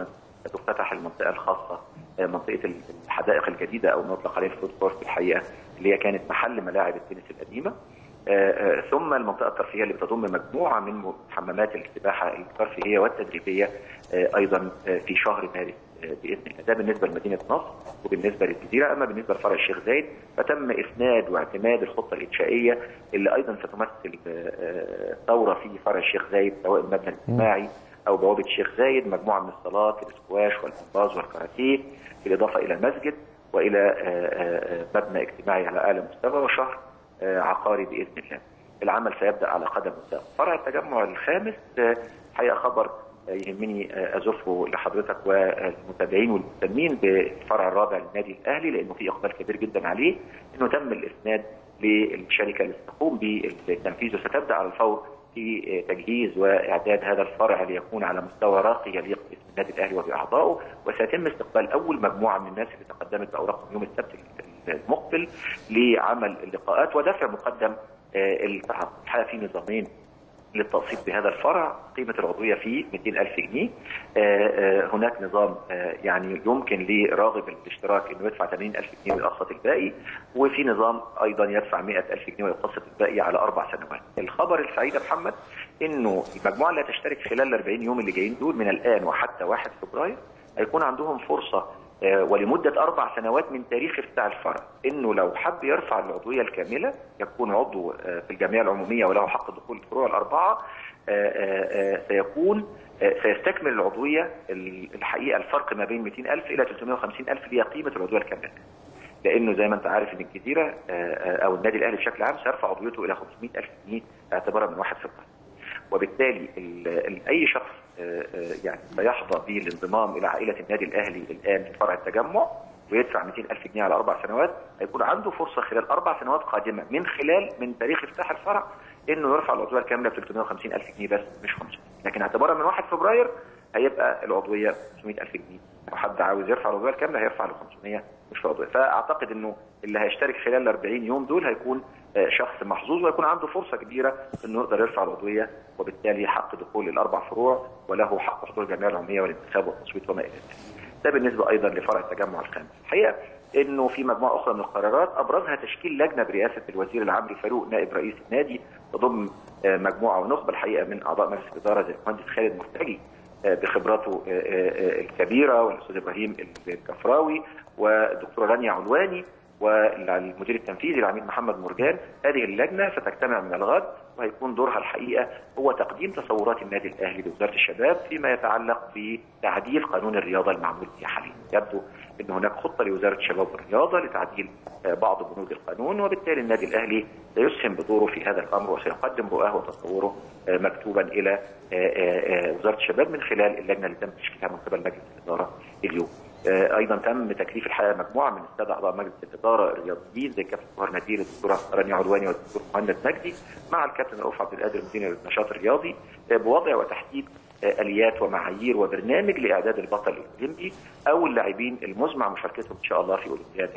تفتتح المنطقه الخاصه آه، منطقه الحدائق الجديده او ما يطلق عليها الفود كورت في الحقيقه اللي هي كانت محل ملاعب التنس القديمه آه، آه، ثم المنطقه الترفيهيه اللي بتضم مجموعه من حمامات السباحه الترفيهيه والتدريبيه آه، ايضا آه، في شهر مارس آه، باذن الله ده بالنسبه لمدينه نصر وبالنسبه للجزيره اما بالنسبه لفرع الشيخ زايد فتم اسناد واعتماد الخطه الانشائيه اللي ايضا ستمثل آه، ثوره في فرع الشيخ زايد سواء المبنى الاجتماعي او بوابه الشيخ زايد مجموعه من الصالات الاسكواش والجمباز والكاراتيه بالاضافه الى المسجد والى آه، آه، آه، مبنى اجتماعي على اعلى مستوى وشهر آه، عقاري باذن الله. العمل سيبدا على قدم وساق. فرع التجمع الخامس آه، حقيقه خبر آه، يهمني آه، ازفه لحضرتك والمتابعين والمهتمين بالفرع الرابع للنادي الاهلي لانه في اقبال كبير جدا عليه انه تم الاسناد للشركه اللي ستقوم بالتنفيذ وستبدا على الفور في آه، تجهيز واعداد هذا الفرع ليكون على مستوى راقي يليق باسم النادي الاهلي وباعضائه وسيتم استقبال اول مجموعه من الناس اللي تقدمت باوراقهم يوم السبت المقبل لعمل اللقاءات ودفع مقدم آه، التعاقد الحقيقه في نظامين للتقسيط بهذا الفرع قيمة العضوية فيه 200 ألف جنيه آه، آه، هناك نظام آه، يعني يمكن لراغب الاشتراك أنه يدفع 80 ألف جنيه ويقسط الباقي وفي نظام أيضا يدفع 100 ألف جنيه ويقسط الباقي على أربع سنوات الخبر السعيد يا محمد أنه المجموعة اللي هتشترك خلال ال 40 يوم اللي جايين دول من الآن وحتى 1 فبراير هيكون عندهم فرصة آه، ولمدة أربع سنوات من تاريخ افتتاح الفرع إنه لو حب يرفع العضوية الكاملة يكون عضو آه، في الجمعية العمومية وله حق دخول الفروع الأربعة آه، آه، آه، سيكون آه، سيستكمل العضوية ال- الحقيقة الفرق ما بين 200 ألف إلى 350 ألف اللي هي قيمة العضوية الكاملة لانه زي ما انت عارف ان الجزيره آه، آه، او النادي الاهلي بشكل عام سيرفع عضويته الى 500 الف جنيه اعتبارا من 1 فبراير وبالتالي ال- ال- اي شخص آه، آه، يعني سيحظى بالانضمام الى عائله النادي الاهلي الان في فرع التجمع ويدفع 200 الف جنيه على اربع سنوات هيكون عنده فرصه خلال اربع سنوات قادمه من خلال من تاريخ افتتاح الفرع انه يرفع العضويه الكامله ب 350 الف جنيه بس مش 500 لكن اعتبارا من 1 فبراير هيبقى العضويه 500 الف جنيه لو حد عاوز يرفع العضويه الكامله هيرفع ل 500 مش العضويه فاعتقد انه اللي هيشترك خلال ال 40 يوم دول هيكون آه، شخص محظوظ ويكون عنده فرصه كبيره انه يقدر يرفع العضويه وبالتالي حق دخول الاربع فروع وله حق حضور الجمعيه العموميه والانتخاب والتصويت وما الى ذلك. ده بالنسبه ايضا لفرع التجمع الخامس. الحقيقه انه في مجموعه اخرى من القرارات ابرزها تشكيل لجنه برئاسه الوزير العمري فاروق نائب رئيس النادي تضم آه، مجموعه ونخبه الحقيقه من اعضاء مجلس الاداره زي المهندس خالد مرتجي آه، بخبراته آه، آه، الكبيره والاستاذ ابراهيم الكفراوي والدكتوره رانيا علواني والمدير التنفيذي العميد محمد مرجان هذه اللجنه ستجتمع من الغد وهيكون دورها الحقيقه هو تقديم تصورات النادي الاهلي لوزاره الشباب فيما يتعلق بتعديل قانون الرياضه المعمول به حاليا يبدو ان هناك خطه لوزاره الشباب والرياضه لتعديل آه، بعض بنود القانون وبالتالي النادي الاهلي سيسهم بدوره في هذا الامر وسيقدم رؤاه وتصوره آه، مكتوبا الى آه، آه، آه، وزاره الشباب من خلال اللجنه اللي تم تشكيلها من قبل مجلس الاداره اليوم. آه، ايضا تم تكليف الحقيقه مجموعه من الساده اعضاء مجلس الاداره الرياضيين زي كابتن طاهر نبيل الدكتوره رانيا علواني والدكتور مهند مجدي مع الكابتن رؤوف عبد القادر مدير النشاط الرياضي آه، بوضع وتحديد آه، اليات ومعايير وبرنامج لاعداد البطل الاولمبي او اللاعبين المزمع مشاركتهم ان شاء الله في اولمبياد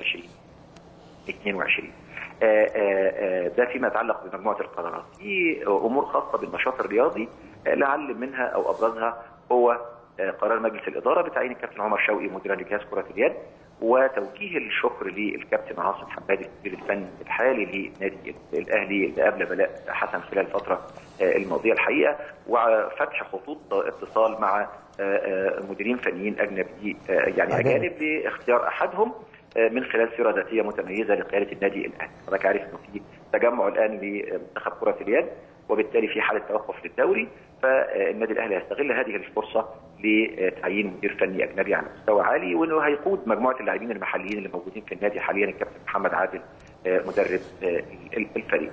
2022 آه، آه، آه، ده فيما يتعلق بمجموعه القرارات في امور خاصه بالنشاط الرياضي آه، لعل منها او ابرزها هو آه، قرار مجلس الاداره بتعيين الكابتن عمر شوقي مديرا لجهاز كره اليد وتوجيه الشكر للكابتن عاصم حمادي المدير الفني الحالي لنادي الاهلي اللي قبل بلاء حسن خلال الفتره آه، الماضيه الحقيقه وفتح خطوط اتصال مع آه، آه، مديرين فنيين اجنبي آه، يعني أجانب. اجانب لاختيار احدهم آه، من خلال سيره ذاتيه متميزه لقياده النادي الاهلي، حضرتك عارف انه في تجمع الان لمنتخب كره اليد وبالتالي في حاله توقف للدوري فالنادي الاهلي هيستغل هذه الفرصه لتعيين مدير فني اجنبي على مستوى عالي وانه هيقود مجموعه اللاعبين المحليين اللي موجودين في النادي حاليا الكابتن محمد عادل آه، مدرب آه، الفريق.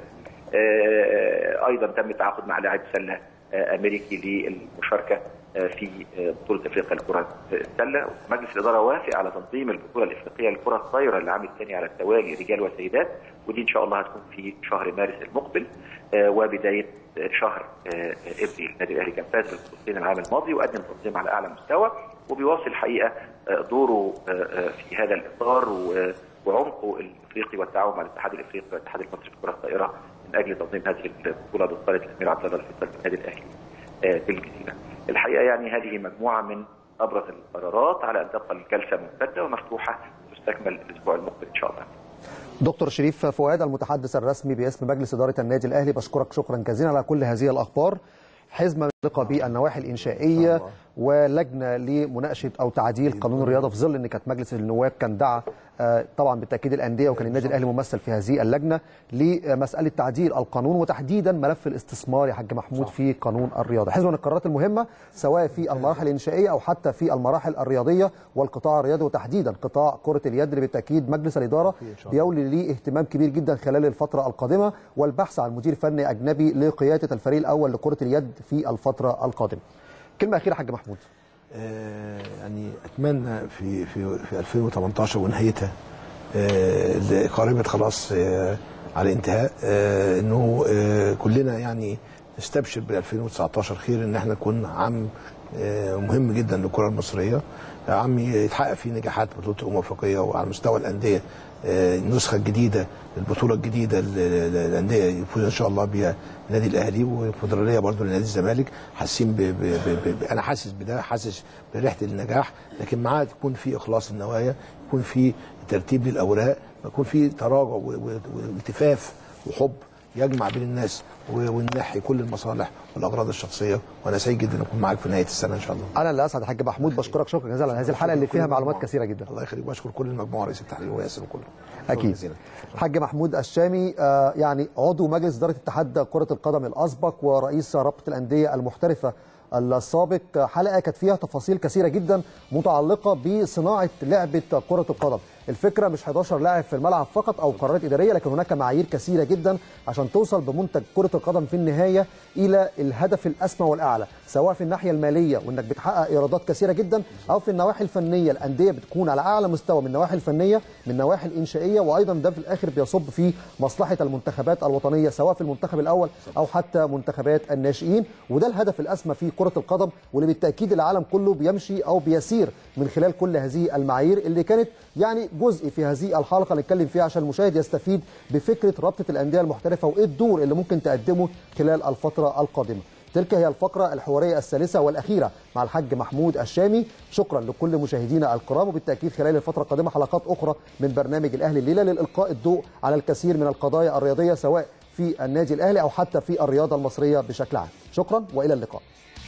آه، ايضا تم التعاقد مع لاعب سله آه، امريكي للمشاركه آه، في آه، بطوله افريقيا لكره السله مجلس الاداره وافق على تنظيم البطوله الافريقيه للكره الطايره للعام الثاني على التوالي رجال وسيدات ودي ان شاء الله هتكون في شهر مارس المقبل آه، وبدايه آه، شهر آه، ابريل النادي الاهلي كان فاز بالبطولتين العام الماضي وقدم تنظيم على اعلى مستوى وبيواصل الحقيقه آه، دوره آه، آه، في هذا الاطار و- وعمقه الافريقي والتعاون مع الاتحاد الافريقي والاتحاد المصري للكره الطائره من اجل تنظيم هذه البطوله بقياده الامير عبد الله الفيصل النادي الاهلي آه، بالجزيره. الحقيقه يعني هذه مجموعه من ابرز القرارات على ان تبقى الجلسه ممتده ومفتوحه تستكمل الاسبوع المقبل ان شاء الله. دكتور شريف فؤاد المتحدث الرسمي باسم مجلس إدارة النادي الأهلي بشكرك شكرا جزيلا على كل هذه الأخبار حزمة متعلقة بالنواحي الإنشائية ولجنة لمناقشة أو تعديل قانون الرياضة في ظل أن كانت مجلس النواب كان دعا آه، طبعا بالتأكيد الأندية وكان النادي الأهلي ممثل في هذه اللجنة لمسألة تعديل القانون وتحديدا ملف الاستثمار يا حاج محمود في قانون الرياضة حزمة من القرارات المهمة سواء في المراحل الإنشائية أو حتى في المراحل الرياضية والقطاع الرياضي وتحديدا قطاع كرة اليد اللي بالتأكيد مجلس الإدارة بيولي ليه اهتمام كبير جدا خلال الفترة القادمة والبحث عن مدير فني أجنبي لقيادة الفريق الأول لكرة اليد في الفترة القادمة كلمة أخيرة حاج محمود آه، يعني اتمنى في في في 2018 ونهايتها آه، اللي قربت خلاص آه، على الانتهاء آه، انه آه، كلنا يعني نستبشر ب 2019 خير ان احنا نكون عام آه، مهم جدا للكره المصريه عام يتحقق فيه نجاحات بطوله الامم الافريقيه وعلى مستوى الانديه آه، النسخه الجديده البطوله الجديده ل- ل- للانديه يفوز ان شاء الله بها النادي الاهلي والكونفدراليه برضه لنادي الزمالك حاسين ب... ب... ب... ب... انا حاسس بده حاسس بريحه النجاح لكن معاه يكون في اخلاص النوايا يكون في ترتيب للاوراق يكون في تراجع و... و... والتفاف وحب يجمع بين الناس و... وننحي كل المصالح والاغراض الشخصيه وانا سعيد جدا اكون معاك في نهايه السنه ان شاء الله انا اللي اسعد يا حاج محمود بشكرك شكرا جزيلا على هذه الحلقه اللي فيها معلومات كثيره جدا الله يخليك واشكر كل المجموعه رئيس التحرير وياسر وكله شكراً اكيد جزيلاً. الحاج محمود الشامي آه، يعني عضو مجلس اداره اتحاد كره القدم الاسبق ورئيس رابطه الانديه المحترفه السابق حلقه كانت فيها تفاصيل كثيره جدا متعلقه بصناعه لعبه كره القدم الفكره مش 11 لاعب في الملعب فقط او قرارات اداريه لكن هناك معايير كثيره جدا عشان توصل بمنتج كره القدم في النهايه الى الهدف الاسمى والاعلى سواء في الناحيه الماليه وانك بتحقق ايرادات كثيره جدا او في النواحي الفنيه الانديه بتكون على اعلى مستوى من النواحي الفنيه من النواحي الانشائيه وايضا ده في الاخر بيصب في مصلحه المنتخبات الوطنيه سواء في المنتخب الاول او حتى منتخبات الناشئين وده الهدف الاسمى في كره القدم واللي بالتاكيد العالم كله بيمشي او بيسير من خلال كل هذه المعايير اللي كانت يعني جزء في هذه الحلقه اللي نتكلم فيها عشان المشاهد يستفيد بفكره رابطه الانديه المحترفه وايه الدور اللي ممكن تقدمه خلال الفتره القادمه تلك هي الفقرة الحوارية الثالثة والأخيرة مع الحاج محمود الشامي شكرا لكل مشاهدينا الكرام وبالتأكيد خلال الفترة القادمة حلقات أخرى من برنامج الأهلي الليلة للإلقاء الضوء على الكثير من القضايا الرياضية سواء في النادي الأهلي أو حتى في الرياضة المصرية بشكل عام شكرا وإلى اللقاء